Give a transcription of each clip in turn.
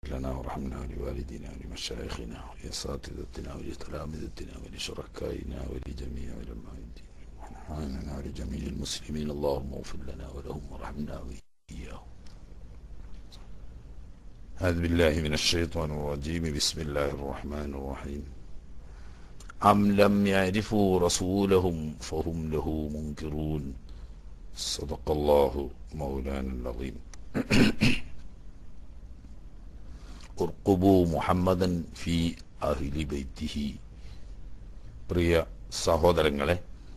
لنا وارحمنا ولوالدينا ولمشايخنا ولأساتذتنا ولتلامذتنا ولشركائنا ولجميع علماء الدين وانحاننا ولجميع المسلمين اللهم اغفر لنا ولهم وارحمنا وإياهم أعوذ بالله من الشيطان الرجيم بسم الله الرحمن الرحيم أم لم يعرفوا رسولهم فهم له منكرون صدق الله مولانا العظيم ارقبوا محمدا في أهل بيته പ്രിയ സഹോദരങ്ങളെ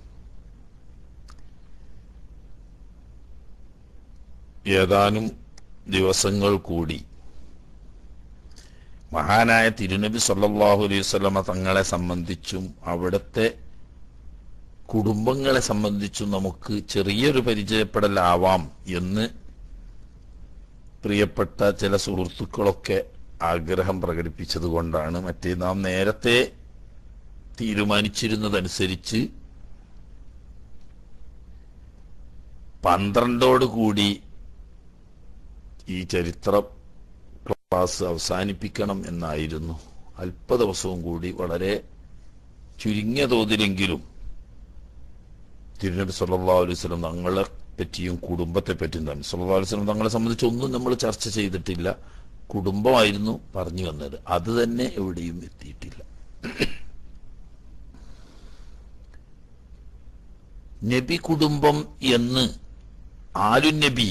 ഏതാനും ദിവസങ്ങൾ കൂടി മഹാനായ തിരുനബി സല്ലല്ലാഹു അലൈഹി വസല്ലമ തങ്ങളെ സംബന്ധിച്ചും അവിടുത്തെ കുടുംബങ്ങളെ സംബന്ധിച്ചും നമുക്ക് ചെറിയൊരു പരിചയപ്പെടലാവാം എന്ന് പ്രിയപ്പെട്ട ചില സുഹൃത്തുക്കളൊക്കെ ആഗ്രഹം പ്രകടിപ്പിച്ചത് കൊണ്ടാണ് മറ്റേ നാം നേരത്തെ തീരുമാനിച്ചിരുന്നതനുസരിച്ച് പന്ത്രണ്ടോട് കൂടി ഈ ചരിത്ര ക്ലാസ് അവസാനിപ്പിക്കണം എന്നായിരുന്നു അല്പ ദിവസവും കൂടി വളരെ ചുരുങ്ങിയ തോതിലെങ്കിലും തിരുനബി സല്ലല്ലാഹു അലൈഹി വസല്ലം തങ്ങളെ പറ്റിയും കുടുംബത്തെ പറ്റിയും തന്നെ സല്ലല്ലാഹു അലൈഹി വസല്ലം തങ്ങളെ സംബന്ധിച്ച് ഒന്നും നമ്മൾ ചർച്ച ചെയ്തിട്ടില്ല കുടുംബമായിരുന്നു പറഞ്ഞു വന്നത് അത് തന്നെ എവിടെയും എത്തിയിട്ടില്ല നബി കുടുംബം എന്ന് ആലു നബി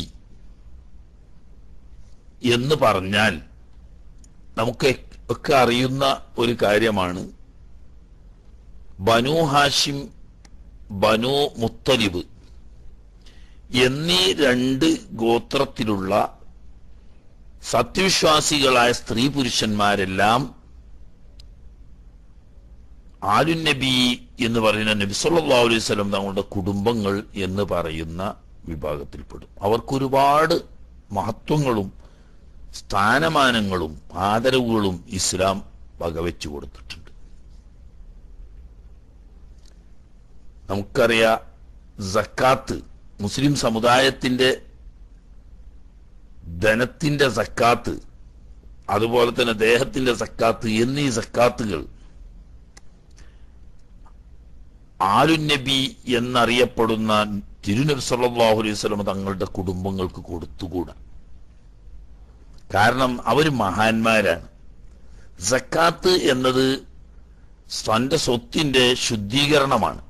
എന്ന് പറഞ്ഞാൽ നമുക്ക് ഒക്കെ അറിയുന്ന ഒരു കാര്യമാണ് ബനു ഹാഷിം ബനു മുത്തലിബ് എന്നീ രണ്ട് ഗോത്രത്തിലുള്ള സത്യവിശ്വാസികളായ സ്ത്രീ പുരുഷന്മാരെല്ലാം ആലു നബി എന്ന് പറയുന്ന നബി സല്ലല്ലാഹു അലൈഹി വസല്ലം തങ്ങളുടെ കുടുംബങ്ങൾ എന്ന് പറയുന്ന വിഭാഗത്തിൽപ്പെടും അവർക്കൊരുപാട് മഹത്വങ്ങളും സ്ഥാനമാനങ്ങളും ആദരവുകളും ഇസ്ലാം വകവെച്ചു കൊടുത്തിട്ടുണ്ട് നമുക്കറിയാം സക്കാത്ത് മുസ്ലിം സമുദായത്തിന്റെ ധനത്തിന്റെ സക്കാത്ത് അതുപോലെ തന്നെ ദേഹത്തിന്റെ സക്കാത്ത് എന്നീ സക്കാത്തുകൾ ആലുനബി എന്നറിയപ്പെടുന്ന തിരുനബി സല്ലല്ലാഹു അലൈഹി വസല്ലം തങ്ങളുടെ കുടുംബങ്ങൾക്ക് കൊടുത്തുകൂടാ കാരണം അവർ മഹാന്മാരാണ് സക്കാത്ത് എന്നത് തന്റെ സ്വത്തിന്റെ ശുദ്ധീകരണമാണ്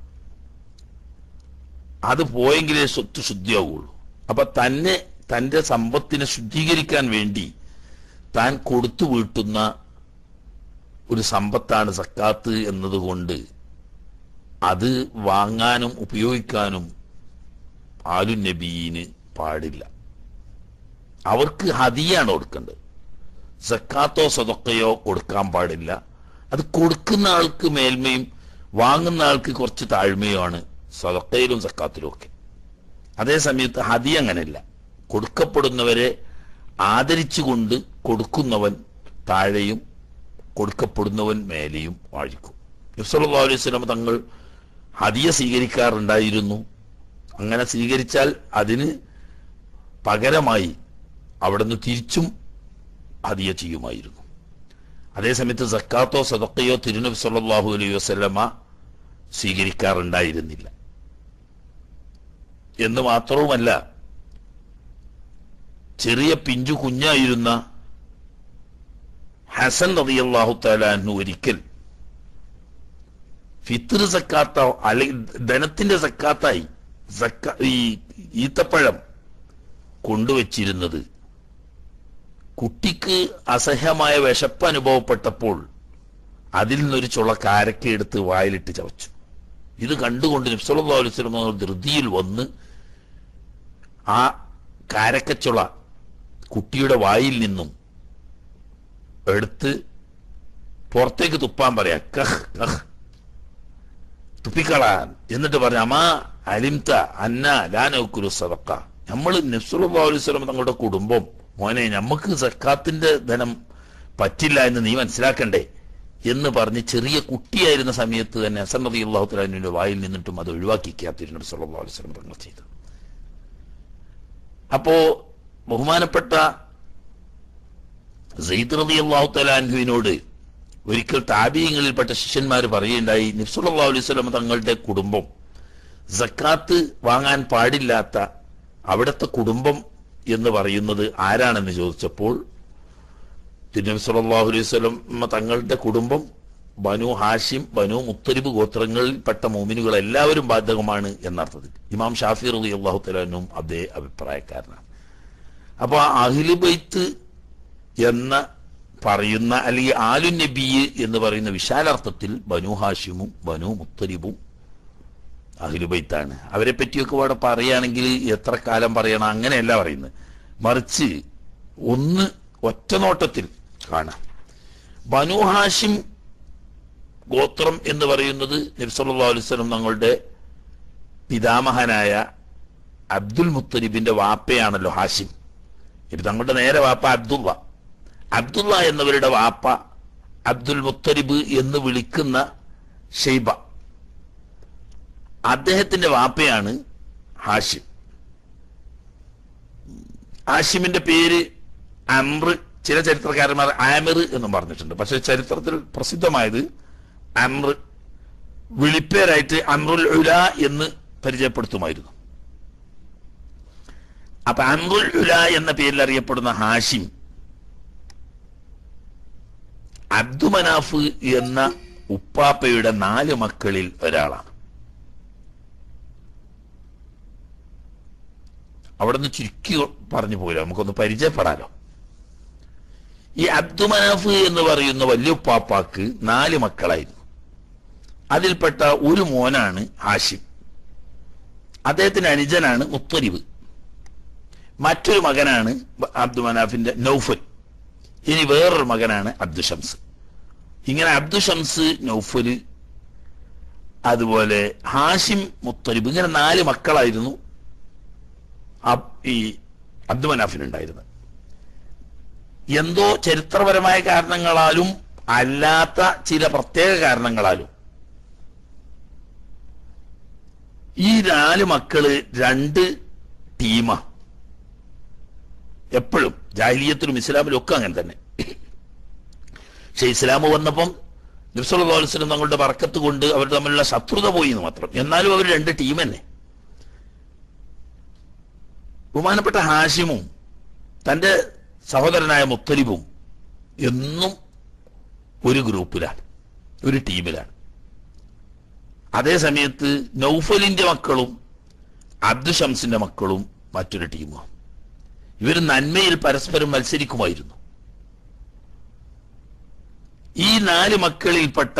അത് പോയെങ്കിലേ സ്വത്ത് ശുദ്ധിയാവുള്ളൂ അപ്പൊ തന്നെ തന്റെ സമ്പത്തിനെ ശുദ്ധീകരിക്കാൻ വേണ്ടി താൻ കൊടുത്തു വീട്ടുന്ന ഒരു സമ്പത്താണ് സക്കാത്ത് എന്നതുകൊണ്ട് അത് വാങ്ങാനും ഉപയോഗിക്കാനും ആലു നബീന് പാടില്ല അവർക്ക് ഹദിയാണ് കൊടുക്കേണ്ടത് സക്കാത്തോ സതൊക്കയോ കൊടുക്കാൻ പാടില്ല അത് കൊടുക്കുന്ന ആൾക്ക് മേൽമയും വാങ്ങുന്ന ആൾക്ക് കുറച്ച് താഴ്മയുമാണ് സതൊക്കയിലും സക്കാത്തിലും ഒക്കെ അതേ സമയത്ത് ഹദി അങ്ങനെയല്ല കൊടുക്കപ്പെടുന്നവരെ ആദരിച്ചുകൊണ്ട് കൊടുക്കുന്നവൻ താഴെയും കൊടുക്കപ്പെടുന്നവൻ മേലെയും വാഴിക്കും നബ്സല്ലാ അലൈഹി സ്വലം തങ്ങൾ ഹദിയ സ്വീകരിക്കാറുണ്ടായിരുന്നു അങ്ങനെ സ്വീകരിച്ചാൽ അതിന് പകരമായി അവിടുന്ന് തിരിച്ചും ഹദിയ ചെയ്യുമായിരുന്നു അതേസമയത്ത് സക്കാത്തോ സദക്കയോ തിരുനബി സല്ലല്ലാഹു അലൈഹി വസല്ലമ സ്വീകരിക്കാറുണ്ടായിരുന്നില്ല എന്ന് മാത്രവുമല്ല ചെറിയ പിഞ്ചു കുഞ്ഞായിരുന്ന ഹസൻ റളിയല്ലാഹു തആലാഹു ഒരിക്കൽ ഫിത്ർ സക്കാത്ത അല്ലെങ്കിൽ ധനത്തിന്റെ സക്കാത്തായി സക്ക ഈ ഈത്തപ്പഴം കൊണ്ടുവച്ചിരുന്നത് കുട്ടിക്ക് അസഹ്യമായ വിശപ്പ് അനുഭവപ്പെട്ടപ്പോൾ അതിൽ നിന്നൊരു ചുള കാരക്ക എടുത്ത് വായിലിട്ട് ചവച്ചു ഇത് കണ്ടുകൊണ്ട് നബ്സല്ലാ അലൈഹി സ്വലം ധൃതിയിൽ വന്ന് ആ കാരക്കച്ചുള കുട്ടിയുടെ വായിൽ നിന്നും എടുത്ത് പുറത്തേക്ക് തുപ്പാൻ പറയാ കഹ് കഹ് തുപ്പിക്കളാൻ എന്നിട്ട് പറയാം അമാ അലിംത അന്ന ലാനോക്കുരു സദക്ക നമ്മൾ നബ്സുല്ലാ അലൈഹി സ്വലം തങ്ങളുടെ കുടുംബം മോനെ നമുക്ക് സക്കാത്തിന്റെ ധനം പറ്റില്ല എന്ന് നീ മനസ്സിലാക്കണ്ടേ എന്ന് പറഞ്ഞ് ചെറിയ കുട്ടിയായിരുന്ന സമയത്ത് തന്നെ ഹസൻ നദി അള്ളാഹു തലാനുവിന്റെ വായിൽ നിന്നിട്ടും അത് ഒഴിവാക്കിക്കാത്തിരുന്നു നബി സല്ലല്ലാഹു അലൈഹി വസല്ലം തങ്ങൾ ചെയ്തു അപ്പോ ബഹുമാനപ്പെട്ട സെയ്ദ് റബി അള്ളാഹു തലാൻഹുവിനോട് ഒരിക്കൽ താപീയങ്ങളിൽപ്പെട്ട ശിഷ്യന്മാർ പറയുണ്ടായി നിഫ്സുല്ലാ അലൈഹി സ്വലം തങ്ങളുടെ കുടുംബം സക്കാത്ത് വാങ്ങാൻ പാടില്ലാത്ത അവിടുത്തെ കുടുംബം എന്ന് പറയുന്നത് ആരാണെന്ന് ചോദിച്ചപ്പോൾ തിരുനബി സല്ലല്ലാഹു അലൈഹി വസല്ലം തങ്ങളുടെ കുടുംബം ബനു ഹാഷിം ബനു മുത്തരിബ് ഗോത്രങ്ങളിൽപ്പെട്ട മോമിനുകൾ എല്ലാവരും ബാധകമാണ് എന്നർത്ഥത്തിൽ ഇമാം ഷാഫി റളി അള്ളാഹു തലാനും അതേ അഭിപ്രായക്കാരനാണ് അപ്പൊ അഹിലു ബൈത്ത് എന്ന പറയുന്ന അല്ലെങ്കിൽ ആലു നബി എന്ന് പറയുന്ന വിശാലാർത്ഥത്തിൽ ബനു ഹാഷിമും ബനു മുത്തരിബും അഹിലുബൈത്താണ് അവരെ പറ്റിയൊക്കെ ഇവിടെ പറയുകയാണെങ്കിൽ എത്ര കാലം പറയണം അങ്ങനെയല്ല പറയുന്നത് മറിച്ച് ഒന്ന് ഒറ്റ നോട്ടത്തിൽ കാണാം ബനു ഹാഷിം ഗോത്രം എന്ന് പറയുന്നത് നബ്സല്ലാ അലുസ്ലം തങ്ങളുടെ പിതാമഹനായ അബ്ദുൽ മുത്തലിബിന്റെ വാപ്പയാണല്ലോ ഹാഷിം ഇത് തങ്ങളുടെ നേരെ വാപ്പ അബ്ദുള്ള അബ്ദുള്ള എന്നവരുടെ വാപ്പ അബ്ദുൽ മുത്തലിബ് എന്ന് വിളിക്കുന്ന ഷെയ്ബ അദ്ദേഹത്തിന്റെ വാപ്പയാണ് ഹാഷിം ഹാഷിമിന്റെ പേര് അമ്ര ചില ചരിത്രകാരന്മാർ ആമിർ എന്നും പറഞ്ഞിട്ടുണ്ട് പക്ഷെ ചരിത്രത്തിൽ പ്രസിദ്ധമായത് അമ്ര വിളിപ്പേരായിട്ട് അമ്രുൽ ഉല എന്ന് പരിചയപ്പെടുത്തുമായിരുന്നു അപ്പൊ അമ്രുൽ ഉല എന്ന പേരിൽ അറിയപ്പെടുന്ന ഹാഷിം അബ്ദുമനാഫ് എന്ന ഉപ്പാപ്പയുടെ നാല് മക്കളിൽ ഒരാളാണ് അവിടെ നിന്ന് ചുരുക്കി പറഞ്ഞു പോരാ നമുക്കൊന്ന് പരിചയപ്പെടാലോ ഈ അബ്ദുമനാഫ് എന്ന് പറയുന്ന വല്യുപ്പാപ്പാക്ക് നാല് മക്കളായിരുന്നു അതിൽപ്പെട്ട ഒരു മോനാണ് ഹാഷിം അദ്ദേഹത്തിന്റെ അനുജനാണ് മുത്തരിബ് മറ്റൊരു മകനാണ് അബ്ദുമനാഫിന്റെ നൗഫൽ ഇനി വേറൊരു മകനാണ് അബ്ദുഷംസ് ഇങ്ങനെ അബ്ദുഷംസ് നൗഫല് അതുപോലെ ഹാഷിം മുത്തരിബ് ഇങ്ങനെ നാല് മക്കളായിരുന്നു അബ്- ഈ അബ്ദുമനാഫിനുണ്ടായിരുന്നത് എന്തോ ചരിത്രപരമായ കാരണങ്ങളാലും അല്ലാത്ത ചില പ്രത്യേക കാരണങ്ങളാലും ഈ നാല് മക്കള് രണ്ട് ടീമാ എപ്പോഴും ജാഹിലിയത്തിലും ഇസ്ലാമിലും ഒക്കെ അങ്ങനെ തന്നെ പക്ഷെ ഇസ്ലാം വന്നപ്പം നബ്സല്ലാസ്ലം തങ്ങളുടെ വർക്കത്ത് കൊണ്ട് അവർ തമ്മിലുള്ള ശത്രുത പോയി എന്ന് മാത്രം എന്നാലും അവർ രണ്ട് ടീം തന്നെ ബഹുമാനപ്പെട്ട ഹാഷിമും തന്റെ സഹോദരനായ മുത്തലിബും എന്നും ഒരു ഗ്രൂപ്പിലാണ് ഒരു ടീമിലാണ് അതേ സമയത്ത് നൗഫലിന്റെ മക്കളും അബ്ദു ഷംസിന്റെ മക്കളും മറ്റൊരു ടീമും ഇവർ നന്മയിൽ പരസ്പരം മത്സരിക്കുമായിരുന്നു ഈ നാല് മക്കളിൽപ്പെട്ട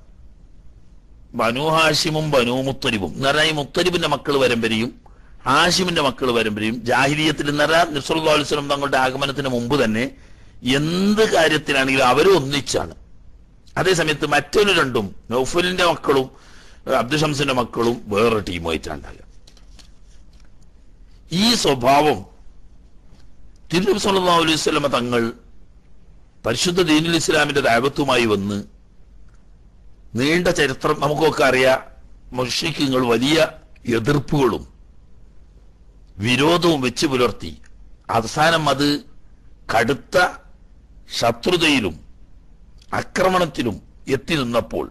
ബനു ഹാഷിമും ബനു മുത്തലിബും എന്ന് പറഞ്ഞാൽ ഈ മുത്തലിബിന്റെ മക്കൾ പരമ്പരയും ഹാഷിമിന്റെ മക്കൾ പരമ്പരയും ജാഹിലിയത്തിൽ എന്ന് പറഞ്ഞാൽ നിസ്വല്ലാ അലുസ്ലം തങ്ങളുടെ ആഗമനത്തിന് മുമ്പ് തന്നെ എന്ത് കാര്യത്തിലാണെങ്കിലും അവരും ഒന്നിച്ചാണ് അതേസമയത്ത് മറ്റൊരു രണ്ടും നൗഫലിന്റെ മക്കളും അബ്ദുൽ ഷംസിന്റെ മക്കളും വേറെ ടീമായിട്ടാണ് ഉണ്ടാകുക ഈ സ്വഭാവം തിരുനബി സല്ലല്ലാഹു അലൈഹി വസല്ലമ തങ്ങൾ പരിശുദ്ധ ദീനുൽ ഇസ്ലാമിന്റെ ദൈവത്വമായി വന്ന് നീണ്ട ചരിത്രം നമുക്കൊക്കെ അറിയാം മുഷ്രിഖുകൾ വലിയ എതിർപ്പുകളും വിരോധവും വെച്ച് പുലർത്തി അവസാനം അത് കടുത്ത ശത്രുതയിലും ആക്രമണത്തിലും എത്തി നിന്നപ്പോൾ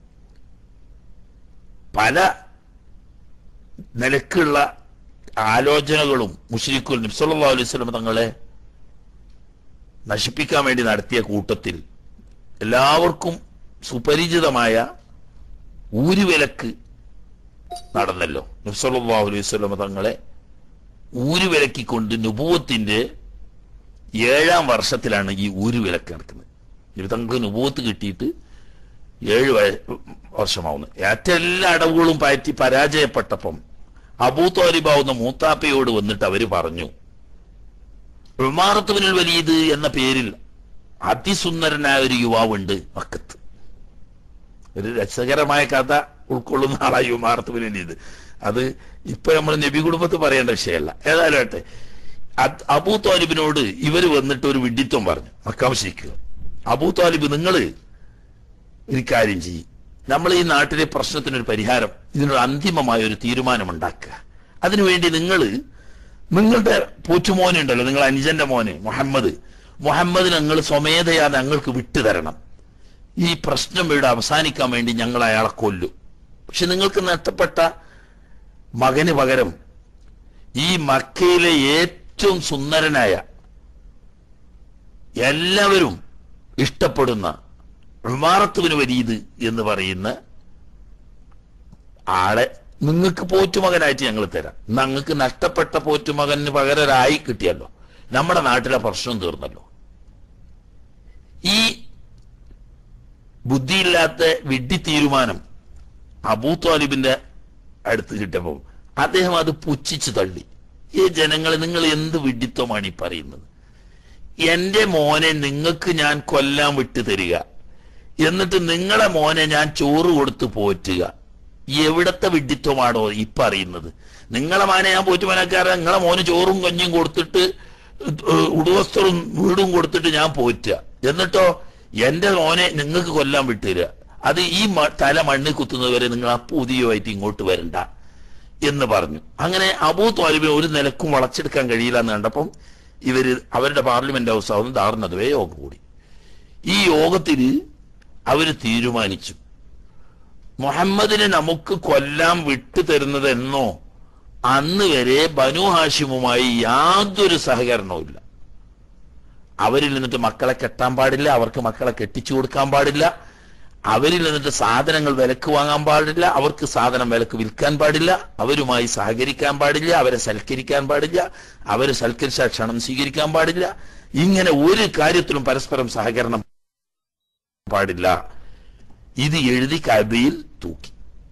പല നിലക്കുള്ള ആലോചനകളും മുഷ്രിഖുൽ നബ്സല്ലാ അലൈഹി സ്വലം തങ്ങളെ നശിപ്പിക്കാൻ വേണ്ടി നടത്തിയ കൂട്ടത്തിൽ എല്ലാവർക്കും സുപരിചിതമായ ഊരുവിലക്ക് നടന്നല്ലോ നബ്സല്ലാ അലൈഹി സ്വലം തങ്ങളെ ഊരുവിലക്കിക്കൊണ്ട് നുപൂവത്തിന്റെ ഏഴാം വർഷത്തിലാണ് ഈ ഊരുവിലക്ക് നടക്കുന്നത് ഇനി തങ്ങൾക്ക് നുപൂവത്ത് കിട്ടിയിട്ട് ഏഴ് വയ- വർഷമാവുന്നു ഏറ്റെല്ലാ അടവുകളും പയറ്റി പരാജയപ്പെട്ടപ്പം അബൂ തോലിബാവുന്ന മൂത്താപ്പയോട് വന്നിട്ട് അവര് പറഞ്ഞു ഉമാറത്തുബിനുൽ വലീദ് എന്ന പേരിൽ അതിസുന്ദരനായ ഒരു യുവാവുണ്ട് മക്കത്ത് ഒരു രസകരമായ കഥ ഉൾക്കൊള്ളുന്ന ആളായി ഉമാറത്തുബിൻ വലീദ് അത് ഇപ്പൊ നമ്മൾ നബി കുടുംബത്ത് പറയേണ്ട വിഷയമല്ല ഏതായാലും ആട്ടെ അത് അബൂ താലിബിനോട് ഇവര് വന്നിട്ട് ഒരു വിഡിത്വം പറഞ്ഞു മക്കാവശ്യിക്കുക അബൂ താലിബ് നിങ്ങള് ഒരു കാര്യം ചെയ്യും നമ്മൾ ഈ നാട്ടിലെ പ്രശ്നത്തിനൊരു പരിഹാരം ഇതിനൊരു അന്തിമമായ ഒരു തീരുമാനം ഉണ്ടാക്കുക അതിനുവേണ്ടി നിങ്ങൾ നിങ്ങളുടെ പോറ്റുമോനുണ്ടല്ലോ നിങ്ങൾ അനുജന്റെ മോന് മുഹമ്മദ് മുഹമ്മദ് ഞങ്ങൾ സ്വമേധയാ ഞങ്ങൾക്ക് വിട്ടുതരണം ഈ പ്രശ്നം ഇവിടെ അവസാനിക്കാൻ വേണ്ടി ഞങ്ങൾ അയാളെ കൊല്ലും പക്ഷെ നിങ്ങൾക്ക് നഷ്ടപ്പെട്ട മകന് പകരം ഈ മക്കയിലെ ഏറ്റവും സുന്ദരനായ എല്ലാവരും ഇഷ്ടപ്പെടുന്ന ഉമാറത്തുവിന് വരീത് എന്ന് പറയുന്ന ആളെ നിങ്ങൾക്ക് പോറ്റുമകനായിട്ട് ഞങ്ങൾ തരാം ഞങ്ങൾക്ക് നഷ്ടപ്പെട്ട പോറ്റുമകന് പകരരായി കിട്ടിയല്ലോ നമ്മുടെ നാട്ടിലെ പ്രശ്നം തീർന്നല്ലോ ഈ ബുദ്ധിയില്ലാത്ത വിഡ്ഢി തീരുമാനം അബൂ താലിബിന്റെ അടുത്ത് കിട്ടിയപ്പോൾ അദ്ദേഹം അത് പുച്ഛിച്ചു തള്ളി ഈ ജനങ്ങളെ നിങ്ങൾ എന്ത് വിഡ്ഢിത്വമാണ് ഈ പറയുന്നത് എന്റെ മോനെ നിങ്ങൾക്ക് ഞാൻ കൊല്ലാൻ വിട്ടു തരിക എന്നിട്ട് നിങ്ങളെ മോനെ ഞാൻ ചോറ് കൊടുത്ത് പോറ്റുക എവിടത്തെ വിഡ്ഢിത്വമാണോ ഈ പറയുന്നത് നിങ്ങളെ മോനെ ഞാൻ പോറ്റുമനക്കാരൻ നിങ്ങളെ മോന് ചോറും കഞ്ഞും കൊടുത്തിട്ട് ഏഹ് ഉടുവസ്ത്രവും വീടും കൊടുത്തിട്ട് ഞാൻ പോറ്റുക എന്നിട്ടോ എന്റെ മോനെ നിങ്ങൾക്ക് കൊല്ലാൻ വിട്ടുതരിക അത് ഈ മ- തല മണ്ണിൽ കുത്തുന്നതുവരെ നിങ്ങൾ ആ പുതിയമായിട്ട് ഇങ്ങോട്ട് വരണ്ട എന്ന് പറഞ്ഞു അങ്ങനെ അബൂ താലിബിനെ ഒരു നിലക്കും വളച്ചെടുക്കാൻ കഴിയില്ല എന്ന് കണ്ടപ്പം ഇവര് അവരുടെ പാർലമെന്റ് ഹൗസ് ആവുന്ന ദാർണതുവേ യോഗം കൂടി ഈ യോഗത്തിൽ അവര് തീരുമാനിച്ചു മുഹമ്മദിനെ നമുക്ക് കൊല്ലാൻ വിട്ടു തരുന്നത് എന്നോ അന്ന് വരെ ബനു ഹാഷിമുമായി യാതൊരു സഹകരണവും ഇല്ല അവരിൽ നിന്നിട്ട് മക്കളെ കെട്ടാൻ പാടില്ല അവർക്ക് മക്കളെ കെട്ടിച്ചു കൊടുക്കാൻ പാടില്ല അവരിൽ നിന്നിട്ട് സാധനങ്ങൾ വിലക്ക് വാങ്ങാൻ പാടില്ല അവർക്ക് സാധനം വിലക്ക് വിൽക്കാൻ പാടില്ല അവരുമായി സഹകരിക്കാൻ പാടില്ല അവരെ സൽക്കരിക്കാൻ പാടില്ല അവരെ സൽക്കരിച്ച ക്ഷണം സ്വീകരിക്കാൻ പാടില്ല ഇങ്ങനെ ഒരു കാര്യത്തിലും പരസ്പരം സഹകരണം പാടില്ല ഇത് എഴുതി കബയിൽ തൂക്കി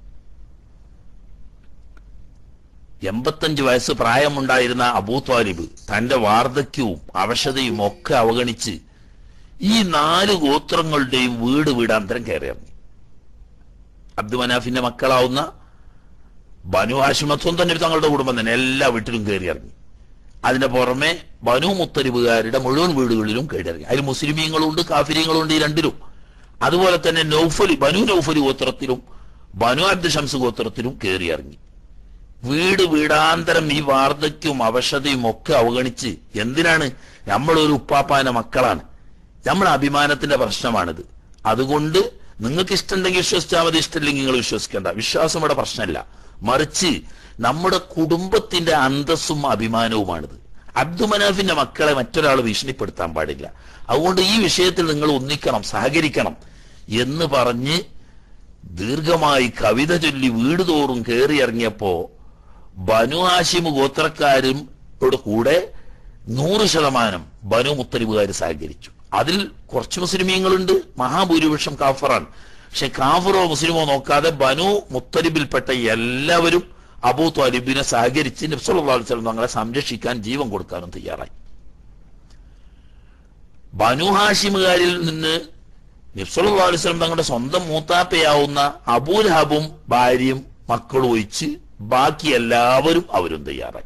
എൺപത്തഞ്ച് വയസ്സ് പ്രായമുണ്ടായിരുന്ന അബൂ താലിബ് തന്റെ വാർദ്ധക്യവും അവശതയും ഒക്കെ അവഗണിച്ച് ഈ നാല് ഗോത്രങ്ങളുടെയും വീട് വീടാന്തരം കയറിയിറങ്ങി അബ്ദു മനാഫിന്റെ മക്കളാവുന്ന ബനു ഹാഷിമത്വം തന്നെ തങ്ങളുടെ കുടുംബം തന്നെ എല്ലാ വീട്ടിലും കയറിയിറങ്ങി അതിന്റെ പുറമെ ബനു മുത്തരിബുകാരുടെ മുഴുവൻ വീടുകളിലും കയറിയിറങ്ങി അതിൽ മുസ്ലിമീങ്ങളുണ്ട് കാഫിര്യങ്ങളുണ്ട് ഈ രണ്ടിലും അതുപോലെ തന്നെ നൗഫലി ബനു നൗഫലി ഗോത്രത്തിലും ബനു അബ്ദു ഷംസ് ഗോത്രത്തിലും കയറിയിറങ്ങി വീട് വീടാന്തരം ഈ വാർദ്ധക്യവും അവശതയും ഒക്കെ അവഗണിച്ച് എന്തിനാണ് നമ്മളൊരു ഉപ്പാപ്പാന്റെ മക്കളാണ് നമ്മളെ അഭിമാനത്തിന്റെ പ്രശ്നമാണിത് അതുകൊണ്ട് നിങ്ങൾക്ക് ഇഷ്ടമുണ്ടെങ്കിൽ വിശ്വസിച്ചാൽ മതി ഇഷ്ടമില്ലെങ്കിൽ നിങ്ങൾ വിശ്വസിക്കേണ്ട വിശ്വാസം ഇവിടെ പ്രശ്നമല്ല മറിച്ച് നമ്മുടെ കുടുംബത്തിന്റെ അന്തസ്സും അഭിമാനവുമാണിത് അബ്ദുമനാഫിന്റെ മക്കളെ മറ്റൊരാൾ ഭീഷണിപ്പെടുത്താൻ പാടില്ല അതുകൊണ്ട് ഈ വിഷയത്തിൽ നിങ്ങൾ ഒന്നിക്കണം സഹകരിക്കണം എന്ന് പറഞ്ഞ് ദീർഘമായി കവിത ചൊല്ലി വീട് തോറും കയറി ഇറങ്ങിയപ്പോ ബനു ഹാഷിമ് ഗോത്രക്കാരും ോട് കൂടെ നൂറ് ശതമാനം ബനു മുത്തലിബുകാർ സഹകരിച്ചു അതിൽ കുറച്ച് മുസ്ലിമീങ്ങളുണ്ട് മഹാഭൂരിപക്ഷം കാഫറാണ് പക്ഷെ കാഫറോ മുസ്ലിമോ നോക്കാതെ ബനു മുത്തലിബിൽപ്പെട്ട എല്ലാവരും അബൂ താലിബിനെ സഹകരിച്ച് നബ്സുല്ലാസ്ലം തങ്ങളെ സംരക്ഷിക്കാൻ ജീവൻ കൊടുക്കാനും തയ്യാറായി ബനു ഹാഷിമുകാരിൽ നിന്ന് നബ്സുല്ലാ അലുസ്ലം തങ്ങളുടെ സ്വന്തം മൂത്താപ്പയാവുന്ന അബൂൽ ഹബും ഭാര്യയും മക്കളും ഒഴിച്ച് ബാക്കി എല്ലാവരും അവരും തയ്യാറായി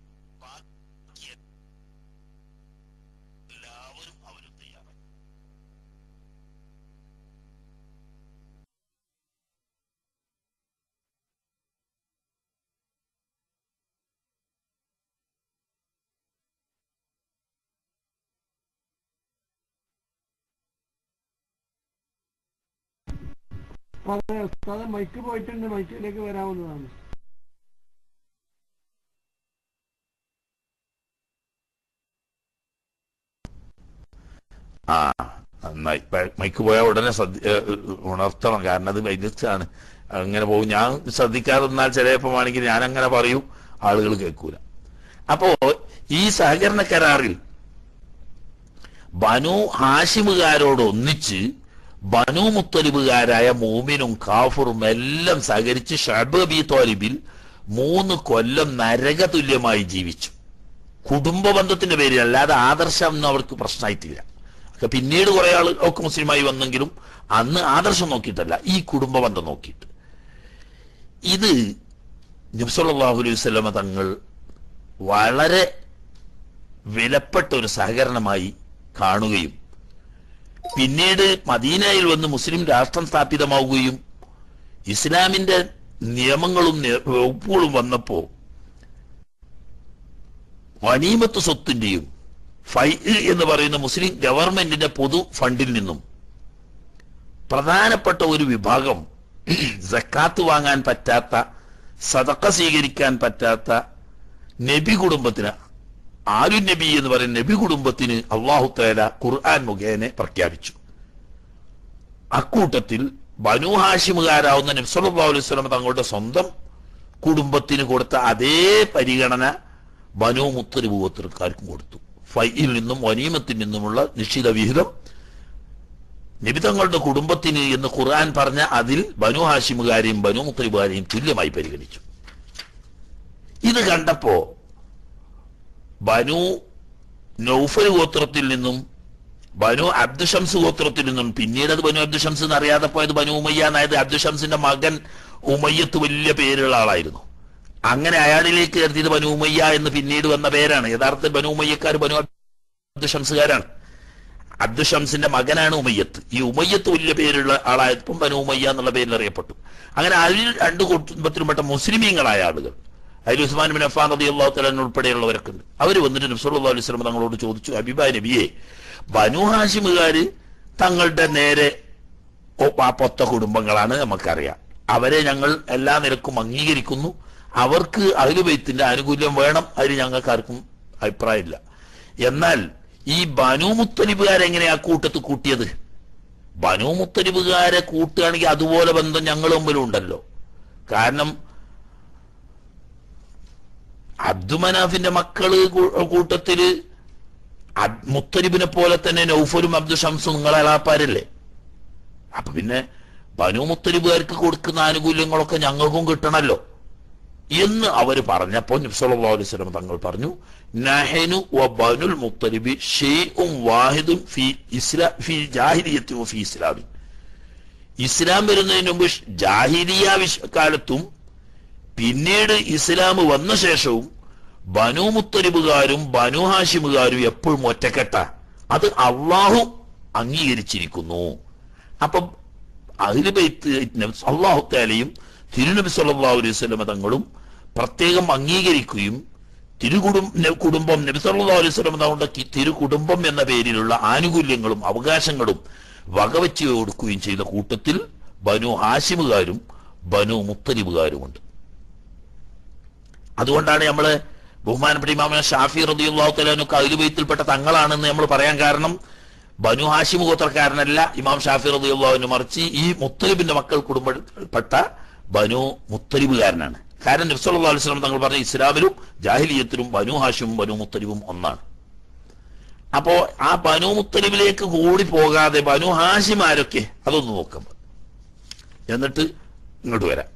അതെ ഉസ്താദെ മൈക്ക് പോയിട്ടുണ്ട് മൈക്കിലേക്ക് വരാവുന്നതാണ് ആ നന്നായി പ- മൈക്ക് പോയാൽ ഉടനെ ശ്രദ്ധ ഏ, ഉണർത്തണം കാരണം അത് വൈദ്യുത്താണ് അങ്ങനെ പോകും ഞാൻ ശ്രദ്ധിക്കാതിരുന്നാൽ ചിലപ്പോ ആണെങ്കിൽ ഞാൻ അങ്ങനെ പറയും ആളുകൾ കേൾക്കൂല അപ്പോ ഈ സഹകരണ കരാറിൽ ബനു ഹാഷിമുകാരോട് ഒന്നിച്ച് ബനു മുത്തലിബുകാരായ മൂമിനും കാഫറും എല്ലാം സഹകരിച്ച് ഷബ് ബി തോലിബിൽ മൂന്ന് കൊല്ലം നരകതുല്യമായി ജീവിച്ചു കുടുംബ ബന്ധത്തിന്റെ പേരിൽ അല്ലാതെ ആദർശം ഒന്നും അവർക്ക് പ്രശ്നമായിട്ടില്ല ഒക്കെ പിന്നീട് കുറെ ആൾ ഒക്കെ മുസ്ലിമായി വന്നെങ്കിലും അന്ന് ആദർശം നോക്കിയിട്ടല്ല ഈ കുടുംബ ബന്ധം നോക്കിയിട്ട് ഇത് നബ്സല്ലാഹു അലൈഹി വസല്ലമ തങ്ങൾ വളരെ വിലപ്പെട്ട ഒരു സഹകരണമായി കാണുകയും പിന്നീട് മദീനയിൽ വന്ന് മുസ്ലിം രാഷ്ട്രം സ്ഥാപിതമാവുകയും ഇസ്ലാമിന്റെ നിയമങ്ങളും നി- വകുപ്പുകളും വന്നപ്പോ വനീമത്ത് സ്വത്തിന്റെയും ഫൈ എന്ന് പറയുന്ന മുസ്ലിം ഗവൺമെന്റിന്റെ പൊതു ഫണ്ടിൽ നിന്നും പ്രധാനപ്പെട്ട ഒരു വിഭാഗം സക്കാത്ത് വാങ്ങാൻ പറ്റാത്ത സതക്ക സ്വീകരിക്കാൻ പറ്റാത്ത നബി കുടുംബത്തിന് ആരു നബി എന്ന് പറയുന്ന നബി കുടുംബത്തിന് അള്ളാഹു തേല ഖുർആൻ മുഖേന പ്രഖ്യാപിച്ചു അക്കൂട്ടത്തിൽ ബനു ഹാഷിമുകാരാവുന്ന നബ്സല്ലാ അലൈഹി സ്വലം തങ്ങളുടെ സ്വന്തം കുടുംബത്തിന് കൊടുത്ത അതേ പരിഗണന ബനു മുത്തരി ഭൂവത്തിർക്കാർക്കും കൊടുത്തു ഫൈയിൽ നിന്നും വനീമത്തിൽ നിന്നുമുള്ള നിശ്ചിത വിഹിതം നബി തങ്ങളുടെ കുടുംബത്തിന് എന്ന് ഖുർആൻ പറഞ്ഞ അതിൽ ബനു ഹാഷിമുകാരെയും ബനു മുത്തരിബുകാരെയും തുല്യമായി പരിഗണിച്ചു ഇത് കണ്ടപ്പോ ബനു നൗഫൽ ഗോത്രത്തിൽ നിന്നും ബനു അബ്ദുഷംസ് ഗോത്രത്തിൽ നിന്നും പിന്നീട് അത് ബനു അബ്ദുഷംസ് എന്ന് അറിയാതെ പോയത് ബനു ഉമയ്യ എന്നായത് അബ്ദുഷംസിന്റെ മകൻ ഉമയ്യത്ത് വലിയ പേരുള്ള ആളായിരുന്നു അങ്ങനെ അയാളിലേക്ക് കരുതിയത് ബനു ഉമയ്യ എന്ന് പിന്നീട് വന്ന പേരാണ് യഥാർത്ഥത്തിൽ ബനു ഉമയ്യക്കാർ ബനു അബ്ദുഷംസുകാരാണ് അബ്ദുഷംസിന്റെ മകനാണ് ഉമയ്യത്ത് ഈ ഉമയ്യത്ത് വലിയ പേരുള്ള ആളായപ്പം ബനു ഉമയ്യ എന്നുള്ള പേരിൽ അറിയപ്പെട്ടു അങ്ങനെ അതിൽ രണ്ട് കുടുംബത്തിലുംപ്പെട്ട മുസ്ലിമീങ്ങളായ ആളുകൾ അതിൽ ഉസ്മാൻ ബിൻ അഫാൻ റതി അള്ളാഹു തലാൻ ഉൾപ്പെടെയുള്ളവരൊക്കെ ഉണ്ട് അവർ വന്നിട്ട് നബ്സുല്ലാ അലൈഹി സ്വലം തങ്ങളോട് ചോദിച്ചു അബിബ നബിയെ ബനു ഹാഷിമുകാര് തങ്ങളുടെ നേരെ ഒ- ആ പൊത്ത കുടുംബങ്ങളാണ് നമുക്കറിയാം അവരെ ഞങ്ങൾ എല്ലാ നിരക്കും അംഗീകരിക്കുന്നു അവർക്ക് അഖിലുബൈത്തിന്റെ ആനുകൂല്യം വേണം അതിന് ഞങ്ങൾക്ക് ആർക്കും അഭിപ്രായമില്ല എന്നാൽ ഈ ബനു മുത്തലിബുകാരെ എങ്ങനെയാ കൂട്ടത്ത് കൂട്ടിയത് ബനു മുത്തലിബുകാരെ കൂട്ടുകയാണെങ്കിൽ അതുപോലെ ബന്ധം ഞങ്ങൾ മുമ്പിലും ഉണ്ടല്ലോ കാരണം അബ്ദുമനാഫിന്റെ മക്കള് കൂ- കൂട്ടത്തില് അബ്- മുത്തലിബിനെ പോലെ തന്നെ നൗഫലും അബ്ദു ഷംസും നിങ്ങളെ അളാപ്പാരല്ലേ അപ്പൊ പിന്നെ ബനു മുത്തലിബുകാർക്ക് കൊടുക്കുന്ന ആനുകൂല്യങ്ങളൊക്കെ ഞങ്ങൾക്കും കിട്ടണല്ലോ എന്ന് അവർ പറഞ്ഞപ്പോൾ നബ്സല്ലാ അലൈഹി സ്വലം തങ്ങൾ പറഞ്ഞു നഹനു വ ബനുൽ മുത്തലിബി ഷെയ്ഉം വാഹിദും ഫി ഇസ്ലാ ഫി ജാഹിലിയത്തി വ ഫി ഇസ്ലാമി ഇസ്ലാം വരുന്നതിന് മുമ്പ് ഷ്- ജാഹിലിയ വിശ് കാലത്തും പിന്നീട് ഇസ്ലാം വന്ന ശേഷവും ബനു മുത്തലിബുകാരും ബനു ഹാഷിമുകാരും എപ്പോഴും ഒറ്റക്കെട്ട അത് അള്ളാഹു അംഗീകരിച്ചിരിക്കുന്നു അപ്പം അഖില ബൈത്ത് അള്ളാഹു താലയും തിരുനബി സല്ലല്ലാഹു അലൈഹി വസല്ലമ തങ്ങളും പ്രത്യേകം അംഗീകരിക്കുകയും തിരുകുടും ന- കുടുംബം നബി സല്ലല്ലാഹു അലൈഹി വസല്ലമ തങ്ങളുടെ തി- തിരുകുടുംബം എന്ന പേരിലുള്ള ആനുകൂല്യങ്ങളും അവകാശങ്ങളും വകവെച്ച് കൊടുക്കുകയും ചെയ്ത കൂട്ടത്തിൽ ബനു ഹാഷിമുകാരും ബനു മുത്തലിബുകാരുമുണ്ട് അതുകൊണ്ടാണ് നമ്മള് ബഹുമാനപ്പെട്ട ഇമാമ ഷാഫി റദിയുള്ളാഹു തലാനൊക്കെ അഖിലുബൈത്തിൽപ്പെട്ട തങ്ങളാണെന്ന് നമ്മൾ പറയാൻ കാരണം ബനു ഹാഷിം ഗോത്രക്കാരനല്ല ഇമാം ഷാഫി റദിയുള്ളാഹുവിന് മറിച്ച് ഈ മുത്തലിബിന്റെ മക്കൾ കുടുംബപ്പെട്ട ബനു മുത്തലിബുകാരനാണ് കാരണം നബ്സല്ലാ അലൈഹി സ്വലം തങ്ങൾ പറഞ്ഞ ഇസ്ലാമിലും ജാഹിലിയത്തിലും ബനു ഹാഷിമും ബനു മുത്തലിബും ഒന്നാണ് അപ്പോ ആ ബനു മുത്തലിബിലേക്ക് കൂടി പോകാതെ ബനു ഹാഷിമാരൊക്കെ അതൊന്ന് നോക്കാം എന്നിട്ട് ഇങ്ങോട്ട് വരാം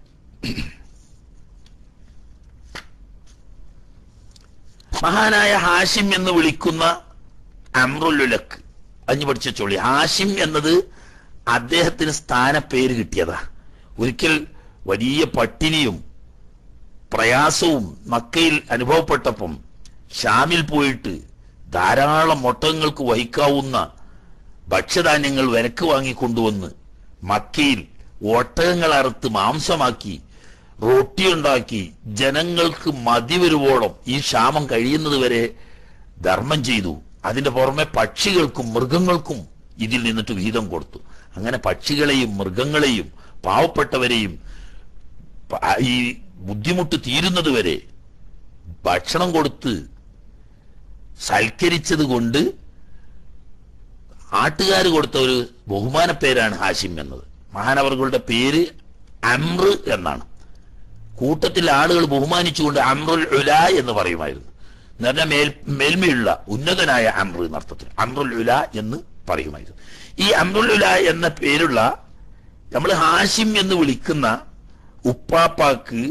മഹാനായ ഹാഷിം എന്ന് വിളിക്കുന്ന അമ്രുലുലക്ക് അഞ്ഞു പഠിച്ച ചൊള്ളി ഹാഷിം എന്നത് അദ്ദേഹത്തിന് സ്ഥാനപ്പേര് കിട്ടിയതാ ഒരിക്കൽ വലിയ പട്ടിണിയും പ്രയാസവും മക്കയിൽ അനുഭവപ്പെട്ടപ്പം ഷാമിൽ പോയിട്ട് ധാരാളം ഒട്ടകങ്ങൾക്ക് വഹിക്കാവുന്ന ഭക്ഷ്യധാന്യങ്ങൾ വിലക്ക് വാങ്ങിക്കൊണ്ടുവന്ന് മക്കയിൽ ഒട്ടകങ്ങൾ അറുത്ത് മാംസമാക്കി റൊട്ടി ഉണ്ടാക്കി ജനങ്ങൾക്ക് മതി വരുവോളം ഈ ക്ഷാമം കഴിയുന്നത് വരെ ധർമ്മം ചെയ്തു അതിന്റെ പുറമെ പക്ഷികൾക്കും മൃഗങ്ങൾക്കും ഇതിൽ നിന്നിട്ട് വീതം കൊടുത്തു അങ്ങനെ പക്ഷികളെയും മൃഗങ്ങളെയും പാവപ്പെട്ടവരെയും പ- ഈ ബുദ്ധിമുട്ട് തീരുന്നത് വരെ ഭക്ഷണം കൊടുത്ത് സൽക്കരിച്ചത് കൊണ്ട് ആട്ടുകാർ കൊടുത്ത ഒരു ബഹുമാന പേരാണ് ഹാഷിം എന്നത് മഹാനവറുകളുടെ പേര് അമ്ര എന്നാണ് കൂട്ടത്തിൽ ആളുകൾ ബഹുമാനിച്ചുകൊണ്ട് അമ്രുൽ ഉല എന്ന് പറയുമായിരുന്നു എന്ന് പറഞ്ഞാൽ മേൽ മേൽമയുള്ള ഉന്നതനായ അമ്ര എന്നർത്ഥത്തിൽ അമ്രുൽ ഉല എന്ന് പറയുമായിരുന്നു ഈ അമ്രുൽ ഉല എന്ന പേരുള്ള നമ്മൾ ഹാഷിം എന്ന് വിളിക്കുന്ന ഉപ്പാപ്പാക്ക്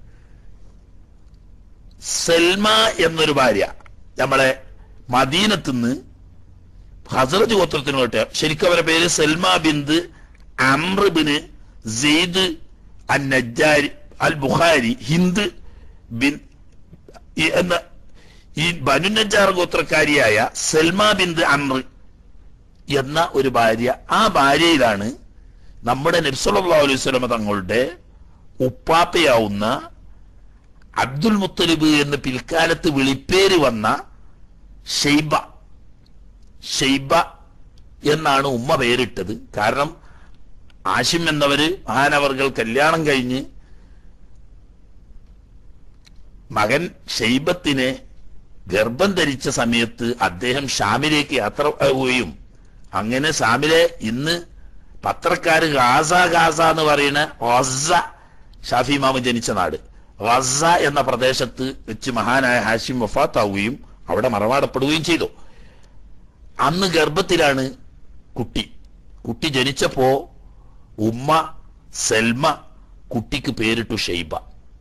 സൽമ എന്നൊരു ഭാര്യ നമ്മളെ മദീനത്തുനിന്ന് ഹസറത്ത് ഗോത്രത്തിന് കേട്ട ശരിക്കും അവരുടെ പേര് സൽമ ബിന്ദ് അമ്രബിന് Zaid al Najjari al Bukhari Hind bin ഈ- എന്ന ഈ ബനു നജ്ജാർ ഗോത്രക്കാരിയായ സൽമ ബിന്ദ് അമ്ര എന്ന ഒരു ഭാര്യ ആ ഭാര്യയിലാണ് നമ്മുടെ നബ്സല്ലാ അലൈഹി സ്വലമ തങ്ങളുടെ ഉപ്പാപ്പയാവുന്ന അബ്ദുൽ മുത്തലിബ് എന്ന് പിൽക്കാലത്ത് വിളിപ്പേര് വന്ന ഷെയ്ബ ഷെയ്ബ എന്നാണ് ഉമ്മ പേരിട്ടത് കാരണം ആഷിം എന്നവര് മഹാനവർകൾ കല്യാണം കഴിഞ്ഞ് മകൻ ഷെയ്ബത്തിനെ ഗർഭം ധരിച്ച സമയത്ത് അദ്ദേഹം ഷാമിലേക്ക് യാത്ര ആവുകയും അങ്ങനെ ഷാമിലെ ഇന്ന് പത്രക്കാര് ഗാസ ഗാസ എന്ന് പറയുന്ന ഗസ ഷാഫി മാമ ജനിച്ച നാട് ഗസ എന്ന പ്രദേശത്ത് വെച്ച് മഹാനായ ഹാഷിം വഫാത്താവുകയും അവിടെ മറമാടപ്പെടുകയും ചെയ്തു അന്ന് ഗർഭത്തിലാണ് കുട്ടി കുട്ടി ജനിച്ചപ്പോ ഉമ്മ സെൽമ കുട്ടിക്ക് പേരിട്ടു ഷെയ്ബ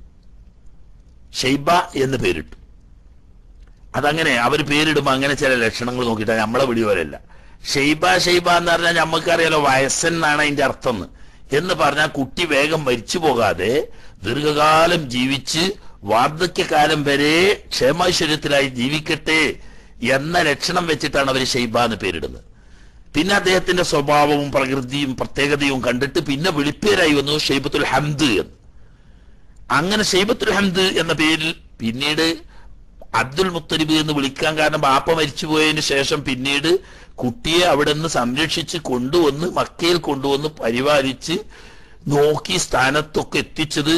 ഷെയ്ബ എന്ന് പേരിട്ടു അതങ്ങനെ അവർ പേരിടുമ്പോ അങ്ങനെ ചില ലക്ഷണങ്ങൾ നോക്കിയിട്ട് നമ്മളെ പിടിവരല്ല ഷെയ്ബ ഷെയ്ബ എന്ന് പറഞ്ഞാൽ നമുക്കറിയാലോ വയസ്സൻ എന്നാണ് അതിന്റെ അർത്ഥം എന്ന് എന്ന് പറഞ്ഞാൽ കുട്ടി വേഗം മരിച്ചു പോകാതെ ദീർഘകാലം ജീവിച്ച് വാർദ്ധക്യകാലം വരെ ക്ഷേമൈശ്വര്യത്തിലായി ജീവിക്കട്ടെ എന്ന ലക്ഷണം വെച്ചിട്ടാണ് അവർ ഷെയ്ബ എന്ന് പേരിടുന്നത് പിന്നെ അദ്ദേഹത്തിന്റെ സ്വഭാവവും പ്രകൃതിയും പ്രത്യേകതയും കണ്ടിട്ട് പിന്നെ വിളിപ്പേരായി വന്നു ഷെയ്ബത്തുൽ ഹംദ് എന്ന് അങ്ങനെ ഷെയ്ബത്തുൽ ഹംദ് എന്ന പേരിൽ പിന്നീട് അബ്ദുൽ മുത്തലിബ് എന്ന് വിളിക്കാൻ കാരണം ബാപ്പ മരിച്ചുപോയതിനു ശേഷം പിന്നീട് കുട്ടിയെ അവിടെ നിന്ന് സംരക്ഷിച്ച് കൊണ്ടുവന്ന് മക്കയിൽ കൊണ്ടുവന്ന് പരിപാലിച്ച് നോക്കി സ്ഥാനത്തൊക്കെ എത്തിച്ചത്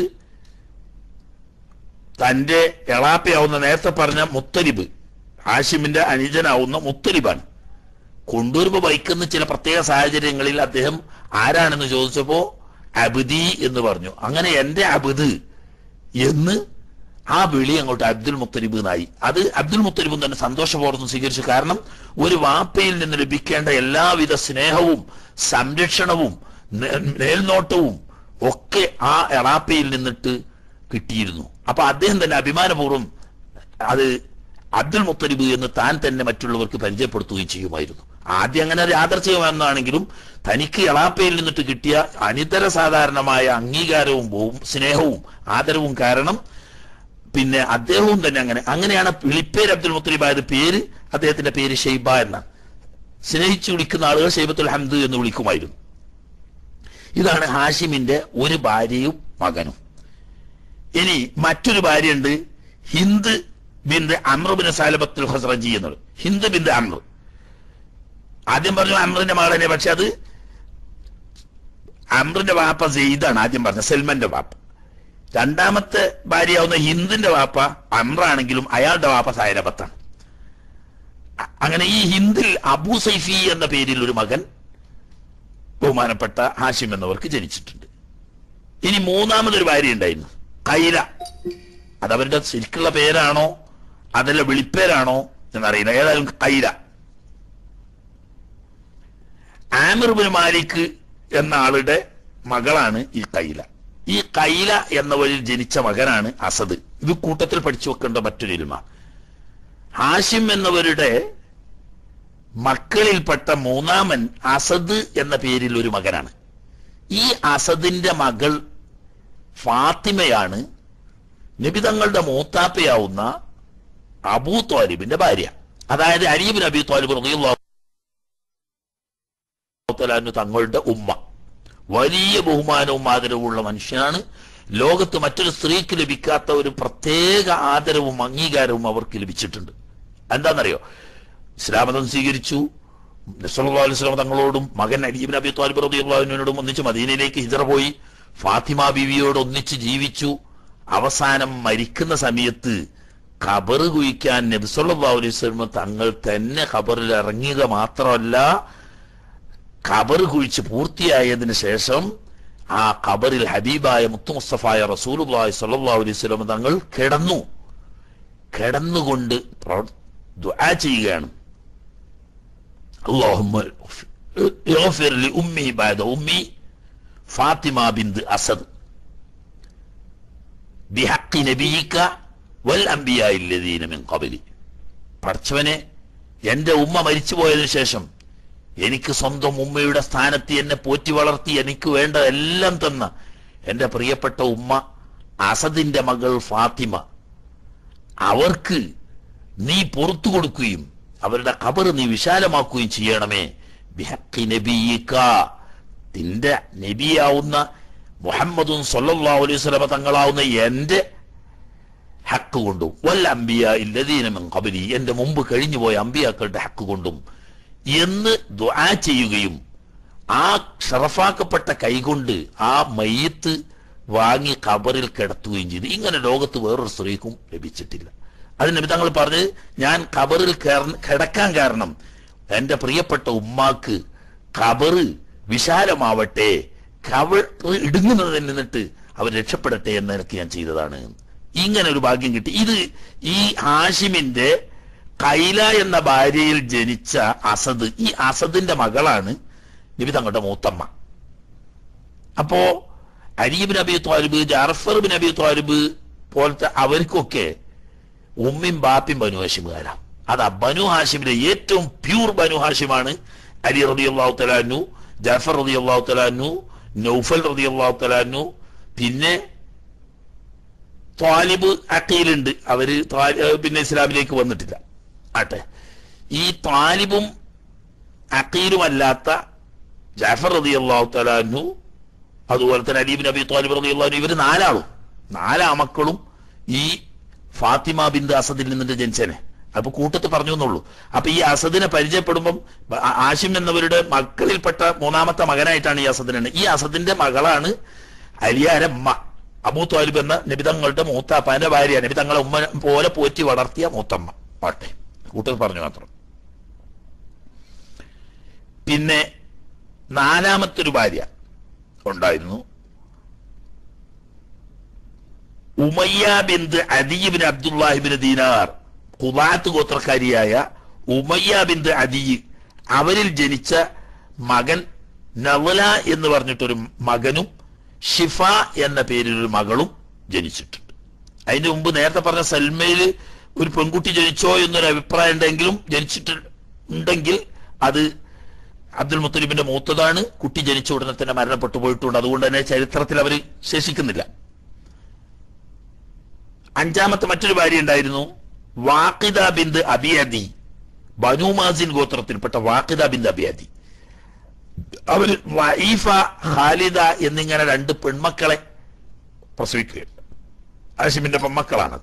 തന്റെ എളാപ്പയാവുന്ന നേരത്തെ പറഞ്ഞ മുത്തലിബ് ആഷിമിന്റെ അനുജനാവുന്ന മുത്തലിബാണ് കൊണ്ടുവരുമ്പോ ബൈക്കുന്ന ചില പ്രത്യേക സാഹചര്യങ്ങളിൽ അദ്ദേഹം ആരാണെന്ന് ചോദിച്ചപ്പോ അബുദി എന്ന് പറഞ്ഞു അങ്ങനെ എന്റെ അബുദ് എന്ന് ആ വിളി അങ്ങോട്ട് അബ്ദുൽ മുത്തലിബ് എന്നായി അത് അബ്ദുൽ മുത്തലിബും തന്നെ സന്തോഷപൂർവ്വം സ്വീകരിച്ചു കാരണം ഒരു വാപ്പയിൽ നിന്ന് ലഭിക്കേണ്ട എല്ലാവിധ സ്നേഹവും സംരക്ഷണവും നേ- മേൽനോട്ടവും ഒക്കെ ആ എറാപ്പയിൽ നിന്നിട്ട് കിട്ടിയിരുന്നു അപ്പൊ അദ്ദേഹം തന്നെ അഭിമാനപൂർവ്വം അത് അബ്ദുൽ മുത്തലിബ് എന്ന് താൻ തന്നെ മറ്റുള്ളവർക്ക് പരിചയപ്പെടുത്തുകയും ചെയ്യുമായിരുന്നു ആദ്യം അങ്ങനെ ഒരു യാദർച്ഛികമെന്നാണെങ്കിലും തനിക്ക് എളാപ്പയിൽ നിന്നിട്ട് കിട്ടിയ അനിതര സാധാരണമായ അംഗീകാരവും ബഹു- സ്നേഹവും ആദരവും കാരണം പിന്നെ അദ്ദേഹവും തന്നെ അങ്ങനെ അങ്ങനെയാണ് വിളിപ്പേര് അബ്ദുൽ മുത്തലിബ് ആയത് പേര് അദ്ദേഹത്തിന്റെ പേര് ഷെയ്ബ എന്നാണ് സ്നേഹിച്ചു വിളിക്കുന്ന ആളുകൾ ഷെയ്ബത്തുൽ ഹംദ് എന്ന് വിളിക്കുമായിരുന്നു ഇതാണ് ഹാഷിമിന്റെ ഒരു ഭാര്യയും മകനും ഇനി മറ്റൊരു ഭാര്യയുണ്ട് ഹിന്ദ് ബിന്ദ് അമ്രുബിന് സാലബത്തുൽ ഹസ്രജി എന്നുള്ളത് ഹിന്ദ് ബിന്ദ് അമ്ര ആദ്യം പറഞ്ഞു അമ്രിന്റെ മകളെ പക്ഷെ അത് അമ്രിന്റെ വാപ്പ സെയ്ദാണ് ആദ്യം പറഞ്ഞത് സൽമന്റെ വാപ്പ രണ്ടാമത്തെ ഭാര്യയാവുന്ന ഹിന്ദിന്റെ വാപ്പ അമ്രാണെങ്കിലും അയാളുടെ വാപ്പ സായരബത്താണ് അ- അങ്ങനെ ഈ ഹിന്ദിൽ അബൂ സൈഫി എന്ന പേരിൽ ഒരു മകൻ ബഹുമാനപ്പെട്ട ഹാഷിം എന്നവർക്ക് ജനിച്ചിട്ടുണ്ട് ഇനി മൂന്നാമതൊരു ഭാര്യ ഉണ്ടായിരുന്നു കൈല അതവരുടെ ശരിക്കുള്ള പേരാണോ അതല്ല വിളിപ്പേരാണോ എന്നറിയില്ല ഏതായാലും കൈല ആമിർബിൻ മാലിക് എന്ന ആളുടെ മകളാണ് ഈ കൈല ഈ കൈല എന്നവരിൽ ജനിച്ച മകനാണ് അസദ് ഇത് കൂട്ടത്തിൽ പഠിച്ചു വെക്കേണ്ട മറ്റൊരു ഇൽമ ഹാഷിം എന്നവരുടെ മക്കളിൽപ്പെട്ട മൂന്നാമൻ അസദ് എന്ന പേരിൽ ഒരു മകനാണ് ഈ അസദിന്റെ മകൾ ഫാത്തിമയാണ് നബിതങ്ങളുടെ മൂത്താപ്പയാവുന്ന അബൂ ത്വാലിബിന്റെ ഭാര്യ അതായത് അരീബിൻ അബി ത്വാലിബ് റളിയല്ലാഹു തആല തങ്ങളുടെ ഉമ്മ വലിയ ബഹുമാനവും ആദരവുമുള്ള മനുഷ്യനാണ് ലോകത്ത് മറ്റൊരു സ്ത്രീക്ക് ലഭിക്കാത്ത ഒരു പ്രത്യേക ആദരവും അംഗീകാരവും അവർക്ക് ലഭിച്ചിട്ടുണ്ട് എന്താണെന്നറിയോ ഇസ്ലാമതം സ്വീകരിച്ചു നസറുല്ലാ അലൈഹി സ്വലാം തങ്ങളോടും മകൻ അലീബിൻ അബി താലിബ് റബിയുള്ളതിനോടും ഒന്നിച്ച് മദീനയിലേക്ക് ഹിജറ പോയി ഫാത്തിമ ബീവിയോട് ഒന്നിച്ച് ജീവിച്ചു അവസാനം മരിക്കുന്ന സമയത്ത് ഖബറ് കുഴിക്കാൻ നബിസല്ലാ അലൈഹി സ്വലമ തങ്ങൾ തന്നെ ഖബറിൽ ഇറങ്ങിയത് മാത്രമല്ല ഖബർ കുഴിച്ച് പൂർത്തിയായതിനു ശേഷം ആ ഖബറിൽ ഹബീബായ മുത്തു മുസ്തഫായ റസൂലുള്ളാഹി സ്വല്ലല്ലാഹു അലൈഹി വസല്ലം തങ്ങൾ കിടന്നു കിടന്നുകൊണ്ട് പ്രവർ- ദുആ ചെയ്യുകയാണ് اللهم اغفر لأمي بعد أمي فاطمة بنت أسد بحق نبيك والأنبياء الذين من قبلي പഠിച്ചവനെ എന്റെ ഉമ്മ മരിച്ചു പോയതിനു ശേഷം എനിക്ക് സ്വന്തം ഉമ്മയുടെ സ്ഥാനത്ത് എന്നെ പോറ്റി വളർത്തി എനിക്ക് വേണ്ട എല്ലാം തന്ന എന്റെ പ്രിയപ്പെട്ട ഉമ്മ അസദിന്റെ മകൾ ഫാത്തിമ അവർക്ക് നീ പുറത്തു കൊടുക്കുകയും അവരുടെ ഖബർ നീ വിശാലമാക്കുകയും ചെയ്യണമേ ബിഹഖി നബിയിക്ക നിന്റെ നബിയാവുന്ന മുഹമ്മദും സല്ലല്ലാഹു അലൈഹി വസല്ലമ തങ്ങളാവുന്ന എന്റെ ഹക്ക് കൊണ്ടും വല്ല അമ്പിയ ഇല്ലദീന മിൻ ഖബലി എന്റെ മുമ്പ് കഴിഞ്ഞുപോയ അമ്പിയാക്കളുടെ ഹക്ക് കൊണ്ടും എന്ന് ദുആ ചെയ്യുകയും ആ ഷറഫാക്കപ്പെട്ട കൈകൊണ്ട് ആ മയ്യത്ത് വാങ്ങി ഖബറിൽ കിടത്തുകയും ചെയ്തു ഇങ്ങനെ ലോകത്ത് വേറൊരു സ്ത്രീക്കും ലഭിച്ചിട്ടില്ല അത് നബി തങ്ങൾ പറഞ്ഞ് ഞാൻ ഖബറിൽ കേറ- കിടക്കാൻ കാരണം എന്റെ പ്രിയപ്പെട്ട ഉമ്മാക്ക് ഖബറ് വിശാലമാവട്ടെ ഖബർ ഇടുങ്ങുന്നതിൽ നിന്നിട്ട് അവർ രക്ഷപ്പെടട്ടെ എന്ന നിലയ്ക്ക് ഞാൻ ചെയ്തതാണ് ഇങ്ങനെ ഒരു ഭാഗ്യം കിട്ടി ഇത് ഈ ഹാഷിമിന്റെ കൈല എന്ന ഭാര്യയിൽ ജനിച്ച അസദ് ഈ അസദിന്റെ മകളാണ് നബി തങ്ങളുടെ മൂത്തമ്മ അപ്പോ അരീബിൻ Abi Talib Jafar bin Abi Talib പോലത്തെ അവർക്കൊക്കെ ഉമ്മിയും ബാപ്പിയും ബനു ഹാഷിമുകാരാ അതാ ബനു ഹാഷിമിലെ ഏറ്റവും പ്യൂർ ബനു ഹാഷിമാണ് അലി റതി അള്ളാഹു തലാനു ജാഫർ റതി അള്ളാഹു തലാനു നൗഫൽ റതി അള്ളാഹു തലാനു പിന്നെ ത്വാലിബ് അക്കയിലുണ്ട് അവര് ത്വാ- ഏഹ് പിന്നെ ഇസ്ലാമിലേക്ക് വന്നിട്ടില്ല ആട്ടെ ഈ ത്വാലിബും അക്കീലുമല്ലാത്ത ജാഫർ റതി അള്ളാഹു തലാനു അതുപോലെ തന്നെ അലീബിൻ അബി ത്വാലിബ് റതി അള്ളാഹു ഇവര് നാലാളും നാലാ മക്കളും ഈ ഫാത്തിമ ബിന്ദ് അസദിൽ നിന്നിട്ട് ജനിച്ചനെ അപ്പൊ കൂട്ടത്ത് പറഞ്ഞു എന്നുള്ളൂ അപ്പൊ ഈ അസദിനെ പരിചയപ്പെടുമ്പം ആ- ആഷിം എന്നവരുടെ മക്കളിൽപ്പെട്ട മൂന്നാമത്തെ മകനായിട്ടാണ് ഈ അസദിനെ ഈ അസദിന്റെ മകളാണ് അലിയാരമ്മ അബൂ ത്വാലിബ് എന്ന നബിതങ്ങളുടെ മൂത്താപ്പാന്റെ ഭാര്യ നബിതങ്ങളെ ഉമ്മ പോലെ പോറ്റി വളർത്തിയ മൂത്തമ്മ പാട്ടെ കൂട്ടത്ത് പറഞ്ഞു മാത്രം പിന്നെ നാലാമത്തെ ഒരു ഭാര്യ ഉണ്ടായിരുന്നു ഉമയ്യ ബിന്ദ് അദിബിൻ അബ്ദുല്ലാഹിബിൻ ദീനാർ കുലാത്ത് ഗോത്രക്കാരിയായ ഉമയ്യ ബിന്ദ് അദി അവരിൽ ജനിച്ച മകൻ നവല എന്ന് പറഞ്ഞിട്ടൊരു മകനും ഷിഫ എന്ന പേരിൽ ഒരു മകളും ജനിച്ചിട്ടുണ്ട് അതിന്റെ മുമ്പ് നേരത്തെ പറഞ്ഞ സൽമയില് ഒരു പെൺകുട്ടി ജനിച്ചോ എന്നൊരു അഭിപ്രായം ഉണ്ടെങ്കിലും ജനിച്ചിട്ടുണ്ടെങ്കിൽ അത് അബ്ദുൽ മുത്തലിബിന്റെ മൂത്തതാണ് കുട്ടി ജനിച്ച ഉടനെ തന്നെ മരണപ്പെട്ടു പോയിട്ടുണ്ട് അതുകൊണ്ട് തന്നെ ചരിത്രത്തിൽ അവർ ശേഷിക്കുന്നില്ല അഞ്ചാമത്തെ മറ്റൊരു ഭാര്യ ഉണ്ടായിരുന്നു വാക്കിദ ബിന്ദ് അബിയദി ബനുമാസിൻ ഗോത്രത്തിൽപ്പെട്ട വാക്കിദ ബിന്ദ് അബിയദി അവര് വൈഫ ഖാലിദ എന്നിങ്ങനെ രണ്ട് പെൺമക്കളെ പ്രസവിക്കുകയുണ്ട് ആഷിമിന്റെ പെൺമക്കളാണ്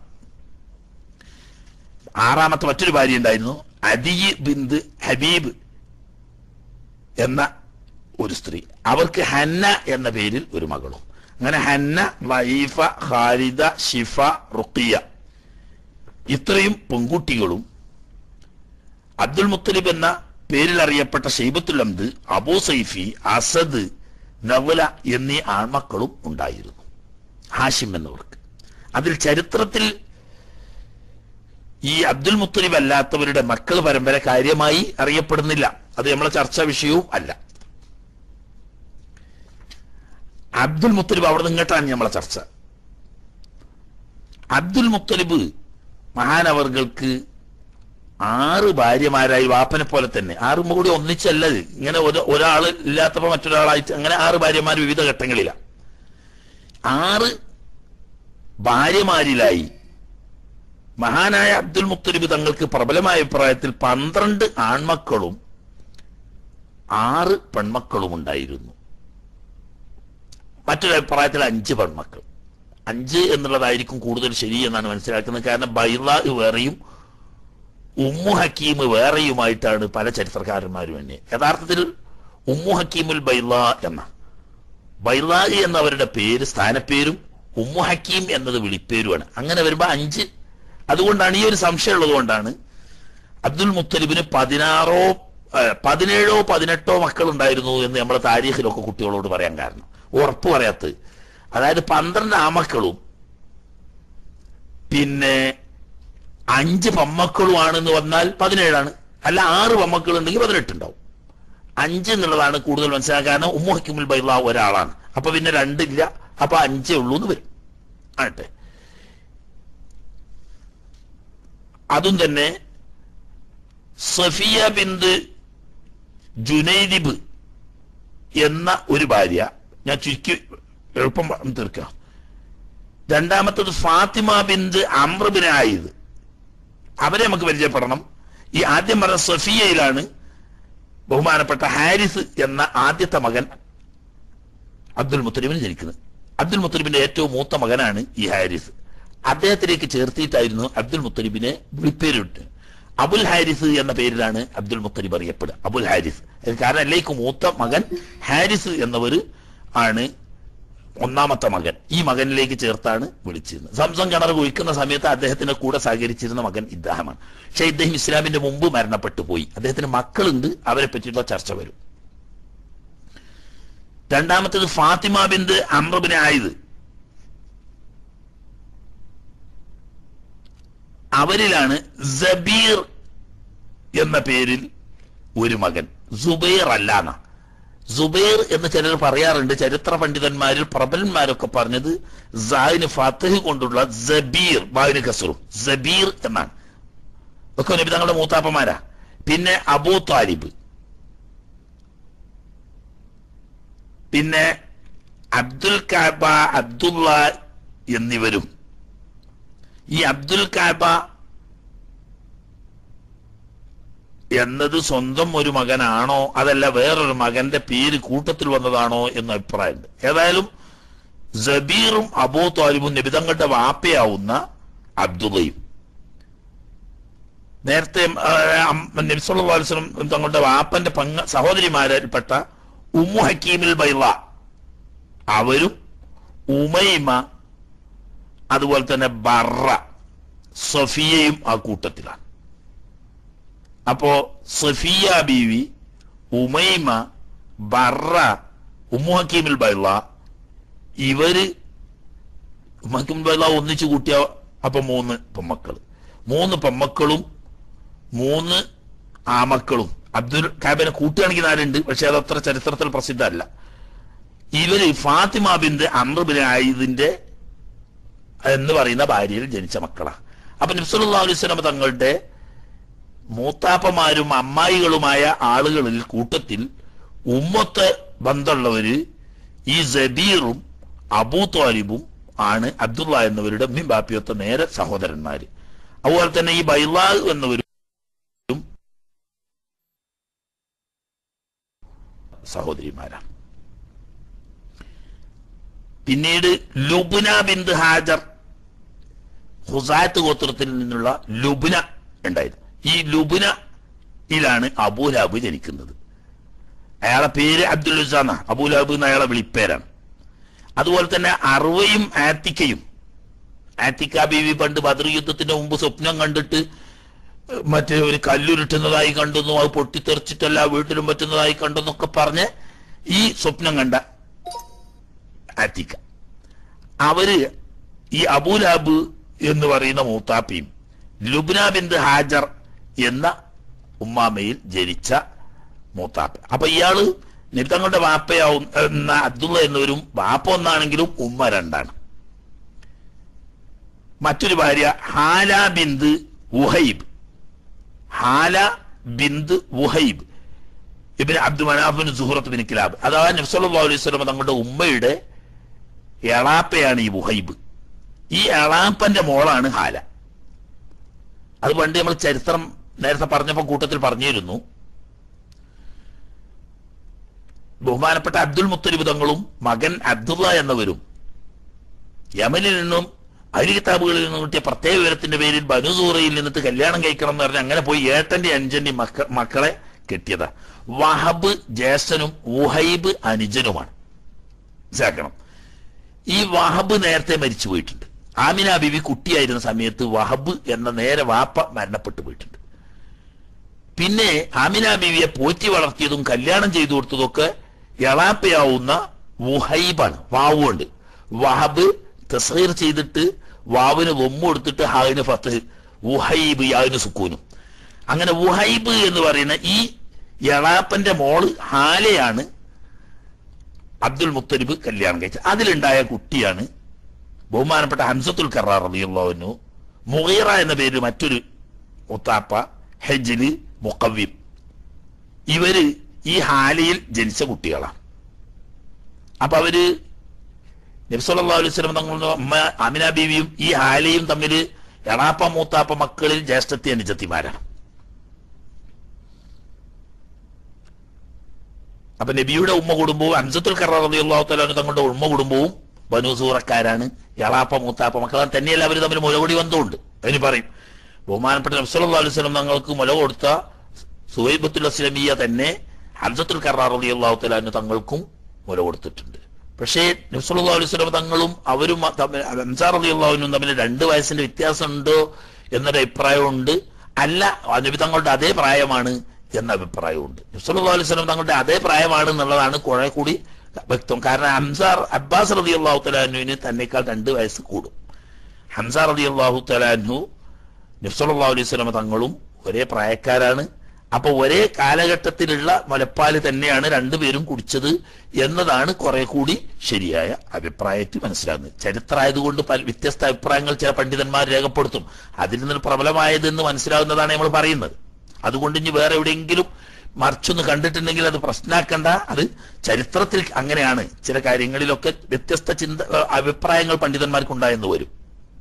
ആറാമത്തെ മറ്റൊരു ഭാര്യ ഉണ്ടായിരുന്നു അദിയ് ബിന്ദ് ഹബീബ് എന്ന ഒരു സ്ത്രീ അവർക്ക് ഹന്ന എന്ന പേരിൽ ഒരു മകളും അങ്ങനെ ഹന്ന വൈഫ ഖാലിദ ഷിഫ റുക്കിയ ഇത്രയും പെൺകുട്ടികളും അബ്ദുൽ മുത്തലിബ് എന്ന പേരിൽ അറിയപ്പെട്ട ഷെയ്ബത്തുൽ അംദ് അബൂ സൈഫി അസദ് നവല എന്നീ ആൺമക്കളും ഉണ്ടായിരുന്നു ഹാഷിം എന്നവർക്ക് അതിൽ ചരിത്രത്തിൽ ഈ അബ്ദുൽ മുത്തലിബ് അല്ലാത്തവരുടെ മക്കൾ പരമ്പര കാര്യമായി അറിയപ്പെടുന്നില്ല അത് നമ്മളെ ചർച്ചാ വിഷയവും അല്ല അബ്ദുൽ മുത്തലിബ് അവിടെ നിന്ന് ഇങ്ങോട്ടാണ് നമ്മളെ ചർച്ച അബ്ദുൽ മുത്തലിബ് മഹാനവർകൾക്ക് ആറ് ഭാര്യമാരായി വാപ്പനെ പോലെ തന്നെ ആറും കൂടി ഒന്നിച്ചല്ല ഇത്. ഇങ്ങനെ ഒരു ഒരാൾ ഇല്ലാത്തപ്പോ മറ്റൊരാളായിട്ട് അങ്ങനെ ആറ് ഭാര്യമാർ വിവിധ ഘട്ടങ്ങളിലാണ് ആറ് ഭാര്യമാരിലായി മഹാനായ അബ്ദുൽ മുത്തലിബ് തങ്ങൾക്ക് പ്രബലമായ അഭിപ്രായത്തിൽ പന്ത്രണ്ട് ആൺമക്കളും ആറ് പെൺമക്കളും ഉണ്ടായിരുന്നു മറ്റൊരു അഭിപ്രായത്തിൽ അഞ്ച് പെൺമക്കൾ അഞ്ച് എന്നുള്ളതായിരിക്കും കൂടുതൽ ശരി എന്നാണ് മനസ്സിലാക്കുന്നത് കാരണം ബൈറ വേറെയും ഉമ്മു ഹക്കീം വേറെയുമായിട്ടാണ് പല ചരിത്രകാരന്മാരും എന്നെ യഥാർത്ഥത്തിൽ ഉമ്മു ഹക്കീമുൽ ബൈല എന്ന ബൈല എന്നവരുടെ പേര് സ്ഥാനപ്പേരും ഉമ്മു ഹക്കീം എന്നത് വിളിപ്പേരുമാണ് അങ്ങനെ വരുമ്പോ അഞ്ച് അതുകൊണ്ടാണ് ഈ ഒരു സംശയം ഉള്ളത് കൊണ്ടാണ് അബ്ദുൽ മുത്തലിബിന് പതിനാറോ ഏഹ്, പതിനേഴോ പതിനെട്ടോ മക്കൾ ഉണ്ടായിരുന്നു എന്ന് നമ്മുടെ താരീഖിലൊക്കെ കുട്ടികളോട് പറയാൻ കാരണം ഉറപ്പ് പറയാത്തത് അതായത് പന്ത്രണ്ട് ആമക്കളും പിന്നെ അഞ്ച് പമ്മക്കളുമാണെന്ന് വന്നാൽ പതിനേഴാണ് അല്ല ആറ് പമ്മക്കൾ ഉണ്ടെങ്കിൽ പതിനെട്ടുണ്ടാവും അഞ്ച് എന്നുള്ളതാണ് കൂടുതൽ മനസ്സിലാക്കാൻ കാരണം ഉമ്മു ഹക്കിമുൽ ബൈള ഒരാളാണ് അപ്പൊ പിന്നെ രണ്ടില്ല അപ്പൊ അഞ്ചേ ഉള്ളൂ എന്ന് വരും ആട്ടെ അതും തന്നെ സഫിയ ബിന്ദ് ജുനൈദിബ് എന്ന ഒരു ഭാര്യ ഞാൻ ചുരുക്കി എളുപ്പം പറഞ്ഞു തീർക്കാം രണ്ടാമത്തത് ഫാത്തിമ ബിന്ദ് അമ്രബിനായത് അവരെ നമുക്ക് പരിചയപ്പെടണം ഈ ആദ്യം പറഞ്ഞ സഫിയയിലാണ് ബഹുമാനപ്പെട്ട ഹാരിസ് എന്ന ആദ്യത്തെ മകൻ അബ്ദുൽ മുത്തലിബിന് ജനിക്കുന്നത് അബ്ദുൽ മുത്തലിബിന്റെ ഏറ്റവും മൂത്ത മകനാണ് ഈ ഹാരിസ് അദ്ദേഹത്തിലേക്ക് ചേർത്തിയിട്ടായിരുന്നു അബ്ദുൽ മുത്തലിബിനെ വിളിപ്പേരിട്ട് അബുൽ ഹാരിസ് എന്ന പേരിലാണ് അബ്ദുൽ മുത്തലിബ് അറിയപ്പെടുക അബുൽ ഹാരിസ് അതിന് കാരണം അല്ലേക്ക് മൂത്ത മകൻ ഹാരിസ് എന്നവർ ആണ് ഒന്നാമത്തെ മകൻ ഈ മകനിലേക്ക് ചേർത്താണ് വിളിച്ചിരുന്നത് സംസം കിണർ കുഴിക്കുന്ന സമയത്ത് അദ്ദേഹത്തിന്റെ കൂടെ സഹകരിച്ചിരുന്ന മകൻ ഇദ്ദേഹമാണ് പക്ഷെ ഇദ്ദേഹം ഇസ്ലാമിന്റെ മുമ്പ് മരണപ്പെട്ടു പോയി അദ്ദേഹത്തിന് മക്കളുണ്ട് അവരെ പറ്റിയുള്ള ചർച്ച വരും രണ്ടാമത്തേത് ഫാത്തിമ ബിന്ദ് അമ്രബിനെ ആയത് അവരിലാണ് ജബീർ എന്ന പേരിൽ ഒരു മകൻ സുബൈർ അല്ലാന്ന സുബൈർ എന്ന് ചിലർ പറയാറുണ്ട് ചരിത്ര പണ്ഡിതന്മാരിൽ പ്രബലന്മാരൊക്കെ പറഞ്ഞത് സായിന് ഫത്തഹ് കൊണ്ടുള്ള ജബീർ ബാവിന് കസറും ജബീർ എന്നാണ് ഒക്കെ നബി തങ്ങളുടെ മൂത്താപ്പന്മാരാ പിന്നെ അബൂ താലിബ് പിന്നെ അബ്ദുൽ കാബ അബ്ദുള്ള എന്നിവരും ഈ അബ്ദുൽ കാബ എന്നത് സ്വന്തം ഒരു മകനാണോ അതല്ല വേറൊരു മകന്റെ പേര് കൂട്ടത്തിൽ വന്നതാണോ എന്ന അഭിപ്രായമുണ്ട് ഏതായാലും ജബീറും അബൂ താലിബും നിബിതങ്ങളുടെ വാപ്പയാവുന്ന അബ്ദുള്ളയും നേരത്തെ നബിസ്വല്ലാസ്ലം തങ്ങളുടെ വാപ്പന്റെ പങ്ക സഹോദരിമാരിൽപ്പെട്ട ഉമ്മു ഹക്കീമിൽ ബൈള അവരും ഉമൈമ അതുപോലെ തന്നെ ബറ സഫിയയും ആ കൂട്ടത്തിലാണ് അപ്പോ സഫിയ ബീവി ഉമൈമ ബറ ഉമ്മു ഹക്കീമിൽ ബൈള ഇവര് ഉമ്മു ഹക്കീമിൽ ബൈള ഒന്നിച്ചു കൂട്ടിയ അപ്പൊ മൂന്ന് പെമ്മക്കള് മൂന്ന് പെമ്മക്കളും മൂന്ന് ആമക്കളും അബ്ദുൽ കാബിനെ കൂട്ടുകയാണെങ്കിൽ നാലുണ്ട് പക്ഷെ അതത്ര ചരിത്രത്തിൽ പ്രസിദ്ധമല്ല ഇവര് ഫാത്തിമ ബിന്ദ് അമ്രബിന് ആയതിന്റെ എന്ന് പറയുന്ന ഭാര്യയിൽ ജനിച്ച മക്കളാണ് അപ്പൊ നബ്സുല്ലാ അലൈഹി സ്വലം തങ്ങളുടെ മൂത്താപ്പമാരും അമ്മായികളുമായ ആളുകളിൽ കൂട്ടത്തിൽ ഉമ്മത്ത് ബന്ധമുള്ളവര് ഈ ജബീറും അബൂ താലിബും ആണ് അബ്ദുള്ള എന്നവരുടെ ഉമ്മയും ബാപ്പിയൊത്ത നേരെ സഹോദരന്മാര് അതുപോലെ തന്നെ ഈ ബൈലാ എന്നവരും സഹോദരിമാരാണ് പിന്നീട് ലുബ്ന ബിന്ദ് ഹാജർ ഹുസാത്ത് ഗോത്രത്തിൽ നിന്നുള്ള ലുബ്ന ഉണ്ടായിരുന്നു ഈ ലുബ്നയിലാണ് അബൂലാബ് ജനിക്കുന്നത് അയാളെ പേര് അബ്ദുൽ ഉസാന്ന അബൂലാബ് എന്ന അയാളെ വിളിപ്പേരാണ് അതുപോലെ തന്നെ അറുവയും ആത്തിക്കയും ആത്തിക്ക ബീവി പണ്ട് ബദർ യുദ്ധത്തിന്റെ മുമ്പ് സ്വപ്നം കണ്ടിട്ട് മറ്റേ ഒരു കല്ലുരുട്ടുന്നതായി കണ്ടെന്നു അത് പൊട്ടിത്തെറിച്ചിട്ടല്ല വീട്ടിലും പറ്റുന്നതായി കണ്ടെന്നൊക്കെ പറഞ്ഞ് ഈ സ്വപ്നം കണ്ട ആത്തിക്ക അവര് ഈ അബൂലാബ് എന്ന് പറയുന്ന മൂത്താപ്പിയും ലുബ്ന ബിന്ദ് ഹാജർ എന്ന ഉമ്മാമയിൽ ജനിച്ച മൂത്താപ്പ അപ്പൊ ഇയാള് നിത്തങ്ങളുടെ വാപ്പയാവും എന്ന അബ്ദുള്ള എന്നവരും വാപ്പ ഒന്നാണെങ്കിലും ഉമ്മ രണ്ടാണ് മറ്റൊരു ഭാര്യ ഹാല ബിന്ദ് ഉഹൈബ് ഹാല ബിന്ദ് ഉഹൈബ് ഇബിന് അബ്ദു മനാഫിന് സുഹൃത്ത് ബിൻ കിലാബ് അഥവാ നബ്സല്ലാ അലൈഹി സ്വലം തങ്ങളുടെ ഉമ്മയുടെ എളാപ്പയാണ് ഈ ഉഹൈബ് ഈ എളാപ്പന്റെ മോളാണ് ഹാല അത് പണ്ട് നമ്മൾ ചരിത്രം നേരത്തെ പറഞ്ഞപ്പോ കൂട്ടത്തിൽ പറഞ്ഞിരുന്നു ബഹുമാനപ്പെട്ട അബ്ദുൽ മുത്തലിബ് തങ്ങളും മകൻ അബ്ദുള്ള എന്നവരും യമനിൽ നിന്നും അരി കിതാബുകളിൽ നിന്നും കിട്ടിയ പ്രത്യേക വിവരത്തിന്റെ പേരിൽ ബനുസൂറയിൽ നിന്നിട്ട് കല്യാണം കഴിക്കണം എന്ന് പറഞ്ഞ് അങ്ങനെ പോയി ഏട്ടന്റെ അഞ്ചന്റെ മക്ക മക്കളെ കെട്ടിയതാ വഹബ് ജ്യേഷ്ഠനും ഉഹൈബ് അനുജനുമാണ് മനസ്സിലാക്കണം ഈ വഹബ് നേരത്തെ മരിച്ചു പോയിട്ടുണ്ട് ആമിന ബിബി കുട്ടിയായിരുന്ന സമയത്ത് വഹബ് എന്ന നേരെ വാപ്പ മരണപ്പെട്ടു പോയിട്ടുണ്ട് പിന്നെ ആമിന ബിവിയെ പോറ്റി വളർത്തിയതും കല്യാണം ചെയ്തു കൊടുത്തതൊക്കെ എളാപ്പയാവുന്ന വുഹൈബാണ് വാവുണ്ട് വഹബ് തസീർ ചെയ്തിട്ട് വാവിന് വൊമ്മ കൊടുത്തിട്ട് ഹാവിന് ഫത്ത് വുഹൈബ് യാവിന് സുക്കൂനും അങ്ങനെ വുഹൈബ് എന്ന് പറയുന്ന ഈ എളാപ്പന്റെ മോള് ഹാലയാണ് അബ്ദുൽ മുത്തലിബ് കല്യാണം കഴിച്ചത് അതിലുണ്ടായ കുട്ടിയാണ് ബഹുമാനപ്പെട്ട ഹംസത്തുൽ കറാർ റളിയല്ലാഹു മുഗീറ എന്ന പേരിൽ മറ്റൊരു മുത്താപ്പ ഹെജില് മുക്കവ്യം ഇവര് ഈ ഹാലയിൽ ജനിച്ച കുട്ടികളാണ് അപ്പൊ അവര് നബ്സല്ലാ അലൈഹി സ്വലം തങ്ങളുടെ അമ്മ അമിന ബീവിയും ഈ ഹാലയും തമ്മിൽ എളാപ്പ മൂത്താപ്പ മക്കളിൽ ജ്യേഷ്ഠത്തി അനുജത്തിമാരാണ് അപ്പൊ നബിയുടെ ഉമ്മ കുടുംബവും അൻസത്തുൽ കറാർ റളിയല്ലാഹു തആല തങ്ങളുടെ ഉമ്മ കുടുംബവും ബനൂസൂറക്കാരാണ് എളാപ്പ മൂത്താപ്പ മക്കളാണ് തന്നെയല്ല അവർ തമ്മിൽ മുലകുടി ബന്ധമുണ്ട് അതിന് പറയും ബഹുമാനപ്പെട്ട നബ്സല്ലാ അലൈഹി സ്വലം തങ്ങൾക്ക് മുല കൊടുത്ത സുഹൈബത്തുൽ അസ്ലമിയ തന്നെ ഹംസത്തുൽ കറാർ അലി അള്ളാഹു തലാന് തങ്ങൾക്കും മുല കൊടുത്തിട്ടുണ്ട് പക്ഷേ നബ്സല്ലാ അലൈഹി സ്വലം തങ്ങളും അവരും തമ്മിൽ ഹംസാർ അലി അള്ളാഹുവിനും തമ്മിൽ രണ്ട് വയസ്സിന്റെ വ്യത്യാസമുണ്ടോ എന്നൊരു അഭിപ്രായമുണ്ട് അല്ല നബി തങ്ങളുടെ അതേ പ്രായമാണ് എന്ന അഭിപ്രായമുണ്ട് നബ്സല്ലാ അലൈഹി സ്വലം തങ്ങളുടെ അതേ പ്രായമാണ് എന്നുള്ളതാണ് കുറെ കൂടി വ്യക്തം കാരണം ഹംസാർ അബ്ബാസ് റതി അള്ളാഹു തലാനുവിന് തന്നെക്കാൾ രണ്ട് വയസ്സ് കൂടും ഹംസാർ റതി അള്ളാഹു തലാനു നബ്സല്ലാ അലൈഹി സ്വലമ തങ്ങളും ഒരേ പ്രായക്കാരാണ് അപ്പൊ ഒരേ കാലഘട്ടത്തിലുള്ള മുലപ്പാല് തന്നെയാണ് രണ്ടുപേരും കുടിച്ചത് എന്നതാണ് കുറെ കൂടി ശരിയായ അഭിപ്രായത്തിൽ മനസ്സിലാകുന്നത് ചരിത്രമായതുകൊണ്ട് പല വ്യത്യസ്ത അഭിപ്രായങ്ങൾ ചില പണ്ഡിതന്മാർ രേഖപ്പെടുത്തും അതിൽ നിന്ന് പ്രബലമായതെന്ന് മനസ്സിലാകുന്നതാണ് നമ്മൾ പറയുന്നത് അതുകൊണ്ട് ഇനി വേറെ എവിടെയെങ്കിലും മറിച്ചൊന്ന് കണ്ടിട്ടുണ്ടെങ്കിൽ അത് പ്രശ്നമാക്കണ്ട അത് ചരിത്രത്തിൽ അങ്ങനെയാണ് ചില കാര്യങ്ങളിലൊക്കെ വ്യത്യസ്ത ചിന്ത അഭിപ്രായങ്ങൾ പണ്ഡിതന്മാർക്കുണ്ടായെന്ന് വരും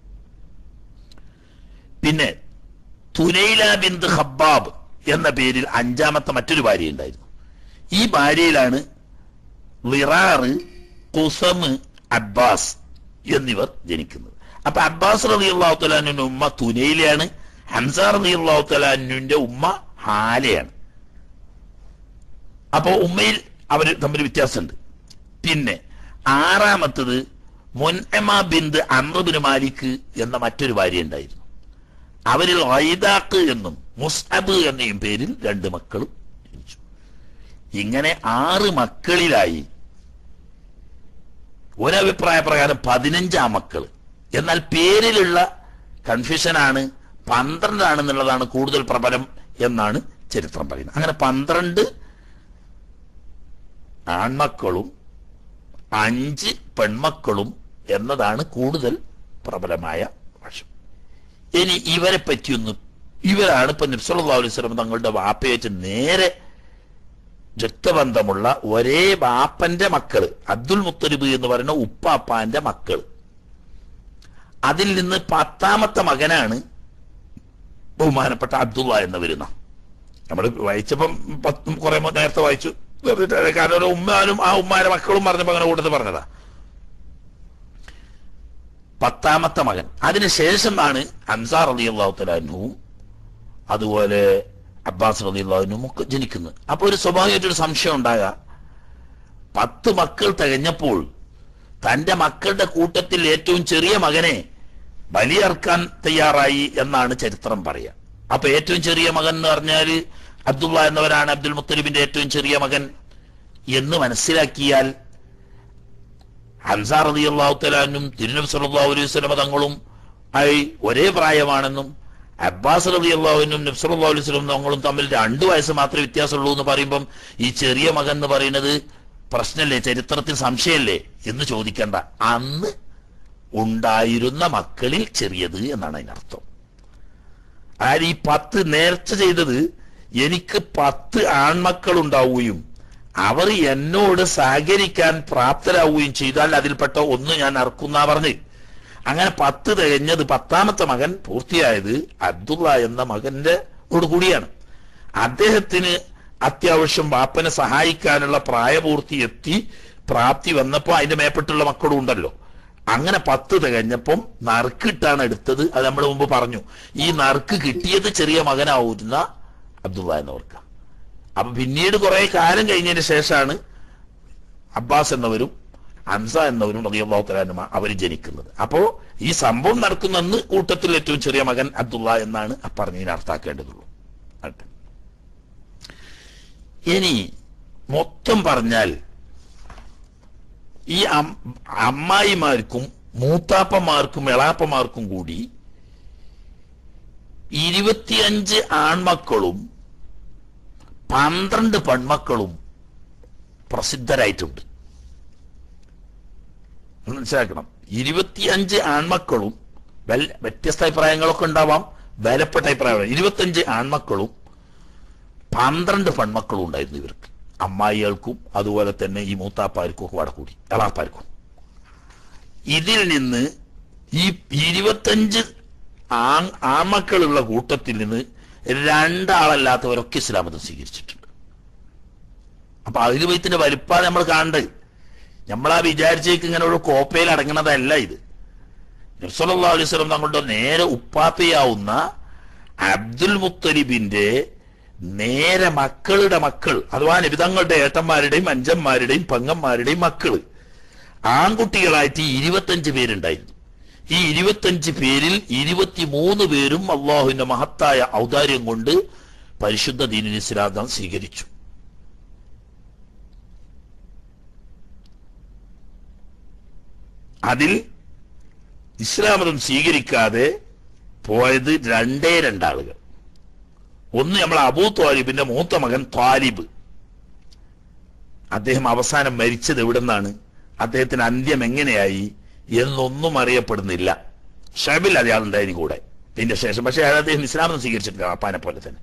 പിന്നെ തുനൈല ബിന്ദ് ഹബ്ബാബ് എന്ന പേരിൽ അഞ്ചാമത്തെ മറ്റൊരു ഭാര്യ ഉണ്ടായിരുന്നു ഈ ഭാര്യയിലാണ് ലിറാറ് കുസമ് അബ്ബാസ് എന്നിവർ ജനിക്കുന്നത് അപ്പൊ അബ്ബാസ് റലി അള്ളാഹു തലാനുവിന്റെ ഉമ്മ തുനയിലാണ് ഹംസ റലി അള്ളാഹു തലാനുവിന്റെ ഉമ്മ ഹാലയാണ് അപ്പോ ഉമ്മയിൽ അവര് തമ്മിൽ വ്യത്യാസമുണ്ട് പിന്നെ ആറാമത്തത് മുൻഎമ ബിന്ദ് അമ്രബിന് മാലിക് എന്ന മറ്റൊരു ഭാര്യ ഉണ്ടായിരുന്നു അവരിൽ ഐദാക്ക് എന്നും മുസ്അബ് എന്നയും പേരിൽ രണ്ട് മക്കളും ജനിച്ചു ഇങ്ങനെ ആറ് മക്കളിലായി ഒരഭിപ്രായ പ്രകാരം പതിനഞ്ചാം മക്കൾ എന്നാൽ പേരിലുള്ള കൺഫ്യൂഷനാണ് പന്ത്രണ്ടാണെന്നുള്ളതാണ് കൂടുതൽ പ്രബലം എന്നാണ് ചരിത്രം പറയുന്നത് അങ്ങനെ പന്ത്രണ്ട് ആൺമക്കളും അഞ്ച് പെൺമക്കളും എന്നതാണ് കൂടുതൽ പ്രബലമായ വശം ഇനി ഇവരെ പറ്റിയൊന്ന് ഇവരാണ് ഇപ്പൊ നബ്സല്ലാ അലൈഹി സ്വലം തങ്ങളുടെ വാപ്പയെ വെച്ച് നേരെ രക്തബന്ധമുള്ള ഒരേ ബാപ്പന്റെ മക്കള് അബ്ദുൽ മുത്തലിബ് എന്ന് പറയുന്ന ഉപ്പാപ്പാന്റെ മക്കള് അതിൽ നിന്ന് പത്താമത്തെ മകനാണ് ബഹുമാനപ്പെട്ട അബ്ദുള്ള എന്ന് വരുന്ന നമ്മൾ വായിച്ചപ്പം പത്തും കുറെ നേരത്തെ വായിച്ചു വെറുതെ കാരണം ഒരു ഉമ്മാനും ആ ഉമ്മാരെ മക്കളും പറഞ്ഞപ്പോ അങ്ങനെ കൂട്ടത്തിൽ പറഞ്ഞതാ പത്താമത്തെ മകൻ അതിനുശേഷമാണ് അൻസാർ അലി അള്ളാഹു തലാനുവും അതുപോലെ അബ്ബാസ് റലി അള്ളാഹുനും ഒക്കെ ജനിക്കുന്നത് അപ്പൊ ഒരു സ്വാഭാവികമായിട്ടൊരു സംശയം ഉണ്ടാകാം പത്ത് മക്കൾ തികഞ്ഞപ്പോൾ തന്റെ മക്കളുടെ കൂട്ടത്തിൽ ഏറ്റവും ചെറിയ മകനെ ബലിയർക്കാൻ തയ്യാറായി എന്നാണ് ചരിത്രം പറയുക അപ്പൊ ഏറ്റവും ചെറിയ മകൻ എന്ന് പറഞ്ഞാൽ അബ്ദുള്ള എന്നവരാണ് അബ്ദുൽ മുത്തലിബിന്റെ ഏറ്റവും ചെറിയ മകൻ എന്ന് മനസ്സിലാക്കിയാൽ ഹംസാർ അലി അള്ളാഹു തലാനും തിരുനബി സല്ലല്ലാഹു അലൈഹി വസല്ലമ തങ്ങളും ആയി ഒരേ പ്രായമാണെന്നും അബ്ബാസ് റബി അള്ളാഹുവിനും നബ്സല്ലാ അലൈഹി സ്വലം തങ്ങളും തമ്മിൽ രണ്ടു വയസ്സ് മാത്രമേ വ്യത്യാസമുള്ളൂ എന്ന് പറയുമ്പം ഈ ചെറിയ മകൻ എന്ന് പറയുന്നത് പ്രശ്നല്ലേ ചരിത്രത്തിൽ സംശയമല്ലേ എന്ന് ചോദിക്കേണ്ട അന്ന് ഉണ്ടായിരുന്ന മക്കളിൽ ചെറിയത് എന്നാണ് അതിനർത്ഥം ആര് ഈ പത്ത് നേർച്ച ചെയ്തത് എനിക്ക് പത്ത് ആൺമക്കൾ ഉണ്ടാവുകയും അവർ എന്നോട് സഹകരിക്കാൻ പ്രാപ്തരാവുകയും ചെയ്താൽ അതിൽപ്പെട്ട ഒന്ന് ഞാൻ അറക്കുന്ന പറഞ്ഞ് അങ്ങനെ പത്ത് തികഞ്ഞത് പത്താമത്തെ മകൻ പൂർത്തിയായത് അബ്ദുള്ള എന്ന മകന്റെ കൂടിയാണ് അദ്ദേഹത്തിന് അത്യാവശ്യം ബാപ്പനെ സഹായിക്കാനുള്ള പ്രായപൂർത്തി എത്തി പ്രാപ്തി വന്നപ്പോ അതിന്റെ മേപ്പെട്ടുള്ള മക്കളും ഉണ്ടല്ലോ അങ്ങനെ പത്ത് തികഞ്ഞപ്പം നറുക്കിട്ടാണ് എടുത്തത് അത് നമ്മൾ മുമ്പ് പറഞ്ഞു ഈ നറുക്ക് കിട്ടിയത് ചെറിയ മകനാവുന്ന അബ്ദുള്ള എന്നവർക്ക് അപ്പൊ പിന്നീട് കുറെ കാലം കഴിഞ്ഞതിന് ശേഷമാണ് അബ്ബാസ് എന്നവരും അൻസ എന്നവരും റളിയല്ലാഹു തആല അവർ ജനിക്കുന്നത് അപ്പോ ഈ സംഭവം നടക്കുന്ന കൂട്ടത്തിൽ ഏറ്റവും ചെറിയ മകൻ അബ്ദുള്ള എന്നാണ് ആ പറഞ്ഞതിന് അർത്ഥാക്കേണ്ടതുള്ളൂ ആട്ടെ. ഇനി മൊത്തം പറഞ്ഞാൽ ഈ അം- അമ്മായിമാർക്കും മൂത്താപ്പന്മാർക്കും എളാപ്പന്മാർക്കും കൂടി ഇരുപത്തിയഞ്ച് ആൺമക്കളും പന്ത്രണ്ട് പെൺമക്കളും പ്രസിദ്ധരായിട്ടുണ്ട് മനസ്സിലാക്കണം ഇരുപത്തിയഞ്ച് ആൺമക്കളും വെൽ- വ്യത്യസ്ത അഭിപ്രായങ്ങളൊക്കെ ഉണ്ടാവാം ബലപ്പെട്ട അഭിപ്രായങ്ങൾ ഇരുപത്തിയഞ്ച് ആൺമക്കളും പന്ത്രണ്ട് പെൺമക്കളും ഉണ്ടായിരുന്നു ഇവർക്ക് അമ്മായികൾക്കും അതുപോലെ തന്നെ ഈ മൂത്താപ്പാർക്കും ഒക്കെ വട കൂടി എളാപ്പാർക്കും ഇതിൽ നിന്ന് ഈ ഇരുപത്തഞ്ച് ആൺ ആൺമക്കളുള്ള കൂട്ടത്തിൽ നിന്ന് രണ്ടാളല്ലാത്തവരൊക്കെ ഇസ്ലാം മതം സ്വീകരിച്ചിട്ടുണ്ട് അപ്പൊ അതിൽ വൈത്തിന്റെ വലിപ്പാണ് നമ്മൾ കാണേണ്ടത് നമ്മളാ വിചാരിച്ചേക്ക് ഇങ്ങനെ ഒരു കോപ്പയിൽ അടങ്ങണതല്ല ഇത് നബ്സല്ലാ അലൈഹി സ്വലം തങ്ങളുടെ നേരെ ഉപ്പാപ്പയാവുന്ന അബ്ദുൽ മുത്തലിബിന്റെ നേരെ മക്കളുടെ മക്കൾ അഥവാ നിബിതങ്ങളുടെ ഏട്ടന്മാരുടെയും അഞ്ചന്മാരുടെയും പങ്ങന്മാരുടെയും മക്കള് ആൺകുട്ടികളായിട്ട് ഇരുപത്തഞ്ച് പേരുണ്ടായിരുന്നു ഈ ഇരുപത്തഞ്ച് പേരിൽ ഇരുപത്തിമൂന്ന് പേരും അള്ളാഹുവിന്റെ മഹത്തായ ഔദാര്യം കൊണ്ട് പരിശുദ്ധ ദീനുൽ ഇസ്ലാം സ്വീകരിച്ചു അതിൽ ഇസ്ലാം മതം സ്വീകരിക്കാതെ പോയത് രണ്ടേ രണ്ടാളുകൾ ഒന്ന് നമ്മൾ അബൂ ത്വാലിബിന്റെ മൂത്ത മകൻ ത്വാലിബ് അദ്ദേഹം അവസാനം മരിച്ചത് എവിടെ നിന്നാണ് അദ്ദേഹത്തിന് അന്ത്യം എങ്ങനെയായി എന്നൊന്നും അറിയപ്പെടുന്നില്ല ഷബിൽ അയാളുണ്ടായിരുന്നു കൂടെ ഇതിന്റെ ശേഷം പക്ഷേ അയാൾ അദ്ദേഹം ഇസ്ലാമം സ്വീകരിച്ചിട്ടില്ല അപ്പാനെ പോലെ തന്നെ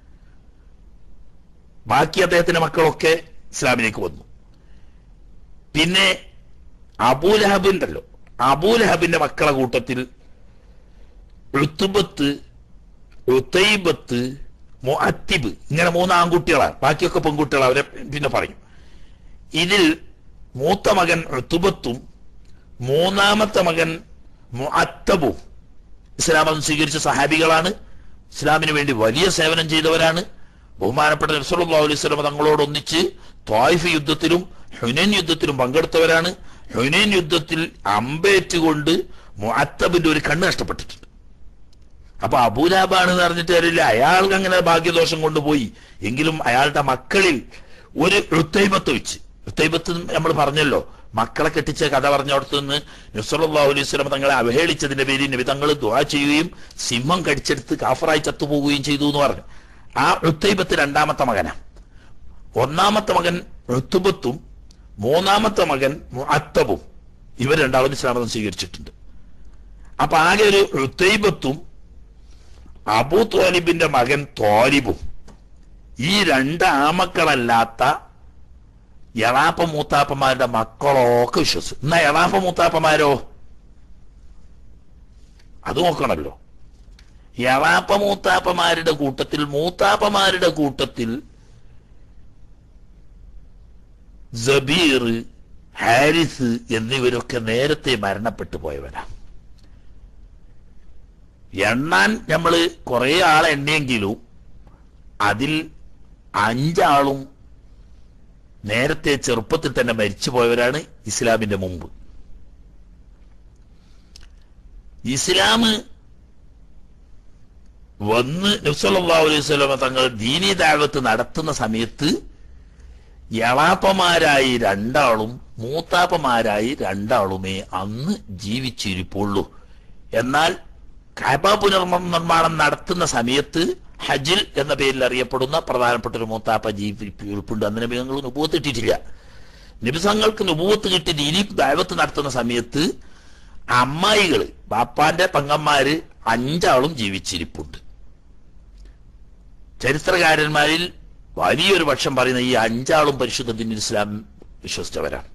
ബാക്കി അദ്ദേഹത്തിന്റെ മക്കളൊക്കെ ഇസ്ലാമിലേക്ക് വന്നു പിന്നെ അബൂലഹബ് ഉണ്ടല്ലോ അബൂലഹബിന്റെ മക്കളെ കൂട്ടത്തിൽ ഋത്തുബത്ത് ഋത്തൈബത്ത് മുഅത്തിബ് ഇങ്ങനെ മൂന്ന് ആൺകുട്ടികളാണ് ബാക്കിയൊക്കെ പെൺകുട്ടികൾ അവരെ പിന്നെ പറയും ഇതിൽ മൂത്ത മകൻ ഋത്തുബത്തും മൂന്നാമത്തെ മകൻ മുഅത്തബും ഇസ്ലാമം സ്വീകരിച്ച സഹാബികളാണ് ഇസ്ലാമിന് വേണ്ടി വലിയ സേവനം ചെയ്തവരാണ് ബഹുമാനപ്പെട്ട നബ്സല്ലാ അലൈഹി സ്വലം തങ്ങളോടൊന്നിച്ച് ത്വായിഫ് യുദ്ധത്തിലും ഹുനൈൻ യുദ്ധത്തിലും പങ്കെടുത്തവരാണ് ഹുനൈൻ യുദ്ധത്തിൽ അമ്പേറ്റുകൊണ്ട് മുഅത്തബിന്റെ ഒരു കണ്ണ് നഷ്ടപ്പെട്ടിട്ടുണ്ട് അപ്പൊ അബൂലാബാണെന്ന് അറിഞ്ഞിട്ട് അറിയില്ല അയാൾക്ക് അങ്ങനെ ഭാഗ്യദോഷം കൊണ്ടുപോയി എങ്കിലും അയാളുടെ മക്കളിൽ ഒരു ഋത്തൈബത്ത് വെച്ച് ഋത്തൈബത്ത് നമ്മൾ പറഞ്ഞല്ലോ മക്കളെ കെട്ടിച്ച കഥ പറഞ്ഞോടത്ത് നിന്ന് നബ്സല്ലാ അലൈഹി സ്വലം തങ്ങളെ അവഹേളിച്ചതിന്റെ പേരിൽ നബി തങ്ങൾ ദുആ ചെയ്യുകയും സിംഹം കടിച്ചെടുത്ത് കാഫറായി ചത്തുപോവുകയും ചെയ്തു എന്ന് പറഞ്ഞു ആ ഋത്തൈബത്ത് രണ്ടാമത്തെ മകനാ ഒന്നാമത്തെ മകൻ ഋത്തുബത്തും മൂന്നാമത്തെ മകൻ മുഅത്തബും ഇവർ രണ്ടാളും ഇസ്ലാമതം സ്വീകരിച്ചിട്ടുണ്ട് അപ്പൊ ആകെ ഒരു ഋത്തൈബത്തും അബൂ തോലിബിന്റെ മകൻ തോലിബും ഈ രണ്ട് ആമക്കളല്ലാത്ത എളാപ്പ മൂത്താപ്പന്മാരുടെ മക്കളൊക്കെ വിശ്വസിച്ചു എന്നാ എളാപ്പ മൂത്താപ്പന്മാരോ അത് നോക്കണല്ലോ എളാപ്പ മൂത്താപ്പന്മാരുടെ കൂട്ടത്തിൽ മൂത്താപ്പന്മാരുടെ കൂട്ടത്തിൽ ജബീർ ഹാരിസ് എന്നിവരൊക്കെ നേരത്തെ മരണപ്പെട്ടു പോയവരാ എണ്ണാൻ നമ്മള് കുറെ ആളെ എണ്ണിയെങ്കിലും അതിൽ അഞ്ചാളും നേരത്തെ ചെറുപ്പത്തിൽ തന്നെ മരിച്ചു പോയവരാണ് ഇസ്ലാമിന്റെ മുമ്പ് ഇസ്ലാം വന്ന് നബ്സല്ലാ അലൈഹി സ്വലമ തങ്ങൾ ദീനി ദാവത്ത് നടത്തുന്ന സമയത്ത് എളാപ്പമാരായി രണ്ടാളും മൂത്താപ്പമാരായി രണ്ടാളുമേ അന്ന് ജീവിച്ചിരിപ്പുള്ളൂ എന്നാൽ കാബ പുനർനിർമ്മാണം നടത്തുന്ന സമയത്ത് ഹജിൽ എന്ന പേരിൽ അറിയപ്പെടുന്ന പ്രധാനപ്പെട്ട ഒരു മൂത്താപ്പ ജീവിപ്പിണ്ട് അന്ന് നബികൾ നുപൂവത്ത് കിട്ടിയിട്ടില്ല നിബിസങ്ങൾക്ക് നുപൂവത്ത് കിട്ടി ദീനി ദൈവത്ത് നടത്തുന്ന സമയത്ത് അമ്മായികള് ബാപ്പാന്റെ പെങ്ങന്മാര് അഞ്ചാളും ജീവിച്ചിരിപ്പുണ്ട് ചരിത്രകാരന്മാരിൽ വലിയൊരു പക്ഷം പറയുന്ന ഈ അഞ്ചാളും പരിശുദ്ധ ദീൻ ഇസ്ലാം വിശ്വസിച്ചവരാണ്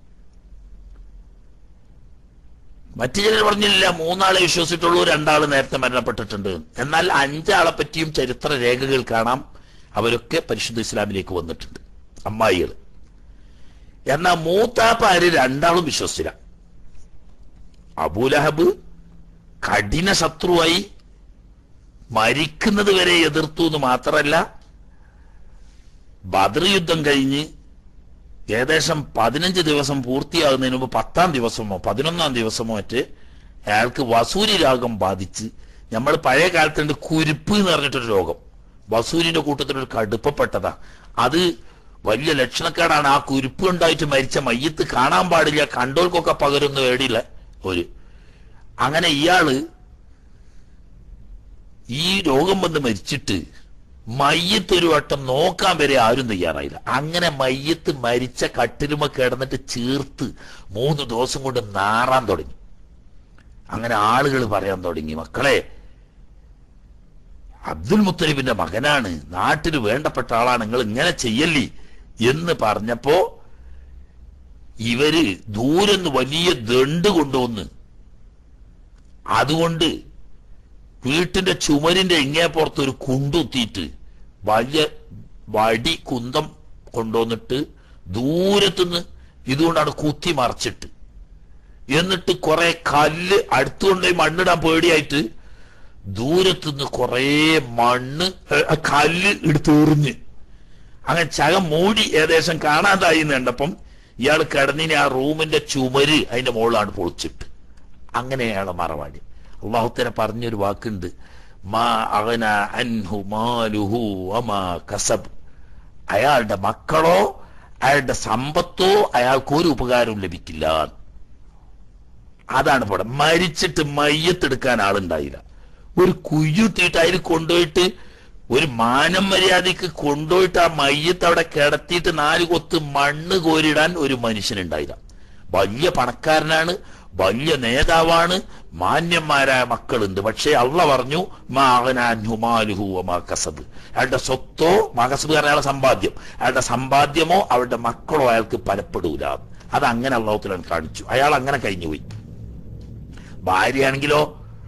മറ്റു ചിലർ പറഞ്ഞില്ല മൂന്നാളെ വിശ്വസിച്ചിട്ടുള്ളൂ രണ്ടാള് നേരത്തെ മരണപ്പെട്ടിട്ടുണ്ട് എന്നാൽ അഞ്ചാളെ പറ്റിയും ചരിത്ര രേഖകൾ കാണാം അവരൊക്കെ പരിശുദ്ധ ഇസ്ലാമിലേക്ക് വന്നിട്ടുണ്ട് അമ്മായികൾ എന്നാൽ മൂത്താപ്പാര് രണ്ടാളും വിശ്വസിച്ചില്ല അബൂലഹബ് കഠിന ശത്രുവായി മരിക്കുന്നത് വരെ എതിർത്തു എന്ന് മാത്രമല്ല ബദർ യുദ്ധം കഴിഞ്ഞ് ഏകദേശം പതിനഞ്ച് ദിവസം പൂർത്തിയാകുന്നതിന് മുമ്പ് പത്താം ദിവസമോ പതിനൊന്നാം ദിവസമോ മറ്റ് അയാൾക്ക് വസൂരി രോഗം ബാധിച്ച് നമ്മൾ പഴയ കാലത്തുണ്ട് കുരുപ്പ് എന്ന് പറഞ്ഞിട്ടൊരു രോഗം വസൂരിന്റെ കൂട്ടത്തിലൊരു കടുപ്പപ്പെട്ടതാ അത് വലിയ ലക്ഷണക്കേടാണ് ആ കുരുപ്പ് ഉണ്ടായിട്ട് മരിച്ച മയ്യത്ത് കാണാൻ പാടില്ല കണ്ടോൾക്കൊക്കെ പകരുന്ന വേടിയില്ല ഒരു അങ്ങനെ ഇയാള് ഈ രോഗം വന്ന് മരിച്ചിട്ട് മയ്യത്ത് ഒരു വട്ടം നോക്കാൻ വരെ ആരും തയ്യാറായില്ല അങ്ങനെ മയ്യത്ത് മരിച്ച കട്ടിലുമ കിടന്നിട്ട് ചീർത്ത് മൂന്ന് ദിവസം കൊണ്ട് നാറാൻ തുടങ്ങി അങ്ങനെ ആളുകൾ പറയാൻ തുടങ്ങി മക്കളെ അബ്ദുൽ മുത്തലിബിന്റെ മകനാണ് നാട്ടിൽ വേണ്ടപ്പെട്ട ആളാണ് നിങ്ങൾ ഇങ്ങനെ ചെയ്യല്ലേ എന്ന് പറഞ്ഞപ്പോ ഇവര് ദൂരെന്ന് വലിയ ദണ്ട് കൊണ്ടുവന്ന് അതുകൊണ്ട് വീട്ടിന്റെ ചുമരിന്റെ ഇങ്ങേപ്പുറത്ത് ഒരു കുണ്ടുത്തിയിട്ട് വലിയ വടി കുന്തം കൊണ്ടുവന്നിട്ട് ദൂരത്തുനിന്ന് ഇതുകൊണ്ടാണ് കുത്തി മറച്ചിട്ട് എന്നിട്ട് കുറെ കല്ല് അടുത്തുകൊണ്ടുപോയി മണ്ണിടാൻ പേടിയായിട്ട് ദൂരത്തുനിന്ന് കുറേ മണ്ണ് ഏ, കല്ല് എടുത്തെറിഞ്ഞ് അങ്ങനെ ചകം മൂടി ഏകദേശം കാണാതായി എന്ന് കണ്ടപ്പം ഇയാൾ കിടന്നിന് ആ റൂമിന്റെ ചുമര് അതിന്റെ മുകളിലാണ് പൊളിച്ചിട്ട് അങ്ങനെ അയാളെ മറവാടി അള്ളാഹുത്തര പറഞ്ഞൊരു വാക്കുണ്ട് മാ അഗന അൻഹു മാലുഹു വമാ കസബ് അയാളുടെ മക്കളോ അയാളുടെ സമ്പത്തോ അയാൾക്ക് ഒരു ഉപകാരവും ലഭിക്കില്ല അതാണ് ഇവിടെ മരിച്ചിട്ട് മയ്യത്തെടുക്കാൻ ആളുണ്ടായില്ല ഒരു കുയ്യുത്തിയിട്ട് അതിൽ കൊണ്ടുപോയിട്ട് ഒരു മാനം മര്യാദക്ക് കൊണ്ടുപോയിട്ട് ആ മയ്യത്ത് അവിടെ കിടത്തിയിട്ട് നാല് കൊത്ത് മണ്ണ് കോരിടാൻ ഒരു മനുഷ്യനുണ്ടായില്ല വലിയ പണക്കാരനാണ് വലിയ നേതാവാണ് മാന്യന്മാരായ മക്കളുണ്ട് പക്ഷേ അള്ള പറഞ്ഞു മാകനാൻഹുമാലുഹു മാ കസബ് അയാളുടെ സ്വത്തോ മകസബ് അയാളുടെ സമ്പാദ്യം അയാളുടെ സമ്പാദ്യമോ അവരുടെ മക്കളോ അയാൾക്ക് ഫലപ്പെടൂല അത് അങ്ങനെ അള്ളാഹുത്തലാൻ കാണിച്ചു അയാൾ അങ്ങനെ കഴിഞ്ഞുപോയി ഭാര്യയാണെങ്കിലോ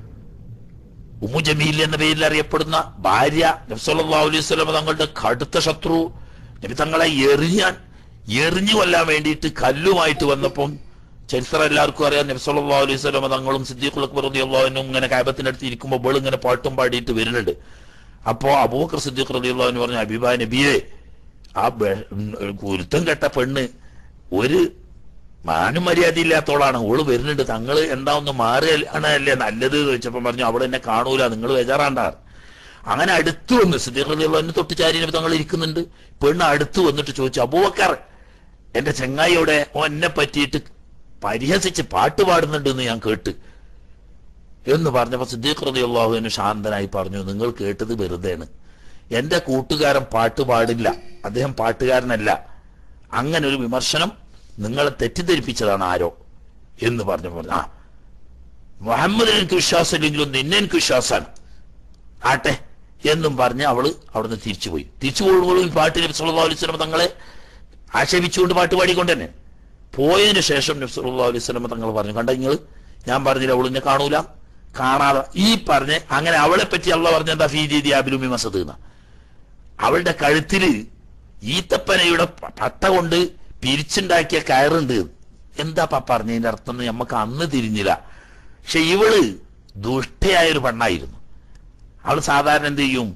ഉമ്മു ജമീൽ എന്ന പേരിൽ അറിയപ്പെടുന്ന ഭാര്യ നബ്സല്ലാ അലൈഹി സ്വലം തങ്ങളുടെ കടുത്ത ശത്രു നബി തങ്ങളെ എറിയാൻ എറിഞ്ഞു കൊല്ലാൻ വേണ്ടിയിട്ട് കല്ലുമായിട്ട് വന്നപ്പം ചരിത്രം എല്ലാവർക്കും അറിയാം നബ്സല്ലാ അലൈഹി സ്വലം തങ്ങളും സിദ്ദീഖുൽ അക്ബർ റളിയല്ലാഹുവിനും ഇങ്ങനെ കായബത്തിന്റെ അടുത്ത് ഇരിക്കുമ്പോൾ ബേൾ ഇങ്ങനെ പാട്ടും പാടിയിട്ട് വരുന്നുണ്ട് അപ്പോ അബൂബക്കർ സിദ്ദീഖ് റളിയല്ലാഹു പറഞ്ഞു അബിബാ നബിയെ ആ ബെ- കുരുത്തം കെട്ട പെണ്ണ് ഒരു മാനും മര്യാദ ഇല്ലാത്തോളാണ് ഓള് വരുന്നുണ്ട് തങ്ങള് എന്താ ഒന്ന് മാറുകയാണല്ലേ നല്ലത് എന്ന് ചോദിച്ചപ്പോ പറഞ്ഞു അവിടെ എന്നെ കാണൂല നിങ്ങൾ ബേജാറാണ്ടാർ അങ്ങനെ അടുത്ത് വന്ന് സിദ്ദീഖ് തൊട്ട് ചാരി തങ്ങൾ ഇരിക്കുന്നുണ്ട് പെണ്ണ് അടുത്ത് വന്നിട്ട് ചോദിച്ചു അബൂബക്കർ എന്റെ ചെങ്ങായിയോടെ ഓ എന്നെ പറ്റിയിട്ട് പരിഹസിച്ച് പാട്ട് പാടുന്നുണ്ട് എന്ന് ഞാൻ കേട്ട് എന്ന് പറഞ്ഞപ്പോ സിദ്ദീഖ് റതി അള്ളാഹുവിന് ശാന്തനായി പറഞ്ഞു നിങ്ങൾ കേട്ടത് വെറുതെയാണ് എന്റെ കൂട്ടുകാരൻ പാട്ട് പാടില്ല അദ്ദേഹം പാട്ടുകാരനല്ല അങ്ങനെ ഒരു വിമർശനം നിങ്ങളെ തെറ്റിദ്ധരിപ്പിച്ചതാണ് ആരോ എന്ന് പറഞ്ഞു പറഞ്ഞു ആ മുഹമ്മദിന് എനിക്ക് വിശ്വാസമില്ലെങ്കിലും നിന്നെ എനിക്ക് വിശ്വാസമാണ് ആട്ടെ എന്നും പറഞ്ഞ് അവള് അവിടുന്ന് തിരിച്ചുപോയി തിരിച്ചു പോകുമ്പോഴും ഈ പാട്ട് നബി സല്ലല്ലാഹു അലൈഹി വസല്ലം തങ്ങളെ ആക്ഷേപിച്ചുകൊണ്ട് പാട്ട് പാടിക്കൊണ്ട് തന്നെ പോയതിനു ശേഷം നബി സല്ലല്ലാഹു അലൈഹി വസല്ലം തങ്ങൾ പറഞ്ഞു കണ്ട നിങ്ങൾ ഞാൻ പറഞ്ഞില്ല അവൾ എന്നെ കാണൂല കാണാതെ ഈ പറഞ്ഞ് അങ്ങനെ അവളെ പറ്റി അള്ള പറഞ്ഞ എന്താ ഫീ രീതി അബിലുമി മസദ് എന്ന അവളുടെ കഴുത്തില് ഈത്തപ്പനയുടെ പ- പട്ട കൊണ്ട് പിരിച്ചുണ്ടാക്കിയ കയറുണ്ട് എന്താ പ പറഞ്ഞതിന്റെ അർത്ഥം എന്ന് നമുക്ക് അന്ന് തിരിഞ്ഞില്ല പക്ഷെ ഇവള് ദുഷ്ടയായ ഒരു പെണ്ണായിരുന്നു അവൾ സാധാരണ എന്ത് ചെയ്യും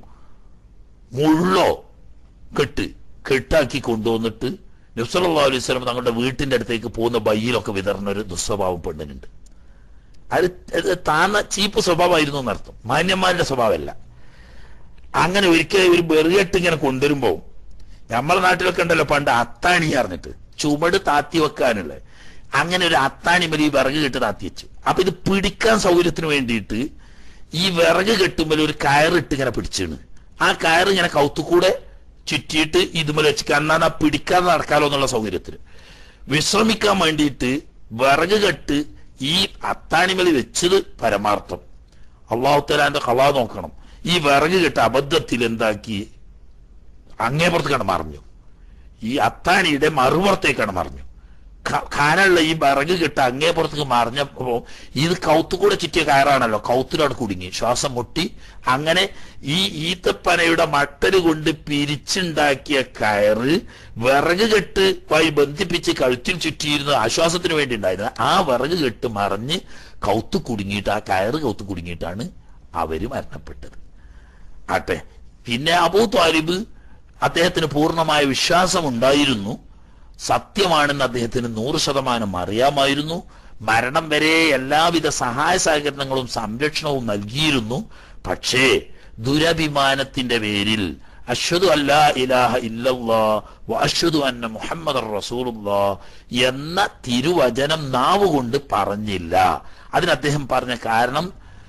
മുള്ളോ കെട്ട് കെട്ടാക്കി കൊണ്ടുവന്നിട്ട് നബ്സല്ലാ അലൈഹി സ്വലം തങ്ങളുടെ വീട്ടിന്റെ അടുത്തേക്ക് പോകുന്ന ബയ്യിലൊക്കെ വിതറുന്ന ഒരു ദുസ്വഭാവം പെണ്ണിനുണ്ട് അത് അത് താന്ന ചീപ്പ് സ്വഭാവമായിരുന്നു എന്നർത്ഥം മാന്യന്മാരുടെ സ്വഭാവമല്ല അങ്ങനെ ഒരിക്കൽ ഒരു ബെറുകെട്ട് ഇങ്ങനെ കൊണ്ടുവരുമ്പോ നമ്മളെ നാട്ടിലൊക്കെ ഉണ്ടല്ലോ പണ്ട് അത്താണി അറിഞ്ഞിട്ട് ചുമട് താത്തി വെക്കാനുള്ള അങ്ങനെ ഒരു അത്താണി മതി ഈ വിറക് കെട്ട് താത്തി വെച്ചു അപ്പൊ ഇത് പിടിക്കാൻ സൗകര്യത്തിന് വേണ്ടിയിട്ട് ഈ വിറക് കെട്ടുമ്പോൾ ഒരു കയറിട്ട് ഇങ്ങനെ പിടിച്ചാണ് ആ കയറ് ഇങ്ങനെ കൗത്തുകൂടെ ചുറ്റിയിട്ട് ഇതുപോലെ വെച്ച് കാരണം ആ പിടിക്കാതെ നടക്കാലോ എന്നുള്ള സൗകര്യത്തിന് വിശ്രമിക്കാൻ വേണ്ടിയിട്ട് വിറക് കെട്ട് ഈ അത്താണിമലി വെച്ചത് പരമാർത്ഥം അള്ളാഹുത്തലാന്റെ കളാ നോക്കണം ഈ വിറക് കെട്ട് അബദ്ധത്തിൽ എന്താക്കി അങ്ങേപ്പുറത്തേക്കാണ് മറിഞ്ഞു ഈ അത്താണിയുടെ മറുപുറത്തേക്കാണ് മറിഞ്ഞു ക- കാനുള്ള ഈ വിറക് കെട്ട് അങ്ങേപ്പുറത്തേക്ക് മറിഞ്ഞപ്പോ ഇത് കൗത്തുകൂടെ ചുറ്റിയ കയറാണല്ലോ കൗത്തിലാണ് കുടുങ്ങി ശ്വാസം മുട്ടി അങ്ങനെ ഈ ഈത്തപ്പനയുടെ മട്ടല് കൊണ്ട് പിരിച്ചുണ്ടാക്കിയ കയറ് വിറക് കെട്ട് വായി ബന്ധിപ്പിച്ച് കഴുത്തിൽ ചുറ്റിയിരുന്ന ആശ്വാസത്തിന് വേണ്ടി ഉണ്ടായിരുന്നത് ആ വിറക് കെട്ട് മറിഞ്ഞ് കൗത്ത് കുടുങ്ങിയിട്ട് ആ കയറ് കൗത്ത് കുടുങ്ങിയിട്ടാണ് അവര് മരണപ്പെട്ടത് ആട്ടെ പിന്നെ അബൂ താലിബ് അദ്ദേഹത്തിന് പൂർണ്ണമായ വിശ്വാസം ഉണ്ടായിരുന്നു സത്യമാണെന്ന് അദ്ദേഹത്തിന് നൂറ് ശതമാനം അറിയാമായിരുന്നു മരണം വരെ എല്ലാവിധ സഹായ സഹകരണങ്ങളും സംരക്ഷണവും നൽകിയിരുന്നു പക്ഷേ ദുരഭിമാനത്തിന്റെ പേരിൽ അശ്വതു അല്ലാ ഇലാഹ ഇല്ലല്ലാ വ അശ്വതു അന്ന മുഹമ്മദ് റസൂലുള്ളാ എന്ന തിരുവചനം നാവുകൊണ്ട് പറഞ്ഞില്ല അതിന് അദ്ദേഹം പറഞ്ഞ കാരണം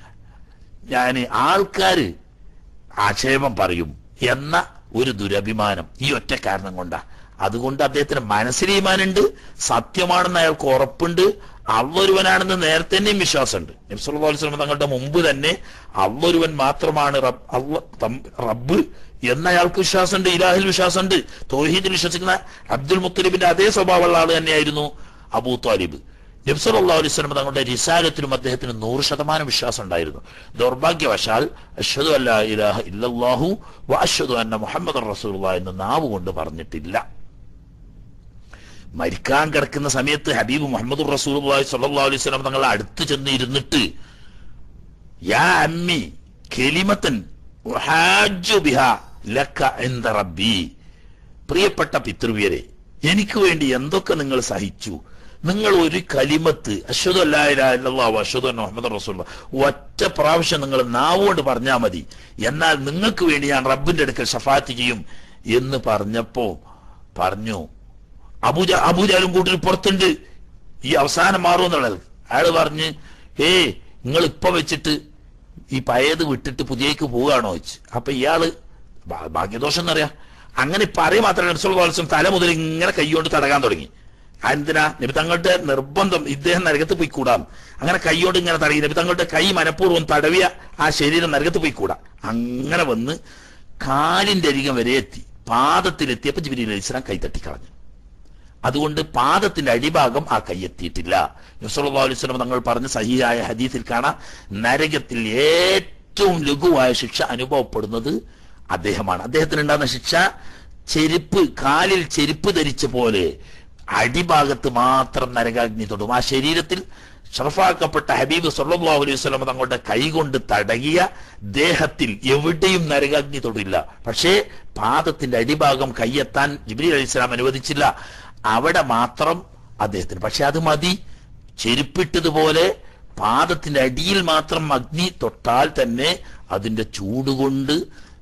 ഞാൻ ആൾക്കാര് ആക്ഷേപം പറയും എന്ന ഒരു ദുരഭിമാനം ഈ ഒറ്റ കാരണം കൊണ്ടാ അതുകൊണ്ട് അദ്ദേഹത്തിന് മനസ്സിൽ ഈമാനുണ്ട് സത്യമാണെന്ന് അയാൾക്ക് ഉറപ്പുണ്ട് അവൊരുവനാണെന്ന് നേരത്തെ തന്നെയും വിശ്വാസമുണ്ട് നബ്സുല്ലാസ്ലം തങ്ങളുടെ മുമ്പ് തന്നെ അവൊരുവൻ മാത്രമാണ് റബ് അള്ള തം- റബ്ബ് എന്ന അയാൾക്ക് വിശ്വാസമുണ്ട് ഇലാഹിൽ വിശ്വാസമുണ്ട് തോഹീദിൽ വിശ്വസിക്കുന്ന അബ്ദുൽ മുത്തലിബിന്റെ അതേ സ്വഭാവമുള്ള ആള് തന്നെയായിരുന്നു അബൂ താലിബ് നബ്സല്ലാ അലൈഹി സ്വലം തങ്ങളുടെ റിസാലത്തിലും അദ്ദേഹത്തിന് നൂറ് ശതമാനം വിശ്വാസം ഉണ്ടായിരുന്നു ദൗർഭാഗ്യവശാൽ അഷ്ഹദു അല്ലാ ഇലാഹ ഇല്ലല്ലാഹു വ അഷ്ഹദു അന്ന മുഹമ്മദ് റസൂലുള്ള എന്ന് നാവ് കൊണ്ട് പറഞ്ഞിട്ടില്ല മരിക്കാൻ കിടക്കുന്ന സമയത്ത് ഹബീബ് മുഹമ്മദ് റസൂൽ സല്ലാ അലൈഹി സ്വലം തങ്ങളെ അടുത്ത് ചെന്ന് ഇരുന്നിട്ട് യാ അമ്മി കെലിമത്തൻ ഉഹാജ്ജു ബിഹാ ലക്ക എന്ത റബ്ബി പ്രിയപ്പെട്ട പിതൃവ്യരെ എനിക്ക് വേണ്ടി എന്തൊക്കെ നിങ്ങൾ സഹിച്ചു നിങ്ങൾ ഒരു കലിമത്ത് അശ്വതു അല്ലാഹു അശ്വതു മുഹമ്മദ് റസൂൽ ഒറ്റ പ്രാവശ്യം നിങ്ങൾ നാവുകൊണ്ട് പറഞ്ഞാൽ മതി എന്നാൽ നിങ്ങൾക്ക് വേണ്ടി ഞാൻ റബ്ബിന്റെ അടുക്കൽ ഷഫാത്ത് ചെയ്യും എന്ന് പറഞ്ഞപ്പോ പറഞ്ഞു അബൂജ അബൂജാലും കൂട്ടിൽ പുറത്തുണ്ട് ഈ അവസാനം മാറുമെന്നുള്ളത് അയാള് പറഞ്ഞ് ഏ നിങ്ങൾ ഇപ്പൊ വെച്ചിട്ട് ഈ പഴയത് വിട്ടിട്ട് പുതിയേക്ക് പോവുകയാണോ വെച്ച് അപ്പൊ ഇയാള് ഭാ- ഭാഗ്യദോഷം എന്നറിയാം അങ്ങനെ പറയും മാത്രമല്ല നബ്സുൽ തല മുതൽ ഇങ്ങനെ കൈകൊണ്ട് തടകാൻ തുടങ്ങി എന്തിനാ നബി തങ്ങളുടെ നിർബന്ധം ഇദ്ദേഹം നരകത്ത് പോയി കൂടാം അങ്ങനെ കൈയോട് ഇങ്ങനെ തടയി നബി തങ്ങളുടെ കൈ മനഃപൂർവ്വം തടവിയ ആ ശരീരം നരകത്ത് പോയി കൂടാ അങ്ങനെ വന്ന് കാലിന്റെ അരികം വരെ എത്തി പാദത്തിലെത്തിയപ്പോ ജിബിരി അലൈഹി ഇസ്ലാം കൈ തട്ടിക്കളഞ്ഞു അതുകൊണ്ട് പാദത്തിന്റെ അടിഭാഗം ആ കൈയെത്തിയിട്ടില്ല നബ്സല്ലാ അലൈഹി സ്വലം തങ്ങൾ പറഞ്ഞ സഹിയായ ഹദീസിൽ കാണാം നരകത്തിൽ ഏറ്റവും ലഘുവായ ശിക്ഷ അനുഭവപ്പെടുന്നത് അദ്ദേഹമാണ് അദ്ദേഹത്തിന് ഉണ്ടാകുന്ന ശിക്ഷ ചെരുപ്പ് കാലിൽ ചെരുപ്പ് ധരിച്ച പോലെ അടിഭാഗത്ത് മാത്രം നരകാഗ്നി തൊടും ആ ശരീരത്തിൽ ഷറഫാക്കപ്പെട്ട ഹബീബ് സല്ലല്ലാഹു അലൈഹി വസല്ലം തങ്ങളുടെ കൈകൊണ്ട് തടകിയ ദേഹത്തിൽ എവിടെയും നരകാഗ്നി തൊടില്ല പക്ഷേ പാദത്തിന്റെ അടിഭാഗം കൈയെത്താൻ ജിബ്രീൽ അലൈഹി സ്വലാം അനുവദിച്ചില്ല അവിടെ മാത്രം അദ്ദേഹത്തിന് പക്ഷെ അത് മതി ചെരുപ്പിട്ടതുപോലെ പാദത്തിന്റെ അടിയിൽ മാത്രം അഗ്നി തൊട്ടാൽ തന്നെ അതിന്റെ ചൂടുകൊണ്ട്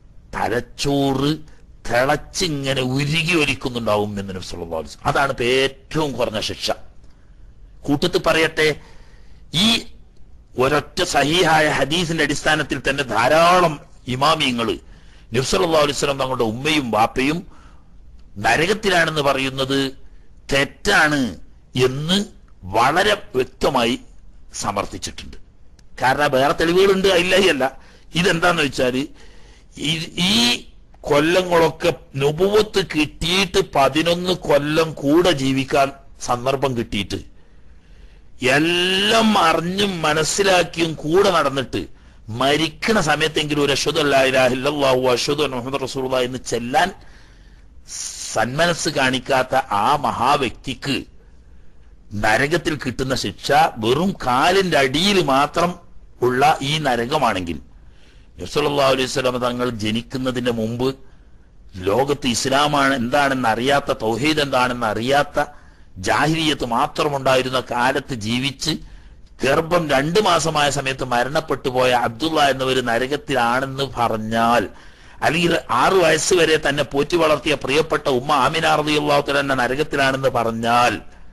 തലച്ചോറ് തിളച്ചിങ്ങനെ ഉരുകി ഒലിക്കുന്നുണ്ടാവും എന്ന് നബി സല്ലല്ലാഹു അലൈഹി വസല്ലം. അതാണ് ഇപ്പൊ ഏറ്റവും കുറഞ്ഞ ശിക്ഷ കൂട്ടത്തിൽ പറയട്ടെ ഈ ഒരൊറ്റ സഹീഹായ ഹദീസിന്റെ അടിസ്ഥാനത്തിൽ തന്നെ ധാരാളം ഇമാമിയങ്ങള് നബ്സല്ലാ അലൈവലം തങ്ങളുടെ ഉമ്മയും ബാപ്പയും നരകത്തിലാണെന്ന് പറയുന്നത് തെറ്റാണ് എന്ന് വളരെ വ്യക്തമായി സമർത്ഥിച്ചിട്ടുണ്ട് കാരണം വേറെ തെളിവുകളുണ്ട് ഇല്ലായല്ല ഇതെന്താന്ന് വെച്ചാല് ഈ- ഈ കൊല്ലങ്ങളൊക്കെ നുപുവത്ത് കിട്ടിയിട്ട് പതിനൊന്ന് കൊല്ലം കൂടെ ജീവിക്കാൻ സന്ദർഭം കിട്ടിയിട്ട് എല്ലാം അറിഞ്ഞും മനസ്സിലാക്കിയും കൂടെ നടന്നിട്ട് മരിക്കണ സമയത്തെങ്കിലും ഒരു അശ്വതു അല്ലാഹു അശ്വതു മുഹമ്മദ് റസൂള്ള എന്ന് ചെല്ലാൻ സന്മനസ് കാണിക്കാത്ത ആ മഹാവ്യക്തിക്ക് നരകത്തിൽ കിട്ടുന്ന ശിക്ഷ വെറും കാലിന്റെ അടിയിൽ മാത്രം ഉള്ള ഈ നരകമാണെങ്കിൽ നബ്സല്ലാ അലൈഹി സ്വലം തങ്ങൾ ജനിക്കുന്നതിന്റെ മുമ്പ് ലോകത്ത് ഇസ്ലാമാണ് എന്താണെന്ന് അറിയാത്ത തൗഹീദ് എന്താണെന്ന് അറിയാത്ത ജാഹിരിയത്ത് മാത്രമുണ്ടായിരുന്ന കാലത്ത് ജീവിച്ച് ഗർഭം രണ്ടു മാസമായ സമയത്ത് മരണപ്പെട്ടു പോയ അബ്ദുള്ള എന്നവർ നരകത്തിലാണെന്ന് പറഞ്ഞാൽ അല്ലെങ്കിൽ ആറു വയസ്സ് വരെ തന്നെ പോറ്റി വളർത്തിയ പ്രിയപ്പെട്ട ഉമ്മ ആമിന റളിയല്ലാഹു തന്നെ നരകത്തിലാണെന്ന് പറഞ്ഞാൽ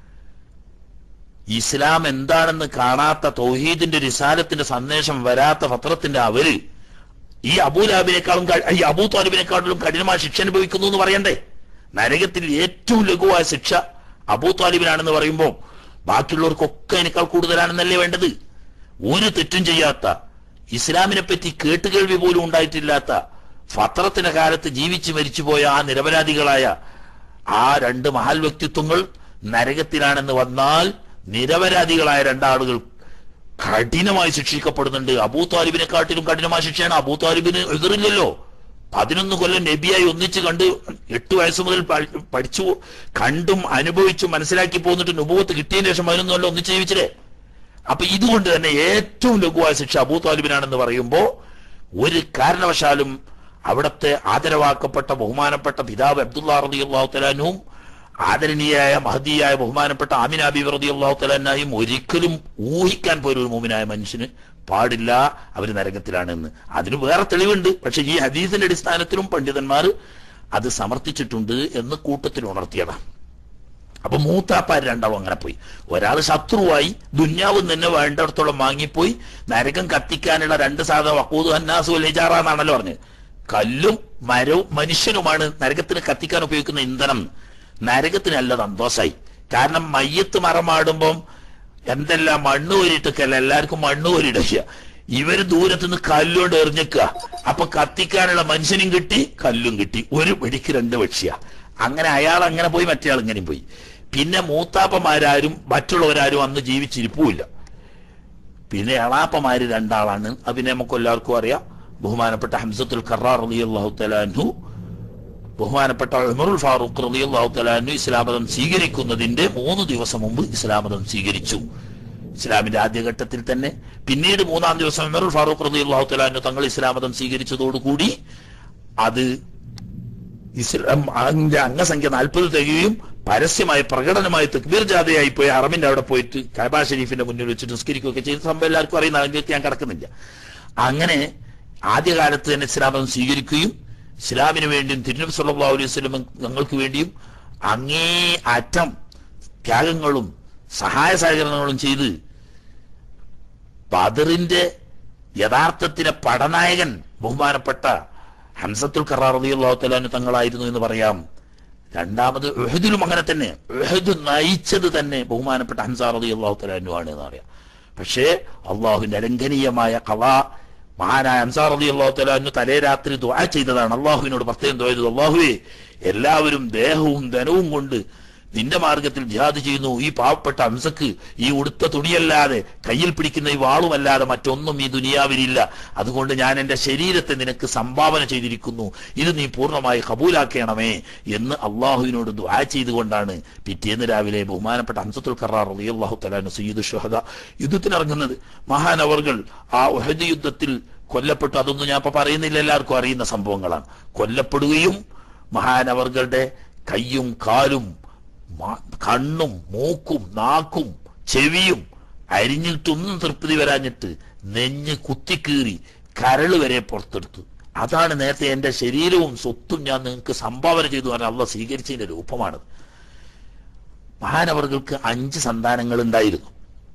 ഇസ്ലാം എന്താണെന്ന് കാണാത്ത തൗഹീദിന്റെ റിസാലത്തിന്റെ സന്ദേശം വരാത്ത പത്രത്തിന്റെ അവര് ഈ അബൂലാബിനേക്കാളും ക- ഈ അബൂ താലിബിനേക്കാളും കഠിനമായ ശിക്ഷ അനുഭവിക്കുന്നു എന്ന് പറയണ്ടേ നരകത്തിൽ ഏറ്റവും ലഘുവായ ശിക്ഷ അബൂ താലിബിനാണെന്ന് പറയുമ്പോൾ ബാക്കിയുള്ളവർക്കൊക്കെ അതിനേക്കാൾ കൂടുതലാണെന്നല്ലേ വേണ്ടത് ഒരു തെറ്റും ചെയ്യാത്ത ഇസ്ലാമിനെ പറ്റി കേട്ടുകേൾവി പോലും ഉണ്ടായിട്ടില്ലാത്ത ഫത്രത്തിന്റെ കാലത്ത് ജീവിച്ചു മരിച്ചുപോയ ആ നിരപരാധികളായ ആ രണ്ട് മഹാൽ വ്യക്തിത്വങ്ങൾ നരകത്തിലാണെന്ന് വന്നാൽ നിരപരാധികളായ രണ്ടാളുകൾ കഠിനമായി ശിക്ഷിക്കപ്പെടുന്നുണ്ട് അബൂ താലിബിനെക്കാട്ടിലും കഠിനമായ ശിക്ഷയാണ് അബൂ താലിബിന് എതിറില്ലല്ലോ പതിനൊന്ന് കൊല്ലം നബിയായി ഒന്നിച്ച് കണ്ട് എട്ട് വയസ്സ് മുതൽ പ- പഠിച്ചു കണ്ടും അനുഭവിച്ചും മനസ്സിലാക്കി പോന്നിട്ട് നുപവത്ത് കിട്ടിയതിന് ശേഷം പതിനൊന്ന് കൊല്ലം ഒന്നിച്ച് ജീവിച്ചില്ലേ അപ്പൊ ഇതുകൊണ്ട് തന്നെ ഏറ്റവും ലഘുവായ ശിക്ഷ അബൂ താലിബിനാണെന്ന് പറയുമ്പോ ഒരു കാരണവശാലും അവിടത്തെ ആദരവാക്കപ്പെട്ട ബഹുമാനപ്പെട്ട പിതാവ് അബ്ദുള്ള റതി അള്ളാഹു തലാനും ആദരണീയായ മഹദിയായ ബഹുമാനപ്പെട്ട ആമിന ബീബി റതി അള്ളാഹു തലാനായും ഒരിക്കലും ഊഹിക്കാൻ പോലും ഒരു മൂമിനായ മനുഷ്യന് പാടില്ല അവർ നരകത്തിലാണെന്ന് അതിന് വേറെ തെളിവുണ്ട് പക്ഷെ ഈ ഹദീസിന്റെ അടിസ്ഥാനത്തിലും പണ്ഡിതന്മാർ അത് സമർത്ഥിച്ചിട്ടുണ്ട് എന്ന് കൂട്ടത്തിൽ ഉണർത്തിയതാണ് അപ്പൊ മൂത്താപ്പാർ രണ്ടാളും അങ്ങനെ പോയി ഒരാൾ ശത്രുവായി ദുന്യാവ് തന്നെ വേണ്ടിടത്തോളം വാങ്ങിപ്പോയി നരകം കത്തിക്കാനുള്ള രണ്ട് സാധനം വക്കൂത് ഹന്നാസു ലിജാറ എന്നാണല്ലോ പറഞ്ഞത് കല്ലും മരവും മനുഷ്യനുമാണ് നരകത്തിന് കത്തിക്കാൻ ഉപയോഗിക്കുന്ന ഇന്ധനം നരകത്തിനല്ല സന്തോഷായി കാരണം മയ്യത്ത് മറമാടുമ്പം എന്തെല്ലാം മണ്ണ് കോരിട്ടൊക്കെയല്ല എല്ലാവർക്കും മണ്ണ് കോരിടുക ഇവര് ദൂരത്തുനിന്ന് കല്ലുകൊണ്ട് എറിഞ്ഞേക്കുക അപ്പൊ കത്തിക്കാനുള്ള മനുഷ്യനും കിട്ടി കല്ലും കിട്ടി ഒരു വെടിക്ക് രണ്ട് പക്ഷിയ അങ്ങനെ അയാൾ അങ്ങനെ പോയി മറ്റേ ആൾ ഇങ്ങനെയും പോയി പിന്നെ മൂത്താപ്പന്മാരാരും മറ്റുള്ളവരാരും അന്ന് ജീവിച്ചിരിപ്പുമില്ല പിന്നെ എളാപ്പമാര് രണ്ടാളാണ് അത് പിന്നെ നമുക്ക് എല്ലാവർക്കും അറിയാം ബഹുമാനപ്പെട്ട ഹംസത്തുൽ കറാർ റളിയല്ലാഹു തലാൻഹു ബഹുമാനപ്പെട്ട ഉമറുൽ ഫാറൂഖ് റളിയല്ലാഹു തലാൻഹു ഇസ്ലാമതം സ്വീകരിക്കുന്നതിന്റെ മൂന്ന് ദിവസം മുമ്പ് ഇസ്ലാമതം സ്വീകരിച്ചു ഇസ്ലാമിന്റെ ആദ്യഘട്ടത്തിൽ തന്നെ പിന്നീട് മൂന്നാം ദിവസം ഉമറുൽ ഫാറൂഖ് റതി അള്ളാഹു തലാനു തങ്ങൾ ഇസ്ലാം മതം സ്വീകരിച്ചതോടുകൂടി അത് ഇസ്ലാം അതിന്റെ അംഗസംഖ്യ നാൽപ്പത് തികയും പരസ്യമായി പ്രകടനമായി തക്ബീർ ജാഥയായി പോയി അറമിന്റെ അവിടെ പോയിട്ട് കൈബ ഷരീഫിന്റെ മുന്നിൽ വെച്ച് നിസ്കരിക്കുകയൊക്കെ ചെയ്ത സംഭവം എല്ലാവർക്കും അറിയുന്ന അതിലേക്ക് ഞാൻ കിടക്കുന്നില്ല അങ്ങനെ ആദ്യകാലത്ത് തന്നെ ഇസ്ലാം മതം സ്വീകരിക്കുകയും ഇസ്ലാമിന് വേണ്ടിയും തിരുനബി സല്ലല്ലാഹു അലൈഹി വസല്ലം ഞങ്ങൾക്ക് വേണ്ടിയും അങ്ങേ അറ്റം ത്യാഗങ്ങളും സഹായ സഹകരണങ്ങളും ചെയ്ത് ബദറിന്റെ യഥാർത്ഥത്തിലെ പടനായകൻ ബഹുമാനപ്പെട്ട ഹംസത്തുൽ കറാർ റളിയല്ലാഹു തആല തങ്ങളായിരുന്നു എന്ന് പറയാം രണ്ടാമത് ഉഹദിലും അങ്ങനെ തന്നെ ഉഹദ് നയിച്ചത് തന്നെ ബഹുമാനപ്പെട്ട ഹംസ റളിയല്ലാഹു തആല ആണ് എന്ന് പറയാം പക്ഷേ അള്ളാഹുവിന്റെ അലംഘനീയമായ കഥ മഹാനായ അൻസാർ അലി അള്ളാഹു തലാന്നു തലേ രാത്രി ദുആ ചെയ്തതാണ് അള്ളാഹുവിനോട് പ്രത്യേകം ദുആ ചെയ്തത് അള്ളാഹുവേ എല്ലാവരും ദേഹവും ധനവും കൊണ്ട് നിന്റെ മാർഗത്തിൽ ജിഹാദ് ചെയ്യുന്നു ഈ പാവപ്പെട്ട അംസക്ക് ഈ ഉടുത്ത തുണിയല്ലാതെ കയ്യിൽ പിടിക്കുന്ന ഈ വാളുമല്ലാതെ മറ്റൊന്നും ഈ ദുനിയാവിലില്ല അതുകൊണ്ട് ഞാൻ എന്റെ ശരീരത്തെ നിനക്ക് സംഭാവന ചെയ്തിരിക്കുന്നു ഇത് നീ പൂർണ്ണമായി കബൂലാക്കണമേ എന്ന് അള്ളാഹുവിനോട് ദുആ ചെയ്തുകൊണ്ടാണ് പിറ്റേന്ന് രാവിലെ ബഹുമാനപ്പെട്ട ഹംസത്തുൽ കറാർ അള്ളാഹു തലാനു സയ്യിദ് ഷുഹദ യുദ്ധത്തിനിറങ്ങുന്നത് മഹാനവർകൾ ആ ഉഹദ് യുദ്ധത്തിൽ കൊല്ലപ്പെട്ടു അതൊന്നും ഞാൻ ഇപ്പൊ പറയുന്നില്ല എല്ലാവർക്കും അറിയുന്ന സംഭവങ്ങളാണ് കൊല്ലപ്പെടുകയും മഹാനവർകളുടെ കയ്യും കാലും മ- കണ്ണും മൂക്കും നാക്കും ചെവിയും അരിഞ്ഞിട്ടൊന്നും തൃപ്തി വരാഞ്ഞിട്ട് നെഞ്ഞ് കുത്തിക്കീറി കരള് വരെ പുറത്തെടുത്തു അതാണ് നേരത്തെ എന്റെ ശരീരവും സ്വത്തും ഞാൻ നിങ്ങൾക്ക് സംഭാവന ചെയ്തു പറഞ്ഞ അള്ള സ്വീകരിച്ചതിന്റെ രൂപമാണത് മഹാനവർക്ക് അഞ്ച് സന്താനങ്ങൾ ഉണ്ടായിരുന്നു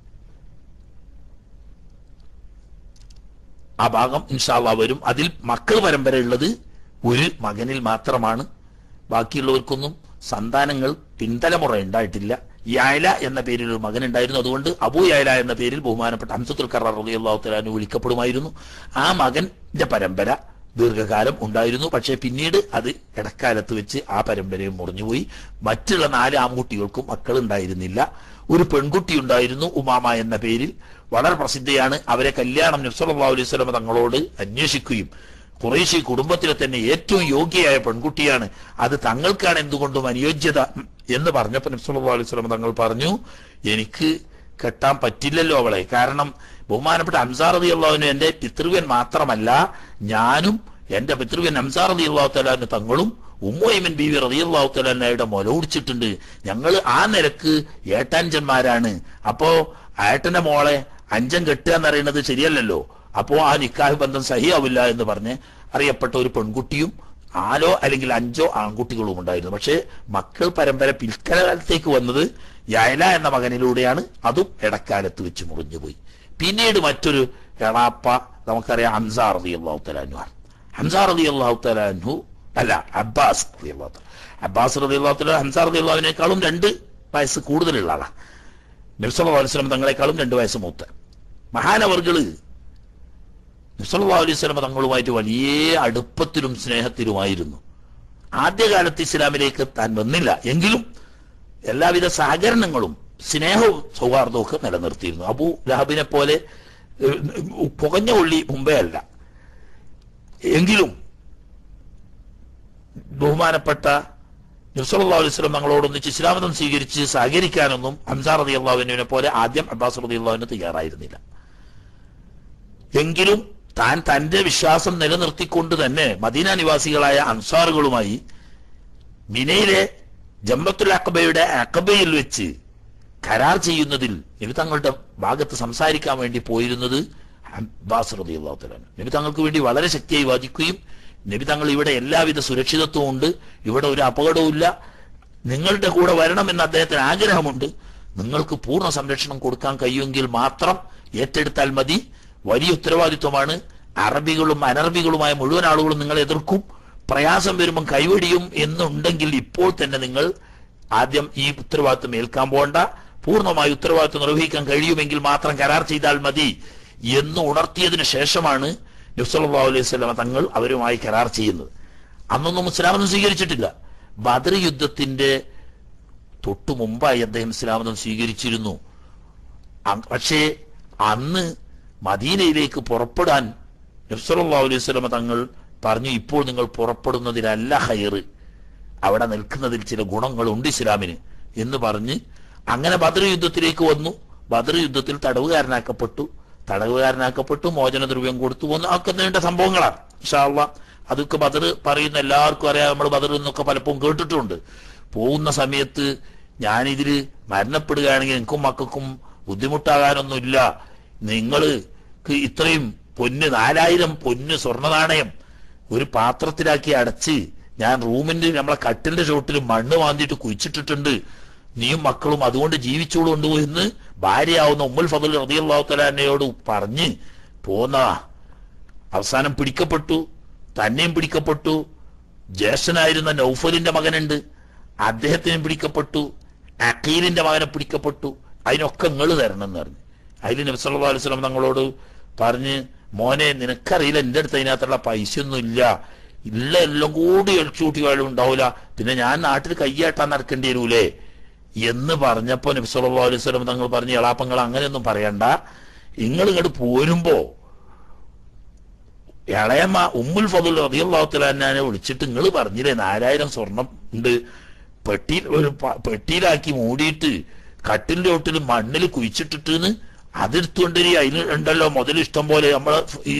ആ ഭാഗം ഇൻഷാല്ല വരും അതിൽ മക്കൾ പരമ്പര ഉള്ളത് ഒരു മകനിൽ മാത്രമാണ് ബാക്കിയുള്ളവർക്കൊന്നും സന്താനങ്ങൾ പിന്തലമുറ ഉണ്ടായിട്ടില്ല യായല എന്ന പേരിൽ ഒരു മകൻ ഉണ്ടായിരുന്നു അതുകൊണ്ട് അബു യായല എന്ന പേരിൽ ബഹുമാനപ്പെട്ട ഹംസത്തുൽ കറാർ റളിയല്ലാഹു തആല വിളിക്കപ്പെടുമായിരുന്നു ആ മകന്റെ പരമ്പര ദീർഘകാലം ഉണ്ടായിരുന്നു പക്ഷേ പിന്നീട് അത് ഇടക്കാലത്ത് വെച്ച് ആ പരമ്പരയും മുറിഞ്ഞുപോയി മറ്റുള്ള നാല് ആൺകുട്ടികൾക്കും മക്കൾ ഉണ്ടായിരുന്നില്ല ഒരു പെൺകുട്ടി ഉണ്ടായിരുന്നു ഉമാമ എന്ന പേരിൽ വളരെ പ്രസിദ്ധയാണ് അവരെ കല്യാണം നബ്സല്ലാ അലൈഹി സ്വലമ തങ്ങളോട് അന്വേഷിക്കുകയും കുറേശ്ശി കുടുംബത്തിലെ തന്നെ ഏറ്റവും യോഗ്യയായ പെൺകുട്ടിയാണ് അത് തങ്ങൾക്കാണ് എന്തുകൊണ്ടും അനുയോജ്യത എന്ന് പറഞ്ഞപ്പോൾ നബ്സല്ലാ അലൈഹി സ്വലമ തങ്ങൾ പറഞ്ഞു എനിക്ക് കെട്ടാൻ പറ്റില്ലല്ലോ അവളെ കാരണം ബഹുമാനപ്പെട്ട അംസാർ അലി അള്ളാഹുവിന് എന്റെ പിതൃവ്യൻ മാത്രമല്ല ഞാനും എന്റെ പിതൃവ്യൻ അംസാർ അലി അള്ളാഹു തലാന് തങ്ങളും ഉമ്മോയ്മൻ ബീവി റതി അള്ളാഹു തലാനയുടെ മുല കുടിച്ചിട്ടുണ്ട് ഞങ്ങൾ ആ നിരക്ക് ഏട്ടാഞ്ചന്മാരാണ് അപ്പോ ഏട്ടന്റെ മോളെ അഞ്ചൻ കെട്ടുക എന്ന് പറയുന്നത് ശരിയല്ലല്ലോ അപ്പോ ആ നിക്കാഹ് ബന്ധം സഹിയാവില്ല എന്ന് പറഞ്ഞ് അറിയപ്പെട്ട ഒരു പെൺകുട്ടിയും ആലോ അല്ലെങ്കിൽ അഞ്ചോ ആൺകുട്ടികളും ഉണ്ടായിരുന്നു പക്ഷേ മക്കൾ പരമ്പര പിൽക്കാലത്തേക്ക് വന്നത് യയല എന്ന മകനിലൂടെയാണ് അതും ഇടക്കാലത്ത് വെച്ച് മുറിഞ്ഞുപോയി പിന്നീട് മറ്റൊരു എളാപ്പ നമുക്കറിയാം ഹംസാർ റതി അള്ളാഹു തലാൻഹു ആണ് ഹംസാർ റതി അള്ളാഹു തലാൻഹു അല്ല അബ്ബാസ് റതി അള്ളാഹു തആല. അബ്ബാസ് റതി അള്ളാഹു തല ഹംസാർ റതി അള്ളാഹുവിനേക്കാളും രണ്ട് വയസ്സ് കൂടുതലുള്ള ആളാണ് നബ്സല്ലാ അലൈഹി തങ്ങളെക്കാളും രണ്ട് വയസ്സ് മൂത്ത മഹാനവർകള് നബ്സല്ലാ അലൈഹി സ്വലമ തങ്ങളുമായിട്ട് വലിയ അടുപ്പത്തിലും സ്നേഹത്തിലുമായിരുന്നു ആദ്യകാലത്ത് ഇസ്ലാമിലേക്ക് താൻ വന്നില്ല എങ്കിലും എല്ലാവിധ സഹകരണങ്ങളും സ്നേഹവും സൗഹാർദ്ദവും ഒക്കെ നിലനിർത്തിയിരുന്നു അബു ലഹബിനെ പോലെ ഏഹ്, പുകഞ്ഞ ഉള്ളി മുമ്പേ അല്ല എങ്കിലും ബഹുമാനപ്പെട്ട നബ്സല്ലാ അലൈഹി സ്വലം തങ്ങളോടൊന്നിച്ച് ഇസ്ലാമതം സ്വീകരിച്ച് സഹകരിക്കാനൊന്നും ഹംസാർ റതി അള്ളാഹുവിനെ പോലെ ആദ്യം അബ്ബാസ് റതി അള്ളാഹുവിന് തയ്യാറായിരുന്നില്ല എങ്കിലും താൻ തന്റെ വിശ്വാസം നിലനിർത്തിക്കൊണ്ട് തന്നെ മദീന നിവാസികളായ അൻസാറുകളുമായി മിനയിലെ ജമ്മത്തുൽ അക്കബയുടെ അക്കബയിൽ വെച്ച് കരാർ ചെയ്യുന്നതിൽ നബി തങ്ങളുടെ ഭാഗത്ത് സംസാരിക്കാൻ വേണ്ടി പോയിരുന്നത് അബ്ബാസ് റളിയല്ലാഹു തആല അൻഹു. നബി തങ്ങൾക്ക് വേണ്ടി വളരെ ശക്തിയായി വാദിക്കുകയും നബി തങ്ങൾ ഇവിടെ എല്ലാവിധ സുരക്ഷിതത്വവും ഉണ്ട് ഇവിടെ ഒരു അപകടവുമില്ല നിങ്ങളുടെ കൂടെ വരണമെന്ന് അദ്ദേഹത്തിന് ആഗ്രഹമുണ്ട് നിങ്ങൾക്ക് പൂർണ്ണ സംരക്ഷണം കൊടുക്കാൻ കഴിയുമെങ്കിൽ മാത്രം ഏറ്റെടുത്താൽ മതി വലിയ ഉത്തരവാദിത്വമാണ് അറബികളും അനറബികളുമായ മുഴുവൻ ആളുകളും നിങ്ങളെ എതിർക്കും പ്രയാസം വരുമ്പം കൈവടിയും എന്നുണ്ടെങ്കിൽ ഇപ്പോൾ തന്നെ നിങ്ങൾ ആദ്യം ഈ ഉത്തരവാദിത്വം ഏൽക്കാൻ പോകണ്ട പൂർണ്ണമായി ഉത്തരവാദിത്വം നിർവഹിക്കാൻ കഴിയുമെങ്കിൽ മാത്രം കരാർ ചെയ്താൽ മതി എന്ന് ഉണർത്തിയതിനു ശേഷമാണ് നബ്സല്ലാ അലൈഹി സ്വലാമ തങ്ങൾ അവരുമായി കരാർ ചെയ്യുന്നത് അന്നൊന്നും ഇസ്ലാമൊന്നും സ്വീകരിച്ചിട്ടില്ല ബദർ യുദ്ധത്തിന്റെ തൊട്ടു മുമ്പായി അദ്ദേഹം ഇസ്ലാമതം സ്വീകരിച്ചിരുന്നു അ- പക്ഷേ അന്ന് മദീനയിലേക്ക് പുറപ്പെടാൻ നബ്സല്ലാ അലൈഹി സ്വലമ തങ്ങൾ പറഞ്ഞു ഇപ്പോൾ നിങ്ങൾ പുറപ്പെടുന്നതിലല്ല ഹൈറ് അവിടെ നിൽക്കുന്നതിൽ ചില ഗുണങ്ങളുണ്ട് ഇസ്ലാമിന് എന്ന് പറഞ്ഞ് അങ്ങനെ ബദർ യുദ്ധത്തിലേക്ക് വന്നു ബദർ യുദ്ധത്തിൽ തടവുകാരനാക്കപ്പെട്ടു തടവുകാരനാക്കപ്പെട്ടു മോചനദ്രവ്യം കൊടുത്തു പോന്നു ഒക്കെ നീണ്ട സംഭവങ്ങളാണ് ഇൻഷാല്ല അതൊക്കെ ബദർ പറയുന്ന എല്ലാവർക്കും അറിയാം നമ്മൾ ബദർ എന്നൊക്കെ പലപ്പോഴും കേട്ടിട്ടുണ്ട് പോകുന്ന സമയത്ത് ഞാനിതിൽ മരണപ്പെടുകയാണെങ്കിൽ എനിക്കും മക്കൾക്കും ബുദ്ധിമുട്ടാകാനൊന്നുമില്ല നിങ്ങൾക്ക് ഇത്രയും പൊന്ന് നാലായിരം പൊന്ന് സ്വർണ്ണ നാണയം ഒരു പാത്രത്തിലാക്കി അടച്ച് ഞാൻ റൂമിന്റെ നമ്മളെ കട്ടിലിന്റെ ചോട്ടിൽ മണ്ണ് വാന്തിയിട്ട് കുഴിച്ചിട്ടിട്ടുണ്ട് നീയും മക്കളും അതുകൊണ്ട് ജീവിച്ചോളൂ എന്ന് ഭാര്യയാവുന്ന ഉമ്മുൽ ഫതുൽ റതിയല്ലാഹു തലാനയോട് പറഞ്ഞ് പോന്നതാ അവസാനം പിടിക്കപ്പെട്ടു തന്നെയും പിടിക്കപ്പെട്ടു ജ്യേഷ്ഠനായിരുന്ന നൗഫലിന്റെ മകനുണ്ട് അദ്ദേഹത്തിനും പിടിക്കപ്പെട്ടു അക്കീലിന്റെ മകനെ പിടിക്കപ്പെട്ടു അതിനൊക്കെ നിങ്ങൾ തരണം എന്ന് പറഞ്ഞു അതിൽ നബി സല്ലല്ലാഹു അലൈഹി വസല്ലം തങ്ങളോട് പറഞ്ഞ് മോനെ നിനക്കറിയില്ല എന്റെ അടുത്ത് അതിനകത്തുള്ള പൈസ ഒന്നും ഇല്ല ഇല്ല എല്ലാം കൂടി എളിച്ചൂട്ടി വേലും ഉണ്ടാവില്ല പിന്നെ ഞാൻ നാട്ടിൽ കയ്യാട്ടാൻ നടക്കേണ്ടി വരൂലേ എന്ന് പറഞ്ഞപ്പോ നബി സല്ലല്ലാഹു അലൈഹി വസല്ലം തങ്ങൾ പറഞ്ഞു എളാപ്പങ്ങൾ അങ്ങനെയൊന്നും പറയണ്ട നിങ്ങൾ ഇങ്ങോട്ട് പോരുമ്പോ ഇളയമ്മ ഉമ്മുൽ ഫതുൽ റതിയുള്ളാഹുത്തലാനെ വിളിച്ചിട്ട് നിങ്ങൾ പറഞ്ഞില്ലേ നാലായിരം സ്വർണം ഉണ്ട് പെട്ടിയിൽ ഒരു പ- പെട്ടിയിലാക്കി മൂടിയിട്ട് കട്ടിലിന്റെ ഒട്ടിൽ മണ്ണിൽ കുഴിച്ചിട്ടിട്ട് അതെടുത്തുകൊണ്ടിരി അതിന് ഉണ്ടല്ലോ മുതൽ ഇഷ്ടം പോലെ നമ്മള് ഈ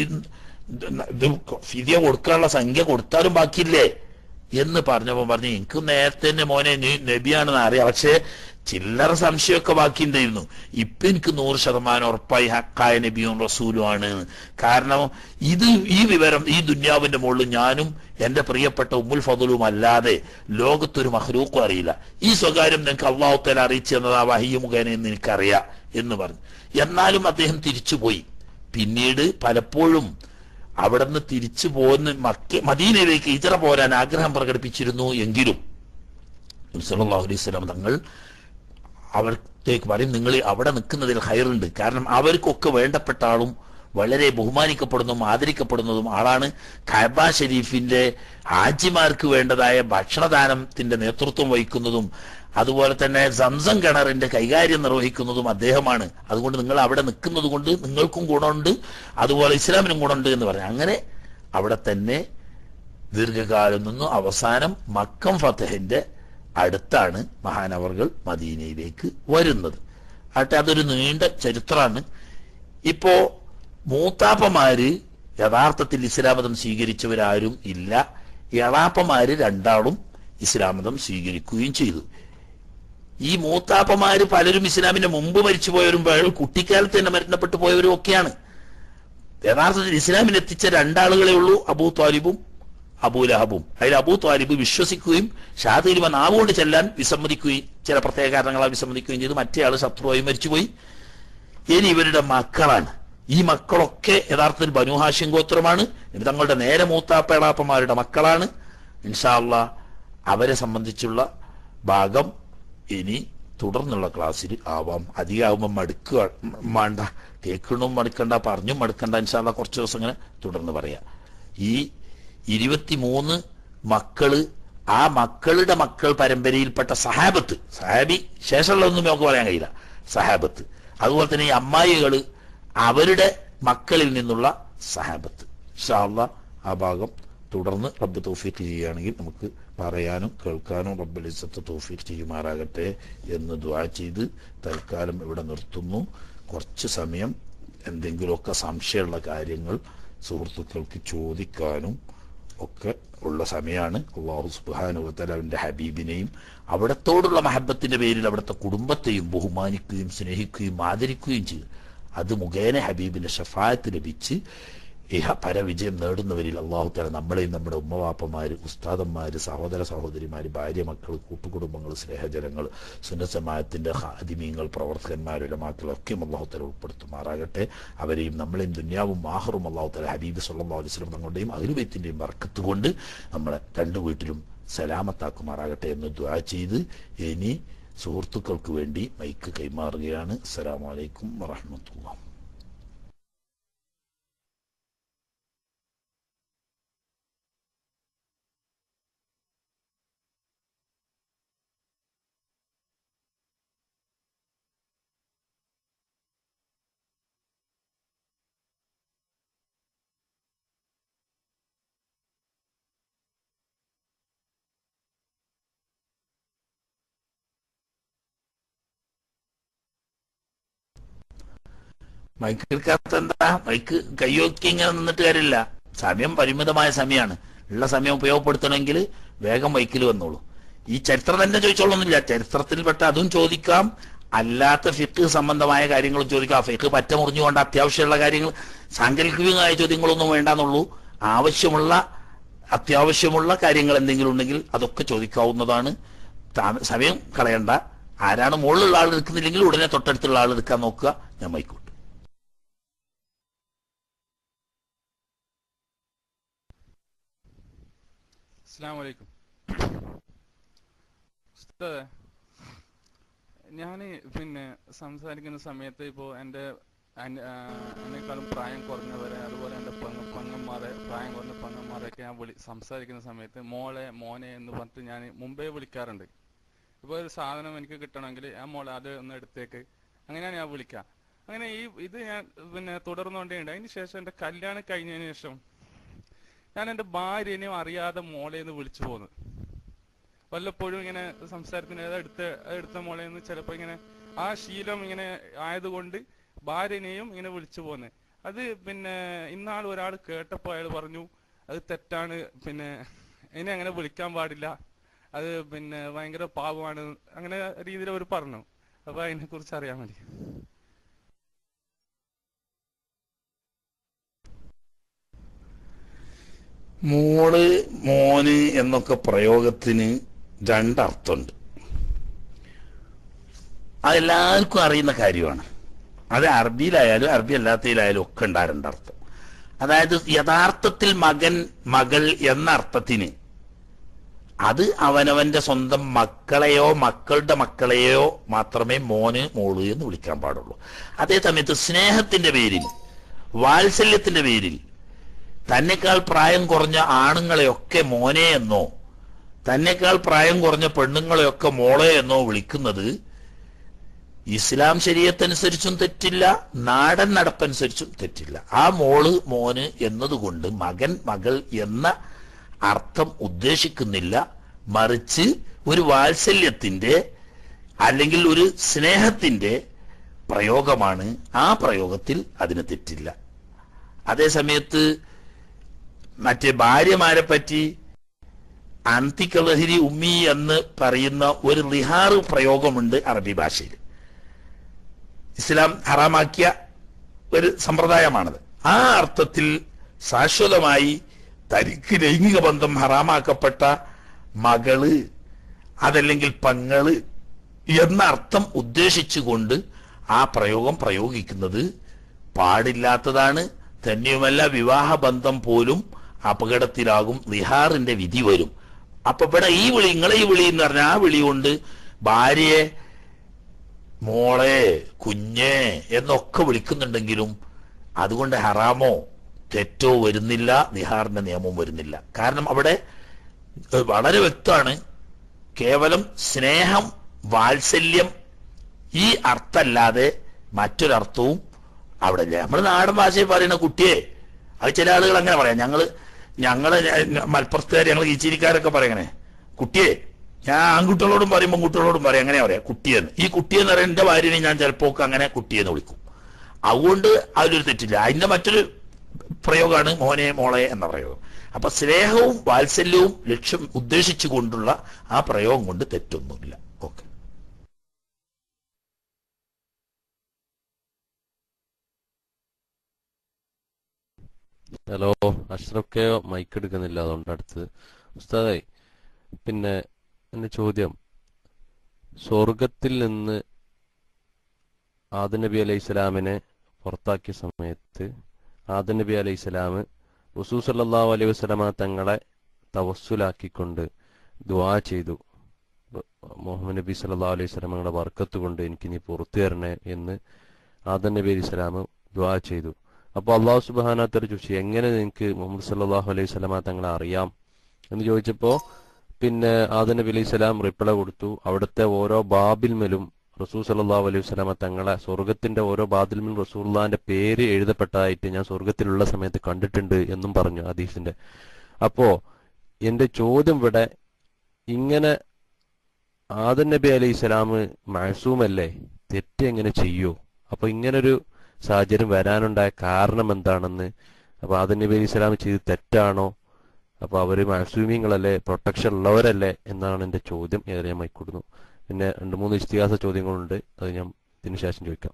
ഇത് ഫിദിയ കൊടുക്കാനുള്ള സംഖ്യ കൊടുത്താലും ബാക്കിയില്ലേ എന്ന് പറഞ്ഞപ്പോ പറഞ്ഞു എനിക്ക് നേരത്തെ തന്നെ മോനെ നീ നബിയാണെന്ന് അറിയാം പക്ഷേ ചില്ലറ സംശയമൊക്കെ ബാക്കിയുണ്ടായിരുന്നു ഇപ്പൊ എനിക്ക് നൂറ് ശതമാനം ഉറപ്പായി ഹക്കായ നബിയും റസൂലും ആണ് കാരണം ഇത് ഈ വിവരം ഈ ദുന്യാവിന്റെ മുകളിൽ ഞാനും എന്റെ പ്രിയപ്പെട്ട ഉമ്മുൽ ഫതുലും അല്ലാതെ ലോകത്തൊരു മഹ്ലൂക്കും അറിയില്ല ഈ സ്വകാര്യം നിങ്ങൾക്ക് അള്ളാഹുത്തല അറിയിച്ചു തന്നത് ആ വഹിയ മുഖേന എന്ന് എനിക്കറിയാം എന്ന് പറഞ്ഞു എന്നാലും അദ്ദേഹം തിരിച്ചുപോയി പിന്നീട് പലപ്പോഴും അവിടെ നിന്ന് തിരിച്ചു പോന്ന് മക്ക മദീനയിലേക്ക് ഇതറ പോരാൻ ആഗ്രഹം പ്രകടിപ്പിച്ചിരുന്നു എങ്കിലും നബി സല്ലല്ലാഹു അലൈഹി വസല്ലം തങ്ങൾ അവർത്തേക്ക് പറയും നിങ്ങൾ അവിടെ നിൽക്കുന്നതിൽ ഹൈറുണ്ട് കാരണം അവർക്കൊക്കെ വേണ്ടപ്പെട്ട ആളും വളരെ ബഹുമാനിക്കപ്പെടുന്നതും ആദരിക്കപ്പെടുന്നതും ആളാണ് കഅബ ഷരീഫിന്റെ ഹാജിമാർക്ക് വേണ്ടതായ ഭക്ഷണദാനത്തിന്റെ നേതൃത്വം വഹിക്കുന്നതും അതുപോലെ തന്നെ സംസം കിണറിന്റെ കൈകാര്യം നിർവഹിക്കുന്നതും അദ്ദേഹമാണ് അതുകൊണ്ട് നിങ്ങൾ അവിടെ നിൽക്കുന്നത് കൊണ്ട് നിങ്ങൾക്കും ഗുണമുണ്ട് അതുപോലെ ഇസ്ലാമിനും ഗുണമുണ്ട് എന്ന് പറഞ്ഞു അങ്ങനെ അവിടെ തന്നെ ദീർഘകാലം നിന്നു അവസാനം മക്കം ഫത്തഹിന്റെ അടുത്താണ് മഹാനവർകൾ മദീനയിലേക്ക് വരുന്നത് ആട്ടെ അതൊരു നീണ്ട ചരിത്രമാണ് ഇപ്പോ മൂത്താപ്പമാര് യഥാർത്ഥത്തിൽ ഇസ്ലാമതം സ്വീകരിച്ചവരാരും ഇല്ല എളാപ്പമാര് രണ്ടാളും ഇസ്ലാമതം സ്വീകരിക്കുകയും ചെയ്തു ഈ മൂത്താപ്പമാര് പലരും ഇസ്ലാമിന്റെ മുമ്പ് മരിച്ചുപോയവരും പലരും കുട്ടിക്കാലത്ത് തന്നെ മരണപ്പെട്ടു പോയവരും ഒക്കെയാണ് യഥാർത്ഥത്തിൽ ഇസ്ലാമിൽ എത്തിച്ച രണ്ടാളുകളെ ഉള്ളൂ അബൂ താലിബും അബൂലഹബും അതിൽ അബൂ താലിബ് വിശ്വസിക്കുകയും ഷാദിലിമ നാവുകൊണ്ട് ചെല്ലാൻ വിസമ്മതിക്കുകയും ചില പ്രത്യേക കാരണങ്ങളാൽ വിസമ്മതിക്കുകയും ചെയ്തു മറ്റേ ആള് ശത്രുവായി മരിച്ചുപോയി ഇനി ഇവരുടെ മക്കളാണ് ഈ മക്കളൊക്കെ യഥാർത്ഥത്തിൽ ബനുഹാഷ്യം ഗോത്രമാണ് ഇത് തങ്ങളുടെ നേരെ മൂത്താപ്പേളാപ്പന്മാരുടെ മക്കളാണ് ഇൻഷാല്ല അവരെ സംബന്ധിച്ചുള്ള ഭാഗം ഇനി തുടർന്നുള്ള ക്ലാസ്സിൽ ആവാം അധികമാകുമ്പോൾ മടുക്കുക വേണ്ട കേൾക്കണവും മടുക്കണ്ട പറഞ്ഞും മടുക്കണ്ട ഇൻഷാല്ല കുറച്ച് ദിവസം ഇങ്ങനെ തുടർന്ന് പറയാം ഈ ഇരുപത്തിമൂന്ന് മക്കള് ആ മക്കളുടെ മക്കൾ പരമ്പരയിൽപ്പെട്ട സഹാബത്ത് സഹാബി ശേഷമുള്ളതൊന്നും നമുക്ക് പറയാൻ കഴിയില്ല സഹാബത്ത് അതുപോലെ തന്നെ ഈ അമ്മായികള് അവരുടെ മക്കളിൽ നിന്നുള്ള സഹാബത്ത് ഇൻഷാല്ല ആ ഭാഗം തുടർന്ന് റബ്ബ് തൗഫീഖ് ചെയ്യുകയാണെങ്കിൽ നമുക്ക് പറയാനും കേൾക്കാനും റബ്ബുൽ ഇസ്സത്ത് തൗഫീഖ് ചെയ്യുമാറാകട്ടെ എന്ന് ദുആ ചെയ്ത് തൽക്കാലം ഇവിടെ നിർത്തുന്നു കുറച്ച് സമയം എന്തെങ്കിലുമൊക്കെ സംശയമുള്ള കാര്യങ്ങൾ സുഹൃത്തുക്കൾക്ക് ചോദിക്കാനും ഒക്കെ ഉള്ള സമയമാണ് അള്ളാഹു സുബാനുവത്തല അവന്റെ ഹബീബിനെയും അവിടത്തോടുള്ള മഹബത്തിന്റെ പേരിൽ അവിടുത്തെ കുടുംബത്തെയും ബഹുമാനിക്കുകയും സ്നേഹിക്കുകയും ആദരിക്കുകയും ചെയ്തു അത് മുഖേന ഹബീബിന്റെ ഷഫായത്ത് ലഭിച്ച് ഇഹ പരവിജയം നേടുന്നവരിൽ അള്ളാഹു തല നമ്മളെയും നമ്മുടെ ഉമ്മവാപ്പമാര് ഉസ്താദന്മാര് സഹോദര സഹോദരിമാര് ഭാര്യ മക്കൾ കൂട്ടുകുടുംബങ്ങൾ സ്നേഹജനങ്ങൾ സുന്നസമായത്തിന്റെ ഹാദിമീങ്ങൾ പ്രവർത്തകന്മാരുടെ മക്കളൊക്കെയും അള്ളാഹു തല ഉൾപ്പെടുത്തുമാറാകട്ടെ അവരെയും നമ്മളെയും ദുന്യാവും മാഹറും അള്ളാഹു തല ഹബീബ് സല്ലാ അലൈസ്ലം തങ്ങളുടെയും അഹിലുബൈത്തിന്റെയും വർക്കത്ത് കൊണ്ട് നമ്മളെ രണ്ടു വീട്ടിലും സലാമത്താക്കുമാറാകട്ടെ എന്ന് ദ്വാ ചെയ്ത് ഇനി സുഹൃത്തുക്കൾക്ക് വേണ്ടി മൈക്ക് കൈമാറുകയാണ് അസ്സലാമലൈക്കും വറഹമത്തുള്ള മൈക്ക് എടുക്കാത്ത എന്താ മൈക്ക് കൈയൊക്കെ ഇങ്ങനെ നിന്നിട്ട് കാര്യമില്ല സമയം പരിമിതമായ സമയമാണ് ഉള്ള സമയം ഉപയോഗപ്പെടുത്തണമെങ്കിൽ വേഗം മൈക്കിൽ വന്നോളൂ ഈ ചരിത്രം തന്നെ ചോദിച്ചോളൊന്നുമില്ല ചരിത്രത്തിൽപ്പെട്ട അതും ചോദിക്കാം അല്ലാത്ത ഫിക്ക് സംബന്ധമായ കാര്യങ്ങളും ചോദിക്കാം ഫിക്ക് പറ്റ മുറിഞ്ഞുകൊണ്ട് അത്യാവശ്യമുള്ള കാര്യങ്ങൾ സാങ്കല്പികമായ ചോദ്യങ്ങളൊന്നും വേണ്ടെന്നുള്ളൂ ആവശ്യമുള്ള അത്യാവശ്യമുള്ള കാര്യങ്ങൾ എന്തെങ്കിലും ഉണ്ടെങ്കിൽ അതൊക്കെ ചോദിക്കാവുന്നതാണ് താ- സമയം കളയണ്ട ആരാണ് മുകളിലുള്ള ആൾ എടുക്കുന്നില്ലെങ്കിൽ ഉടനെ തൊട്ടടുത്തുള്ള ആൾ എടുക്കാൻ നോക്കുക ഞാൻ മൈക്കോട്ട് അസ്സാം വലൈക്കും ഉസ്താദേ ഞാൻ പിന്നെ സംസാരിക്കുന്ന സമയത്ത് ഇപ്പോൾ എൻ്റെ അൻ- ആ, എന്നെക്കാളും പ്രായം കുറഞ്ഞവരെ അതുപോലെ എൻ്റെ പെങ്ങ പെങ്ങന്മാരെ പ്രായം കുറഞ്ഞ പെങ്ങന്മാരെയൊക്കെ ഞാൻ വിളി സംസാരിക്കുന്ന സമയത്ത് മോളെ മോനെ എന്ന് പറഞ്ഞിട്ട് ഞാൻ മുമ്പേ വിളിക്കാറുണ്ട് ഇപ്പോൾ ഒരു സാധനം എനിക്ക് കിട്ടണമെങ്കിൽ ആ മോളെ അത് ഒന്ന് എടുത്തേക്ക് അങ്ങനെയാണ് ഞാൻ വിളിക്കുക അങ്ങനെ ഈ ഇത് ഞാൻ പിന്നെ തുടർന്നുകൊണ്ടേണ്ട് അതിന് ശേഷം എൻ്റെ കല്യാണം കഴിഞ്ഞതിന് ശേഷം ഞാൻ എൻ്റെ ഭാര്യനെയും അറിയാതെ മോളെ എന്ന് വിളിച്ചു പോന്നു വല്ലപ്പോഴും ഇങ്ങനെ സംസാരത്തിന് ഏതാ എടുത്ത എടുത്ത മോളെ എന്ന് ചിലപ്പോ ഇങ്ങനെ ആ ശീലം ഇങ്ങനെ ആയതുകൊണ്ട് ഭാര്യനെയും ഇങ്ങനെ വിളിച്ചു പോന്നെ അത് പിന്നെ ഇന്നാൾ ഒരാൾ കേട്ടപ്പോ അയാൾ പറഞ്ഞു അത് തെറ്റാണ് പിന്നെ ഇനി അങ്ങനെ വിളിക്കാൻ പാടില്ല അത് പിന്നെ ഭയങ്കര പാവമാണ് അങ്ങനെ രീതിയിൽ അവർ പറഞ്ഞു അപ്പൊ അതിനെ കുറിച്ച് അറിയാൻ വേണ്ടി മോള് മോന് എന്നൊക്കെ പ്രയോഗത്തിന് രണ്ടർത്ഥമുണ്ട് അതെല്ലാവർക്കും അറിയുന്ന കാര്യമാണ് അത് അറബിയിലായാലും അറബി അല്ലാത്തതിലായാലും ഒക്കെ ഉണ്ടാ രണ്ടർത്ഥം അതായത് യഥാർത്ഥത്തിൽ മകൻ മകൾ എന്ന അർത്ഥത്തിന് അത് അവനവന്റെ സ്വന്തം മക്കളെയോ മക്കളുടെ മക്കളെയോ മാത്രമേ മോന് മോള് എന്ന് വിളിക്കാൻ പാടുള്ളൂ അതേ സമയത്ത് സ്നേഹത്തിന്റെ പേരിൽ വാത്സല്യത്തിന്റെ പേരിൽ തന്നെക്കാൾ പ്രായം കുറഞ്ഞ ആണുങ്ങളെയൊക്കെ മോനെ എന്നോ തന്നെക്കാൾ പ്രായം കുറഞ്ഞ പെണ്ണുങ്ങളെയൊക്കെ മോളെ എന്നോ വിളിക്കുന്നത് ഇസ്ലാം ശരീരത്തനുസരിച്ചും തെറ്റില്ല നാടൻ നടപ്പനുസരിച്ചും തെറ്റില്ല ആ മോള് മോന് എന്നതുകൊണ്ട് മകൻ മകൾ എന്ന അർത്ഥം ഉദ്ദേശിക്കുന്നില്ല മറിച്ച് ഒരു വാത്സല്യത്തിന്റെ അല്ലെങ്കിൽ ഒരു സ്നേഹത്തിന്റെ പ്രയോഗമാണ് ആ പ്രയോഗത്തിൽ അതിന് തെറ്റില്ല അതേ സമയത്ത് മറ്റേ ഭാര്യമാരെ പറ്റി അന്തിക്കലഹരി ഉമ്മി എന്ന് പറയുന്ന ഒരു റിഹാറ് പ്രയോഗമുണ്ട് അറബി ഭാഷയിൽ ഇസ്ലാം ഹറാമാക്കിയ ഒരു സമ്പ്രദായമാണത് ആ അർത്ഥത്തിൽ ശാശ്വതമായി തനിക്ക് ലൈംഗിക ബന്ധം ഹറാമാക്കപ്പെട്ട മകള് അതല്ലെങ്കിൽ പങ്ങള് എന്ന അർത്ഥം ഉദ്ദേശിച്ചുകൊണ്ട് ആ പ്രയോഗം പ്രയോഗിക്കുന്നത് പാടില്ലാത്തതാണ് തന്നെയുമല്ല വിവാഹബന്ധം പോലും അപകടത്തിലാകും വിഹാറിന്റെ വിധി വരും അപ്പൊ ഇവിടെ ഈ വിളി നിങ്ങളെ ഈ വിളി എന്ന് പറഞ്ഞാൽ ആ വിളി കൊണ്ട് ഭാര്യയെ മോളെ കുഞ്ഞെ എന്നൊക്കെ വിളിക്കുന്നുണ്ടെങ്കിലും അതുകൊണ്ട് ഹറാമോ തെറ്റോ വരുന്നില്ല നിഹാറിന്റെ നിയമവും വരുന്നില്ല കാരണം അവിടെ ഏഹ്, വളരെ വ്യക്തമാണ് കേവലം സ്നേഹം വാത്സല്യം ഈ അർത്ഥല്ലാതെ മറ്റൊരർത്ഥവും അവിടെ ഇല്ല നമ്മൾ നാടൻ ഭാഷയിൽ പറയുന്ന കുട്ടിയെ അത് ചില ആളുകൾ അങ്ങനെ പറയാം ഞങ്ങള് ഞങ്ങള് മലപ്പുറത്തുകാർ ഞങ്ങൾ ഈച്ചിരിക്കാരൊക്കെ പറയണേ കുട്ടിയെ ഞാൻ ആൺകുട്ടികളോടും പറയും പെൺകുട്ടികളോടും പറയും അങ്ങനെ പറയാം കുട്ടിയെന്ന് ഈ കുട്ടിയെന്ന് പറയുന്ന എന്റെ ഭാര്യനെ ഞാൻ ചിലപ്പോ ഒക്കെ അങ്ങനെ കുട്ടിയെന്ന് വിളിക്കും അതുകൊണ്ട് അതിലൊരു തെറ്റില്ല അതിന്റെ മറ്റൊരു പ്രയോഗമാണ് മോനെ മോളെ എന്ന പ്രയോഗം അപ്പൊ സ്നേഹവും വാത്സല്യവും ലക്ഷ്യം ഉദ്ദേശിച്ചുകൊണ്ടുള്ള ആ പ്രയോഗം കൊണ്ട് തെറ്റൊന്നുമില്ല okay hello Ashraf K mic എടുക്കുന്നില്ല അതുകൊണ്ട് അടുത്ത് ഉസ്താദായി പിന്നെ എന്റെ ചോദ്യം സ്വർഗത്തിൽ നിന്ന് ആദം നബി അലൈഹി സ്വലാമിനെ പുറത്താക്കിയ സമയത്ത് ആദം നബി അലൈഹി സ്വലാം റസൂ സല്ലല്ലാഹു അലൈഹി വസല്ലമ തങ്ങളെ തവസ്സുലാക്കിക്കൊണ്ട് ദുആ ചെയ്തു മുഹമ്മദ് നബി സല്ലല്ലാഹു അലൈഹി വസല്ലമയുടെ ബർക്കത്ത് കൊണ്ട് എനിക്ക് നീ പുറത്തു തരണേ എന്ന് ആദം നബി അലൈഹി സ്വലാം ദുആ ചെയ്തു അപ്പോൾ അള്ളാഹു സുബാനത്തോട് ചോദിച്ചു എങ്ങനെ നിനക്ക് മുഹമ്മദ് സല്ലല്ലാഹു അലൈഹി സ്വലമ തങ്ങളെ അറിയാം എന്ന് ചോദിച്ചപ്പോൾ പിന്നെ ആദം നബി അലൈഹി സ്വലാം റിപ്ലൈ കൊടുത്തു അവിടുത്തെ ഓരോ ബാബിൽമേലും റസൂൽ സല്ലല്ലാഹു അലൈഹി വസല്ലമ തങ്ങളെ സ്വർഗത്തിന്റെ ഓരോ ബാബിൽമേലും റസൂലുള്ളാന്റെ പേര് എഴുതപ്പെട്ടതായിട്ട് ഞാൻ സ്വർഗത്തിലുള്ള സമയത്ത് കണ്ടിട്ടുണ്ട് എന്നും പറഞ്ഞു ഹദീസിന്റെ അപ്പോ എന്റെ ചോദ്യം ഇവിടെ ഇങ്ങനെ ആദം നബി അലൈഹി സ്വലാം മഴസൂമല്ലേ തെറ്റ് എങ്ങനെ ചെയ്യൂ അപ്പൊ ഇങ്ങനൊരു സാഹചര്യം വരാനുണ്ടായ കാരണം എന്താണെന്ന് അപ്പൊ ആദം നബി അലൈഹി സ്വലാം ചെയ്ത് തെറ്റാണോ അപ്പൊ അവര് മാക്സിമിങ്ങളല്ലേ പ്രൊട്ടക്ഷൻ ഉള്ളവരല്ലേ എന്നാണ് എന്റെ ചോദ്യം ഏറെ ഞാൻ മൈക്കൂടുന്നു പിന്നെ രണ്ട് മൂന്ന് ഇഷ്തിഹാസ ചോദ്യങ്ങളുണ്ട് അത് ഞാൻ ഇതിനു ശേഷം ചോദിക്കാം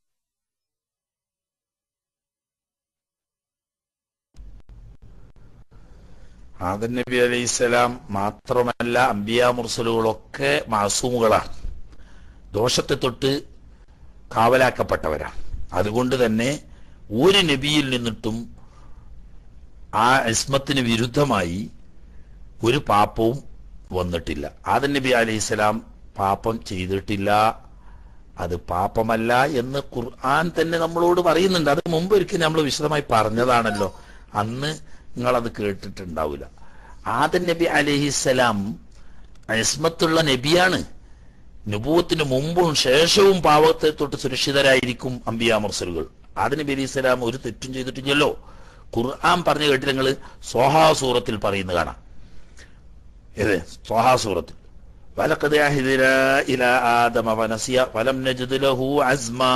ആദൻ നബി അലൈഹിസ്സലാം മാത്രമല്ല അംബിയ മുർസലുകളൊക്കെ മാസൂമുകളാണ് ദോഷത്തെ തൊട്ട് കാവലാക്കപ്പെട്ടവരാണ് അതുകൊണ്ട് തന്നെ ഒരു നബിയിൽ നിന്നിട്ടും ആ ഇസ്മത്തിന് വിരുദ്ധമായി ഒരു പാപവും വന്നിട്ടില്ല ആദൻ നബി അലൈഹിസ്സലാം പാപം ചെയ്തിട്ടില്ല അത് പാപമല്ല എന്ന് ഖുർആൻ തന്നെ നമ്മളോട് പറയുന്നുണ്ട് അത് മുമ്പ് ഒരിക്കൽ നമ്മൾ വിശദമായി പറഞ്ഞതാണല്ലോ അന്ന് നിങ്ങളത് കേട്ടിട്ടുണ്ടാവില്ല ആദൻ നബി അലഹിസലാം ഇസ്മത്തുള്ള നബിയാണ് നുപൂവത്തിന് മുമ്പും ശേഷവും പാവത്തെ തൊട്ട് സുരക്ഷിതരായിരിക്കും അംബിയ മുർസലുകൾ ആദൻ നബി അലൈഹി സ്വലാം ഒരു തെറ്റും ചെയ്തിട്ടില്ലല്ലോ ഖുർആൻ പറഞ്ഞു കേട്ടിട്ട് നിങ്ങൾ സോഹാ സൂറത്തിൽ പറയുന്നത് കാണാം ഏത് സോഹാ സൂറത്തിൽ വലക്കത് അഹിദിന ഇല ആദമ വനസിയ വലം നജ്ദ് ലഹു അസ്മാ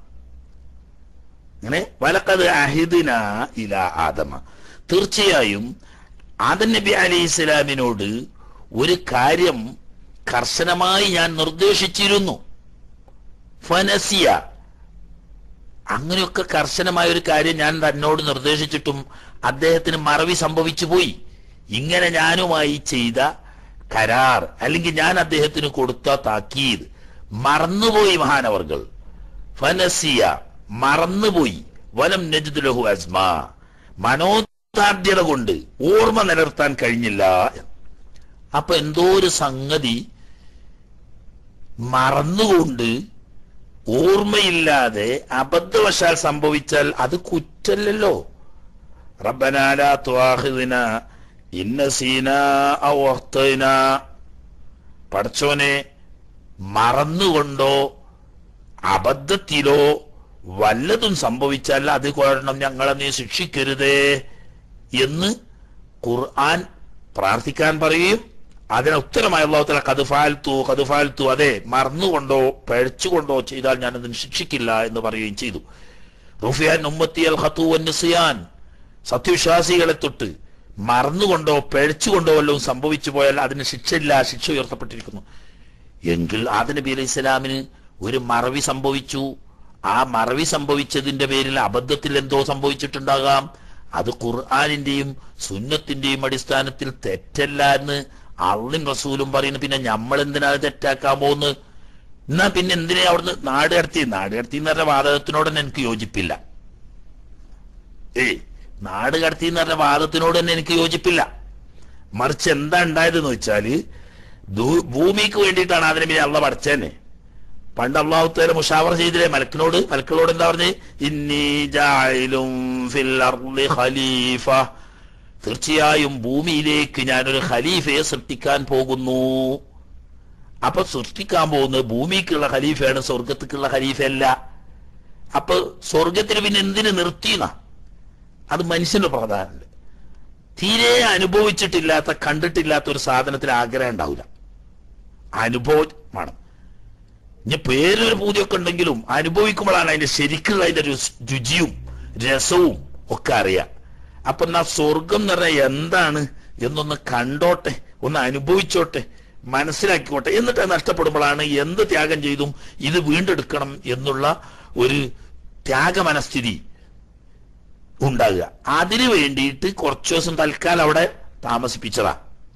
അങ്ങനെ വലക്കത് അഹിദിന ഇല ആദമ തീർച്ചയായും ആദൻ നബി അലി ഇസ്ലാമിനോട് ഒരു കാര്യം കർശനമായി ഞാൻ നിർദ്ദേശിച്ചിരുന്നു ഫനസിയ അങ്ങനെയൊക്കെ കർശനമായ ഒരു കാര്യം ഞാൻ തന്നോട് നിർദ്ദേശിച്ചിട്ടും അദ്ദേഹത്തിന് മറവി സംഭവിച്ചു പോയി ഇങ്ങനെ ഞാനുമായി ചെയ്ത കരാർ അല്ലെങ്കിൽ ഞാൻ അദ്ദേഹത്തിന് കൊടുത്ത താക്കീത് മറന്നുപോയി മഹാനവർകൾ ഫനസിയ മറന്നുപോയി വലം നജ്ദ് ലഹു അസ്മാ മനോദാർഢ്യത കൊണ്ട് ഓർമ്മ നിലനിർത്താൻ കഴിഞ്ഞില്ല അപ്പൊ എന്തോ ഒരു സംഗതി മറന്നുകൊണ്ട് ഓർമ്മയില്ലാതെ അബദ്ധവശാൽ സംഭവിച്ചാൽ അത് കുറ്റല്ലല്ലോ റബ്ബനാല ത്വാഹിദിന ഇന്നസീന ഔഹ്തന പടച്ചോനെ മറന്നുകൊണ്ടോ അബദ്ധത്തിലോ വല്ലതും സംഭവിച്ചാൽ അത് കാരണം ഞങ്ങളെ നീ ശിക്ഷിക്കരുതേ എന്ന് ഖുർആൻ പ്രാർത്ഥിക്കാൻ പറയുകയും അതിന് ഉത്തരമായി അള്ളാഹുത്തല കതുഫാൽത്തു കതുഫാൽത്തു അതെ മറന്നുകൊണ്ടോ പഴച്ചുകൊണ്ടോ ചെയ്താൽ ഞാൻ അതിന് ശിക്ഷിക്കില്ല എന്ന് പറയുകയും ചെയ്തു റുഫിയാൻ ഉമ്മത്തിയൽ ഖത്തു വന്നിസിയാൻ സത്യവിശ്വാസികളെ തൊട്ട് മറന്നുകൊണ്ടോ പഴച്ചുകൊണ്ടോ വല്ലതും സംഭവിച്ചു പോയാൽ അതിന് ശിക്ഷയില്ല ശിക്ഷ ഉയർത്തപ്പെട്ടിരിക്കുന്നു എങ്കിൽ ആദ നബി അലൈഹി സ്വലാമിന് ഒരു മറവി സംഭവിച്ചു ആ മറവി സംഭവിച്ചതിന്റെ പേരിൽ അബദ്ധത്തിൽ എന്തോ സംഭവിച്ചിട്ടുണ്ടാകാം അത് ഖുർആാനിന്റെയും സുന്നത്തിന്റെയും അടിസ്ഥാനത്തിൽ തെറ്റല്ല എന്ന് അള്ളിൻ റസൂലും പറയുന്നു പിന്നെ നമ്മൾ എന്തിനാ അത് തെറ്റാക്കാൻ പോകുന്നത് എന്നാ പിന്നെ എന്തിനാ അവിടുന്ന് നാട് കടത്തി നാട് കടത്തി എന്ന് പറഞ്ഞ വാദത്തിനോട് തന്നെ എനിക്ക് യോജിപ്പില്ല ഏയ് നാട് കടത്തി എന്ന് പറഞ്ഞ വാദത്തിനോട് തന്നെ എനിക്ക് യോജിപ്പില്ല മറിച്ച് എന്താ ഉണ്ടായതെന്ന് വെച്ചാല് ദൂ- ഭൂമിക്ക് വേണ്ടിയിട്ടാണ് അതിനെ പിന്നെ അള്ള പഠിച്ചേനെ പണ്ട് അള്ളാഹുത്തേരെ മുഷാവർ ചെയ്തില്ലേ മലക്കിനോട് മലക്കളോട് എന്താ പറഞ്ഞ് ഇന്നീ ജായിലും ഫിൽ അർളി ഖലീഫ തീർച്ചയായും ഭൂമിയിലേക്ക് ഞാനൊരു ഖലീഫയെ സൃഷ്ടിക്കാൻ പോകുന്നു അപ്പൊ സൃഷ്ടിക്കാൻ പോകുന്നത് ഭൂമിക്കുള്ള ഖലീഫയാണ് സ്വർഗത്തിക്കുള്ള ഖലീഫയല്ല അപ്പൊ സ്വർഗത്തിന് പിന്നെ എന്തിനു നിർത്തിന അത് മനുഷ്യന്റെ പ്രധാനമുണ്ട് തീരെ അനുഭവിച്ചിട്ടില്ലാത്ത കണ്ടിട്ടില്ലാത്ത ഒരു സാധനത്തിന് ആഗ്രഹം ഉണ്ടാവില്ല അനുഭവമാണ് ഇനി പേരൊരു പൂതിയൊക്കെ ഉണ്ടെങ്കിലും അനുഭവിക്കുമ്പോഴാണ് അതിന്റെ ശരിക്കുള്ള അതിന്റെ രുചി- രുചിയും രസവും ഒക്കെ അറിയാം അപ്പൊ എന്നാ സ്വർഗം എന്ന് പറഞ്ഞാൽ എന്താണ് എന്നൊന്ന് കണ്ടോട്ടെ ഒന്ന് അനുഭവിച്ചോട്ടെ മനസ്സിലാക്കിക്കോട്ടെ എന്നിട്ട് അത് നഷ്ടപ്പെടുമ്പോഴാണ് എന്ത് ത്യാഗം ചെയ്തും ഇത് വീണ്ടെടുക്കണം എന്നുള്ള ഒരു ത്യാഗമനസ്ഥിതി ഉണ്ടാകുക അതിനു വേണ്ടിയിട്ട് കുറച്ചു ദിവസം തൽക്കാലം അവിടെ താമസിപ്പിച്ചതാ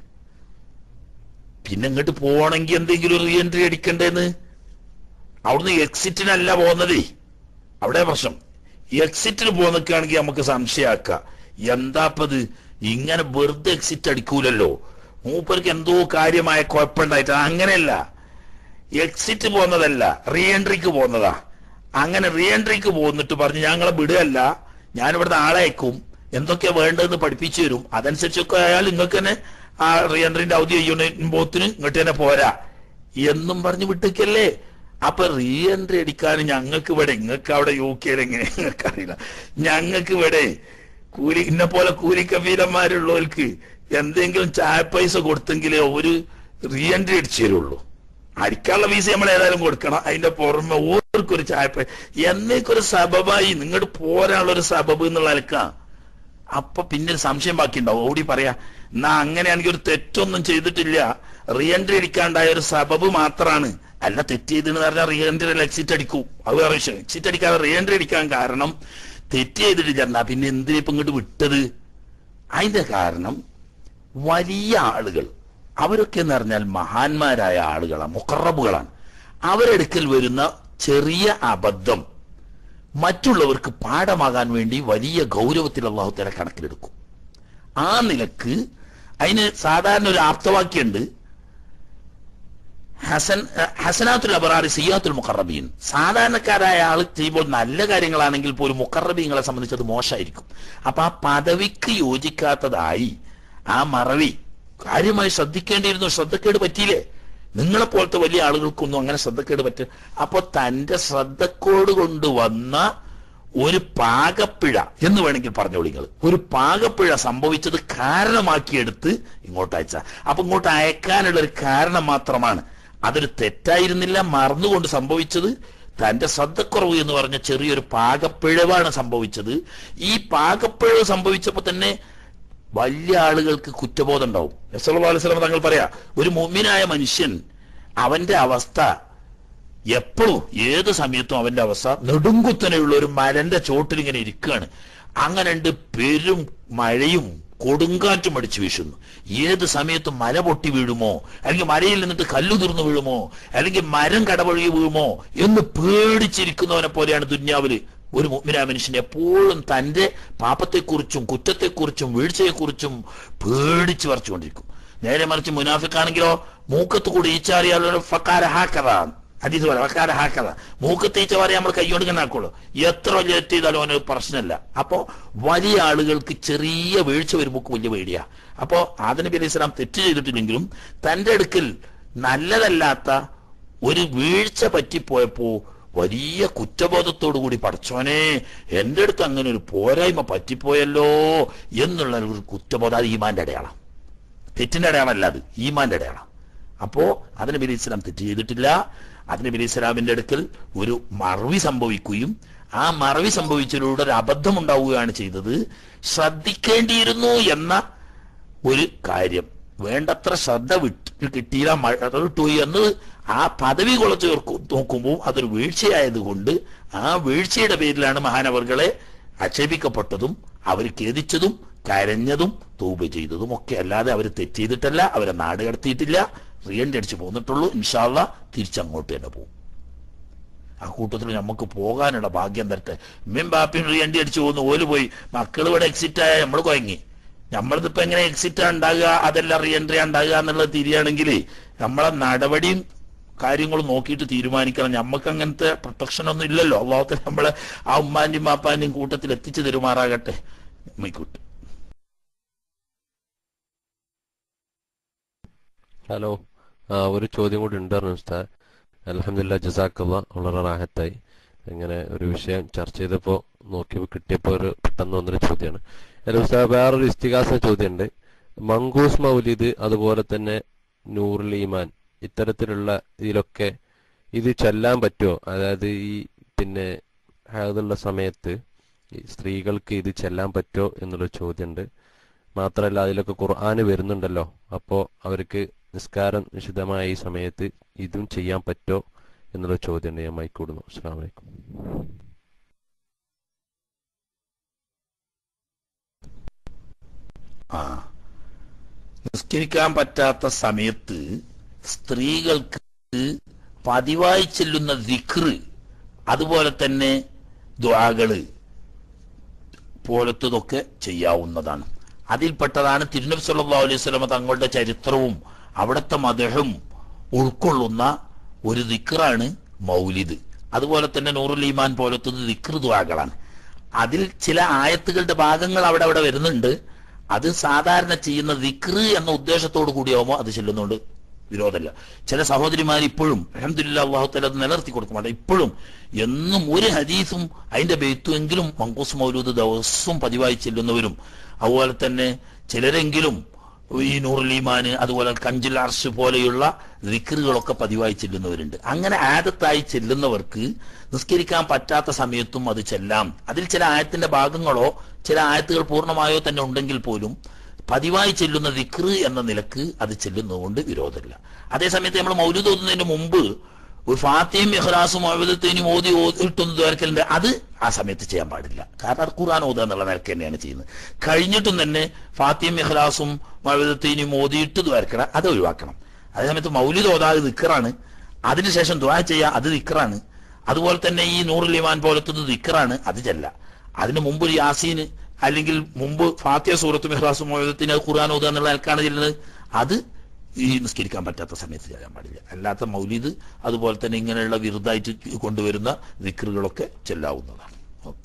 പിന്നെ ഇങ്ങോട്ട് പോകണമെങ്കിൽ എന്തെങ്കിലും ഒരു റീ എൻട്രി അടിക്കണ്ടേന്ന് അവിടുന്ന് എക്സിറ്റിനല്ല പോകുന്നതേ അവിടെ പ്രശ്നം എക്സിറ്റിന് പോന്നിക്കുകയാണെങ്കിൽ നമുക്ക് സംശയാക്കാം എന്താപ്പത് ഇങ്ങനെ വെറുതെ എക്സിറ്റ് അടിക്കൂലല്ലോ മൂപ്പർക്ക് എന്തോ കാര്യമായ കുഴപ്പമുണ്ടായിട്ട് അങ്ങനെയല്ല എക്സിറ്റ് പോകുന്നതല്ല റീ എൻട്രിക്ക് പോകുന്നതാ അങ്ങനെ റീ എൻട്രിക്ക് പോന്നിട്ട് പറഞ്ഞ് ഞങ്ങളെ വിടുകയല്ല ഞാൻ ഇവിടുന്ന് ആളെ അയക്കും എന്തൊക്കെയാ വേണ്ടതെന്ന് പഠിപ്പിച്ചു തരും അതനുസരിച്ചൊക്കെ ആയാൽ നിങ്ങൾക്ക് തന്നെ ആ റീ എൻട്രിന്റെ അവധി ചെയ്യുമ്പോത്തിന് ഇങ്ങോട്ട് തന്നെ പോരാ എന്നും പറഞ്ഞ് വിട്ടേക്കല്ലേ അപ്പൊ റീ എൻട്രി അടിക്കാൻ ഞങ്ങൾക്ക് ഇവിടെ നിങ്ങൾക്ക് അവിടെ യു കെയിൽ എങ്ങനെ ഞങ്ങൾക്ക് അറിയില്ല ഞങ്ങൾക്ക് ഇവിടെ കൂലി ഇന്നെ പോലെ കൂലിക്കബീരന്മാരുള്ളവർക്ക് എന്തെങ്കിലും ചായ പൈസ കൊടുത്തെങ്കിലേ ഒരു റീ എൻട്രി അടിച്ചു തരുള്ളൂ അടിക്കാനുള്ള ഫീസ് നമ്മൾ ഏതായാലും കൊടുക്കണം അതിന്റെ പുറമെ ഓർക്കൊരു ചായപ്പ എന്നേക്കൊരു സബബായി നിങ്ങോട്ട് പോരാനുള്ള ഒരു സബബ് എന്നുള്ള നിലക്കാ അപ്പൊ പിന്നെ ഒരു സംശയം ബാക്കി ഉണ്ടാവും ഓടി പറയാ എന്നാ അങ്ങനെയാണെങ്കിൽ ഒരു തെറ്റൊന്നും ചെയ്തിട്ടില്ല റീ എൻട്രി അടിക്കാണ്ടായ ഒരു സബബ് മാത്രമാണ് അല്ല തെറ്റ് ചെയ്തെന്ന് പറഞ്ഞാൽ റീ എൻട്രി എക്സിറ്റ് അടിക്കൂ അത് വേറെ വിഷയം എക്സിറ്റ് അടിക്കാതെ റീ എൻട്രി അടിക്കാൻ കാരണം തെറ്റ് ചെയ്തിട്ടില്ല എന്നാ പിന്നെ എന്തിനാ ഇപ്പൊ ഇങ്ങോട്ട് വിട്ടത് അതിന്റെ കാരണം വലിയ ആളുകൾ അവരൊക്കെ എന്ന് പറഞ്ഞാൽ മഹാന്മാരായ ആളുകളാണ് മുക്കറബുകളാണ് അവരെടുക്കൽ വരുന്ന ചെറിയ അബദ്ധം മറ്റുള്ളവർക്ക് പാഠമാകാൻ വേണ്ടി വലിയ ഗൗരവത്തിൽ അള്ളാഹുത്തല കണക്കിലെടുക്കും ആ നിലക്ക് അതിന് സാധാരണ ഒരു ആപ്തവാക്യമുണ്ട് ഹസൻ ഹസനാത്തുൽ അബറാറി സിയാത്തുൽ മുഖറബീൻ സാധാരണക്കാരായ ആൾ ചെയ്യുമ്പോൾ നല്ല കാര്യങ്ങളാണെങ്കിൽ പോലും മുഖറബീങ്ങളെ സംബന്ധിച്ച് അത് മോശമായിരിക്കും അപ്പൊ ആ പദവിക്ക് യോജിക്കാത്തതായി ആ മറവി കാര്യമായി ശ്രദ്ധിക്കേണ്ടിയിരുന്നു ശ്രദ്ധക്കേട് പറ്റിയില്ലേ നിങ്ങളെ പോലത്തെ വലിയ ആളുകൾക്കൊന്നും അങ്ങനെ ശ്രദ്ധക്കേട് പറ്റും അപ്പൊ തന്റെ ശ്രദ്ധക്കോട് കൊണ്ട് വന്ന ഒരു പാകപ്പിഴ എന്ന് വേണമെങ്കിൽ പറഞ്ഞോളൂ നിങ്ങൾ ഒരു പാകപ്പിഴ സംഭവിച്ചത് കാരണമാക്കിയെടുത്ത് ഇങ്ങോട്ട് അയച്ച അപ്പൊ ഇങ്ങോട്ട് അയക്കാനുള്ള ഒരു കാരണം മാത്രമാണ് അതൊരു തെറ്റായിരുന്നില്ല മറന്നുകൊണ്ട് സംഭവിച്ചത് തന്റെ ശ്രദ്ധക്കുറവ് എന്ന് പറഞ്ഞ ചെറിയൊരു പാകപ്പിഴവാണ് സംഭവിച്ചത് ഈ പാകപ്പിഴവ് സംഭവിച്ചപ്പോ തന്നെ വലിയ ആളുകൾക്ക് കുറ്റബോധം ഉണ്ടാവും നസറുല്ലാ അലൈഹി സ്വലം തങ്ങൾ പറയാ ഒരു മുമ്മിനായ മനുഷ്യൻ അവന്റെ അവസ്ഥ എപ്പോഴും ഏത് സമയത്തും അവന്റെ അവസ്ഥ നെടുങ്കുത്തനെയുള്ള ഒരു മരന്റെ ചോട്ടിൽ ഇങ്ങനെ ഇരിക്കുകയാണ് അങ്ങനെ ഉണ്ട് പെരും മഴയും കൊടുങ്കാറ്റും അടിച്ചു വീശുന്നു ഏത് സമയത്തും മല പൊട്ടി വീഴുമോ അല്ലെങ്കിൽ മലയിൽ നിന്നിട്ട് കല്ലു തീർന്നു വീഴുമോ അല്ലെങ്കിൽ മരം കടവഴി വീഴുമോ എന്ന് പേടിച്ചിരിക്കുന്നവനെ പോലെയാണ് ദുന്യാവില് ഒരു മുഗ്മിന മനുഷ്യൻ എപ്പോഴും തന്റെ പാപത്തെക്കുറിച്ചും കുറ്റത്തെക്കുറിച്ചും വീഴ്ചയെക്കുറിച്ചും പേടിച്ച് വരച്ചുകൊണ്ടിരിക്കും നേരെ മറിച്ച് മുനാഫിക്കാണെങ്കിലോ മൂക്കത്ത് കൂടി ഈച്ചാറിയാലോ ഫക്കാര ഹാക്കറ അതീത് പറയാം ഫക്കാര ഹാക്കറ മൂക്കത്ത് ഈച്ച പറയാൻ നമ്മൾ കൈകൊണ്ട് ഇങ്ങനെ ആക്കുള്ളൂ എത്ര വലിയ തെറ്റ് ചെയ്താലും അവന് പ്രശ്നമില്ല അപ്പോ വലിയ ആളുകൾക്ക് ചെറിയ വീഴ്ച വരുമ്പോൾ വലിയ പേടിയാ അപ്പോ ആദനബി അലൈഹി സ്വലാം തെറ്റ് ചെയ്തിട്ടില്ലെങ്കിലും തന്റെ അടുക്കൽ നല്ലതല്ലാത്ത ഒരു വീഴ്ച പറ്റിപ്പോയപ്പോ വലിയ കുറ്റബോധത്തോടു കൂടി പഠിച്ചോനെ എന്റെ അടുത്ത് അങ്ങനെ ഒരു പോരായ്മ പറ്റിപ്പോയല്ലോ എന്നുള്ള ഒരു കുറ്റബോധം അത് ഈമാന്റെ അടയാളം തെറ്റിന്റെ അടയാളമല്ല അത് ഈമാന്റെ അടയാളം അപ്പോ അതിന് ബലി ഇസ്ലാം തെറ്റ് ചെയ്തിട്ടില്ല അതിന് ബലി ഇസ്ലാമിന്റെ അടുക്കൽ ഒരു മറവി സംഭവിക്കുകയും ആ മറവി സംഭവിച്ചതിലൂടെ ഒരു അബദ്ധം ഉണ്ടാവുകയാണ് ചെയ്തത് ശ്രദ്ധിക്കേണ്ടിയിരുന്നു എന്ന ഒരു കാര്യം വേണ്ടത്ര ശ്രദ്ധ വിട്ട് കിട്ടിയില്ല മഴ വിട്ടുപോയി എന്ന് ആ പദവി കുളച്ച് നോക്കുമ്പോൾ അതൊരു വീഴ്ചയായതുകൊണ്ട് ആ വീഴ്ചയുടെ പേരിലാണ് മഹാനവർകളെ ആക്ഷേപിക്കപ്പെട്ടതും അവർ ഖേദിച്ചതും കരഞ്ഞതും തൂപ ചെയ്തതും ഒക്കെ അല്ലാതെ അവർ തെറ്റ് ചെയ്തിട്ടല്ല അവരെ നാട് കടത്തിയിട്ടില്ല റിയന്റ് അടിച്ച് പോന്നിട്ടുള്ളൂ ഇൻഷാല്ല തിരിച്ചങ്ങോട്ട് തന്നെ പോകും ആ കൂട്ടത്തിൽ നമുക്ക് പോകാനുള്ള ഭാഗ്യം തരട്ടെ ഉമ്മയും ബാപ്പിയും റിയന്റ് അടിച്ചു പോകുന്നു ഓല് പോയി മക്കൾ ഇവിടെ എക്സിറ്റ് ആയ നമ്മൾ കുഴങ്ങി നമ്മളിതിപ്പോ എങ്ങനെ എക്സിറ്റ് ഉണ്ടാകുക അതല്ല റീഎൻട്രി ഉണ്ടാകുക എന്നുള്ളത് തിരിയാണെങ്കിൽ നമ്മളെ നടപടിയും കാര്യങ്ങളും നോക്കിയിട്ട് തീരുമാനിക്കണം നമുക്ക് അങ്ങനത്തെ പ്രൊട്ടക്ഷൻ ഒന്നും ഇല്ലല്ലോ അള്ളാഹത്തിൽ നമ്മളെ ആ ഉമ്മാന്റെയും മാപ്പാന്റെയും കൂട്ടത്തിൽ എത്തിച്ചു തരുമാറാകട്ടെ മൈക്കൂട്ട് ഹലോ ആ ഒരു ചോദ്യം കൂടി ഉണ്ടായിരുന്നു ഉസ്താദ് അലഹമില്ല ജസാക്കല്ല വളരെ റാഹത്തായി ഇങ്ങനെ ഒരു വിഷയം ചർച്ച ചെയ്തപ്പോൾ നോക്കിയപ്പോൾ കിട്ടിയപ്പോൾ ഒരു പെട്ടെന്ന് വന്നൊരു ചോദ്യമാണ് അല്ല ഉസ്താദ് വേറൊരു ഇസ്തിഹാസ ചോദ്യമുണ്ട് മങ്കൂസ് മൗലിദ് അതുപോലെ തന്നെ നൂറുൽ ഈമാൻ ഇത്തരത്തിലുള്ള ഇതിലൊക്കെ ഇത് ചെല്ലാൻ പറ്റുമോ അതായത് ഈ പിന്നെ അതുള്ള സമയത്ത് ഈ സ്ത്രീകൾക്ക് ഇത് ചെല്ലാൻ പറ്റുമോ എന്നുള്ള ചോദ്യമുണ്ട് മാത്രമല്ല അതിലൊക്കെ ഖുർആന് വരുന്നുണ്ടല്ലോ അപ്പോൾ അവർക്ക് നിസ്കാരം വിശുദ്ധമായ ഈ സമയത്ത് ഇതും ചെയ്യാൻ പറ്റോ എന്നുള്ള ചോദ്യം ഞാൻ മൈക്കൂടുന്നു അസ്സാം വലൈക്കും ആ നിസ്കരിക്കാൻ പറ്റാത്ത സമയത്ത് സ്ത്രീകൾക്ക് പതിവായി ചെല്ലുന്ന ദിക്റ് അതുപോലെ തന്നെ ദ്വാകള് പോലത്തതൊക്കെ ചെയ്യാവുന്നതാണ് അതിൽപ്പെട്ടതാണ് തിരുനബി സല്ലല്ലാഹു അലൈഹി വസല്ലമ തങ്ങളുടെ ചരിത്രവും അവിടുത്തെ മതഹും ഉൾക്കൊള്ളുന്ന ഒരു ദിക്റാണ് മൗലിദ് അതുപോലെ തന്നെ നൂറുൽ ഈമാൻ പോലത്തത് ദിക്ർ ദ്വാകളാണ് അതിൽ ചില ആയത്തുകളുടെ ഭാഗങ്ങൾ അവിടെ അവിടെ വരുന്നുണ്ട് അത് സാധാരണ ചെയ്യുന്ന ദിക്ർ എന്ന ഉദ്ദേശത്തോടു കൂടിയാവുമ്പോൾ അത് ചെല്ലുന്നുണ്ട് വിരോധമല്ല ചില സഹോദരിമാർ ഇപ്പോഴും അഹമ്മദില്ല അള്ളാഹുത്തല അത് നിലനിർത്തി കൊടുക്കുന്നുണ്ട് ഇപ്പോഴും എന്നും ഒരു ഹദീസും അതിന്റെ ബെയ്ത്തുമെങ്കിലും മങ്കൂസ് മൗലൂദ് ദിവസവും പതിവായി ചെല്ലുന്നവരും അതുപോലെ തന്നെ ചിലരെങ്കിലും ഈ നൂറുലീമാന് അതുപോലെ കഞ്ചുൽ അർഷ് പോലെയുള്ള ദിക്റുകളൊക്കെ പതിവായി ചെല്ലുന്നവരുണ്ട് അങ്ങനെ ആദത്തായി ചെല്ലുന്നവർക്ക് നിസ്കരിക്കാൻ പറ്റാത്ത സമയത്തും അത് ചെല്ലാം അതിൽ ചില ആയത്തിന്റെ ഭാഗങ്ങളോ ചില ആയത്തുകൾ പൂർണ്ണമായോ തന്നെ ഉണ്ടെങ്കിൽ പോലും പതിവായി ചെല്ലുന്ന ദിക്റ് എന്ന നിലക്ക് അത് ചെല്ലുന്നതുകൊണ്ട് വിരോധമില്ല അതേസമയത്ത് നമ്മൾ മൗലൂദ് ഓതുന്നതിന് മുമ്പ് ഒരു ഫാത്തിയും ഇഹ്റാസും അഴുതത്തേനും ഓതി ഓതിട്ടൊന്നും ദ്വാരക്കലുണ്ട് അത് ആ സമയത്ത് ചെയ്യാൻ പാടില്ല കാരണം അത് ഖുർആൻ ഓതുക എന്നുള്ള നിലക്ക് തന്നെയാണ് ചെയ്യുന്നത് കഴിഞ്ഞിട്ടും തന്നെ ഫാത്തിയും ഇഹ്റാസും അഴുതത്തേനും ഓതിയിട്ട് ദ്വാരക്കണം അത് ഒഴിവാക്കണം അതേസമയത്ത് മൗലിദ് ഓതാത് ദിക്കറാണ് അതിനുശേഷം ദ്വാ ചെയ്യുക അത് ദിക്കറാണ് അതുപോലെ തന്നെ ഈ നൂറുൽ ഇമാൻ പോലത്തത് ദിക്കറാണ് അത് ചെല്ല അതിന് മുമ്പ് ഒരു യാസീന് അല്ലെങ്കിൽ മുമ്പ് ഫാത്തിയ സൂറത്തും ഇഹ്റാസും മോചത്തിന് ഖുർആൻ ഓതുക എന്നുള്ള നിലക്കാണ് ചെല്ലുന്നത് അത് ഈ നിസ്കരിക്കാൻ പറ്റാത്ത സമയത്ത് ചെയ്യാൻ പാടില്ല അല്ലാത്ത മൗലിദ് അതുപോലെ തന്നെ ഇങ്ങനെയുള്ള വിരുദ്ധായിട്ട് കൊണ്ടുവരുന്ന ദിക്റുകളൊക്കെ ചെല്ലാവുന്നതാണ് ഓക്കെ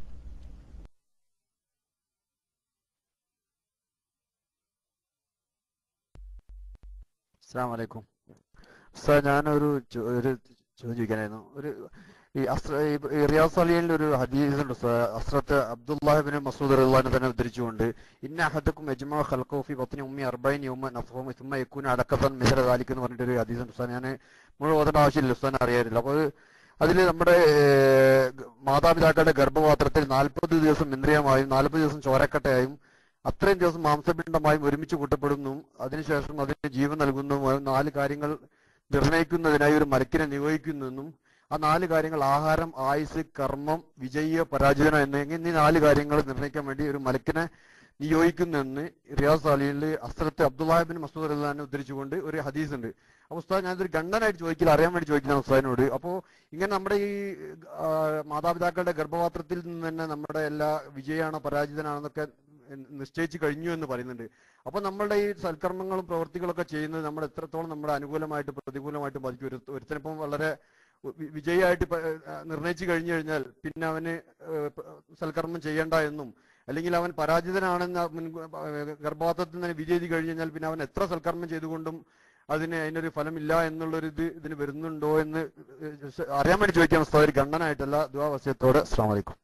അസ്സാം വലൈക്കും സാർ ഞാനൊരു ചോ- ഒരു ചോദ്യം ചോദിക്കാനായിരുന്നു ഒരു ഈ അസ്ര ഈ ഈ റിയാസ് അലിയിൽ ഒരു ഹദീസ് ഉണ്ട് സാർ അസ്രത്ത് അബ്ദുല്ലാഹിബിന് മസൂദ് റഹ്ലാനെ തന്നെ ഉദ്ധരിച്ചുകൊണ്ട് ഇന്ന അഹദക്കും യജ്മാ ഖൽഖോഫി പത്തിന് ഉമ്മി അർബൈൻ യൗമ നഫ്ഹും സുമ്മ യക്കൂന അടക്കത്തൻ മിസര ദാലിക് എന്ന് പറഞ്ഞിട്ട് ഒരു ഹദീസ് ഉണ്ട് സാർ ഞാൻ മുഴുവൻ ഓതേണ്ട ആവശ്യമില്ല ഉസ്താൻ അറിയാറില്ല അപ്പോൾ അതിൽ നമ്മുടെ ഏഹ്, മാതാപിതാക്കളുടെ ഗർഭപാത്രത്തിൽ നാൽപ്പത് ദിവസം ഇന്ദ്രിയമായും നാൽപ്പത് ദിവസം ചോരക്കട്ടയായും അത്രയും ദിവസം മാംസപിണ്ഡമായും ഒരുമിച്ച് കൂട്ടപ്പെടുന്നു അതിനുശേഷം അതിന് ജീവൻ നൽകുന്നു നാല് കാര്യങ്ങൾ നിർണയിക്കുന്നതിനായി ഒരു മലക്കിനെ നിയോഗിക്കുന്നെന്നും ആ നാല് കാര്യങ്ങൾ ആഹാരം ആയുസ് കർമ്മം വിജയ പരാജയന എന്നീ നാല് കാര്യങ്ങൾ നിർണ്ണയിക്കാൻ വേണ്ടി ഒരു മലക്കിനെ നിയോഗിക്കുന്നെന്ന് റിയാസ് അലിയിൽ അസ്രത്ത് അബ്ദുല്ലാഹിബിൻ മസൂദ് റഹ്ലാനെ ഉദ്ധരിച്ചുകൊണ്ട് ഒരു ഹദീസ് ഉണ്ട് അപ്പൊ ഉസ്താദ് ഞാനൊരു ഗണ്ണനായിട്ട് ചോദിക്കില്ല അറിയാൻ വേണ്ടി ചോദിക്കുന്ന ഉസ്താദിനോട് അപ്പോൾ ഇങ്ങനെ നമ്മുടെ ഈ ആ, മാതാപിതാക്കളുടെ ഗർഭപാത്രത്തിൽ നിന്ന് തന്നെ നമ്മുടെ എല്ലാ വിജയമാണോ പരാജിതനാണെന്നൊക്കെ നിശ്ചയിച്ചു കഴിഞ്ഞു എന്ന് പറയുന്നുണ്ട് അപ്പൊ നമ്മളുടെ ഈ സൽക്കർമ്മങ്ങളും പ്രവൃത്തികളൊക്കെ ചെയ്യുന്നത് നമ്മൾ എത്രത്തോളം നമ്മുടെ അനുകൂലമായിട്ട് പ്രതികൂലമായിട്ട് ബാധിക്കും ഒരു ഒരുത്തനിപ്പം വളരെ വി- വിജയിയായിട്ട് പ- ആ, നിർണയിച്ചു കഴിഞ്ഞു കഴിഞ്ഞാൽ പിന്നെ അവന് ഏഹ്, പ- സൽക്കർമ്മം ചെയ്യേണ്ട എന്നും അല്ലെങ്കിൽ അവൻ പരാജിതനാണെന്ന് മുൻ ഗർഭപാത്രത്തിൽ നിന്ന് വിജയിച്ചു കഴിഞ്ഞു കഴിഞ്ഞാൽ പിന്നെ അവൻ എത്ര സൽക്കർമ്മം ചെയ്തുകൊണ്ടും അതിന് അതിനൊരു ഫലമില്ല എന്നുള്ളൊരു ഇത് ഇതിന് വരുന്നുണ്ടോ എന്ന് ഏഹ്, അറിയാൻ വേണ്ടി ചോദിക്കാൻ ഉസ്താദ് ഒരു ഗണ്ണനായിട്ടല്ല ദുവാവസ്യത്തോടെ അസ്സാം വലൈക്കും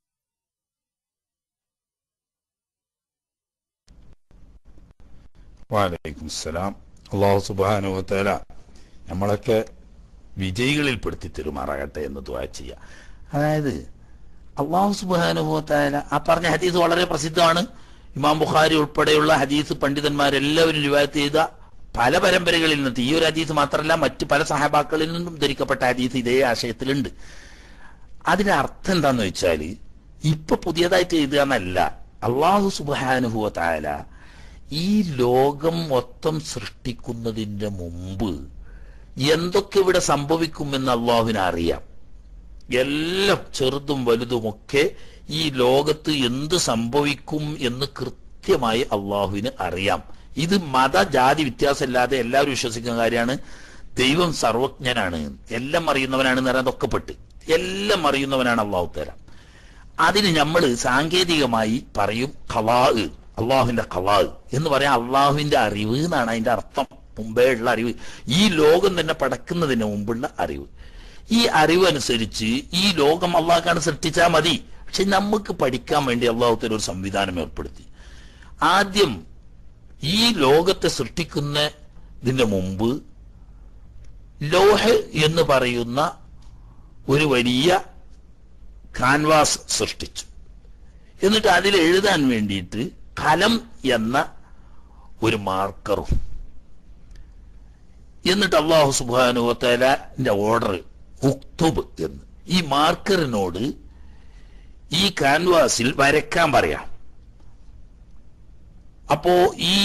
വാലൈക്കും സലാം അള്ളാഹു സുബാനുവത്തേല നമ്മളൊക്കെ വിജയികളിൽ പെടുത്തി തെരുമാറാകട്ടെ എന്ന് ദ്വാ ചെയ്യുക അതായത് അള്ളാഹു സുബാനുഭവത്തായ ആ പറഞ്ഞ ഹദീസ് വളരെ പ്രസിദ്ധമാണ് ഇമാം ബുഖാരി ഉൾപ്പെടെയുള്ള ഹദീസ് പണ്ഡിതന്മാരെല്ലാവരും റിവായത്ത് ചെയ്ത പല പരമ്പരകളിൽ നിന്നും ഈ ഒരു ഹദീസ് മാത്രമല്ല മറ്റ് പല സഹബാക്കളിൽ നിന്നും ധരിക്കപ്പെട്ട ഹദീസ് ഇതേ ആശയത്തിലുണ്ട് അതിന്റെ അർത്ഥം എന്താന്ന് വെച്ചാല് ഇപ്പൊ പുതിയതായിട്ട് എഴുതുക എന്നല്ല അള്ളാഹു സുബാനുഭവത്തായ ഈ ലോകം മൊത്തം സൃഷ്ടിക്കുന്നതിന്റെ മുമ്പ് എന്തൊക്കെ ഇവിടെ സംഭവിക്കുമെന്ന് അള്ളാഹുവിന് അറിയാം എല്ലാം ചെറുതും വലുതുമൊക്കെ ഈ ലോകത്ത് എന്ത് സംഭവിക്കും എന്ന് കൃത്യമായി അള്ളാഹുവിന് അറിയാം ഇത് മത ജാതി വ്യത്യാസമില്ലാതെ എല്ലാവരും വിശ്വസിക്കുന്ന കാര്യമാണ് ദൈവം സർവജ്ഞനാണ് എല്ലാം അറിയുന്നവനാണ് എന്ന് പറയാൻ ഒക്കെപ്പെട്ട് എല്ലാം അറിയുന്നവനാണ് അള്ളാഹു തരാം അതിന് നമ്മൾ സാങ്കേതികമായി പറയും ഖലാ അള്ളാഹുവിന്റെ ഖലാ എന്ന് പറയാൻ അള്ളാഹുവിന്റെ അറിവ് എന്നാണ് അതിന്റെ അർത്ഥം മുമ്പേ ഉള്ള അറിവ് ഈ ലോകം തന്നെ പടക്കുന്നതിന് മുമ്പുള്ള അറിവ് ഈ അറിവ് അനുസരിച്ച് ഈ ലോകം അള്ളാഹ്ക്കാണ് സൃഷ്ടിച്ചാൽ മതി പക്ഷെ നമുക്ക് പഠിക്കാൻ വേണ്ടി അള്ളാഹുത്തിന് ഒരു സംവിധാനം ഏർപ്പെടുത്തി ആദ്യം ഈ ലോകത്തെ സൃഷ്ടിക്കുന്നതിന് മുമ്പ് ലോഹ എന്ന് പറയുന്ന ഒരു വലിയ കാൻവാസ് സൃഷ്ടിച്ചു എന്നിട്ട് അതിൽ എഴുതാൻ വേണ്ടിയിട്ട് കലം എന്ന ഒരു മാർക്കറും എന്നിട്ട് അള്ളാഹു സുബാനുവത്തലാന്റെ ഓർഡർ ഉക്തുബ് എന്ന് ഈ മാർക്കറിനോട് ഈ കാൻവാസിൽ വരയ്ക്കാൻ പറയാം അപ്പോ ഈ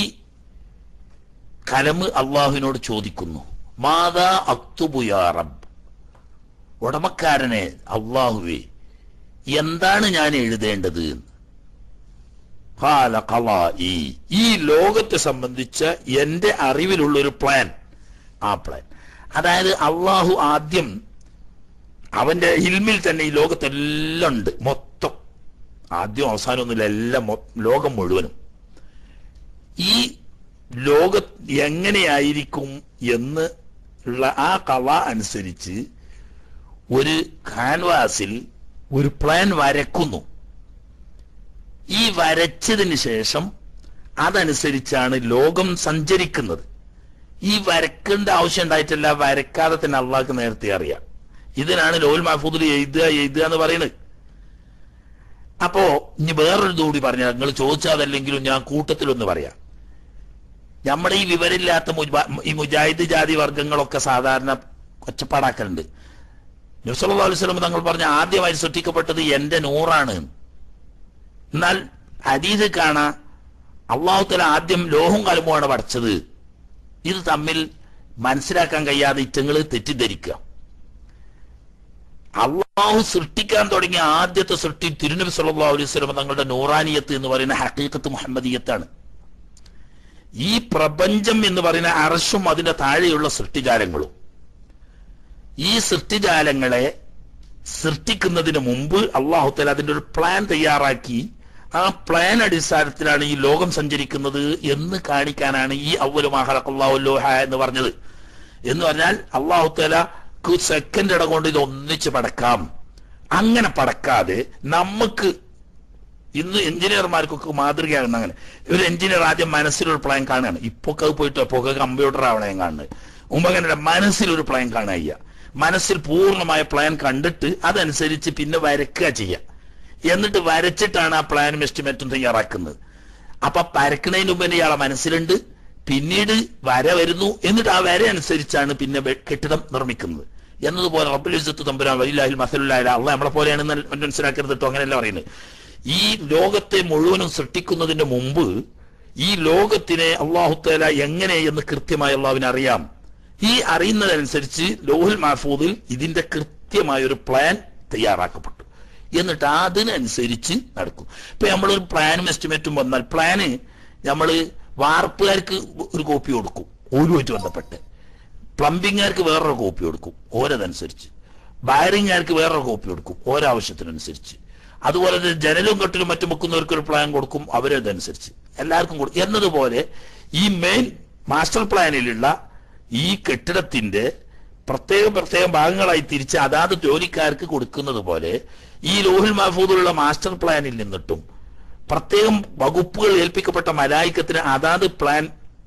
കലമ് അള്ളാഹുവിനോട് ചോദിക്കുന്നു മാതാ അക്തുബു യാ റബ്ബ് ഉടമക്കാരനെ അള്ളാഹുവേ എന്താണ് ഞാൻ എഴുതേണ്ടത് എന്ന് ഖാല ഖളാഇ. ഈ ലോകത്തെ സംബന്ധിച്ച എന്റെ അറിവിലുള്ള ഒരു പ്ലാൻ ആ പ്ലാൻ അതായത് അള്ളാഹു ആദ്യം അവന്റെ ഇൽമിൽ തന്നെ ഈ ലോകത്തെല്ലാം ഉണ്ട് മൊത്തം ആദ്യം അവസാനമൊന്നുമില്ല എല്ലാം മൊ- ലോകം മുഴുവനും ഈ ലോക എങ്ങനെയായിരിക്കും എന്ന് ഉള്ള ആ കഥ അനുസരിച്ച് ഒരു കാൻവാസിൽ ഒരു പ്ലാൻ വരക്കുന്നു ഈ വരച്ചതിന് ശേഷം അതനുസരിച്ചാണ് ലോകം സഞ്ചരിക്കുന്നത് ഈ വരക്കേണ്ട ആവശ്യം ഉണ്ടായിട്ടില്ല വരക്കാതെ തന്നെ അള്ളാഹ്ക്ക് നേരത്തെ അറിയാം ഇതിനാണ് ലോൽ മഹഫൂദിൽ എഴുതുക എഴുതുക എന്ന് പറയുന്നത് അപ്പോ ഇനി വേറൊരു കൂടി പറഞ്ഞാൽ നിങ്ങൾ ചോദിച്ചാതല്ലെങ്കിലും ഞാൻ കൂട്ടത്തിലൊന്ന് പറയാം നമ്മുടെ ഈ വിവരമില്ലാത്ത മുജാ- ഈ മുജാഹിദ് ജാതി വർഗങ്ങളൊക്കെ സാധാരണ ഒച്ചപ്പാടാക്കലുണ്ട് നബ്സല്ലാ അലൈഹി സ്വലം തങ്ങൾ പറഞ്ഞ ആദ്യമായി സൃഷ്ടിക്കപ്പെട്ടത് എന്റെ നൂറാണ് എന്നാൽ ഹദീസ് കാണാ അള്ളാഹുത്തല ആദ്യം ലോഹവും കലമുമാണ് പഠിച്ചത് ഇത് തമ്മിൽ മനസ്സിലാക്കാൻ കഴിയാതെ ഇറ്റങ്ങൾ തെറ്റിദ്ധരിക്കുക അള്ളാഹു സൃഷ്ടിക്കാൻ തുടങ്ങിയ ആദ്യത്തെ സൃഷ്ടി തിരുനബി സല്ലല്ലാഹു അലൈഹി വസല്ലം തങ്ങളുടെ നൂറാനിയത്ത് എന്ന് പറയുന്ന ഹക്കീക്കത്ത് മുഹമ്മദീയത്താണ് ഈ പ്രപഞ്ചം എന്ന് പറയുന്ന അറശും അതിന്റെ താഴെയുള്ള സൃഷ്ടിജാലങ്ങളും ഈ സൃഷ്ടിജാലങ്ങളെ സൃഷ്ടിക്കുന്നതിന് മുമ്പ് അള്ളാഹുത്തല അതിന്റെ ഒരു പ്ലാൻ തയ്യാറാക്കി ആ പ്ലാൻ അടിസ്ഥാനത്തിലാണ് ഈ ലോകം സഞ്ചരിക്കുന്നത് എന്ന് കാണിക്കാനാണ് ഈ അവലുമാഹലക്കല്ലാഹുല്ലോഹ എന്ന് പറഞ്ഞത് എന്ന് പറഞ്ഞാൽ അള്ളാഹുത്തല സെക്കൻഡ് ഇടം കൊണ്ട് ഇത് ഒന്നിച്ച് പടക്കാം അങ്ങനെ പടക്കാതെ നമുക്ക് ഇന്ന് എഞ്ചിനീയർമാർക്കൊക്കെ മാതൃകയാകുന്ന അങ്ങനെ ഒരു എഞ്ചിനീയർ ആദ്യം മനസ്സിലൊരു പ്ലാൻ കാണുകയാണ് ഇപ്പൊ അത് പോയിട്ട് അപ്പൊ കമ്പ്യൂട്ടർ ആവണേ കാണുന്നത് മുമ്പ് അങ്ങനെ മനസ്സിലൊരു പ്ലാൻ കാണുക ചെയ്യുക മനസ്സിൽ പൂർണ്ണമായ പ്ലാൻ കണ്ടിട്ട് അതനുസരിച്ച് പിന്നെ വരക്കുക ചെയ്യുക എന്നിട്ട് വരച്ചിട്ടാണ് ആ പ്ലാനും എസ്റ്റിമേറ്റും തയ്യാറാക്കുന്നത് അപ്പൊ വരക്കുന്നതിന് മുമ്പ് തന്നെ ഇയാളെ മനസ്സിലുണ്ട് പിന്നീട് വര വരുന്നു എന്നിട്ട് ആ വര അനുസരിച്ചാണ് പിന്നെ വെ- കെട്ടിടം നിർമ്മിക്കുന്നത് എന്നതുപോലെ റബ്ബുൽ ഇസ്സത്ത് തമ്പുരാൻ വലില്ലാഹിൽ മസലുല്ലാഹിൽ അള്ള നമ്മളെ പോലെയാണെന്ന് മനസ്സിലാക്കരുത് കേട്ടോ അങ്ങനെയല്ല പറയുന്നത് ഈ ലോകത്തെ മുഴുവനും സൃഷ്ടിക്കുന്നതിന് മുമ്പ് ഈ ലോകത്തിനെ അള്ളാഹുത്തേല എങ്ങനെ എന്ന് കൃത്യമായി അള്ളാഹുവിന് അറിയാം ഈ അറിയുന്നതനുസരിച്ച് ലോഹുൽ മഹഫൂദിൽ ഇതിന്റെ കൃത്യമായ ഒരു പ്ലാൻ തയ്യാറാക്കപ്പെട്ടു എന്നിട്ട് അതിനനുസരിച്ച് നടക്കും ഇപ്പൊ നമ്മളൊരു പ്ലാനും എസ്റ്റിമേറ്റും വന്നാൽ പ്ലാന് നമ്മള് വാർപ്പുകാർക്ക് ഒരു കോപ്പി കൊടുക്കും ഓരുമായിട്ട് ബന്ധപ്പെട്ട് പ്ലംബിങ്ങുകാർക്ക് വേറൊരു കോപ്പി കൊടുക്കും ഓരോതനുസരിച്ച് വയറിങ്ങുകാർക്ക് വേറൊരു കോപ്പി കൊടുക്കും ഓരോ ആവശ്യത്തിനനുസരിച്ച് അതുപോലെ തന്നെ ജനലും കെട്ടിലും മറ്റും വെക്കുന്നവർക്ക് ഒരു പ്ലാൻ കൊടുക്കും അവരതനുസരിച്ച് എല്ലാവർക്കും കൊടുക്കും എന്നതുപോലെ ഈ മെയിൻ മാസ്റ്റർ പ്ലാനിലുള്ള ഈ കെട്ടിടത്തിന്റെ പ്രത്യേക പ്രത്യേക ഭാഗങ്ങളായി തിരിച്ച് അതാത് ജോലിക്കാർക്ക് കൊടുക്കുന്നത് പോലെ ഈ ലോഹിൽ മഹഫൂദിലുള്ള മാസ്റ്റർ പ്ലാനിൽ നിന്നിട്ടും പ്രത്യേകം വകുപ്പുകൾ ഏൽപ്പിക്കപ്പെട്ട മലായിക്കത്തിന് അതാത് പ്ലാൻ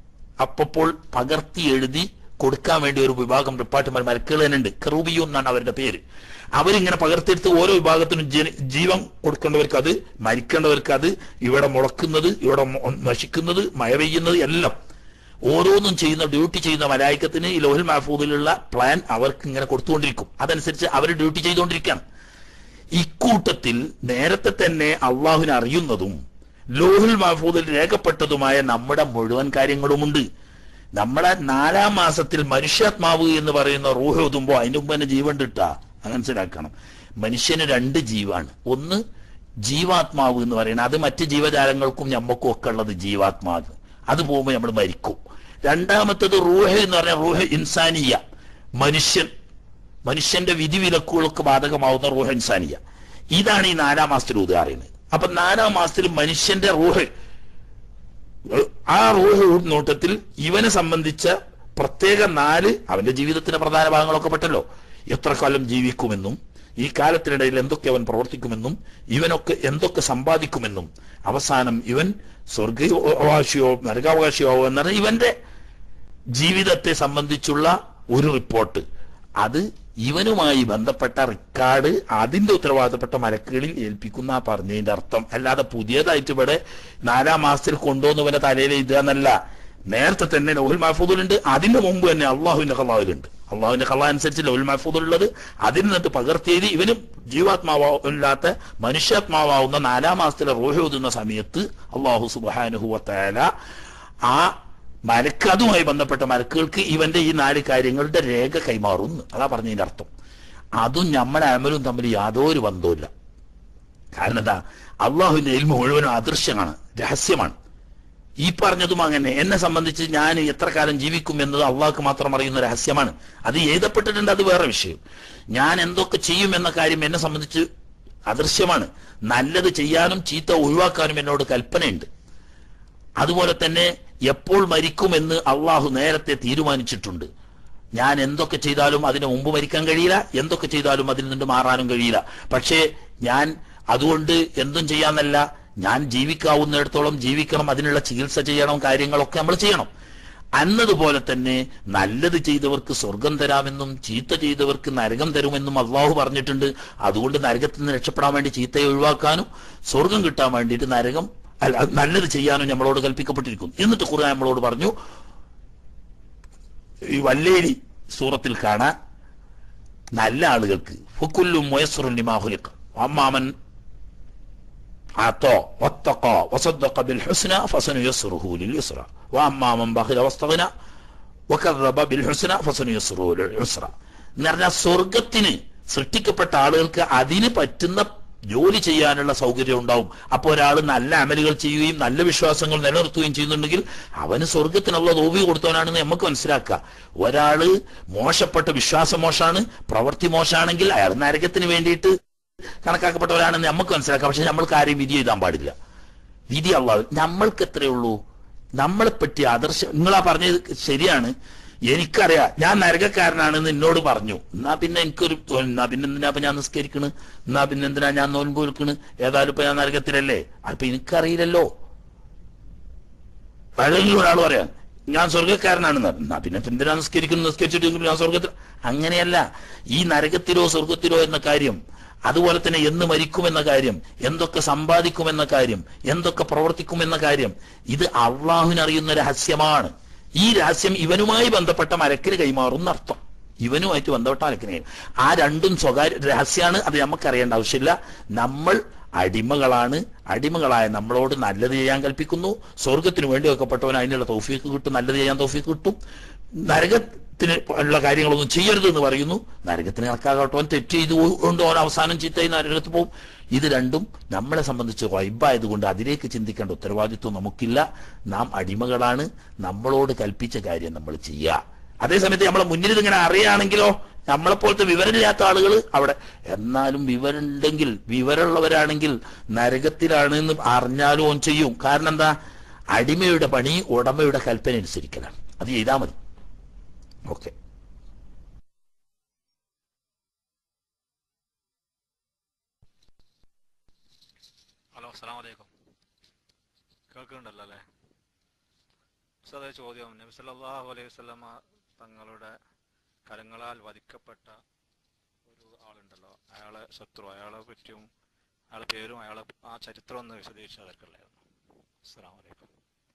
അപ്പോൾ പകർത്തി എഴുതി കൊടുക്കാൻ വേണ്ടി ഒരു വിഭാഗം ഡിപ്പാർട്ട്മെന്റ് മരക്കുകൾ തന്നെ ഉണ്ട് കറൂബിയു എന്നാണ് അവരുടെ പേര് അവരിങ്ങനെ പകർത്തിയെടുത്ത് ഓരോ വിഭാഗത്തിനും ജന- ജീവൻ കൊടുക്കേണ്ടവർക്ക് അത് മരിക്കേണ്ടവർക്ക് അത് ഇവിടെ മുളക്കുന്നത് ഇവിടെ മൊ- നശിക്കുന്നത് മഴ പെയ്യുന്നത് എല്ലാം ഓരോന്നും ചെയ്യുന്ന ഡ്യൂട്ടി ചെയ്യുന്ന മലായിക്കത്തിന് ഈ ലോഹിൽ മഹഫൂദിലുള്ള പ്ലാൻ അവർക്ക് ഇങ്ങനെ കൊടുത്തുകൊണ്ടിരിക്കും അതനുസരിച്ച് അവർ ഡ്യൂട്ടി ചെയ്തുകൊണ്ടിരിക്കുകയാണ് ഇക്കൂട്ടത്തിൽ നേരത്തെ തന്നെ അള്ളാഹുവിനെ അറിയുന്നതും ലോഹിൽ മഹഫൂദിൽ രേഖപ്പെട്ടതുമായ നമ്മുടെ മുഴുവൻ കാര്യങ്ങളുമുണ്ട് നമ്മളെ നാലാം മാസത്തിൽ മനുഷ്യാത്മാവ് എന്ന് പറയുന്ന റൂഹ് ഒതുമ്പോ അതിന്റെ മുമ്പ് തന്നെ ജീവൻ കിട്ടാ മനസ്സിലാക്കണം മനുഷ്യന് രണ്ട് ജീവാണ് ഒന്ന് ജീവാത്മാവ് എന്ന് പറയുന്നത് അത് മറ്റ് ജീവജാലങ്ങൾക്കും ഞമ്മക്കും ഒക്കെ ഉള്ളത് ജീവാത്മാവ് അത് പോകുമ്പോൾ നമ്മൾ മരിക്കും രണ്ടാമത്തത് റൂഹ് എന്ന് പറഞ്ഞാൽ റൂഹ് ഇൻസാനിയ മനുഷ്യൻ മനുഷ്യന്റെ വിധിവിലക്കുകൾക്ക് ബാധകമാവുന്ന റൂഹ് ഇൻസാനിയ ഇതാണ് ഈ നാലാം മാസത്തിൽ ഉദാഹരണം അപ്പൊ നാലാം മാസത്തിൽ മനുഷ്യന്റെ റൂഹ് ആ റൂഹ് നോട്ടത്തിൽ ഇവനെ സംബന്ധിച്ച പ്രത്യേക നാല് അവന്റെ ജീവിതത്തിന്റെ പ്രധാന ഭാഗങ്ങളൊക്കെ പെട്ടല്ലോ എത്ര കാലം ജീവിക്കുമെന്നും ഈ കാലത്തിനിടയിൽ എന്തൊക്കെ അവൻ പ്രവർത്തിക്കുമെന്നും ഇവനൊക്കെ എന്തൊക്കെ സമ്പാദിക്കുമെന്നും അവസാനം ഇവൻ സ്വർഗാവകാശിയോ നരകാവകാശിയോ ആവോ എന്ന ഇവന്റെ ജീവിതത്തെ സംബന്ധിച്ചുള്ള ഒരു റിപ്പോർട്ട് അത് ഇവനുമായി ബന്ധപ്പെട്ട റിക്കാർഡ് അതിന്റെ ഉത്തരവാദിത്തപ്പെട്ട മലക്കുകളിൽ ഏൽപ്പിക്കുന്ന ആ പറഞ്ഞതിന്റെ അർത്ഥം അല്ലാതെ പുതിയതായിട്ട് ഇവിടെ നാലാം മാസത്തിൽ കൊണ്ടുവന്നവന്റെ തലയിൽ എഴുതുക എന്നല്ല നേരത്തെ തന്നെ ലോഹുൽ മഹഫൂദിലുണ്ട് അതിന്റെ മുമ്പ് തന്നെ അള്ളാഹുവിന്റെ കള്ളാവിലുണ്ട് അള്ളാഹുവിന്റെ കള്ള അനുസരിച്ച് ലോഹുൽ മഹഫൂദിലുള്ളത് അതിൽ നിന്നിട്ട് പകർത്തിയത് ഇവനും ജീവാത്മാവില്ലാത്ത മനുഷ്യാത്മാവാവുന്ന നാലാം മാസത്തിലെ റോഹ ഓതുന്ന സമയത്ത് അള്ളാഹു സുബാനുഹുവത്തേല ആ മലക്ക് അതുമായി ബന്ധപ്പെട്ട മലക്കുകൾക്ക് ഇവന്റെ ഈ നാല് കാര്യങ്ങളുടെ രേഖ കൈമാറുന്നു അതാ പറഞ്ഞതിന്റെ അർത്ഥം അതും നമ്മുടെ അമലും തമ്മിൽ യാതൊരു ബന്ധവുമില്ല കാരണം എന്താ അള്ളാഹുവിന്റെ എൽമ മുഴുവനും അദൃശ്യമാണ് രഹസ്യമാണ് ഈ പറഞ്ഞതും അങ്ങനെ എന്നെ സംബന്ധിച്ച് ഞാൻ എത്ര കാലം ജീവിക്കും എന്നത് അള്ളാഹ്ക്ക് മാത്രം അറിയുന്ന രഹസ്യമാണ് അത് എഴുതപ്പെട്ടിട്ടുണ്ട് അത് വേറെ വിഷയം ഞാൻ എന്തൊക്കെ ചെയ്യും എന്ന കാര്യം എന്നെ സംബന്ധിച്ച് അദൃശ്യമാണ് നല്ലത് ചെയ്യാനും ചീത്ത ഒഴിവാക്കാനും എന്നോട് കൽപ്പനയുണ്ട് അതുപോലെ തന്നെ എപ്പോൾ മരിക്കുമെന്ന് അള്ളാഹു നേരത്തെ തീരുമാനിച്ചിട്ടുണ്ട് ഞാൻ എന്തൊക്കെ ചെയ്താലും അതിന് മുമ്പ് മരിക്കാൻ കഴിയില്ല എന്തൊക്കെ ചെയ്താലും അതിൽ നിന്ന് മാറാനും കഴിയില്ല പക്ഷേ ഞാൻ അതുകൊണ്ട് എന്തും ചെയ്യാന്നല്ല ഞാൻ ജീവിക്കാവുന്നിടത്തോളം ജീവിക്കണം അതിനുള്ള ചികിത്സ ചെയ്യണം കാര്യങ്ങളൊക്കെ നമ്മൾ ചെയ്യണം എന്നതുപോലെ തന്നെ നല്ലത് ചെയ്തവർക്ക് സ്വർഗം തരാമെന്നും ചീത്ത ചെയ്തവർക്ക് നരകം തരുമെന്നും അള്ളാഹു പറഞ്ഞിട്ടുണ്ട് അതുകൊണ്ട് നരകത്തിൽ നിന്ന് രക്ഷപ്പെടാൻ വേണ്ടി ചീത്തയെ ഒഴിവാക്കാനും സ്വർഗം കിട്ടാൻ വേണ്ടിയിട്ട് നരകം അല്ല നല്ലത് ചെയ്യാനും നമ്മളോട് കൽപ്പിക്കപ്പെട്ടിരിക്കുന്നു എന്നിട്ട് ഖുർആൻ നമ്മളോട് പറഞ്ഞു ഈ വല്ലേരി സൂറത്തിൽ കാണാൻ നല്ല ആളുകൾക്ക് ഫുക്കുല്ലും മുയസ്റുൻ ലിമാ ഖുലിഖ അമ്മാമൻ عطى واتقى وصدق بالحسنى فسنيسره لليسرى واما من بخل واستغنى وكذب بالحسنى فسنيسره للعسرى എന്ന് പറഞ്ഞാൽ സ്വർഗത്തിന് സൃഷ്ടിക്കപ്പെട്ട ആളുകൾക്ക് അതിന് പറ്റുന്ന ജോലി ചെയ്യാനുള്ള സൗകര്യം ഉണ്ടാവും അപ്പോൾ ഒരാൾ നല്ല അമലുകൾ ചെയ്യുകയും നല്ല വിശ്വാസങ്ങൾ നിലനിർത്തുകയും ചെയ്യുന്നുണ്ടെങ്കിൽ അവന് സ്വർഗത്തിനുള്ള തോവി കൊടുത്തവനാണെന്ന് നമുക്ക് മനസ്സിലാക്കുക ഒരാള് മോശപ്പെട്ട വിശ്വാസം മോശമാണ് പ്രവൃത്തി മോശമാണെങ്കിൽ അയാൾ നരകത്തിന് വേണ്ടിയിട്ട് കണക്കാക്കപ്പെട്ടവരാണെന്ന് നമുക്ക് മനസ്സിലാക്കാം പക്ഷെ നമ്മൾക്ക് ആരെയും വിധി എഴുതാൻ പാടില്ല വിധി അള്ളാഹു നമ്മൾക്ക് എത്രയേ ഉള്ളൂ നമ്മളെ പറ്റി ആദർശം നിങ്ങളാ പറഞ്ഞത് ശരിയാണ് എനിക്കറിയാം ഞാൻ നരകക്കാരനാണെന്ന് എന്നോട് പറഞ്ഞു എന്നാ പിന്നെ എനിക്കൊരു എന്നാ പിന്നെ എന്തിനാ ഇപ്പൊ ഞാൻ നിസ്കരിക്കണ് എന്നാ പിന്നെ എന്തിനാ ഞാൻ നോൻപ് വിൽക്കണ് ഏതായാലും ഇപ്പൊ ഞാൻ നരകത്തിലല്ലേ അപ്പൊ എനിക്കറിയില്ലല്ലോ പഴയെങ്കിലും ഒരാൾ പറയാം ഞാൻ സ്വർഗക്കാരനാണെന്ന് എന്നാ പിന്നെ എന്തിനാ നിസ്കരിക്കുന്നു നിസ്കരിച്ചിട്ട് ഞാൻ സ്വർഗത്തിൽ അങ്ങനെയല്ല ഈ നരകത്തിലോ സ്വർഗത്തിലോ എന്ന കാര്യം അതുപോലെ തന്നെ എന്ന് മരിക്കുമെന്ന കാര്യം എന്തൊക്കെ സമ്പാദിക്കുമെന്ന കാര്യം എന്തൊക്കെ പ്രവർത്തിക്കുമെന്ന കാര്യം ഇത് അള്ളാഹുവിന് അറിയുന്ന രഹസ്യമാണ് ഈ രഹസ്യം ഇവനുമായി ബന്ധപ്പെട്ട മരക്കിന് കൈമാറുന്ന അർത്ഥം ഇവനുമായിട്ട് ബന്ധപ്പെട്ട മരക്കിന് കൈ- ആ രണ്ടും സ്വകാര്യ രഹസ്യമാണ് അത് നമുക്ക് അറിയേണ്ട ആവശ്യമില്ല നമ്മൾ അടിമകളാണ് അടിമകളായ നമ്മളോട് നല്ലത് ചെയ്യാൻ കൽപ്പിക്കുന്നു സ്വർഗത്തിന് വേണ്ടി വെക്കപ്പെട്ടവൻ അതിനുള്ള തൗഫീക്ക് കിട്ടും നല്ലത് ചെയ്യാൻ തൗഫീക്ക് കിട്ടും നരകത്തിന് ഉള്ള കാര്യങ്ങളൊന്നും ചെയ്യരുത് എന്ന് പറയുന്നു നരകത്തിന് കണക്കാകട്ടവൻ തെറ്റ് ചെയ്ത് കൊണ്ട് അവൻ അവസാനം ചീത്തയി നരകത്ത് പോകും ഇത് രണ്ടും നമ്മളെ സംബന്ധിച്ച് വൈബായതുകൊണ്ട് അതിലേക്ക് ചിന്തിക്കേണ്ട ഉത്തരവാദിത്വം നമുക്കില്ല നാം അടിമകളാണ് നമ്മളോട് കൽപ്പിച്ച കാര്യം നമ്മൾ ചെയ്യുക അതേസമയത്ത് നമ്മളെ മുന്നിൽ ഇതിങ്ങനെ അറിയുകയാണെങ്കിലോ നമ്മളെപ്പോലത്തെ വിവരമില്ലാത്ത ആളുകൾ അവിടെ എന്നാലും വിവരമുണ്ടെങ്കിൽ വിവരമുള്ളവരാണെങ്കിൽ നരകത്തിലാണ് എന്ന് അറിഞ്ഞാലും ഓൻ ചെയ്യും കാരണം എന്താ അടിമയുടെ പണി ഉടമയുടെ കൽപ്പന അനുസരിക്കലാണ് അത് ചെയ്താൽ മതി ഓക്കെ ഹലോ അസ്സാം വലൈക്കും കേൾക്കുന്നുണ്ടല്ലോ അല്ലേ അതേ ചോദ്യം നബി സല്ലല്ലാഹു അലൈഹി വസല്ലമ തങ്ങളുടെ കരങ്ങളാൽ വധിക്കപ്പെട്ട ഒരു ആളുണ്ടല്ലോ അയാളെ ശത്രു അയാളെ പറ്റിയും അയാളെ പേരും അയാളെ ആ ചരിത്രം ഒന്ന് വിശദീകരിച്ച് അതൊക്കെയല്ലായിരുന്നു അസ്സാം വലൈക്കും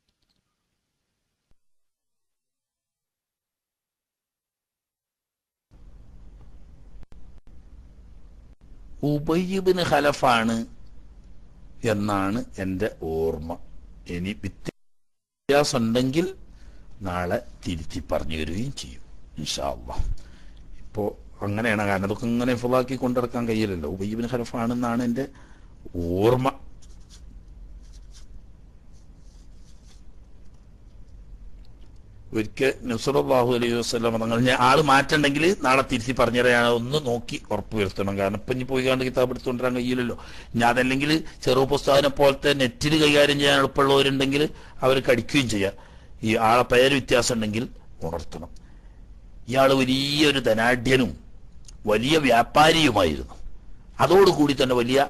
ഉബയ്യബിന് ഖലഫാണ് എന്നാണ് എൻ്റെ ഓർമ്മ ഇനി വ്യത്യാസം ഉണ്ടെങ്കിൽ നാളെ തിരുത്തി പറഞ്ഞു തരികയും ചെയ്യും ഇൻഷാല്ല ഇപ്പോ അങ്ങനെയാണ് കാരണം അതൊക്കെ ഇങ്ങനെ ഫുള്ളാക്കി കൊണ്ടിറക്കാൻ കഴിയില്ലല്ലോ ഉബയ്യബിന് ഖലഫാണെന്നാണ് എൻ്റെ ഓർമ്മ ഒരിക്കൽ നസുറല്ലാഹു അലൈഹി വസ്ലാം തങ്ങൾ ഞാൻ ആള് മാറ്റണ്ടെങ്കിൽ നാളെ തിരുത്തി പറഞ്ഞുതരാൻ ഒന്ന് നോക്കി ഉറപ്പ് വരുത്തണം കാരണം ഇപ്പൊ ഇനി പോയി കണ്ട് കിതാബ് എടുത്തുകൊണ്ടിരാൻ കഴിയില്ലല്ലോ ഞാൻ അതല്ലെങ്കിൽ ചെറു പുസ്തകനെ പോലത്തെ നെറ്റിൽ കൈകാര്യം ചെയ്യാൻ എളുപ്പമുള്ളവരുണ്ടെങ്കിൽ അവർ കടിക്കുകയും ചെയ്യാം ഈ ആളെ പേര് വ്യത്യാസം ഉണ്ടെങ്കിൽ ഉണർത്തണം ഇയാൾ വലിയൊരു ധനാഢ്യനും വലിയ വ്യാപാരിയുമായിരുന്നു അതോടുകൂടി തന്നെ വലിയ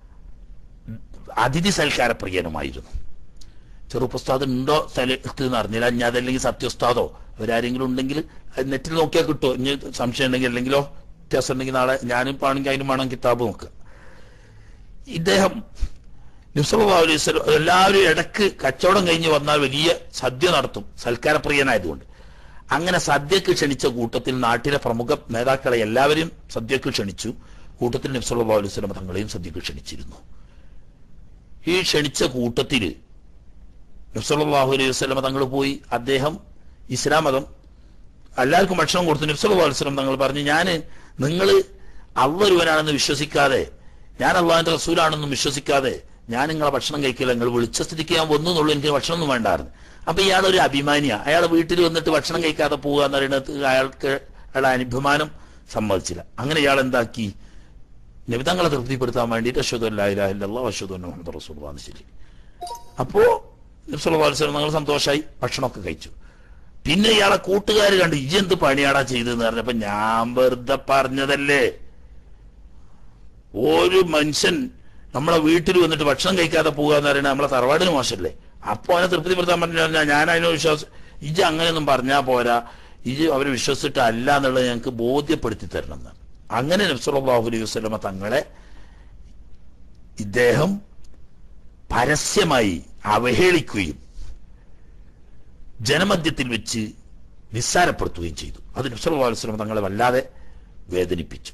അതിഥി സൽക്കാരപ്രിയനുമായിരുന്നു ചെറുപ്പുസ്താദ് ഉണ്ടോ സ്ഥലത്ത് എന്ന് അറിഞ്ഞില്ല ഞാൻ അതല്ലെങ്കിൽ സത്യോസ്താദോ അവരാരെങ്കിലും ഉണ്ടെങ്കിൽ അത് നെറ്റിൽ നോക്കിയാൽ കിട്ടുമോ ഇനി സംശയം ഉണ്ടെങ്കിൽ അല്ലെങ്കിലോ വ്യത്യാസം ഉണ്ടെങ്കിൽ നാളെ ഞാനും ആണെങ്കിൽ അതിനും വേണം കിതാബ് നോക്കുക ഇദ്ദേഹം നിസ്സല്ലാ അലൈഹി സ്വലം എല്ലാവരും ഇടക്ക് കച്ചവടം കഴിഞ്ഞ് വന്നാൽ വലിയ സദ്യ നടത്തും സൽക്കാരപ്രിയനായതുകൊണ്ട് അങ്ങനെ സദ്യക്ക് ക്ഷണിച്ച കൂട്ടത്തിൽ നാട്ടിലെ പ്രമുഖ നേതാക്കളെ എല്ലാവരെയും സദ്യക്ക് ക്ഷണിച്ചു കൂട്ടത്തിൽ നബ്സല്ലാ അലൈഹി സ്വലം തങ്ങളെയും സദ്യക്ക് ക്ഷണിച്ചിരുന്നു ഈ ക്ഷണിച്ച കൂട്ടത്തില് നബ്സല്ലാഹു അലൈഹി വസ്ലമ തങ്ങൾ പോയി അദ്ദേഹം ഇസ്ലാം മതം എല്ലാവർക്കും ഭക്ഷണം കൊടുത്തു നബ്സല്ലാ അലൈഹി വസ്ലം തങ്ങൾ പറഞ്ഞു ഞാൻ നിങ്ങൾ അള്ളൊരുവനാണെന്ന് വിശ്വസിക്കാതെ ഞാൻ അള്ളാഹിന്റെ റസൂലാണെന്നും വിശ്വസിക്കാതെ ഞാൻ നിങ്ങളെ ഭക്ഷണം കഴിക്കില്ല നിങ്ങൾ വിളിച്ച സ്ഥിതിക്ക് ഞാൻ വന്നു എന്നുള്ളൂ എനിക്ക് ഭക്ഷണമൊന്നും വേണ്ടായിരുന്നു അപ്പൊ ഇയാൾ ഒരു അഭിമാനിയാ അയാളെ വീട്ടിൽ വന്നിട്ട് ഭക്ഷണം കഴിക്കാതെ പോവുക എന്ന് പറയുന്നത് അയാൾക്ക് അയാളെ അഭിമാനം സമ്മതിച്ചില്ല അങ്ങനെ ഇയാൾ എന്താക്കി നിബിതങ്ങളെ തൃപ്തിപ്പെടുത്താൻ വേണ്ടിയിട്ട് അശ്വതു അല്ലാ അശ്വതു മുഹമ്മദ് റസൂൽ ശരി അപ്പോ നബ്സുല്ലാസ്ലം നിങ്ങൾ സന്തോഷമായി ഭക്ഷണമൊക്കെ കഴിച്ചു പിന്നെ ഇയാളെ കൂട്ടുകാർ കണ്ടു ഇജെന്ത് പണിയാടാ ചെയ്തെന്ന് പറഞ്ഞപ്പോ ഞാൻ വെറുതെ പറഞ്ഞതല്ലേ ഒരു മനുഷ്യൻ നമ്മളെ വീട്ടിൽ വന്നിട്ട് ഭക്ഷണം കഴിക്കാതെ പോകുക എന്ന് പറയുന്നത് നമ്മളെ തറവാടിന് മോശമല്ലേ അപ്പൊ അവനെ തൃപ്തിപ്പെടുത്താൻ പറഞ്ഞാൽ ഞാൻ അതിനെ വിശ്വാസം ഇജ് അങ്ങനെയൊന്നും പറഞ്ഞാ പോരാ ഇജ് അവരെ വിശ്വസിച്ചിട്ട് അല്ല എന്നുള്ളത് ഞങ്ങൾക്ക് ബോധ്യപ്പെടുത്തി തരണം എന്നാണ് അങ്ങനെ നബ്സുല്ലാഹു അലൈഹി വസ്ലമ തങ്ങളെ ഇദ്ദേഹം പരസ്യമായി അവഹേളിക്കുകയും ജനമധ്യത്തിൽ വെച്ച് നിസ്സാരപ്പെടുത്തുകയും ചെയ്തു അത് നബ്സുല്ലാ അലൈഹി വസ്ലമ തങ്ങളെ വല്ലാതെ വേദനിപ്പിച്ചു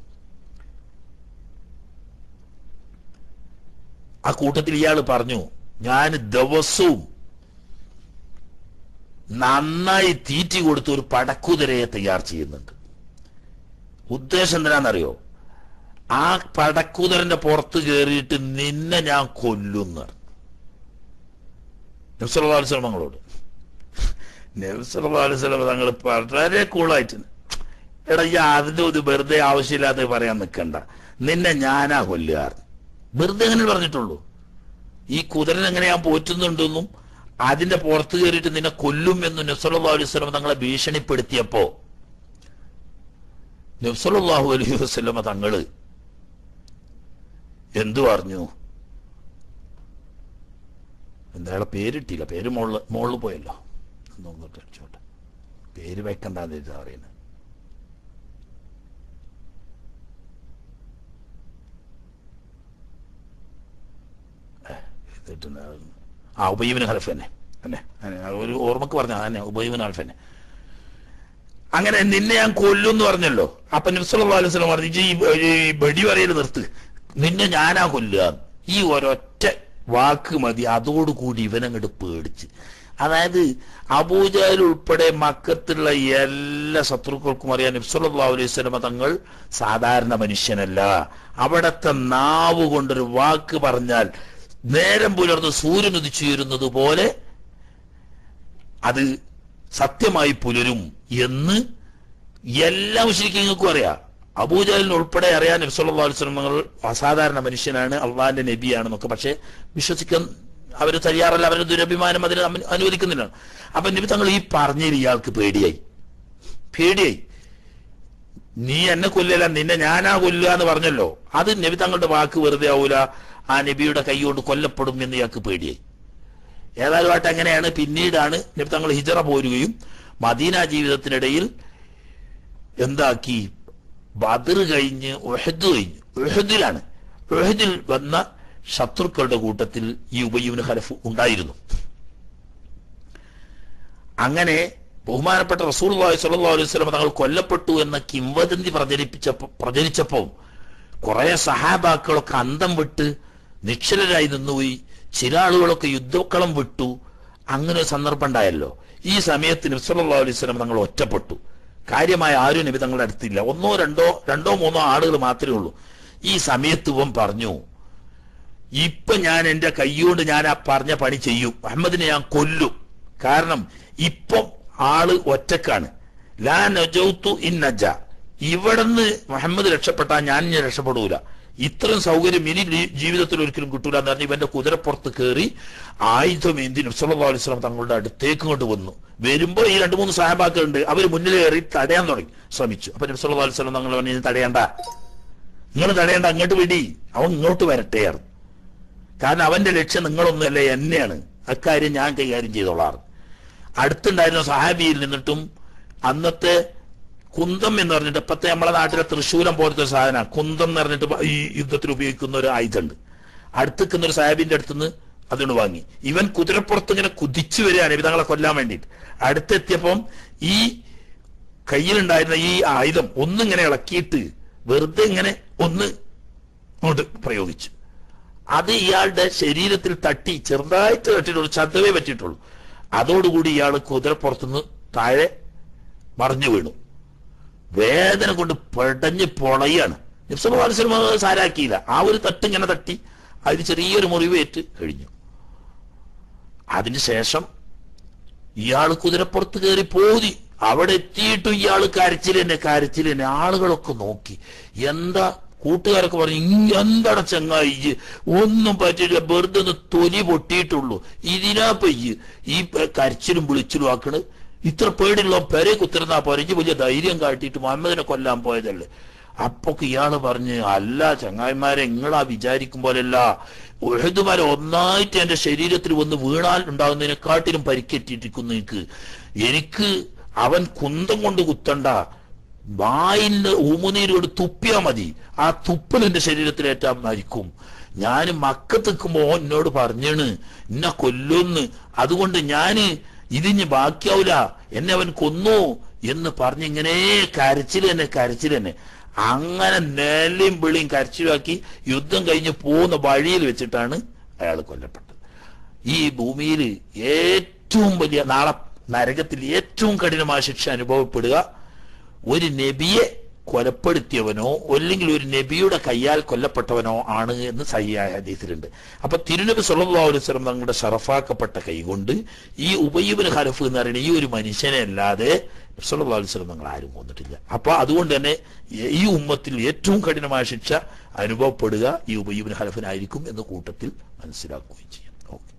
ആ കൂട്ടത്തിൽ ഇയാൾ പറഞ്ഞു ഞാൻ ദിവസവും നന്നായി തീറ്റി കൊടുത്ത് ഒരു പടക്കുതിരയെ തയ്യാർ ചെയ്യുന്നുണ്ട് ഉദ്ദേശം എന്തിനാണെന്നറിയോ ആ പടക്കുതിരന്റെ പുറത്ത് കയറിയിട്ട് നിന്നെ ഞാൻ കൊല്ലുന്നു നബ്സല്ലാസ്ലമങ്ങളോട് നബ്സല്ലാസ്ലമ തങ്ങൾ വളരെ കൂളായിട്ട് എടാ ഈ അതിന്റെ ഒരു വെറുതെ ആവശ്യമില്ലാതെ പറയാൻ നിൽക്കണ്ട നിന്നെ ഞാനാ കൊല്ലുക വെറുതെ അങ്ങനെ പറഞ്ഞിട്ടുള്ളൂ ഈ കുതിരൻ എങ്ങനെ ഞാൻ പോറ്റുന്നുണ്ടെന്നും അതിന്റെ പുറത്ത് കയറിയിട്ട് നിന്നെ കൊല്ലും എന്നും നബ്സല്ലാ അലൈഹി സ്വലമ തങ്ങളെ ഭീഷണിപ്പെടുത്തിയപ്പോ നബ്സല്ലാഹു അലൈഹി വസ്ലമ തങ്ങള് എന്തു പറഞ്ഞു എന്തായാലും പേരിട്ടില്ല പേര് മുകളിൽ മുകളിൽ പോയല്ലോ ഒന്നൊന്നിട്ട് അടിച്ചോട്ടെ പേര് വെക്കണ്ടെന്ന് വെച്ചാ പറയുന്നത് ഇതിട്ടുണ്ട്. ആ ഉബൈബിന് ഹലഫ് തന്നെ തന്നെ തന്നെ. ഒരു ഓർമ്മക്ക് പറഞ്ഞ തന്നെ ഉബൈബിന് ഹലഫ് തന്നെ അങ്ങനെ നിന്നെ ഞാൻ കൊല്ലും എന്ന് പറഞ്ഞല്ലോ അപ്പൊ നബ്സല്ലാ അലൈഹി സ്വലം പറഞ്ഞു "ഇജ്ജ് ഈ ഈ വെടി പറയൽ നിർത്ത് നിന്നെ ഞാനാ കൊല്ലുക ഈ ഒരൊറ്റ വാക്ക് മതി അതോടുകൂടി ഇവനങ്ങോട്ട് പേടിച്ച് അതായത് അബൂജാൽ ഉൾപ്പെടെ മക്കത്തുള്ള എല്ലാ ശത്രുക്കൾക്കും അറിയാൻ നബ്സല്ലാ അലൈഹി സ്വലമ തങ്ങൾ സാധാരണ മനുഷ്യനല്ല അവിടത്തെ നാവ് കൊണ്ടൊരു വാക്ക് പറഞ്ഞാൽ നേരം പുലർന്ന് സൂര്യൻ ഉദിച്ചുയരുന്നത് പോലെ അത് സത്യമായി പുലരും എന്ന് എല്ലാ മുസ്ലിങ്ങൾക്കും അറിയാം അബൂജാലിന് ഉൾപ്പെടെ അറിയാൻ നബ്സല്ലാ അലുസ്ലമങ്ങൾ അസാധാരണ മനുഷ്യനാണ് അള്ളാഹിന്റെ നബിയാണെന്നൊക്കെ പക്ഷെ വിശ്വസിക്കാൻ അവർ തയ്യാറല്ല അവരുടെ ദുരഭിമാനം അതിന് അമ- അനുവദിക്കുന്നില്ല അപ്പൊ നബി തങ്ങൾ ഈ പറഞ്ഞതിൽ ഇയാൾക്ക് പേടിയായി പേടിയായി നീ എന്നെ കൊല്ലല നിന്നെ ഞാനാ കൊല്ലുക എന്ന് പറഞ്ഞല്ലോ അത് നബി തങ്ങളുടെ വാക്ക് വെറുതെ ആവൂല ആ നബിയുടെ കൈ കൊണ്ട് കൊല്ലപ്പെടും എന്ന് ഇയാൾക്ക് പേടിയായി ഏതായാലും ആയിട്ട് അങ്ങനെയാണ് പിന്നീടാണ് നബി തങ്ങൾ ഹിജറ പോരുകയും മദീന ജീവിതത്തിനിടയിൽ എന്താക്കി ബദർ കഴിഞ്ഞ് ഒഹദ് കഴിഞ്ഞ് ഒഹദിലാണ് ഒഹദിൽ വന്ന ശത്രുക്കളുടെ കൂട്ടത്തിൽ ഈ ഉബയ്യൂന് ഹലഫ് ഉണ്ടായിരുന്നു അങ്ങനെ ബഹുമാനപ്പെട്ട റസൂൽ സല്ലല്ലാഹു അലൈഹി വസല്ലം തങ്ങൾ കൊല്ലപ്പെട്ടു എന്ന കിംവദന്തി പ്രചരിപ്പിച്ചപ്പോ പ്രചരിച്ചപ്പോൾ കുറെ സഹാബാക്കളൊക്കെ അന്തം വിട്ട് നിശ്ചലരായി നിന്നുപോയി ചില ആളുകളൊക്കെ യുദ്ധക്കളം വിട്ടു അങ്ങനെ ഒരു സന്ദർഭം ഉണ്ടായല്ലോ ഈ സമയത്ത് നബ്സല്ലാ അലൈഹി സ്വലം തങ്ങൾ ഒറ്റപ്പെട്ടു കാര്യമായ ആരും നബി തങ്ങളുടെ അടുത്തില്ല ഒന്നോ രണ്ടോ രണ്ടോ മൂന്നോ ആളുകൾ മാത്രമേ ഉള്ളൂ ഈ സമയത്ത് ഇവൻ പറഞ്ഞു ഇപ്പൊ ഞാൻ എന്റെ കൈകൊണ്ട് ഞാൻ ആ പറഞ്ഞ പണി ചെയ്യും മുഹമ്മദിനെ ഞാൻ കൊല്ലും കാരണം ഇപ്പം ആള് ഒറ്റക്കാണ് ലാ നജൗത്തു ഇൻ നജ ഇവിടുന്ന് മുഹമ്മദ് രക്ഷപ്പെട്ടാൽ ഞാൻ ഇനി രക്ഷപ്പെടൂല ഇത്രയും സൗകര്യം ഇനി ലീ- ജീവിതത്തിൽ ഒരിക്കലും കിട്ടൂല എന്ന് പറഞ്ഞ് ഇവന്റെ കുതിരപ്പുറത്ത് കയറി ആയുധം എന്തി നബ്സല്ലാ അലൈഹി സ്വലം തങ്ങളുടെ അടുത്തേക്ക് കൊണ്ട് വന്നു വരുമ്പോ ഈ രണ്ട് മൂന്ന് സഹാബാക്കളുണ്ട് അവർ മുന്നിൽ കയറി തടയാൻ തുടങ്ങി ശ്രമിച്ചു അപ്പൊ നബ്സല്ലാ അലൈഹി സ്വലം തങ്ങൾ പറഞ്ഞു "ഇത് തടയണ്ട നിങ്ങൾ തടയണ്ട അങ്ങോട്ട് വിടി അവൻ ഇങ്ങോട്ട് വരട്ടെ ആയിരുന്നു. കാരണം അവന്റെ ലക്ഷ്യം നിങ്ങളൊന്നുമല്ല എന്നെയാണ് അക്കാര്യം ഞാൻ കൈകാര്യം ചെയ്തോളാറ് അടുത്തുണ്ടായിരുന്ന സഹാബിയിൽ നിന്നിട്ടും അന്നത്തെ കുന്തം എന്ന് പറഞ്ഞിട്ട് ഇപ്പത്തെ നമ്മളെ നാട്ടിലെ തൃശൂലം പോലത്തെ ഒരു സാധനമാണ് കുന്തം എന്ന് പറഞ്ഞിട്ട് ഈ യുദ്ധത്തിൽ ഉപയോഗിക്കുന്ന ഒരു ആയുധമുണ്ട് അടുത്ത് നിൽക്കുന്ന ഒരു സാഹിബിന്റെ അടുത്തുനിന്ന് അതുകൊണ്ട് വാങ്ങി ഇവൻ കുതിരപ്പുറത്ത് ഇങ്ങനെ കുതിച്ചു വരികയാണ് ഇവതങ്ങളെ കൊല്ലാൻ വേണ്ടിയിട്ട് അടുത്തെത്തിയപ്പം ഈ കയ്യിലുണ്ടായിരുന്ന ഈ ആയുധം ഒന്നിങ്ങനെ ഇളക്കിയിട്ട് വെറുതെ ഇങ്ങനെ ഒന്ന് അങ്ങോട്ട് പ്രയോഗിച്ചു അത് ഇയാളുടെ ശരീരത്തിൽ തട്ടി ചെറുതായിട്ട് തട്ടിയിട്ട് ഒരു ചതവേ പറ്റിയിട്ടുള്ളൂ അതോടുകൂടി ഇയാൾ കുതിരപ്പുറത്തുനിന്ന് താഴെ മറിഞ്ഞു വീണു വേദന കൊണ്ട് പെടഞ്ഞ് പൊളയാണ് നിപ്സമാത്സരം സാരാക്കിയില്ല ആ ഒരു തട്ട് ഇങ്ങനെ തട്ടി അതിന് ചെറിയൊരു മുറിവേറ്റ് കഴിഞ്ഞു അതിനുശേഷം ഇയാൾ കുതിരപ്പുറത്ത് കയറി പോതി അവിടെ എത്തിയിട്ടും ഇയാൾ കരച്ചിൽ തന്നെ കരച്ചിൽ തന്നെ ആളുകളൊക്കെ നോക്കി എന്താ കൂട്ടുകാരൊക്കെ പറഞ്ഞു "ഇങ് എന്താണ് ചങ്ങായി ഇയ്യ്? ഒന്നും പറ്റില്ല വെറുതെ ഒന്ന് തൊലി പൊട്ടിയിട്ടുള്ളൂ ഇതിനാ പെയ്യ് ഈ പ- കരച്ചിലും വിളിച്ചിലും ആക്കണ് ഇത്ര പേടിയുള്ള പെരെ കുത്തിരുന്നാ പോരെ ഇജ്ജ് വലിയ ധൈര്യം കാട്ടിയിട്ട് മുഹമ്മദിനെ കൊല്ലാൻ പോയതല്ലേ അപ്പൊക്കെ ഇയാള് പറഞ്ഞ് അല്ല ചങ്ങായിമാരെ നിങ്ങളാ വിചാരിക്കും പോലെയല്ല ഉഹദുമാരെ ഒന്നായിട്ട് എന്റെ ശരീരത്തിൽ വന്ന് വീണാൽ ഉണ്ടാകുന്നതിനെക്കാട്ടിലും പരിക്കേറ്റിരിക്കുന്നു എനിക്ക് എനിക്ക് അവൻ കുന്തം കൊണ്ട് കുത്തണ്ട വായിന് ഊമുനീരോട് തുപ്പിയാ മതി ആ തുപ്പൽ എന്റെ ശരീരത്തിലേറ്റാ മരിക്കും ഞാൻ മക്കത്തെക്കുമ്പോ എന്നോട് പറഞ്ഞാണ് എന്നെ കൊല്ലുന്ന് അതുകൊണ്ട് ഞാന് ഇതിഞ്ഞ് ബാക്കിയാവൂല എന്നെ അവൻ കൊന്നു എന്ന് പറഞ്ഞിങ്ങനെ കരച്ചിൽ തന്നെ കരച്ചിൽ തന്നെ അങ്ങനെ നെല്ലിയും വിളിയും കരച്ചിലാക്കി യുദ്ധം കഴിഞ്ഞ് പോകുന്ന വഴിയിൽ വെച്ചിട്ടാണ് അയാൾ കൊല്ലപ്പെട്ടത് ഈ ഭൂമിയിൽ ഏറ്റവും വലിയ നാളെ നരകത്തിൽ ഏറ്റവും കഠിനമായ ശിക്ഷ അനുഭവപ്പെടുക ഒരു നബിയെ കൊലപ്പെടുത്തിയവനോ അല്ലെങ്കിൽ ഒരു നബിയുടെ കയ്യാൽ കൊല്ലപ്പെട്ടവനോ ആണ് എന്ന് സഹിയായ ഹദീസിലുണ്ട് അപ്പൊ തിരുനബി സല്ലല്ലാഹു അലൈഹി വസല്ലം തങ്ങളുടെ ഷറഫാക്കപ്പെട്ട കൈകൊണ്ട് ഈ ഉബയ്യബിന് ഹരഫ് എന്ന് പറയുന്ന ഈ ഒരു മനുഷ്യനെ അല്ലാതെ സല്ലല്ലാഹു അലൈഹി വസല്ലം തങ്ങൾ ആരും കൊന്നിട്ടില്ല അപ്പൊ അതുകൊണ്ട് തന്നെ ഈ ഉമ്മത്തിൽ ഏറ്റവും കഠിനമായ ശിക്ഷ അനുഭവപ്പെടുക ഈ ഉബയ്യബിന് ഹരഫിനായിരിക്കും എന്ന് കൂട്ടത്തിൽ മനസ്സിലാക്കുകയും ചെയ്യാം ഓക്കെ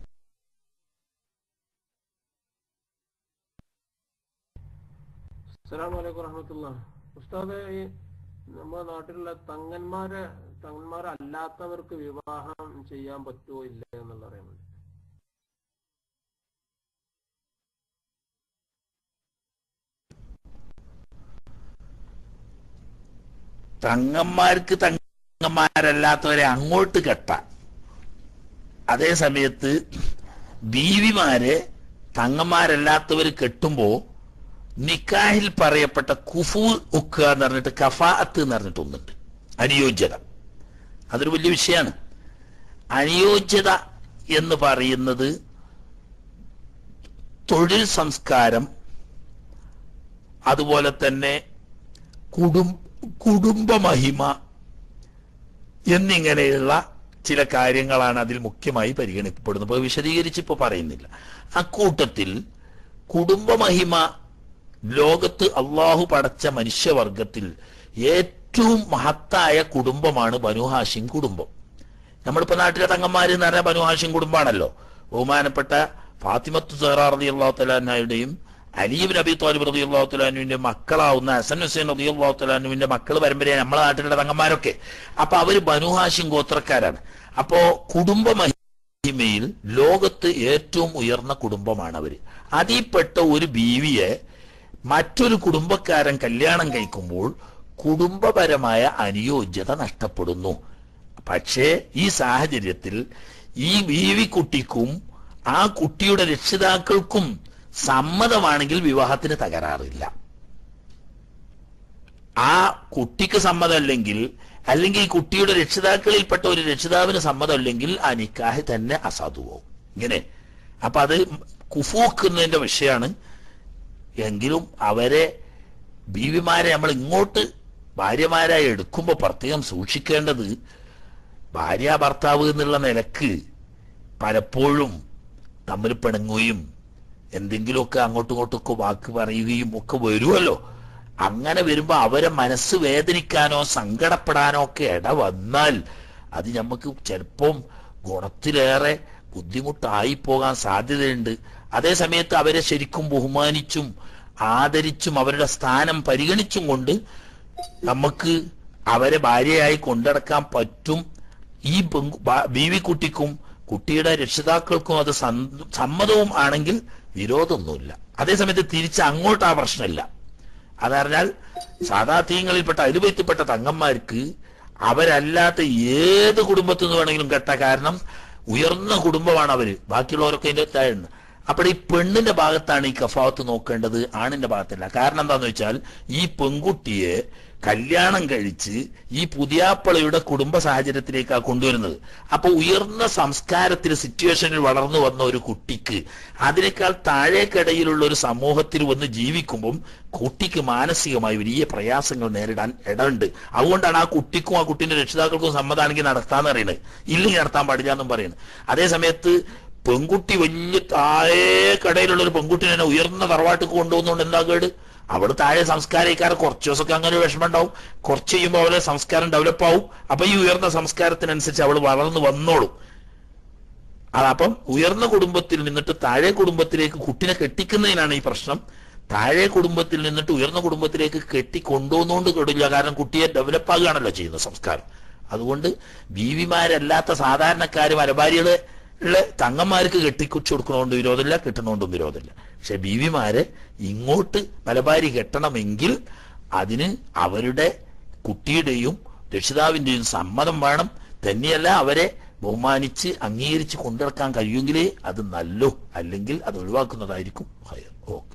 അസ്സലാമു അലൈക്കും വറഹ്മത്തുള്ളാ ഉസ്താദ് ഈ നമ്മുടെ നാട്ടിലുള്ള തങ്ങന്മാരെ തങ്ങന്മാരല്ലാത്തവർക്ക് വിവാഹം ചെയ്യാൻ പറ്റുമോ ഇല്ല എന്നുള്ള അറിയാൻ വേണ്ടി തങ്ങന്മാർക്ക് തങ്ങന്മാരല്ലാത്തവരെ അങ്ങോട്ട് കെട്ടാം അതേ സമയത്ത് ബീവിമാരെ തങ്ങന്മാരല്ലാത്തവർ കെട്ടുമ്പോ നിക്കാഹിൽ പറയപ്പെട്ട കുഫു ഉക്കുക എന്ന് പറഞ്ഞിട്ട് കഫാഅത്ത് എന്ന് പറഞ്ഞിട്ട് ഒന്നുണ്ട് അനുയോജ്യത അതൊരു വലിയ വിഷയമാണ് അനുയോജ്യത എന്ന് പറയുന്നത് തൊഴിൽ സംസ്കാരം അതുപോലെ തന്നെ കുടും കുടുംബമഹിമ എന്നിങ്ങനെയുള്ള ചില കാര്യങ്ങളാണ് അതിൽ മുഖ്യമായി പരിഗണിക്കപ്പെടുന്നത് അപ്പൊ വിശദീകരിച്ച് ഇപ്പൊ പറയുന്നില്ല അക്കൂട്ടത്തിൽ കുടുംബമഹിമ ലോകത്ത് അള്ളാഹു പടച്ച മനുഷ്യവർഗത്തിൽ ഏറ്റവും മഹത്തായ കുടുംബമാണ് ബനു ഹാഷിം കുടുംബം നമ്മളിപ്പോ നാട്ടിലെ തങ്ങന്മാര് എന്ന് പറഞ്ഞാൽ ബനു ഹാഷിം കുടുംബമാണല്ലോ ബഹുമാനപ്പെട്ട ഫാത്തിമത്ത് സഹറ റതി അള്ളാഹു തലാനായുടെയും അലീബ് നബി തോലിബ് റതി അള്ളാഹു തലാനുവിന്റെ മക്കളാവുന്ന ഹസൻ ഹുസൈൻ റതി അള്ളാഹു തലാനുവിന്റെ മക്കൾ പരമ്പരയാണ് നമ്മളെ നാട്ടിലുള്ള തങ്ങന്മാരൊക്കെ അപ്പൊ അവര് ബനു ഹാഷിം ഗോത്രക്കാരാണ് അപ്പോ കുടുംബ മഹിമയിൽ ലോകത്ത് ഏറ്റവും ഉയർന്ന കുടുംബമാണ് അവര് അതിൽപ്പെട്ട ഒരു ബീവിയെ മറ്റൊരു കുടുംബക്കാരൻ കല്യാണം കഴിക്കുമ്പോൾ കുടുംബപരമായ അനുയോജ്യത നഷ്ടപ്പെടുന്നു പക്ഷേ ഈ സാഹചര്യത്തിൽ ഈ ബീവി കുട്ടിക്കും ആ കുട്ടിയുടെ രക്ഷിതാക്കൾക്കും സമ്മതമാണെങ്കിൽ വിവാഹത്തിന് തകരാറില്ല ആ കുട്ടിക്ക് സമ്മതമല്ലെങ്കിൽ അല്ലെങ്കിൽ ഈ കുട്ടിയുടെ രക്ഷിതാക്കളിൽപ്പെട്ട ഒരു രക്ഷിതാവിന് സമ്മതമല്ലെങ്കിൽ ആ നിക്കാഹ് തന്നെ അസാധുവാവും ഇങ്ങനെ അപ്പൊ അത് കുഫൂക്കുന്നതിന്റെ വിഷയമാണ് എങ്കിലും അവരെ ബീവിമാരെ നമ്മൾ ഇങ്ങോട്ട് ഭാര്യമാരായി എടുക്കുമ്പോൾ പ്രത്യേകം സൂക്ഷിക്കേണ്ടത് ഭാര്യ ഭർത്താവ് എന്നുള്ള നിലക്ക് പലപ്പോഴും തമ്മിൽ പിണങ്ങുകയും എന്തെങ്കിലുമൊക്കെ അങ്ങോട്ടും ഇങ്ങോട്ടൊക്കെ വാക്ക് പറയുകയും ഒക്കെ വരുമല്ലോ അങ്ങനെ വരുമ്പോ അവരെ മനസ്സ് വേദനിക്കാനോ സങ്കടപ്പെടാനോ ഒക്കെ ഇട വന്നാൽ അത് നമുക്ക് ചിലപ്പം ഗുണത്തിലേറെ ബുദ്ധിമുട്ടായി പോകാൻ സാധ്യതയുണ്ട് അതേ സമയത്ത് അവരെ ശരിക്കും ബഹുമാനിച്ചും ആദരിച്ചും അവരുടെ സ്ഥാനം പരിഗണിച്ചും കൊണ്ട് നമുക്ക് അവരെ ഭാര്യയായി കൊണ്ടടക്കാൻ പറ്റും ഈ പെങ്കു- ബ- ബീവി കുട്ടിക്കും കുട്ടിയുടെ രക്ഷിതാക്കൾക്കും അത് സന്ത- സമ്മതവും ആണെങ്കിൽ വിരോധമൊന്നുമില്ല അതേസമയത്ത് തിരിച്ച് അങ്ങോട്ട് ആ പ്രശ്നമില്ല അതറിഞ്ഞാൽ സാധാ തീങ്ങളിൽപ്പെട്ട അരുപത്തിപ്പെട്ട തങ്ങന്മാർക്ക് അവരല്ലാത്ത ഏത് കുടുംബത്തിൽ നിന്ന് വേണമെങ്കിലും കെട്ട കാരണം ഉയർന്ന കുടുംബമാണ് അവര് ബാക്കിയുള്ളവരൊക്കെ അതിന്റെ താഴ്ന്ന് അപ്പോൾ ഈ പെണ്ണിന്റെ ഭാഗത്താണ് ഈ കഫാവത്ത് നോക്കേണ്ടത് ആണിന്റെ ഭാഗത്തല്ല കാരണം എന്താന്ന് വെച്ചാൽ ഈ പെൺകുട്ടിയെ കല്യാണം കഴിച്ച് ഈ പുതിയാപ്പളയുടെ കുടുംബ സാഹചര്യത്തിലേക്കാണ് കൊണ്ടുവരുന്നത് അപ്പൊ ഉയർന്ന സംസ്കാരത്തിൽ സിറ്റുവേഷനിൽ വളർന്നു വന്ന ഒരു കുട്ടിക്ക് അതിനേക്കാൾ താഴേക്കിടയിലുള്ള ഒരു സമൂഹത്തിൽ വന്ന് ജീവിക്കുമ്പം കുട്ടിക്ക് മാനസികമായി വലിയ പ്രയാസങ്ങൾ നേരിടാൻ ഇടമുണ്ട് അതുകൊണ്ടാണ് ആ കുട്ടിക്കും ആ കുട്ടിന്റെ രക്ഷിതാക്കൾക്കും സമ്മതമാണെങ്കിൽ നടത്താന്ന് പറയുന്നത് ഇല്ലെങ്കിൽ നടത്താൻ പാടില്ല എന്നും പറയുന്നത് അതേ സമയത്ത് പെൺകുട്ടി വലിയ താഴെ കടയിലുള്ള ഒരു പെൺകുട്ടിനെ തന്നെ ഉയർന്ന തറവാട്ടിക്ക് കൊണ്ടുപോകുന്നതുകൊണ്ട് എന്താ കേട് അവിടെ താഴെ സംസ്കാരക്കാർ കുറച്ച് ദിവസമൊക്കെ അങ്ങനെ ഒരു വിഷമം ഉണ്ടാവും കുറച്ച് കഴിയുമ്പോൾ അവരെ സംസ്കാരം ഡെവലപ്പ് ആവും അപ്പൊ ഈ ഉയർന്ന സംസ്കാരത്തിനനുസരിച്ച് അവൾ വളർന്നു വന്നോളും അതപ്പം ഉയർന്ന കുടുംബത്തിൽ നിന്നിട്ട് താഴെ കുടുംബത്തിലേക്ക് കുട്ടിനെ കെട്ടിക്കുന്നതിനാണ് ഈ പ്രശ്നം താഴെ കുടുംബത്തിൽ നിന്നിട്ട് ഉയർന്ന കുടുംബത്തിലേക്ക് കെട്ടി കൊണ്ടുവന്നുകൊണ്ട് കേടില്ല കാരണം കുട്ടിയെ ഡെവലപ്പ് ആകുകയാണല്ലോ ചെയ്യുന്നത് സംസ്കാരം അതുകൊണ്ട് ബീവിമാരല്ലാത്ത സാധാരണക്കാര് മലബാരികള് ഉള്ള തങ്ങന്മാർക്ക് കെട്ടിക്കുച്ചു കൊടുക്കണോണ്ട് വിരോധമില്ല കിട്ടണോണ്ടും വിരോധമില്ല പക്ഷെ ബീവിമാരെ ഇങ്ങോട്ട് മലബാരി കെട്ടണമെങ്കിൽ അതിന് അവരുടെ കുട്ടിയുടെയും രക്ഷിതാവിന്റെയും സമ്മതം വേണം തന്നെയല്ല അവരെ ബഹുമാനിച്ച് അംഗീകരിച്ച് കൊണ്ടിറക്കാൻ കഴിയുമെങ്കിലേ അത് നല്ലോ അല്ലെങ്കിൽ അത് ഒഴിവാക്കുന്നതായിരിക്കും ഹയർ ഓക്കെ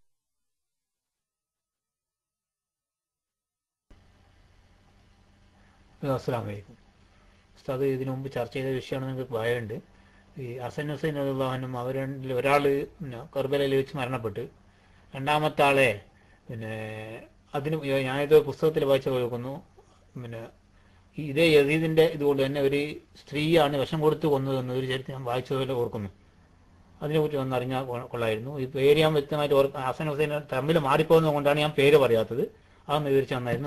അസ്സാം വലൈക്കും ഉസ്താദ് ഇതിനു മുമ്പ് ചർച്ച ചെയ്ത വിഷയമാണ് നിങ്ങൾക്ക് ഭയമുണ്ട് ഈ ഹസൻ ഹുസൈൻ അള്ളാഹനും അവർ രണ്ടിൽ ഒരാൾ പിന്നെ കർബലയിൽ വെച്ച് മരണപ്പെട്ട് രണ്ടാമത്തെ ആളെ പിന്നെ അതിന് ഞാനിത് പുസ്തകത്തിൽ വായിച്ച കേൾക്കുന്നു പിന്നെ ഈ ഇതേ യസീദിന്റെ ഇതുകൊണ്ട് തന്നെ ഒരു സ്ത്രീയാണ് വിഷം കൊടുത്ത് കൊന്നതെന്ന് ഒരു ചരിത്രം ഞാൻ വായിച്ചതുപോലെ ഓർക്കുന്നു അതിനെക്കുറിച്ച് ഒന്ന് അറിഞ്ഞാൽ കൊ- കൊള്ളായിരുന്നു ഈ പേര് ഞാൻ വ്യക്തമായിട്ട് ഓർ ഹസൻ ഹുസൈൻ തമ്മിൽ മാറിപ്പോകുന്നത് കൊണ്ടാണ് ഞാൻ പേര് പറയാത്തത് അതൊന്ന് വിവരിച്ച് നന്നായിരുന്നു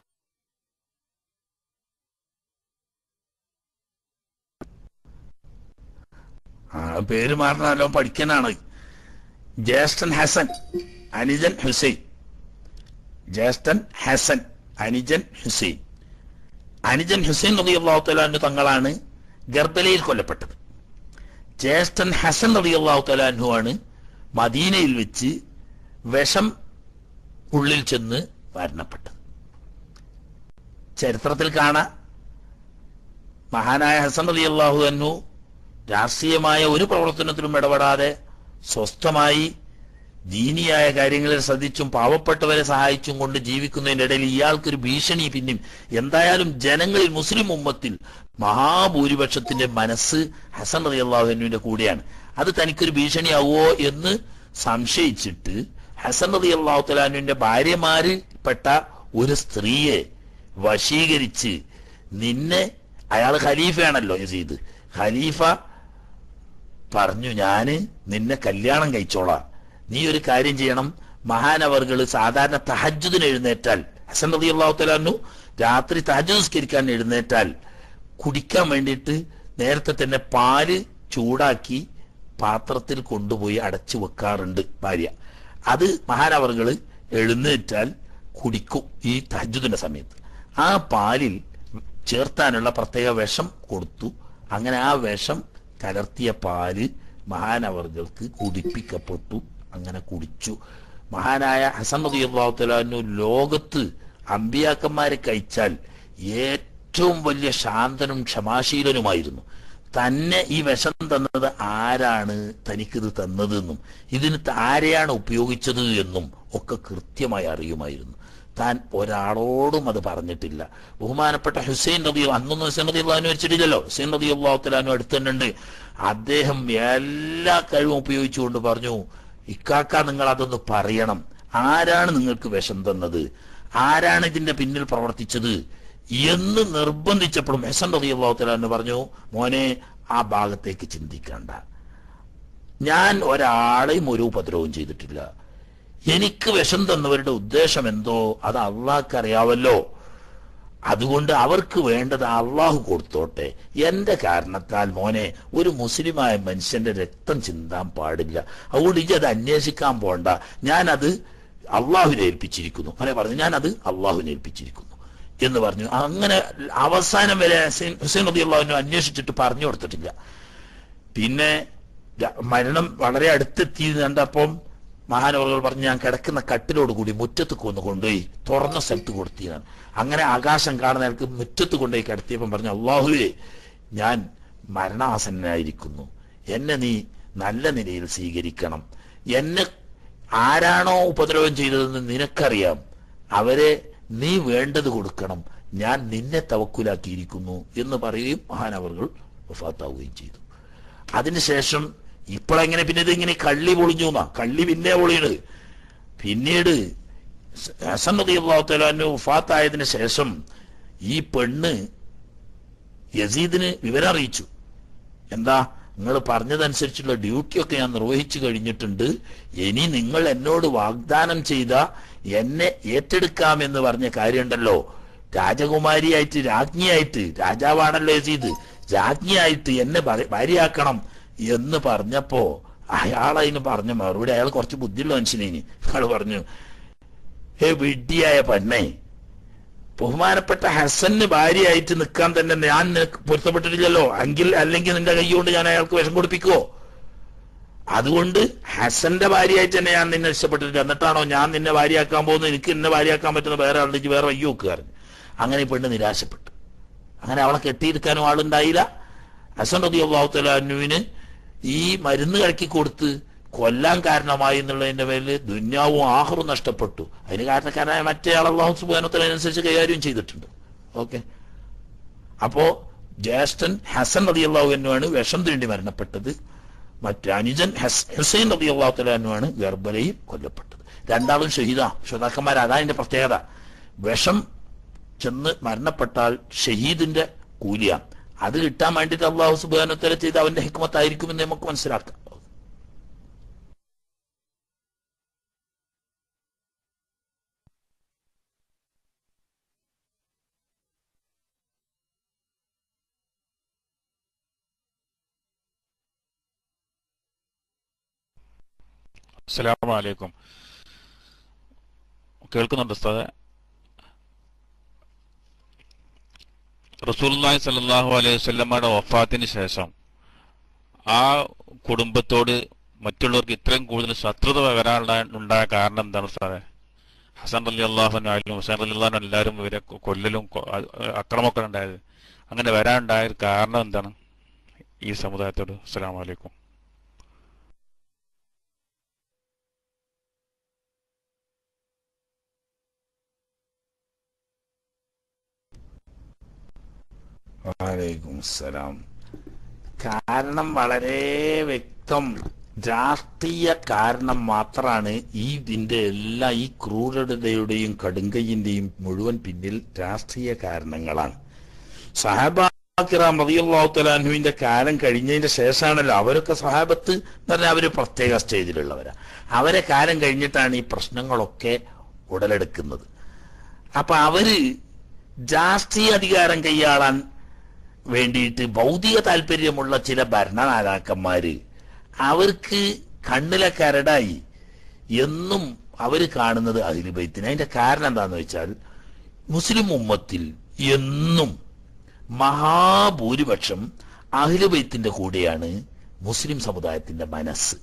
ആ പേര് മാറണല്ലോ പഠിക്കാനാണ് ജ്യേഷ്ഠൻ ഹസൻ അനുജൻ ഹുസൈൻ ജ്യേഷ്ഠൻ ഹസൻ അനുജൻ ഹുസൈൻ അനുജൻ ഹുസൈൻ റളിയല്ലാഹു തങ്ങളാണ് ഗർബലയിൽ കൊല്ലപ്പെട്ടത് ജ്യേഷ്ഠൻ ഹസൻ റളിയല്ലാഹു തലാൻഹു ആണ് മദീനയിൽ വെച്ച് വിഷം ഉള്ളിൽ ചെന്ന് മരണപ്പെട്ടത് ചരിത്രത്തിൽ കാണാം മഹാനായ ഹസൻ അലി അള്ളാഹു അന്നു രാഷ്ട്രീയമായ ഒരു പ്രവർത്തനത്തിലും ഇടപെടാതെ സ്വസ്ഥമായി ദീനിയായ കാര്യങ്ങളിൽ ശ്രദ്ധിച്ചും പാവപ്പെട്ടവരെ സഹായിച്ചും കൊണ്ട് ജീവിക്കുന്നതിന്റെ ഇടയിൽ ഇയാൾക്കൊരു ഭീഷണി പിന്നെയും എന്തായാലും ജനങ്ങളിൽ മുസ്ലിം ഉമ്മത്തിൽ മഹാഭൂരിപക്ഷത്തിന്റെ മനസ്സ് ഹസൻ റതി അള്ളാഹുവിന്റെ കൂടെയാണ് അത് തനിക്കൊരു ഭീഷണിയാവോ എന്ന് സംശയിച്ചിട്ട് ഹസൻ റതി അള്ളാഹു തലാനുവിന്റെ ഭാര്യമാരിൽ പെട്ട ഒരു സ്ത്രീയെ വശീകരിച്ച് നിന്നെ അയാൾ ഖലീഫയാണല്ലോ യസീദ് ഖലീഫ പറഞ്ഞു ഞാന് നിന്നെ കല്യാണം കഴിച്ചോളാം നീ ഒരു കാര്യം ചെയ്യണം മഹാനവർകൾ സാധാരണ തഹജുദിന് എഴുന്നേറ്റാൽ ഹസൻ റതി അള്ളാഹുത്തലാന്നു രാത്രി തഹജ് നിസ്കരിക്കാൻ എഴുന്നേറ്റാൽ കുടിക്കാൻ വേണ്ടിയിട്ട് നേരത്തെ തന്നെ പാല് ചൂടാക്കി പാത്രത്തിൽ കൊണ്ടുപോയി അടച്ചു വെക്കാറുണ്ട് ഭാര്യ അത് മഹാനവർകൾ എഴുന്നേറ്റാൽ കുടിക്കും ഈ തഹജുദിന്റെ സമയത്ത് ആ പാലിൽ ചേർത്താനുള്ള പ്രത്യേക വിഷം കൊടുത്തു അങ്ങനെ ആ വിഷം കലർത്തിയ പാല് മഹാനവർഗൾക്ക് കുടിപ്പിക്കപ്പെട്ടു അങ്ങനെ കുടിച്ചു മഹാനായ ഹസൻ റളിയല്ലാഹു ലോകത്ത് അമ്പിയാക്കന്മാരെ കഴിച്ചാൽ ഏറ്റവും വലിയ ശാന്തനും ക്ഷമാശീലനുമായിരുന്നു തന്നെ ഈ വിഷം തന്നത് ആരാണ് തനിക്കിത് തന്നതെന്നും ഇതിന് ആരെയാണ് ഉപയോഗിച്ചത് എന്നും ഒക്കെ കൃത്യമായി അറിയുമായിരുന്നു താൻ ഒരാളോടും അത് പറഞ്ഞിട്ടില്ല ബഹുമാനപ്പെട്ട ഹുസൈൻ റബി അന്നൊന്നും ഹുസൈൻ റബി അള്ളഹാനു വെച്ചിട്ടില്ലല്ലോ ഹുസൈൻ റബി അള്ളാഹുത്തലാനു അടുത്ത് തന്നെ ഉണ്ട് അദ്ദേഹം എല്ലാ കഴിവും ഉപയോഗിച്ചുകൊണ്ട് പറഞ്ഞു ഇക്കാക്ക നിങ്ങൾ അതൊന്ന് പറയണം ആരാണ് നിങ്ങൾക്ക് വിഷം തന്നത് ആരാണ് ഇതിന്റെ പിന്നിൽ പ്രവർത്തിച്ചത് എന്ന് നിർബന്ധിച്ചപ്പോഴും ഹസൻ റബി അള്ളാഹുത്തലാനു പറഞ്ഞു മോനെ ആ ഭാഗത്തേക്ക് ചിന്തിക്കണ്ട ഞാൻ ഒരാളെയും ഒരു ഉപദ്രവവും ചെയ്തിട്ടില്ല എനിക്ക് വിഷം തന്നവരുടെ ഉദ്ദേശം എന്തോ അത് അള്ളാഹ്ക്ക് അറിയാവല്ലോ അതുകൊണ്ട് അവർക്ക് വേണ്ടത് അള്ളാഹു കൊടുത്തോട്ടെ എന്റെ കാരണത്താൽ മോനെ ഒരു മുസ്ലിമായ മനുഷ്യന്റെ രക്തം ചിന്താൻ പാടില്ല അതുകൊണ്ട് ഇജ്ജ് അത് അന്വേഷിക്കാൻ പോണ്ട ഞാനത് അള്ളാഹുവിനെ ഏൽപ്പിച്ചിരിക്കുന്നു അങ്ങനെ പറഞ്ഞു ഞാനത് അള്ളാഹുവിനെ ഏൽപ്പിച്ചിരിക്കുന്നു എന്ന് പറഞ്ഞു അങ്ങനെ അവസാനം വരെ ഹുസൈൻ ഹുസൈൻ നബി അള്ളാഹുവിനെ അന്വേഷിച്ചിട്ട് പറഞ്ഞു കൊടുത്തിട്ടില്ല പിന്നെ ര- മരണം വളരെ അടുത്തെത്തി കണ്ടപ്പം മഹാനവറുകൾ പറഞ്ഞു ഞാൻ കിടക്കുന്ന കട്ടിലോട് കൂടി മുറ്റത്ത് കൊന്ന് കൊണ്ടുപോയി തുറന്ന സ്ഥലത്ത് കൊടുത്തിയാണ് അങ്ങനെ ആകാശം കാണുന്ന നേരത്ത് മുറ്റത്ത് കൊണ്ടുപോയി കിടത്തിയപ്പം പറഞ്ഞു അള്ളാഹുവേ ഞാൻ മരണാസന്നായിരിക്കുന്നു എന്നെ നീ നല്ല നിലയിൽ സ്വീകരിക്കണം എന്നെ ആരാണോ ഉപദ്രവം ചെയ്തതെന്ന് നിനക്കറിയാം അവരെ നീ വേണ്ടത് കൊടുക്കണം ഞാൻ നിന്നെ തവക്കുലാക്കിയിരിക്കുന്നു എന്ന് പറയുകയും മഹാനവറുകൾ വഫാത്താവുകയും ചെയ്തു അതിനുശേഷം ഇപ്പോഴെങ്ങനെ പിന്നെ ഇത് ഇങ്ങനെ കള്ളി പൊളിഞ്ഞു എന്നാ കള്ളി പിന്നെ പൊളിയണ് പിന്നീട് ഹസൻ നദി അള്ളാഹുത്തലാനു വഫാത്തായതിനു ശേഷം ഈ പെണ്ണ് യസീദിന് വിവരം അറിയിച്ചു എന്താ നിങ്ങൾ പറഞ്ഞതനുസരിച്ചുള്ള ഡ്യൂട്ടിയൊക്കെ ഞാൻ നിർവഹിച്ചു കഴിഞ്ഞിട്ടുണ്ട് ഇനി നിങ്ങൾ എന്നോട് വാഗ്ദാനം ചെയ്ത എന്നെ ഏറ്റെടുക്കാമെന്ന് പറഞ്ഞ കാര്യമുണ്ടല്ലോ രാജകുമാരിയായിട്ട് രാജ്ഞിയായിട്ട് രാജാവാണല്ലോ യസീദ് രാജ്ഞിയായിട്ട് എന്നെ ഭാര്യ- ഭാര്യയാക്കണം എന്ന് പറഞ്ഞപ്പോ അയാൾ അതിന് പറഞ്ഞ മറുപടി അയാൾ കുറച്ച് ബുദ്ധിയുള്ള മനുഷ്യനേനി അയാൾ പറഞ്ഞു ഹേ വിഡ്ഢിയായ പെണ്ണേ ബഹുമാനപ്പെട്ട ഹസന് ഭാര്യയായിട്ട് നിൽക്കാൻ തന്നെ ഞാൻ നിനക്ക് പൊരുത്തപ്പെട്ടിട്ടില്ലല്ലോ എങ്കിൽ അല്ലെങ്കിൽ നിന്റെ കൈ കൊണ്ട് ഞാൻ അയാൾക്ക് വിഷം കൊടുപ്പിക്കുവോ അതുകൊണ്ട് ഹസന്റെ ഭാര്യയായിട്ട് തന്നെ ഞാൻ നിന്നെ ഇഷ്ടപ്പെട്ടിട്ടില്ല എന്നിട്ടാണോ ഞാൻ നിന്നെ ഭാര്യയാക്കാൻ പോകുന്നത് എനിക്ക് നിന്നെ ഭാര്യയാക്കാൻ പറ്റുന്ന വേറെ ആളുണ്ടെങ്കിൽ വേറെ വയ്യ വെക്കുകാരൻ അങ്ങനെ ഈ പെണ്ണ് നിരാശപ്പെട്ടു അങ്ങനെ അവളെ കെട്ടിയെടുക്കാനും ആളുണ്ടായില്ല ഹസൻ റതി അള്ളാഹുത്തലാനുവിന് ഈ മരുന്ന് കലക്കി കൊടുത്ത് കൊല്ലാൻ കാരണമായി എന്നുള്ളതിന്റെ പേരിൽ ദുന്യാവും ആഹറും നഷ്ടപ്പെട്ടു അതിന് കാരണക്കാരനായ മറ്റേ ആൾ അള്ളാഹു സുബാനത്തിനനുസരിച്ച് കൈകാര്യം ചെയ്തിട്ടുണ്ട് ഓക്കെ അപ്പോ ജ്യേഷ്ഠൻ ഹസൻ റതി അള്ളാഹുവിനുമാണ് വിഷം തീണ്ടി മരണപ്പെട്ടത് മറ്റേ അനുജൻ ഹസ് ഹുസൈൻ റതി അള്ളാഹുത്തലാനുമാണ് ഗർഭലയിൽ കൊല്ലപ്പെട്ടത് രണ്ടാളും ഷഹീദ ശ്രോതാക്കന്മാർ അതാ അതിന്റെ പ്രത്യേകത വിഷം ചെന്ന് മരണപ്പെട്ടാൽ ഷഹീദിന്റെ കൂലിയാണ് അത് കിട്ടാൻ വേണ്ടിയിട്ട് അള്ളാഹു സുബാനത്തല ചെയ്ത് അവന്റെ ഹിക്മത്തായിരിക്കുമെന്ന് നമുക്ക് മനസ്സിലാക്കാം അസ്സലാമു അലൈക്കും കേൾക്കുന്നുണ്ട് ഉസ്താദെ റസൂലുള്ളാഹി സ്വല്ലല്ലാഹു അലൈഹി വസല്ലമയുടെ വഫാത്തിന് ശേഷം ആ കുടുംബത്തോട് മറ്റുള്ളവർക്ക് ഇത്രയും കൂടുതൽ ശത്രുത വരാനുണ്ടായ ഉണ്ടായ കാരണം എന്താണ് സാറേ ഹസൻ അലി അള്ളാഹുനായാലും ഹുസൈൻ അലി അള്ളാഹുനും എല്ലാവരും ഇവരെ കൊ- കൊല്ലലും കൊ- അ- അക്രമമൊക്കെ ഉണ്ടായത് അങ്ങനെ വരാനുണ്ടായ ഒരു കാരണം എന്താണ് ഈ സമുദായത്തോട് അസ്സലാമു അലൈക്കും വലൈക്കും സലാം കാരണം വളരെ വ്യക്തം രാഷ്ട്രീയ കാരണം മാത്രമാണ് ഈ ഇതിന്റെ എല്ലാ ഈ ക്രൂരതയുടെയും കടുങ്കയിന്റെയും മുഴുവൻ പിന്നിൽ രാഷ്ട്രീയ കാരണങ്ങളാണ് സഹാബാക്കിറാം റതിയുള്ളാഹു തലാൻഹുവിന്റെ കാലം കഴിഞ്ഞതിന്റെ ശേഷമാണല്ലോ അവരൊക്കെ സഹാബത്ത് എന്ന് പറഞ്ഞാൽ അവര് പ്രത്യേക സ്റ്റേജിലുള്ളവരാ അവരെ കാലം കഴിഞ്ഞിട്ടാണ് ഈ പ്രശ്നങ്ങളൊക്കെ ഉടലെടുക്കുന്നത് അപ്പൊ അവര് രാഷ്ട്രീയ അധികാരം കൈയാളാൻ വേണ്ടിയിട്ട് ഭൗതിക താല്പര്യമുള്ള ചില ഭരണനായകന്മാര് അവർക്ക് കണ്ണിലെ കരടായി എന്നും അവർ കാണുന്നത് അഹിലുബൈത്തിന് അതിന്റെ കാരണം എന്താന്ന് വെച്ചാൽ മുസ്ലിം ഉമ്മത്തിൽ എന്നും മഹാഭൂരിപക്ഷം അഹിലുബൈത്തിന്റെ കൂടെയാണ് മുസ്ലിം സമുദായത്തിന്റെ മനസ്സ്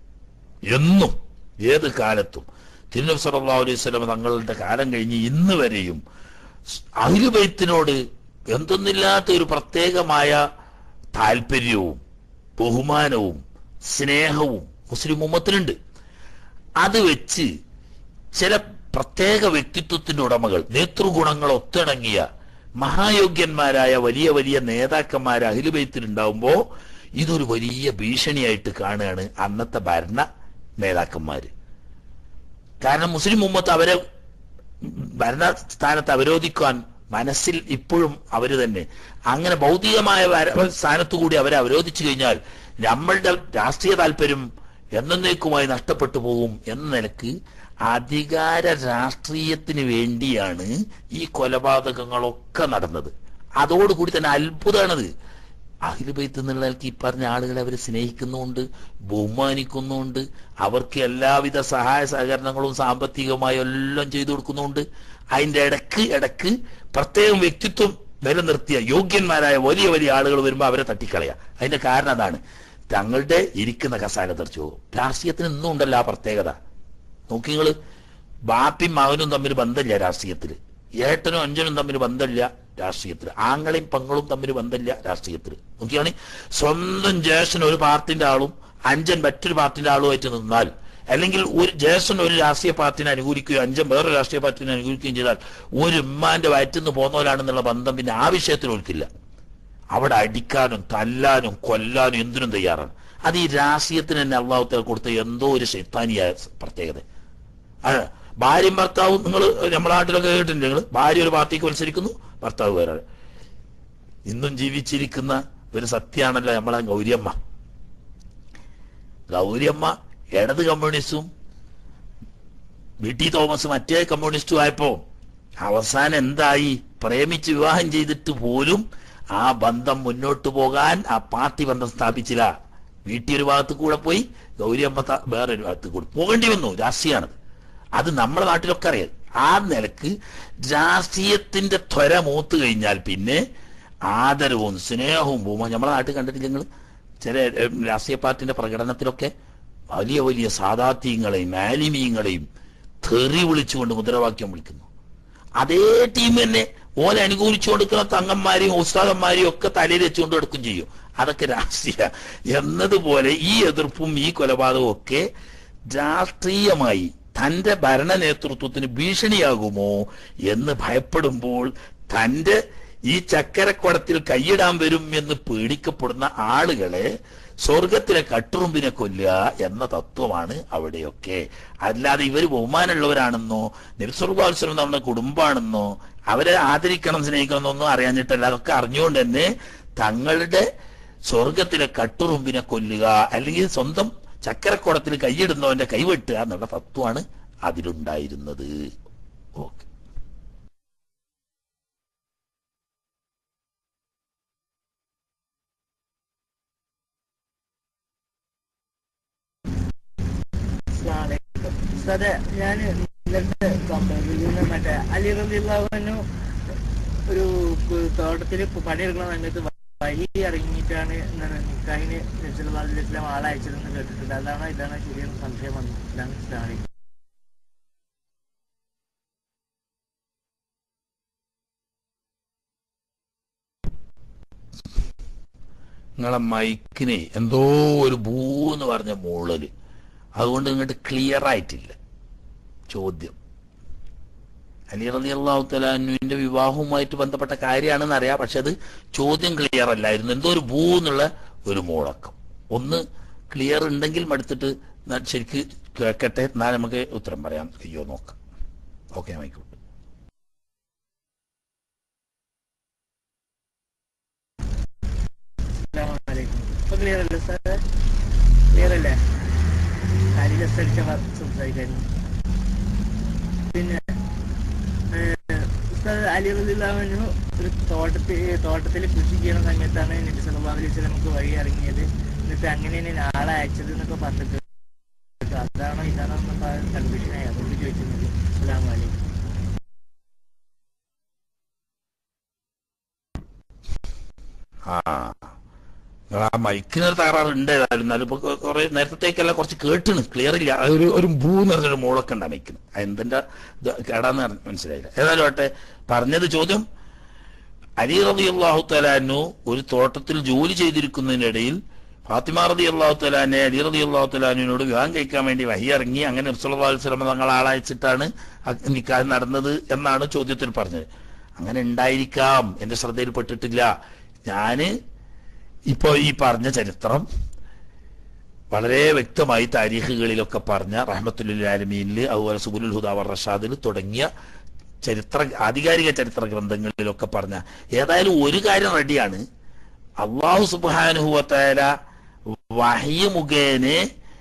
എന്നും ഏത് കാലത്തും തിരുനബി സല്ലല്ലാഹു അലൈഹി വസല്ലം തങ്ങളുടെ കാലം കഴിഞ്ഞ് ഇന്ന് വരെയും അഹിലുബൈത്തിനോട് എന്തൊന്നില്ലാത്ത ഒരു പ്രത്യേകമായ താല്പര്യവും ബഹുമാനവും സ്നേഹവും മുസ്ലിം ഉമ്മത്തിനുണ്ട് അത് വെച്ച് ചില പ്രത്യേക വ്യക്തിത്വത്തിന്റെ ഉടമകൾ നേതൃഗുണങ്ങൾ ഒത്തിണങ്ങിയ മഹായോഗ്യന്മാരായ വലിയ വലിയ നേതാക്കന്മാർ അഹിലുബൈത്തിലുണ്ടാവുമ്പോ ഇതൊരു വലിയ ഭീഷണിയായിട്ട് കാണുകയാണ് അന്നത്തെ ഭരണ നേതാക്കന്മാര് കാരണം മുസ്ലിം ഉമ്മത്ത് അവരെ ഭരണസ്ഥാനത്ത് അവരോധിക്കാൻ മനസ്സിൽ ഇപ്പോഴും അവര് തന്നെ അങ്ങനെ ഭൗതികമായ വര- സ്ഥാനത്തു കൂടി അവരെ അവരോധിച്ചു കഴിഞ്ഞാൽ നമ്മളുടെ രാഷ്ട്രീയ താല്പര്യം എന്നേക്കുമായി നഷ്ടപ്പെട്ടു പോകും എന്ന നിലക്ക് അധികാര രാഷ്ട്രീയത്തിന് വേണ്ടിയാണ് ഈ കൊലപാതകങ്ങളൊക്കെ നടന്നത് അതോടുകൂടി തന്നെ അത്ഭുതമാണത് അഖിലുബൈത്ത് എന്നുള്ള നിലയ്ക്ക് ഈ പറഞ്ഞ ആളുകളെ അവർ സ്നേഹിക്കുന്നുണ്ട് ബഹുമാനിക്കുന്നുണ്ട് അവർക്ക് എല്ലാവിധ സഹായ സഹകരണങ്ങളും സാമ്പത്തികമായും എല്ലാം ചെയ്തു കൊടുക്കുന്നുണ്ട് അതിന്റെ ഇടക്ക് ഇടക്ക് പ്രത്യേകം വ്യക്തിത്വം നിലനിർത്തിയ യോഗ്യന്മാരായ വലിയ വലിയ ആളുകൾ വരുമ്പോൾ അവരെ തട്ടിക്കളയാ അതിന്റെ കാരണം അതാണ് തങ്ങളുടെ ഇരിക്കുന്ന കസാല തെറിച്ചു പോകും രാഷ്ട്രീയത്തിന് ഇന്നും ഉണ്ടല്ലോ ആ പ്രത്യേകത നോക്കി നിങ്ങള് ബാപ്പിയും മകനും തമ്മിൽ ബന്ധമില്ല രാഷ്ട്രീയത്തിൽ ഏട്ടനും അഞ്ചനും തമ്മിൽ ബന്ധമില്ല രാഷ്ട്രീയത്തിൽ ആങ്ങളെയും പങ്ങളും തമ്മിൽ ബന്ധമില്ല രാഷ്ട്രീയത്തിൽ നോക്കിയാണ് സ്വന്തം ജ്യേഷ്ഠൻ ഒരു പാർട്ടിന്റെ ആളും അഞ്ചൻ മറ്റൊരു പാർട്ടിന്റെ ആളുമായിട്ട് നിന്നാൽ അല്ലെങ്കിൽ ഒരു ജ്യേഷ്ഠൻ ഒരു രാഷ്ട്രീയ പാർട്ടിനെ അനുകൂലിക്കുകയോ അഞ്ചൻ വേറൊരു രാഷ്ട്രീയ പാർട്ടിനെ അനുകൂലിക്കുകയും ചെയ്താൽ ഒരു ഉമ്മാന്റെ വയറ്റുനിന്ന് പോന്നവരാണെന്നുള്ള ബന്ധം പിന്നെ ആ വിഷയത്തിൽ ഒൽക്കില്ല അവിടെ അടിക്കാനും തല്ലാനും കൊല്ലാനും എന്തിനും തയ്യാറാണ് അത് ഈ രാഷ്ട്രീയത്തിന് തന്നെ അള്ളാഹുത്തല കൊടുത്ത എന്തോ ഒരു ശൈത്താനിയായ പ്രത്യേകത ആ, ഭാര്യയും ഭർത്താവും നിങ്ങൾ നമ്മുടെ നാട്ടിലൊക്കെ കേട്ടിട്ടുണ്ട് നിങ്ങൾ ഭാര്യ ഒരു പാർട്ടിക്ക് മത്സരിക്കുന്നു ഭർത്താവ് വേറെ ഇന്നും ജീവിച്ചിരിക്കുന്ന ഒരു സത്യാണല്ലോ നമ്മളെ ഗൗരിയമ്മ ഗൗരിയമ്മ ഇടത് കമ്മ്യൂണിസ്റ്റും വി ടി തോമസ് മറ്റേ കമ്മ്യൂണിസ്റ്റും ആയപ്പോ അവസാനം എന്തായി പ്രേമിച്ച് വിവാഹം ചെയ്തിട്ട് പോലും ആ ബന്ധം മുന്നോട്ട് പോകാൻ ആ പാർട്ടി ബന്ധം സ്ഥാപിച്ചില്ല വീട്ടിൽ ഒരു ഭാഗത്ത് കൂടെ പോയി ഗൗരി അമ്മ ത- വേറൊരു ഭാഗത്ത് കൂടെ പോകേണ്ടി വന്നു രാഷ്ട്രീയമാണത് അത് നമ്മുടെ നാട്ടിലൊക്കെ അറിയാം ആ നിലക്ക് രാഷ്ട്രീയത്തിന്റെ ത്വര മൂത്ത് കഴിഞ്ഞാൽ പിന്നെ ആദരവും സ്നേഹവും ബഹുമാനം നമ്മുടെ നാട്ടിൽ കണ്ടിട്ടില്ല നിങ്ങൾ ചില ഏഹ്, രാഷ്ട്രീയ പാർട്ടിന്റെ പ്രകടനത്തിലൊക്കെ വലിയ വലിയ സാധാത്യങ്ങളെയും മാലിമീങ്ങളെയും തെറി വിളിച്ചുകൊണ്ട് മുദ്രാവാക്യം വിളിക്കുന്നു അതേ ടീം തന്നെ ഓലെ അനുകൂലിച്ചു കൊടുക്കുന്ന തങ്ങന്മാരെയും ഉസ്താദന്മാരെയും ഒക്കെ തലയിൽ വെച്ചുകൊണ്ട് എടുക്കും ചെയ്യും അതൊക്കെ രാഷ്ട്രീയ എന്നതുപോലെ ഈ എതിർപ്പും ഈ കൊലപാതകവും ഒക്കെ രാഷ്ട്രീയമായി തന്റെ ഭരണ നേതൃത്വത്തിന് ഭീഷണിയാകുമോ എന്ന് ഭയപ്പെടുമ്പോൾ തന്റെ ഈ ചക്കരക്കുടത്തിൽ കൈയിടാൻ വരും എന്ന് പേടിക്കപ്പെടുന്ന ആളുകളെ സ്വർഗത്തിലെ കട്ടുറുമ്പിനെ കൊല്ലുക എന്ന തത്വമാണ് അവിടെയൊക്കെ അല്ലാതെ ഇവർ ബഹുമാനമുള്ളവരാണെന്നോ നിരുസ്വർഗോത്സവം നമ്മുടെ കുടുംബാണെന്നോ അവരെ ആദരിക്കണം സ്നേഹിക്കണം എന്നൊന്നും അറിയാഞ്ഞിട്ടല്ല അതൊക്കെ അറിഞ്ഞുകൊണ്ട് തന്നെ തങ്ങളുടെ സ്വർഗത്തിലെ കട്ടുറുമ്പിനെ കൊല്ലുക അല്ലെങ്കിൽ സ്വന്തം ചക്കരക്കുടത്തിൽ കൈയിടുന്നവന്റെ കൈവെട്ടുക എന്നുള്ള തത്വമാണ് അതിലുണ്ടായിരുന്നത് ഓക്കെ സാറേ ഞാൻ ഇന്നത്തെ സംഭവിക്കുന്ന മറ്റേ അലി റബിള്ളാഹുവിനു ഒരു തോട്ടത്തിൽ പണിയെടുക്കുന്ന സമയത്ത് വഴി ഇറങ്ങിയിട്ടാണ് എന്താണ് നിക്കാഹിന് നബ്സല്ലാഹു ഇസ്ലാം ആളയച്ചതെന്ന് കേട്ടിട്ടുണ്ട് അതാണ് ഇതാണ് ശരിയെന്ന് സംശയം വന്നത് ഇതാണ് ഇസ്ലാമി നിങ്ങളെ മൈക്കിനെ എന്തോ ഒരു ഭൂ എന്ന് പറഞ്ഞ മൂളല് അതുകൊണ്ട് ഇങ്ങോട്ട് ക്ലിയർ ആയിട്ടില്ല ചോദ്യം അലി റലി അള്ളാഹു തലാനുവിന്റെ വിവാഹവുമായിട്ട് ബന്ധപ്പെട്ട കാര്യമാണെന്ന് അറിയാം പക്ഷെ അത് ചോദ്യം ക്ലിയർ അല്ലായിരുന്നു എന്തോ ഒരു ഭൂ എന്നുള്ള ഒരു മുഴക്കം ഒന്ന് ക്ലിയർ ഉണ്ടെങ്കിൽ മടുത്തിട്ട് ന- ശരിക്ക് കേൾക്കട്ടെ എന്നാൽ നമുക്ക് ഉത്തരം പറയാം അയ്യോ നോക്കാം ഓക്കെ മൈക്കോട്ടെ അസ്സലാമലൈക്കും ഇപ്പൊ ക്ലിയർ അല്ലേ സാറേ ക്ലിയർ അല്ലേ കാര്യം ജസ്റ്റ് അടിച്ച സംസാരിക്കായിരുന്നു പിന്നെ ഏഹ്, ഉസ്താദ് അലി റലിള്ളാഹുവിനു ഒരു തോട്ടത്തിൽ തോട്ടത്തിൽ കൃഷി ചെയ്യുന്ന സമയത്താണ് നബി സല്ലല്ലാഹു അലൈഹി വസല്ലം നമുക്ക് വഴി ഇറങ്ങിയത് എന്നിട്ട് അങ്ങനെയാണ് ഞാൻ ആളെ അയച്ചത് എന്നൊക്കെ പറഞ്ഞിട്ട് അതാണോ ഇതാണോ എന്നൊക്കെ കൺഫ്യൂഷനായി അതുകൊണ്ട് ചോദിക്കുന്നത് അസ്സലാമു അലൈക്കും ആ നിങ്ങൾ ആ മൈക്കിനൊരു തകരാറുണ്ട് ഏതായാലും എന്നാലും ഇപ്പൊ കുറെ നേരത്തേക്കല്ല കുറച്ച് കേട്ടിണ് ക്ലിയർ ഇല്ല അത് ഒരു ഒരു ഭൂ എന്ന് പറഞ്ഞൊരു മൂളൊക്കെ ഉണ്ട് ആ മൈക്കിന് എന്തിന്റെ ഇത് കേടാന്ന് പറഞ്ഞ് മനസ്സിലായില്ല ഏതായാലും ആട്ടെ പറഞ്ഞത് ചോദ്യം അലി റബി അള്ളാഹു തലാനു ഒരു തോട്ടത്തിൽ ജോലി ചെയ്തിരിക്കുന്നതിനിടയിൽ ഫാത്തിമ റതി അള്ളാഹു തലാനെ അലി റതി അള്ളാഹു തലാനുവിനോട് വിവാഹം കഴിക്കാൻ വേണ്ടി വഹി ഇറങ്ങി അങ്ങനെ നബ്സുല്ലാസ്ലമ തങ്ങൾ ആളയച്ചിട്ടാണ് അ- നിക്കാഹ് നടന്നത് എന്നാണ് ചോദ്യത്തിൽ പറഞ്ഞത് അങ്ങനെ ഉണ്ടായിരിക്കാം എന്റെ ശ്രദ്ധയിൽപ്പെട്ടിട്ടില്ല ഞാന് ഇപ്പോ ഈ പറഞ്ഞ ചരിത്രം വളരെ വ്യക്തമായി താരീഖുകളിലൊക്കെ പറഞ്ഞ റഹ്മത്തുല്ലാലമീനിൽ അതുപോലെ സുബുലുൽ ഹുദാവർ റഷാദിൽ തുടങ്ങിയ ചരിത്ര ആധികാരിക ചരിത്ര ഗ്രന്ഥങ്ങളിലൊക്കെ പറഞ്ഞ ഏതായാലും ഒരു കാര്യം റെഡിയാണ് അള്ളാഹു സുബാനുഹുവത്തേല വഹയ മുഖേനെ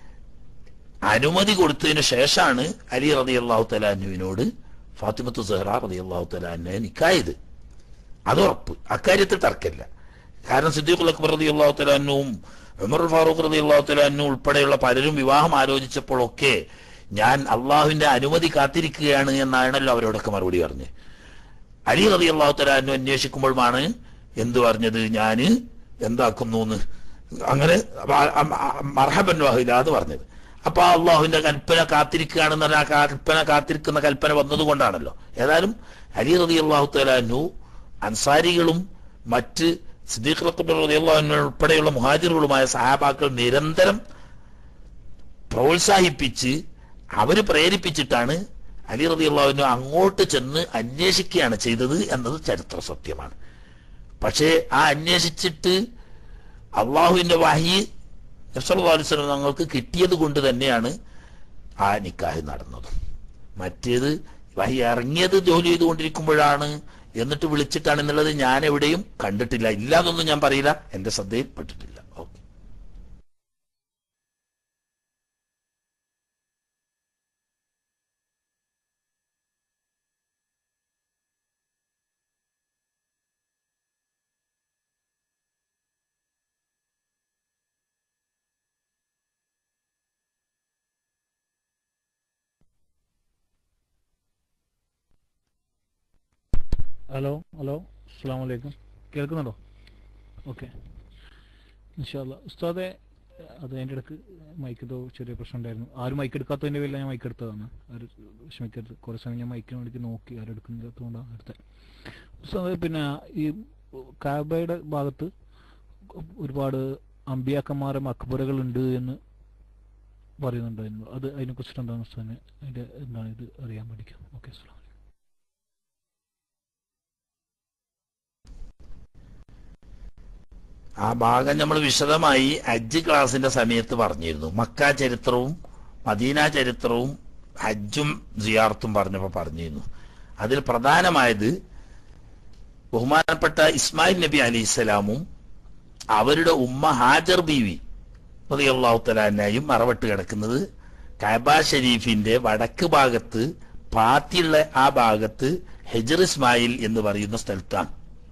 അനുമതി കൊടുത്തതിന് ശേഷമാണ് അലി റതി അള്ളാഹു തലാനുവിനോട് ഫാത്തിമത്ത് സെഹ്റ റതി അള്ളാഹു തലാനെ നിക്കായത് അത് ഉറപ്പ് അക്കാര്യത്തിൽ തർക്കമില്ല കാരണം സിദ്ദീഖുൽ അക്ബർ റതി അള്ളാഹു തലാനും ഉമർ ഫാറൂഖ് റതി അള്ളാഹു തലാനും ഉൾപ്പെടെയുള്ള പലരും വിവാഹം ആലോചിച്ചപ്പോഴൊക്കെ ഞാൻ അള്ളാഹുവിന്റെ അനുമതി കാത്തിരിക്കുകയാണ് എന്നാണല്ലോ അവരോടൊക്കെ മറുപടി പറഞ്ഞത് അലി റതി അള്ളാഹു തലാനു അന്വേഷിക്കുമ്പോഴുമാണ് എന്ത് പറഞ്ഞത് ഞാന് എന്താക്കുന്നു എന്ന് അങ്ങനെ മർഹബൻ വാഹില എന്ന് പറഞ്ഞത് അപ്പൊ ആ അള്ളാഹുവിന്റെ കൽപ്പന കാത്തിരിക്കുകയാണെന്ന് പറഞ്ഞാൽ ആ കൽപ്പന കാത്തിരിക്കുന്ന കൽപ്പന വന്നതുകൊണ്ടാണല്ലോ ഏതായാലും അലി റതി അള്ളാഹു തലാനു അൻസാരികളും മറ്റ് സിദ്ദീഖ് റബ്ബർ റളിയല്ലാഹു അൻഹു ഉൾപ്പെടെയുള്ള മുഹാജിറുകളുമായ സഹാബാക്കൾ നിരന്തരം പ്രോത്സാഹിപ്പിച്ച് അവര് പ്രേരിപ്പിച്ചിട്ടാണ് അലി റതി അള്ളാഹുവിന് അങ്ങോട്ട് ചെന്ന് അന്വേഷിക്കുകയാണ് ചെയ്തത് എന്നത് ചരിത്ര സത്യമാണ് പക്ഷേ ആ അന്വേഷിച്ചിട്ട് അള്ളാഹുവിന്റെ വാഹി നബ്സല്ലാസ്ലം തങ്ങൾക്ക് കിട്ടിയത് കൊണ്ട് തന്നെയാണ് ആ നിക്കാഹ് നടന്നത് മറ്റേത് വഹി ഇറങ്ങിയത് ജോലി ചെയ്തുകൊണ്ടിരിക്കുമ്പോഴാണ് എന്നിട്ട് വിളിച്ചിട്ടാണ് എന്നുള്ളത് ഞാൻ എവിടെയും കണ്ടിട്ടില്ല ഇല്ലാതൊന്നും ഞാൻ പറയില്ല എന്റെ ശ്രദ്ധയിൽപ്പെട്ടിട്ടില്ല ഓക്കെ ഹലോ ഹലോ അസ്സാം വലൈക്കും കേൾക്കുന്നുണ്ടോ ഓക്കെ ഇൻഷാല്ല ഉസ്താദെ അത് അതിൻ്റെ ഇടക്ക് മൈക്ക് ചെറിയ പ്രശ്നം ഉണ്ടായിരുന്നു ആരും മൈക്ക് എടുക്കാത്തതിൻ്റെ പേരിൽ ഞാൻ മൈക്ക് എടുത്തതാണ് ആരും വിഷമിക്കരുത് കുറേ സമയം ഞാൻ മൈക്കിന് വേണ്ടി നോക്കി ആരും എടുക്കുന്നില്ലാത്തതുകൊണ്ടാണ് എടുത്തത് ഉസ്താദെ പിന്നെ ഈ കാബയുടെ ഭാഗത്ത് ഒരുപാട് അമ്പിയാക്കന്മാരും അക്ബറുകളുണ്ട് എന്ന് പറയുന്നുണ്ടായിരുന്നു അത് അതിനെ കുറിച്ചിട്ട് എന്താണ് ഉസ്താദിന് അതിൻ്റെ എന്താണ് ഇത് അറിയാൻ പഠിക്കാം ഓക്കെ അസ്സാം ആ ഭാഗം നമ്മൾ വിശദമായി ഹജ്ജ് ക്ലാസിന്റെ സമയത്ത് പറഞ്ഞിരുന്നു മക്ക ചരിത്രവും മദീന ചരിത്രവും ഹജ്ജും സിയാർത്തും പറഞ്ഞപ്പോൾ പറഞ്ഞിരുന്നു അതിൽ പ്രധാനമായത് ബഹുമാനപ്പെട്ട ഇസ്മായിൽ നബി അലൈഹിസ്സലാമും അവരുടെ ഉമ്മ ഹാജർ ബീവി റളിയല്ലാഹു തലാനായും മറവട്ട് കിടക്കുന്നത് കഅബ ഷരീഫിന്റെ വടക്ക് ഭാഗത്ത് പാത്തിയുള്ള ആ ഭാഗത്ത് ഹെജർ ഇസ്മായിൽ എന്ന് പറയുന്ന സ്ഥലത്താണ്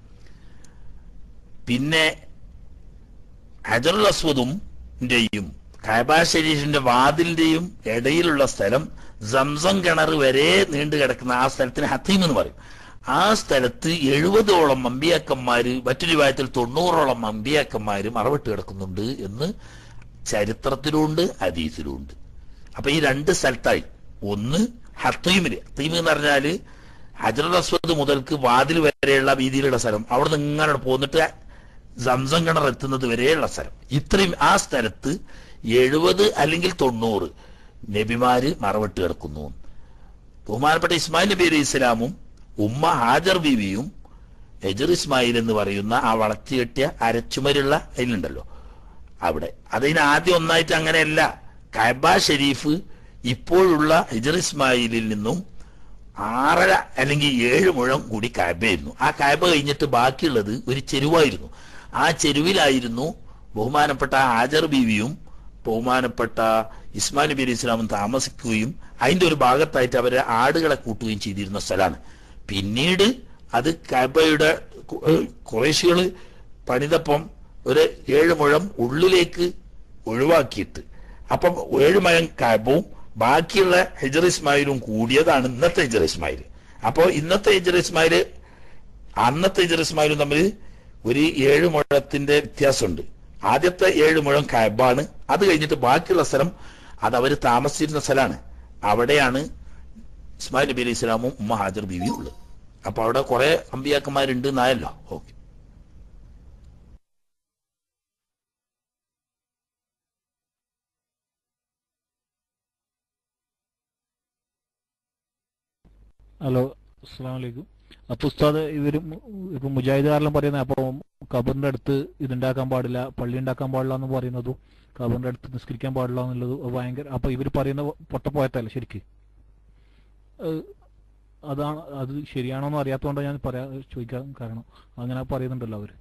പിന്നെ ഹജറുൽ അസ്വദും ന്റെയും കഅബ ഷരീഫിന്റെ വാതിലിന്റെയും ഇടയിലുള്ള സ്ഥലം സംസം കിണർ വരെ നീണ്ടു കിടക്കുന്ന ആ സ്ഥലത്തിന് ഹത്തീം എന്ന് പറയും ആ സ്ഥലത്ത് എഴുപതോളം അമ്പിയാക്കന്മാര് മറ്റൊരു വിഭാഗത്തിൽ തൊണ്ണൂറോളം അമ്പിയാക്കന്മാര് മറവിട്ട് കിടക്കുന്നുണ്ട് എന്ന് ചരിത്രത്തിലുണ്ട് ഹദീസിലുണ്ട് അപ്പൊ ഈ രണ്ട് സ്ഥലത്തായി ഒന്ന് ഹത്തീമില് ഹത്തീം എന്ന് പറഞ്ഞാല് ഹജറുൽ അസ്വദ് മുതൽക്ക് വാതിൽ വരെയുള്ള വീതിയിലുള്ള സ്ഥലം അവിടെ നിന്ന് ഇങ്ങനെ പോന്നിട്ട് സംസം കിണർ എത്തുന്നത് വരെയുള്ള സ്ഥലം ഇത്രയും ആ സ്ഥലത്ത് എഴുപത് അല്ലെങ്കിൽ തൊണ്ണൂറ് നബിമാര് മറവിട്ട് കിടക്കുന്നു ബഹുമാനപ്പെട്ട ഇസ്മായിൽ നബി അലൈഹി ഇസ്ലാമും ഉമ്മ ഹാജർ ബീവിയും എജർ ഇസ്മായിൽ എന്ന് പറയുന്ന ആ വളർത്തി കെട്ടിയ അരച്ചുമരുള്ള അതിലുണ്ടല്ലോ അവിടെ അതിന് ആദ്യം ഒന്നായിട്ട് അങ്ങനെയല്ല കഅബ ഷരീഫ് ഇപ്പോഴുള്ള ഹിജർ ഇസ്മായിലിൽ നിന്നും ആറര അല്ലെങ്കിൽ ഏഴ് മുഴം കൂടി കഅബയായിരുന്നു ആ കഅബ കഴിഞ്ഞിട്ട് ബാക്കിയുള്ളത് ഒരു ചെരുവായിരുന്നു ആ ചെരുവിലായിരുന്നു ബഹുമാനപ്പെട്ട ഹാജർ ബീവിയും ബഹുമാനപ്പെട്ട ഇസ്മായിൽ നബി അലൈഹി ഇസ്ലാമും താമസിക്കുകയും അതിന്റെ ഒരു ഭാഗത്തായിട്ട് അവരെ ആടുകളെ കൂട്ടുകയും ചെയ്തിരുന്ന സ്ഥലമാണ് പിന്നീട് അത് കഅബയുടെ കുറേശികള് പണിതപ്പം ഒരു ഏഴ് മുഴം ഉള്ളിലേക്ക് ഒഴിവാക്കിയിട്ട് അപ്പം ഏഴ് മുഴം കഅബവും ബാക്കിയുള്ള ഹിജർ ഇസ്മായിലും കൂടിയതാണ് ഇന്നത്തെ ഹിജർ ഇസ്മായിൽ അപ്പോൾ ഇന്നത്തെ ഹിജർ ഇസ്മായില് അന്നത്തെ ഹിജർ ഇസ്മായിലും തമ്മിൽ ഒരു ഏഴ് മുഴത്തിന്റെ വ്യത്യാസമുണ്ട് ആദ്യത്തെ ഏഴ് മുഴം കഅബാണ് അത് കഴിഞ്ഞിട്ട് ബാക്കിയുള്ള സ്ഥലം അത് അവർ താമസിച്ചിരുന്ന സ്ഥലമാണ് അവിടെയാണ് ഇസ്മായിൽ നബി അലൈഹി ഇസ്ലാമും ഉമ്മ ഹാജർ ബീവിയും ഉള്ളത് അപ്പൊ അവിടെ കുറെ അമ്പിയാക്കന്മാരുണ്ട് എന്നായല്ലോ ഓക്കെ ഹലോ അസ്സാം വലൈക്കും അപ്പൊ ഉസ്താദ് ഇവര് മു- ഇപ്പൊ മുജാഹിദുകാരെല്ലാം പറയുന്നത് അപ്പൊ ഖബറിന്റെ അടുത്ത് ഇതുണ്ടാക്കാൻ പാടില്ല പള്ളി ഉണ്ടാക്കാൻ പാടില്ല എന്ന് പറയുന്നതും ഖബറിന്റെ അടുത്ത് നിസ്കരിക്കാൻ പാടില്ല എന്നുള്ളത് ഭയങ്കര അപ്പൊ ഇവര് പറയുന്ന പൊട്ടപ്പോയത്തല്ല ശരിക്ക് ഏഹ് അതാണ് അത് ശരിയാണോന്ന് അറിയാത്തതുകൊണ്ടാണ് ഞാൻ പറയാ ചോദിക്കാൻ കാരണം അങ്ങനെ പറയുന്നുണ്ടല്ലോ അവര്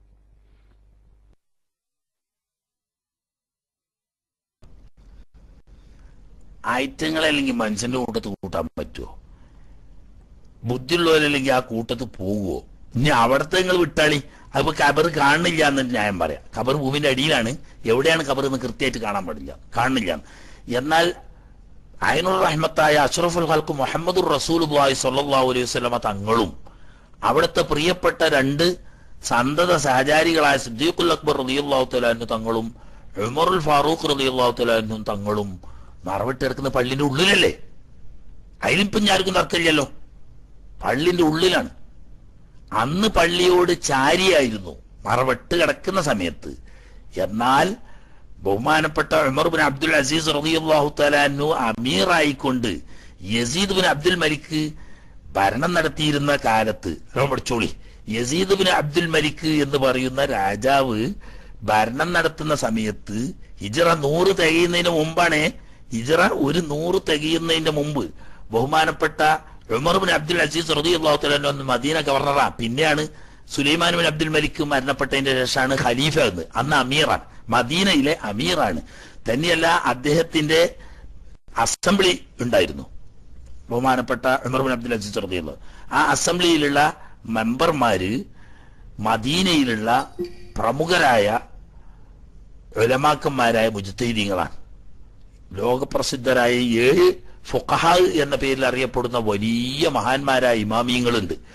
ഐറ്റങ്ങളല്ലെങ്കിൽ മനുഷ്യന്റെ കൂട്ടത്ത് കൂട്ടാൻ പറ്റുമോ ബുദ്ധിയുള്ളവരല്ലെങ്കിൽ ആ കൂട്ടത്ത് പോകുമോ ഇനി അവിടത്തെ നിങ്ങൾ വിട്ടാളി അതിപ്പോ കബർ കാണുന്നില്ല എന്ന് ന്യായം പറയാം കബർ ഭൂമിന്റെ അടിയിലാണ് എവിടെയാണ് കബർ എന്ന് കൃത്യമായിട്ട് കാണാൻ പാടില്ല കാണുന്നില്ല എന്നാൽ അയനുർ റഹ്മത്തായ അഷ്റഫുൽ ഹൽക്ക് മുഹമ്മദുർ റസൂൽ സല്ലല്ലാഹു അലൈഹി വസല്ലമ തങ്ങളും അവിടുത്തെ പ്രിയപ്പെട്ട രണ്ട് സന്തത സഹചാരികളായ സിദ്ദീഖുൽ അക്ബർ റളിയല്ലാഹു തആല തങ്ങളും ഉമറുൽ ഫാറൂഖ് റളിയല്ലാഹു തആല തങ്ങളും മറവിട്ട് കിടക്കുന്ന പള്ളിന്റെ ഉള്ളിലല്ലേ അതിലിപ്പം ഞാർക്കും തർക്കമില്ലല്ലോ പള്ളിന്റെ ഉള്ളിലാണ് അന്ന് പള്ളിയോട് ചാരിയായിരുന്നു മറവിട്ട് കിടക്കുന്ന സമയത്ത് എന്നാൽ ബഹുമാനപ്പെട്ട ഉമർ ബിൻ അബ്ദുൽ അസീസ് റളിയല്ലാഹു തആലാനു അമീറായിക്കൊണ്ട് യസീദ് ബിൻ അബ്ദുൽ മലിക്ക് ഭരണം നടത്തിയിരുന്ന കാലത്ത് നമ്മൾ പഠിച്ചോളി യസീദ് ബിൻ അബ്ദുൽ മലിക്ക് എന്ന് പറയുന്ന രാജാവ് ഭരണം നടത്തുന്ന സമയത്ത് ഹിജറ നൂറ് തികയുന്നതിന് മുമ്പാണ് ഹിജറ ഒരു നൂറ് തികയുന്നതിന്റെ മുമ്പ് ബഹുമാനപ്പെട്ട ഉമർ ബിൻ അബ്ദുൽ അസീസ് റളിയല്ലാഹു തആല മദീന ഗവർണറാ പിന്നെയാണ് സുലൈമാൻ ബിൻ അബ്ദുൽ മലിക്ക് മരണപ്പെട്ടതിന്റെ ശേഷമാണ് ഖലീഫ എന്ന് അന്ന് അമീറാണ് മദീനയിലെ അമീറാണ് തന്നെയല്ല അദ്ദേഹത്തിന്റെ അസംബ്ലി ഉണ്ടായിരുന്നു ബഹുമാനപ്പെട്ട ഉമർ ബിൻ അബ്ദുൽ അസീസ് റളിയല്ലാഹു ആ അസംബ്ലിയിലുള്ള മെമ്പർമാര് മദീനയിലുള്ള പ്രമുഖരായ ഉലമാക്കന്മാരായ മുജത്തീദീങ്ങളാണ് ലോകപ്രസിദ്ധരായ ഏഴ് ഫുഖഹ എന്ന പേരിൽ അറിയപ്പെടുന്ന വലിയ മഹാന്മാരായ ഇമാമിയങ്ങളുണ്ട്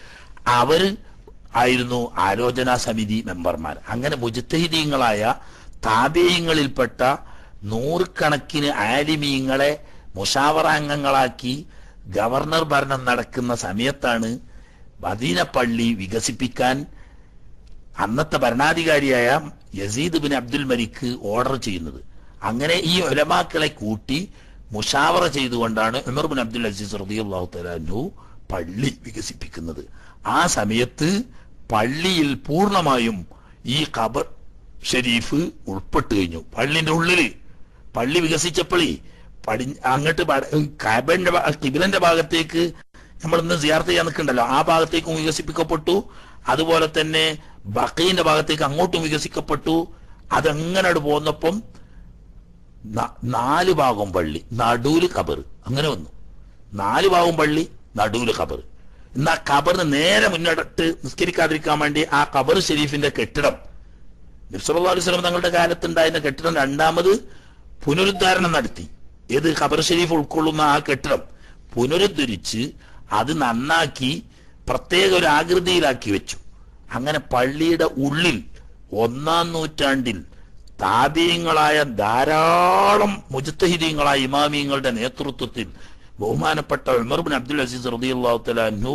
അവര് ആയിരുന്നു ആലോചനാ സമിതി മെമ്പർമാർ അങ്ങനെ മുജത്തഹിദീങ്ങളായ താപേയങ്ങളിൽപ്പെട്ട നൂറുകണക്കിന് ആലിമീങ്ങളെ മുഷാവറാംഗങ്ങളാക്കി ഗവർണർ ഭരണം നടക്കുന്ന സമയത്താണ് മദീന പള്ളി വികസിപ്പിക്കാൻ അന്നത്തെ ഭരണാധികാരിയായ Yazid bin Abdul Malik order ചെയ്യുന്നത് അങ്ങനെ ഈ ഒലമാക്കളെ കൂട്ടി മുഷാവറ ചെയ്തുകൊണ്ടാണ് ഉമർ ബിൻ അബ്ദുൽ അസീസ് റളിയല്ലാഹു തആല പള്ളി വികസിപ്പിക്കുന്നത് ആ സമയത്ത് പള്ളിയിൽ പൂർണ്ണമായും ഈ ഖബർ ഷരീഫ് ഉൾപ്പെട്ടു കഴിഞ്ഞു പള്ളിന്റെ ഉള്ളില് പള്ളി വികസിച്ചപ്പോഴേ പടി അങ്ങോട്ട് വട- കബന്റെ ഭാ- കിബിലന്റെ ഭാഗത്തേക്ക് നമ്മൾ ഇന്ന് സിയാർത്ത് ചെയ്യാൻ നിൽക്കണ്ടല്ലോ ആ ഭാഗത്തേക്കും വികസിപ്പിക്കപ്പെട്ടു അതുപോലെ തന്നെ ബക്കീന്റെ ഭാഗത്തേക്ക് അങ്ങോട്ടും വികസിക്കപ്പെട്ടു അതങ്ങനെ പോന്നപ്പം ന- നാല് ഭാഗം പള്ളി നടുവില് കബർ അങ്ങനെ വന്നു നാല് ഭാഗം പള്ളി നടുവില് കബർ എന്നാ കബറിന് നേരെ മുന്നിട്ട് നിസ്കരിക്കാതിരിക്കാൻ വേണ്ടി ആ കബർ ഷെരീഫിന്റെ കെട്ടിടം നബ്സല്ലാ അലൈഹി സ്വലം തങ്ങളുടെ കാലത്തുണ്ടായിരുന്ന കെട്ടിടം രണ്ടാമത് പുനരുദ്ധാരണം നടത്തി ഏത് ഖബർ ഷരീഫ് ഉൾക്കൊള്ളുന്ന ആ കെട്ടിടം പുനരുദ്ധരിച്ച് അത് നന്നാക്കി പ്രത്യേക ഒരു ആകൃതിയിലാക്കി വെച്ചു അങ്ങനെ പള്ളിയുടെ ഉള്ളിൽ ഒന്നാം നൂറ്റാണ്ടിൽ താപീയങ്ങളായ ധാരാളം മുജത്തഹിദീങ്ങളായ ഇമാമിയങ്ങളുടെ നേതൃത്വത്തിൽ ബഹുമാനപ്പെട്ട ഉമർ ബിൻ അബ്ദുൽ അസീസ് റളിയല്ലാഹു തആല അൻഹു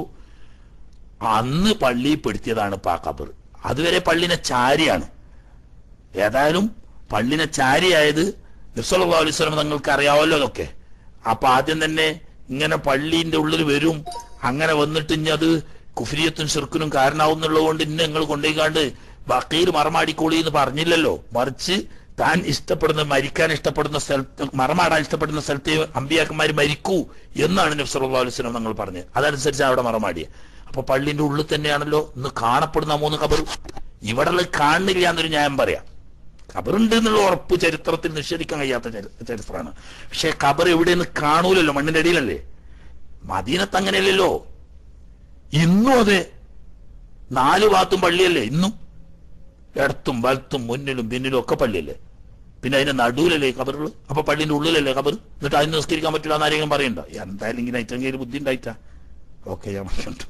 അന്ന് പള്ളിയിൽ പെടുത്തിയതാണ് പാ ഖബർ അതുവരെ പള്ളിനെ ചാരിയാണ് ഏതായാലും പള്ളിനെ ചാരിയായത് നബ്സല്ലാ അലൈഹി സ്വലം തങ്ങൾക്ക് അറിയാവല്ലോ അതൊക്കെ അപ്പൊ ആദ്യം തന്നെ ഇങ്ങനെ പള്ളിന്റെ ഉള്ളിൽ വരും അങ്ങനെ വന്നിട്ട് ഇനി അത് കുഫിരിയത്തും ഷിർക്കിനും കാരണമാവുന്നുള്ളത് കൊണ്ട് ഇന്ന് നിങ്ങൾ കൊണ്ടുപോയിക്കാണ്ട് ബക്കീർ മറമാടിക്കോളി എന്ന് പറഞ്ഞില്ലല്ലോ മറിച്ച് താൻ ഇഷ്ടപ്പെടുന്ന മരിക്കാൻ ഇഷ്ടപ്പെടുന്ന സ്ഥലത്ത് മറമാടാൻ ഇഷ്ടപ്പെടുന്ന സ്ഥലത്തെ അമ്പിയാക്കന്മാർ മരിക്കൂ എന്നാണ് നബ്സല്ലാ അലൈഹി സ്വലം തങ്ങൾ പറഞ്ഞത് അതനുസരിച്ച് അവിടെ മറമാടിയത് അപ്പൊ പള്ളിന്റെ ഉള്ളിൽ തന്നെയാണല്ലോ ഇന്ന് കാണപ്പെടുന്ന ആ മൂന്ന് കബർ ഇവിടെ കാണുന്നില്ല എന്നൊരു ന്യായം പറയാം ഖബറുണ്ട് എന്നുള്ള ഉറപ്പ് ചരിത്രത്തിൽ നിഷേധിക്കാൻ കഴിയാത്ത ചരി- ചരിത്രമാണ് പക്ഷെ ഖബർ എവിടെയെന്ന് കാണൂലല്ലോ മണ്ണിന്റെ അടിയിലല്ലേ മദീനത്ത് അങ്ങനെയല്ലല്ലോ ഇന്നും അതെ നാല് ഭാഗത്തും പള്ളിയല്ലേ ഇന്നും ഇടത്തും വലത്തും മുന്നിലും പിന്നിലും ഒക്കെ പള്ളിയല്ലേ പിന്നെ അതിന്റെ നടുവിലല്ലേ ഖബറുകൾ അപ്പൊ പള്ളിന്റെ ഉള്ളിലല്ലേ ഖബർ എന്നിട്ട് അതിന് നിസ്കരിക്കാൻ പറ്റില്ല എന്ന് ആരെങ്കിലും പറയണ്ട എന്തായാലും ഇങ്ങനെ അയച്ചെങ്കിൽ ബുദ്ധി ഉണ്ടായിട്ടാ ഓക്കെ ഞാൻ പറഞ്ഞിട്ടുണ്ട്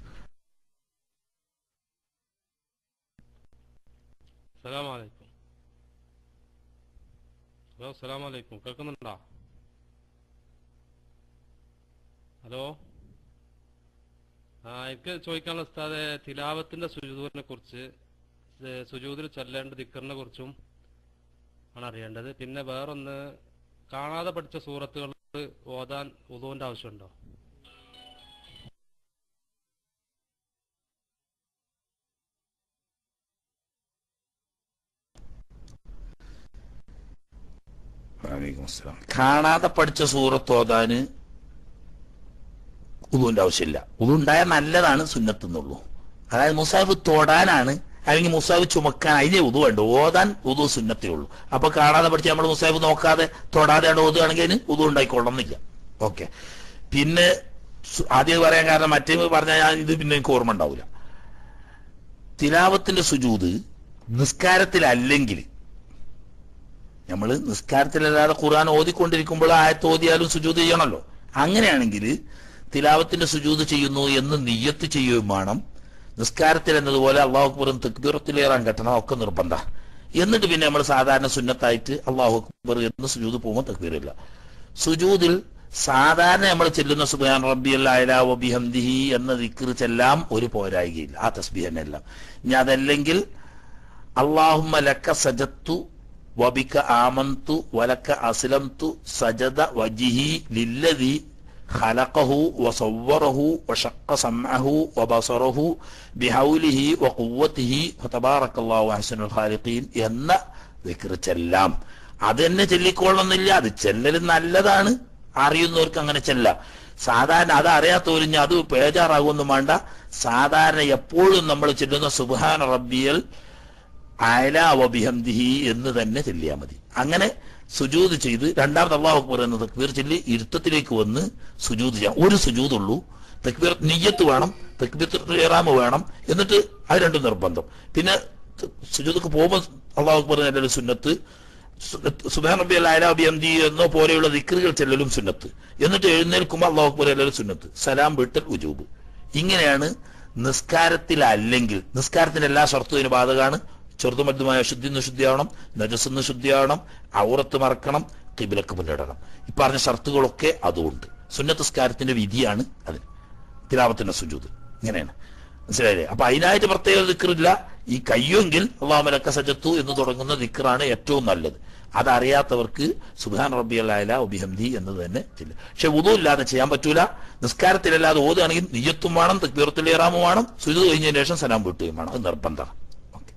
സലാമലൈക്കും ഹലോ സലാമലൈക്കും കേൾക്കുന്നുണ്ടോ ഹലോ ആ എനിക്ക് ചോദിക്കാനുള്ള ഉസ്താദെ തിലാവത്തിന്റെ സുജൂദിനെ കുറിച്ച് ഇത് സുജൂദിൽ ചൊല്ലേണ്ട ദിക്കറിനെ കുറിച്ചും ആണ് അറിയേണ്ടത് പിന്നെ വേറൊന്ന് കാണാതെ പഠിച്ച സൂറത്തുകൾ ഓതാൻ ഉദുവിന്റെ ആവശ്യമുണ്ടോ വലൈക്കും അസ്സലാം. കാണാതെ പഠിച്ച സൂറത്ത് ഓതാന് ഉതുവിന്റെ ആവശ്യമില്ല ഉതു ഉണ്ടായാൽ നല്ലതാണ് സുന്നത്തെന്നുള്ളൂ അതായത് മുസാഫ് തൊടാനാണ് അല്ലെങ്കിൽ മുസാഫ് ചുമക്കാൻ അതിനെ ഉതു വേണ്ട ഓതാൻ ഉതു സുന്നത്തേ ഉള്ളൂ അപ്പൊ കാണാതെ പഠിച്ച് നമ്മൾ മുസാഫ് നോക്കാതെ തൊടാതെ അവിടെ ഓതുകയാണെങ്കിൽ അതിന് ഉതു ഉണ്ടായിക്കൊള്ളുന്നില്ല ഓക്കെ പിന്നെ സു- ആദ്യം പറയാൻ കാരണം മറ്റേ പറഞ്ഞാൽ ഞാൻ ഇത് പിന്നെ എനിക്ക് ഓർമ്മ ഉണ്ടാവില്ല തിലാവത്തിന്റെ സുജൂത് നിസ്കാരത്തിലല്ലെങ്കിൽ നമ്മൾ നിസ്കാരത്തിലല്ലാതെ ഖുർആൻ ഓതിക്കൊണ്ടിരിക്കുമ്പോൾ ആയത്ത് ഓതിയാലും സുജൂത് ചെയ്യണമല്ലോ അങ്ങനെയാണെങ്കിൽ തിലാവത്തിന്റെ സുജൂത് ചെയ്യുന്നു എന്ന് നിയ്യത്ത് ചെയ്യുകയും വേണം നിസ്കാരത്തിൽ എന്നതുപോലെ അള്ളാഹു അക്ബറും തെക്ബീറത്തിലേറാൻ കെട്ടണം ഒക്കെ നിർബന്ധ എന്നിട്ട് പിന്നെ നമ്മൾ സാധാരണ സുന്നത്തായിട്ട് അള്ളാഹു അക്ബർ എന്ന് സുജൂത് പോകുമ്പോൾ തെക്ബീറില്ല സുജൂതിൽ സാധാരണ നമ്മൾ ചെല്ലുന്ന സുബാൻ റബ്ബി അല്ലാഹി എന്ന ദിക്ർ ചെല്ലാം ഒരു പോരായികയില്ല ആ തസ്ബീഹനെല്ലാം ഇനി അതല്ലെങ്കിൽ അള്ളാഹുമ്മ ലക്ക സജത്തു വബിക ആമന്തു വലക്ക അസ്ലംതു സജദ വജിഹി ലില്ലദി خلقه وصوره وشق سمعه وبصره بحوله وقوته فتبارك الله احسن الخالقين എന്ന ദിക്ർ ചെല്ലാം അത് തന്നെ ചെല്ലിക്കൊള്ളുന്നില്ല അത് ചെല്ലൽ നല്ലതാണ് അറിയുന്നവർക്ക് അങ്ങനെ ചെല്ലാം സാധാരണ അത് അറിയാത്തവരും ഇനി അത് പേജാറാകുമെന്നും വേണ്ട സാധാരണ എപ്പോഴും നമ്മൾ ചെല്ലുന്ന സുബാന റബ്ബിയൽ അയല വബിഹംദിഹി എന്ന് തന്നെ ചെല്ലിയാൽ മതി അങ്ങനെ സുജൂത് ചെയ്ത് രണ്ടാമത് അള്ളാഹു അക്ബർ എന്ന തക്ബീർ ചൊല്ലി ഇരുത്തത്തിലേക്ക് വന്ന് സുജൂത് ചെയ്യാം ഒരു സുജൂതുള്ളൂ തക്ബീർ നിയ്യത്ത് വേണം തക്ബീർ ഏറാമ് വേണം എന്നിട്ട് അത് രണ്ടും നിർബന്ധം പിന്നെ സുജൂതക്ക് പോകുമ്പോൾ അള്ളാഹു അക്ബർ എന്നൊരു സുന്നത്ത് സുബാൻ റബ്ബി അലാബി അംദി എന്നോ പോലെയുള്ള ദിക്റുകൾ ചെല്ലലും സുന്നത്ത് എന്നിട്ട് എഴുന്നേൽക്കുമ്പോൾ അള്ളാഹു അക്ബർ എല്ലാവരും സുന്നത്ത് സലാം വീട്ടൽ ഉജൂബ് ഇങ്ങനെയാണ് നിസ്കാരത്തിലല്ലെങ്കിൽ നിസ്കാരത്തിന്റെ എല്ലാ ഷർത്തും ഇതിന് ബാധകമാണ് ചെറുതുമറ്റുമായ ശുദ്ധി നിന്ന് ശുദ്ധിയാവണം നജസ്ന്ന് ശുദ്ധിയാവണം ഔറത്ത് മറക്കണം കിബിലക്ക് മുന്നിടണം ഈ പറഞ്ഞ ഷർത്തുകളൊക്കെ അതുകൊണ്ട് സുന്നത്തസ്കാരത്തിന്റെ വിധിയാണ് അതിന് തിലാവത്തിന്റെ സുജൂത് ഇങ്ങനെയാണ് മനസ്സിലായില്ലേ അപ്പൊ അതിനായിട്ട് പ്രത്യേക ദിക്കറില്ല ഈ കയ്യൊങ്കിൽ അള്ളാഹുലക്ക സജത്തു എന്ന് തുടങ്ങുന്ന ദിക്കറാണ് ഏറ്റവും നല്ലത് അതറിയാത്തവർക്ക് സുബാൻ റബ്ബി അല്ലായ ഒബിഹംദി എന്നത് തന്നെ ഇല്ല പക്ഷെ ഉദു ഇല്ലാതെ ചെയ്യാൻ പറ്റൂല നിസ്കാരത്തിലല്ലാതെ ഓതുകയാണെങ്കിൽ നിയ്യത്തും വേണം തക്ബീറത്തുൽ ഇറാമും വേണം സുജു കഴിഞ്ഞതിന് ശേഷം സലാം വീട്ടുകയും വേണം അത് നിർബന്ധമാണ് ഓക്കെ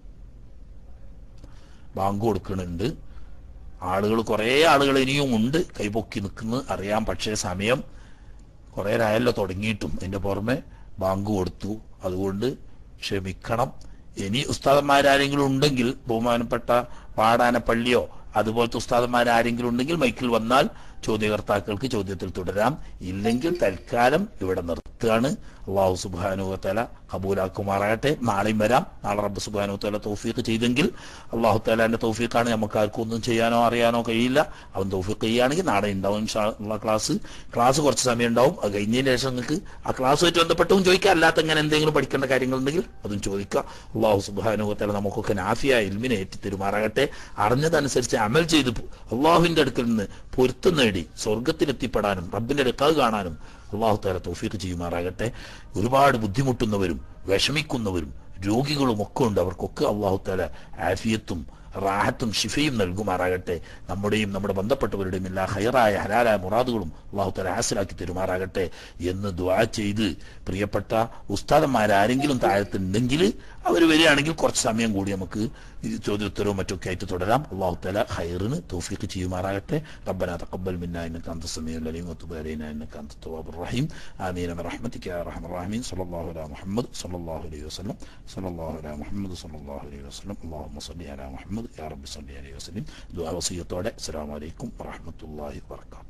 ബാങ്ക് കൊടുക്കുന്നുണ്ട് ആളുകൾ കുറെ ആളുകൾ ഇനിയും ഉണ്ട് കൈപൊക്കി നിൽക്കുന്നത് അറിയാം പക്ഷേ സമയം കുറെ ആയല്ലോ തുടങ്ങിയിട്ടും അതിന്റെ പുറമെ ബാങ്ക് കൊടുത്തു അതുകൊണ്ട് ക്ഷമിക്കണം ഇനി ഉസ്താദന്മാരാരെങ്കിലും ഉണ്ടെങ്കിൽ ബഹുമാനപ്പെട്ട പാടാനപ്പള്ളിയോ അതുപോലത്തെ ഉസ്താദന്മാരാരെങ്കിലും ഉണ്ടെങ്കിൽ മൈക്കിൽ വന്നാൽ ചോദ്യകർത്താക്കൾക്ക് ചോദ്യത്തിൽ തുടരാം ഇല്ലെങ്കിൽ തൽക്കാലം ഇവിടെ നിർത്തുകയാണ് അള്ളാഹു സുബാനുവത്തല കബൂലാക്കുമാറാകട്ടെ നാളെയും വരാം നാളെ റബ്ബ് സുബാനുവത്തല തൗഫീഖ് ചെയ്തെങ്കിൽ അള്ളാഹു താലാന്റെ തൗഫീഖാണ് നമുക്ക് ആർക്കും ഒന്നും ചെയ്യാനോ അറിയാനോ കഴിയില്ല അവൻ തൗഫീഖ് ചെയ്യുകയാണെങ്കിൽ നാളെ ഉണ്ടാവും ഇൻഷാ അള്ളാ ക്ലാസ് ക്ലാസ് കുറച്ച് സമയം ഉണ്ടാവും അത് കഴിഞ്ഞതിന് ശേഷം നിങ്ങൾക്ക് ആ ക്ലാസ്സുമായിട്ട് ബന്ധപ്പെട്ടും ചോദിക്കാം അല്ലാത്ത ഇങ്ങനെ എന്തെങ്കിലും പഠിക്കേണ്ട കാര്യങ്ങളുണ്ടെങ്കിൽ അതും ചോദിക്കാം അള്ളാഹു സുബാനുവത്തല നമുക്കൊക്കെ നാഫിയ ഇൽമിനെ ഏറ്റിത്തരുമാറാകട്ടെ അറിഞ്ഞതനുസരിച്ച് അമൽ ചെയ്ത് അള്ളാഹുവിന്റെ അടുക്കൽ നിന്ന് പൊരുത്തം നേടി സ്വർഗത്തിലെത്തിപ്പെടാനും റബ്ബിന്റെ അടുക്കാവ് കാണാനും അള്ളാഹു താല തൗഫീഖ് ചെയ്യുമാറാകട്ടെ ഒരുപാട് ബുദ്ധിമുട്ടുന്നവരും വിഷമിക്കുന്നവരും രോഗികളും ഒക്കെ ഉണ്ട് അവർക്കൊക്കെ അള്ളാഹു താല ആഫിയത്തും റാഹത്തും ഷിഫയും നൽകുമാറാകട്ടെ നമ്മുടെയും നമ്മുടെ ബന്ധപ്പെട്ടവരുടെയും എല്ലാ ഹയറായ ഹലാലായ മുറാദുകളും അള്ളാഹു താല ഹാസിലാക്കി തരുമാറാകട്ടെ എന്ന് ദ്വാ ചെയ്ത് പ്രിയപ്പെട്ട ഉസ്താദന്മാരാരെങ്കിലും താഴത്തുണ്ടെങ്കിൽ അവർ വരികയാണെങ്കിൽ കുറച്ച് സമയം കൂടി നമുക്ക് ഈ ചോദ്യോത്തരവും മറ്റൊക്കെ ആയിട്ട് തുടരാം അള്ളാഹു താല ഹൈറിന് തൗഫീഖ് ചെയ്യുമാറാകട്ടെ റബ്ബന തഖബ്ബൽ മിന്നാ ഇന്നക അൻത സമീഉൽ അലീം വതുബ് അലൈനാ ഇന്നക അൻത തവ്വാബുർ റഹീം ആമീൻ ബിറഹ്മതിക യാ അർഹമർ റഹീമീൻ സല്ലല്ലാഹു അലാ മുഹമ്മദ് സല്ലല്ലാഹു അലൈഹി വസല്ലം സല്ലല്ലാഹു അലാ മുഹമ്മദ് സല്ലല്ലാഹു അലൈഹി വസല്ലം അല്ലാഹുമ്മ സ്വല്ലി അലാ മുഹമ്മദ് യാ റബ്ബി സ്വല്ലി അലൈഹി വസല്ലം ദുആ വസിയത്തോടെ അസ്സലാമു അലൈക്കും വറഹ്മത്തുള്ളാഹി വബറകാതുഹു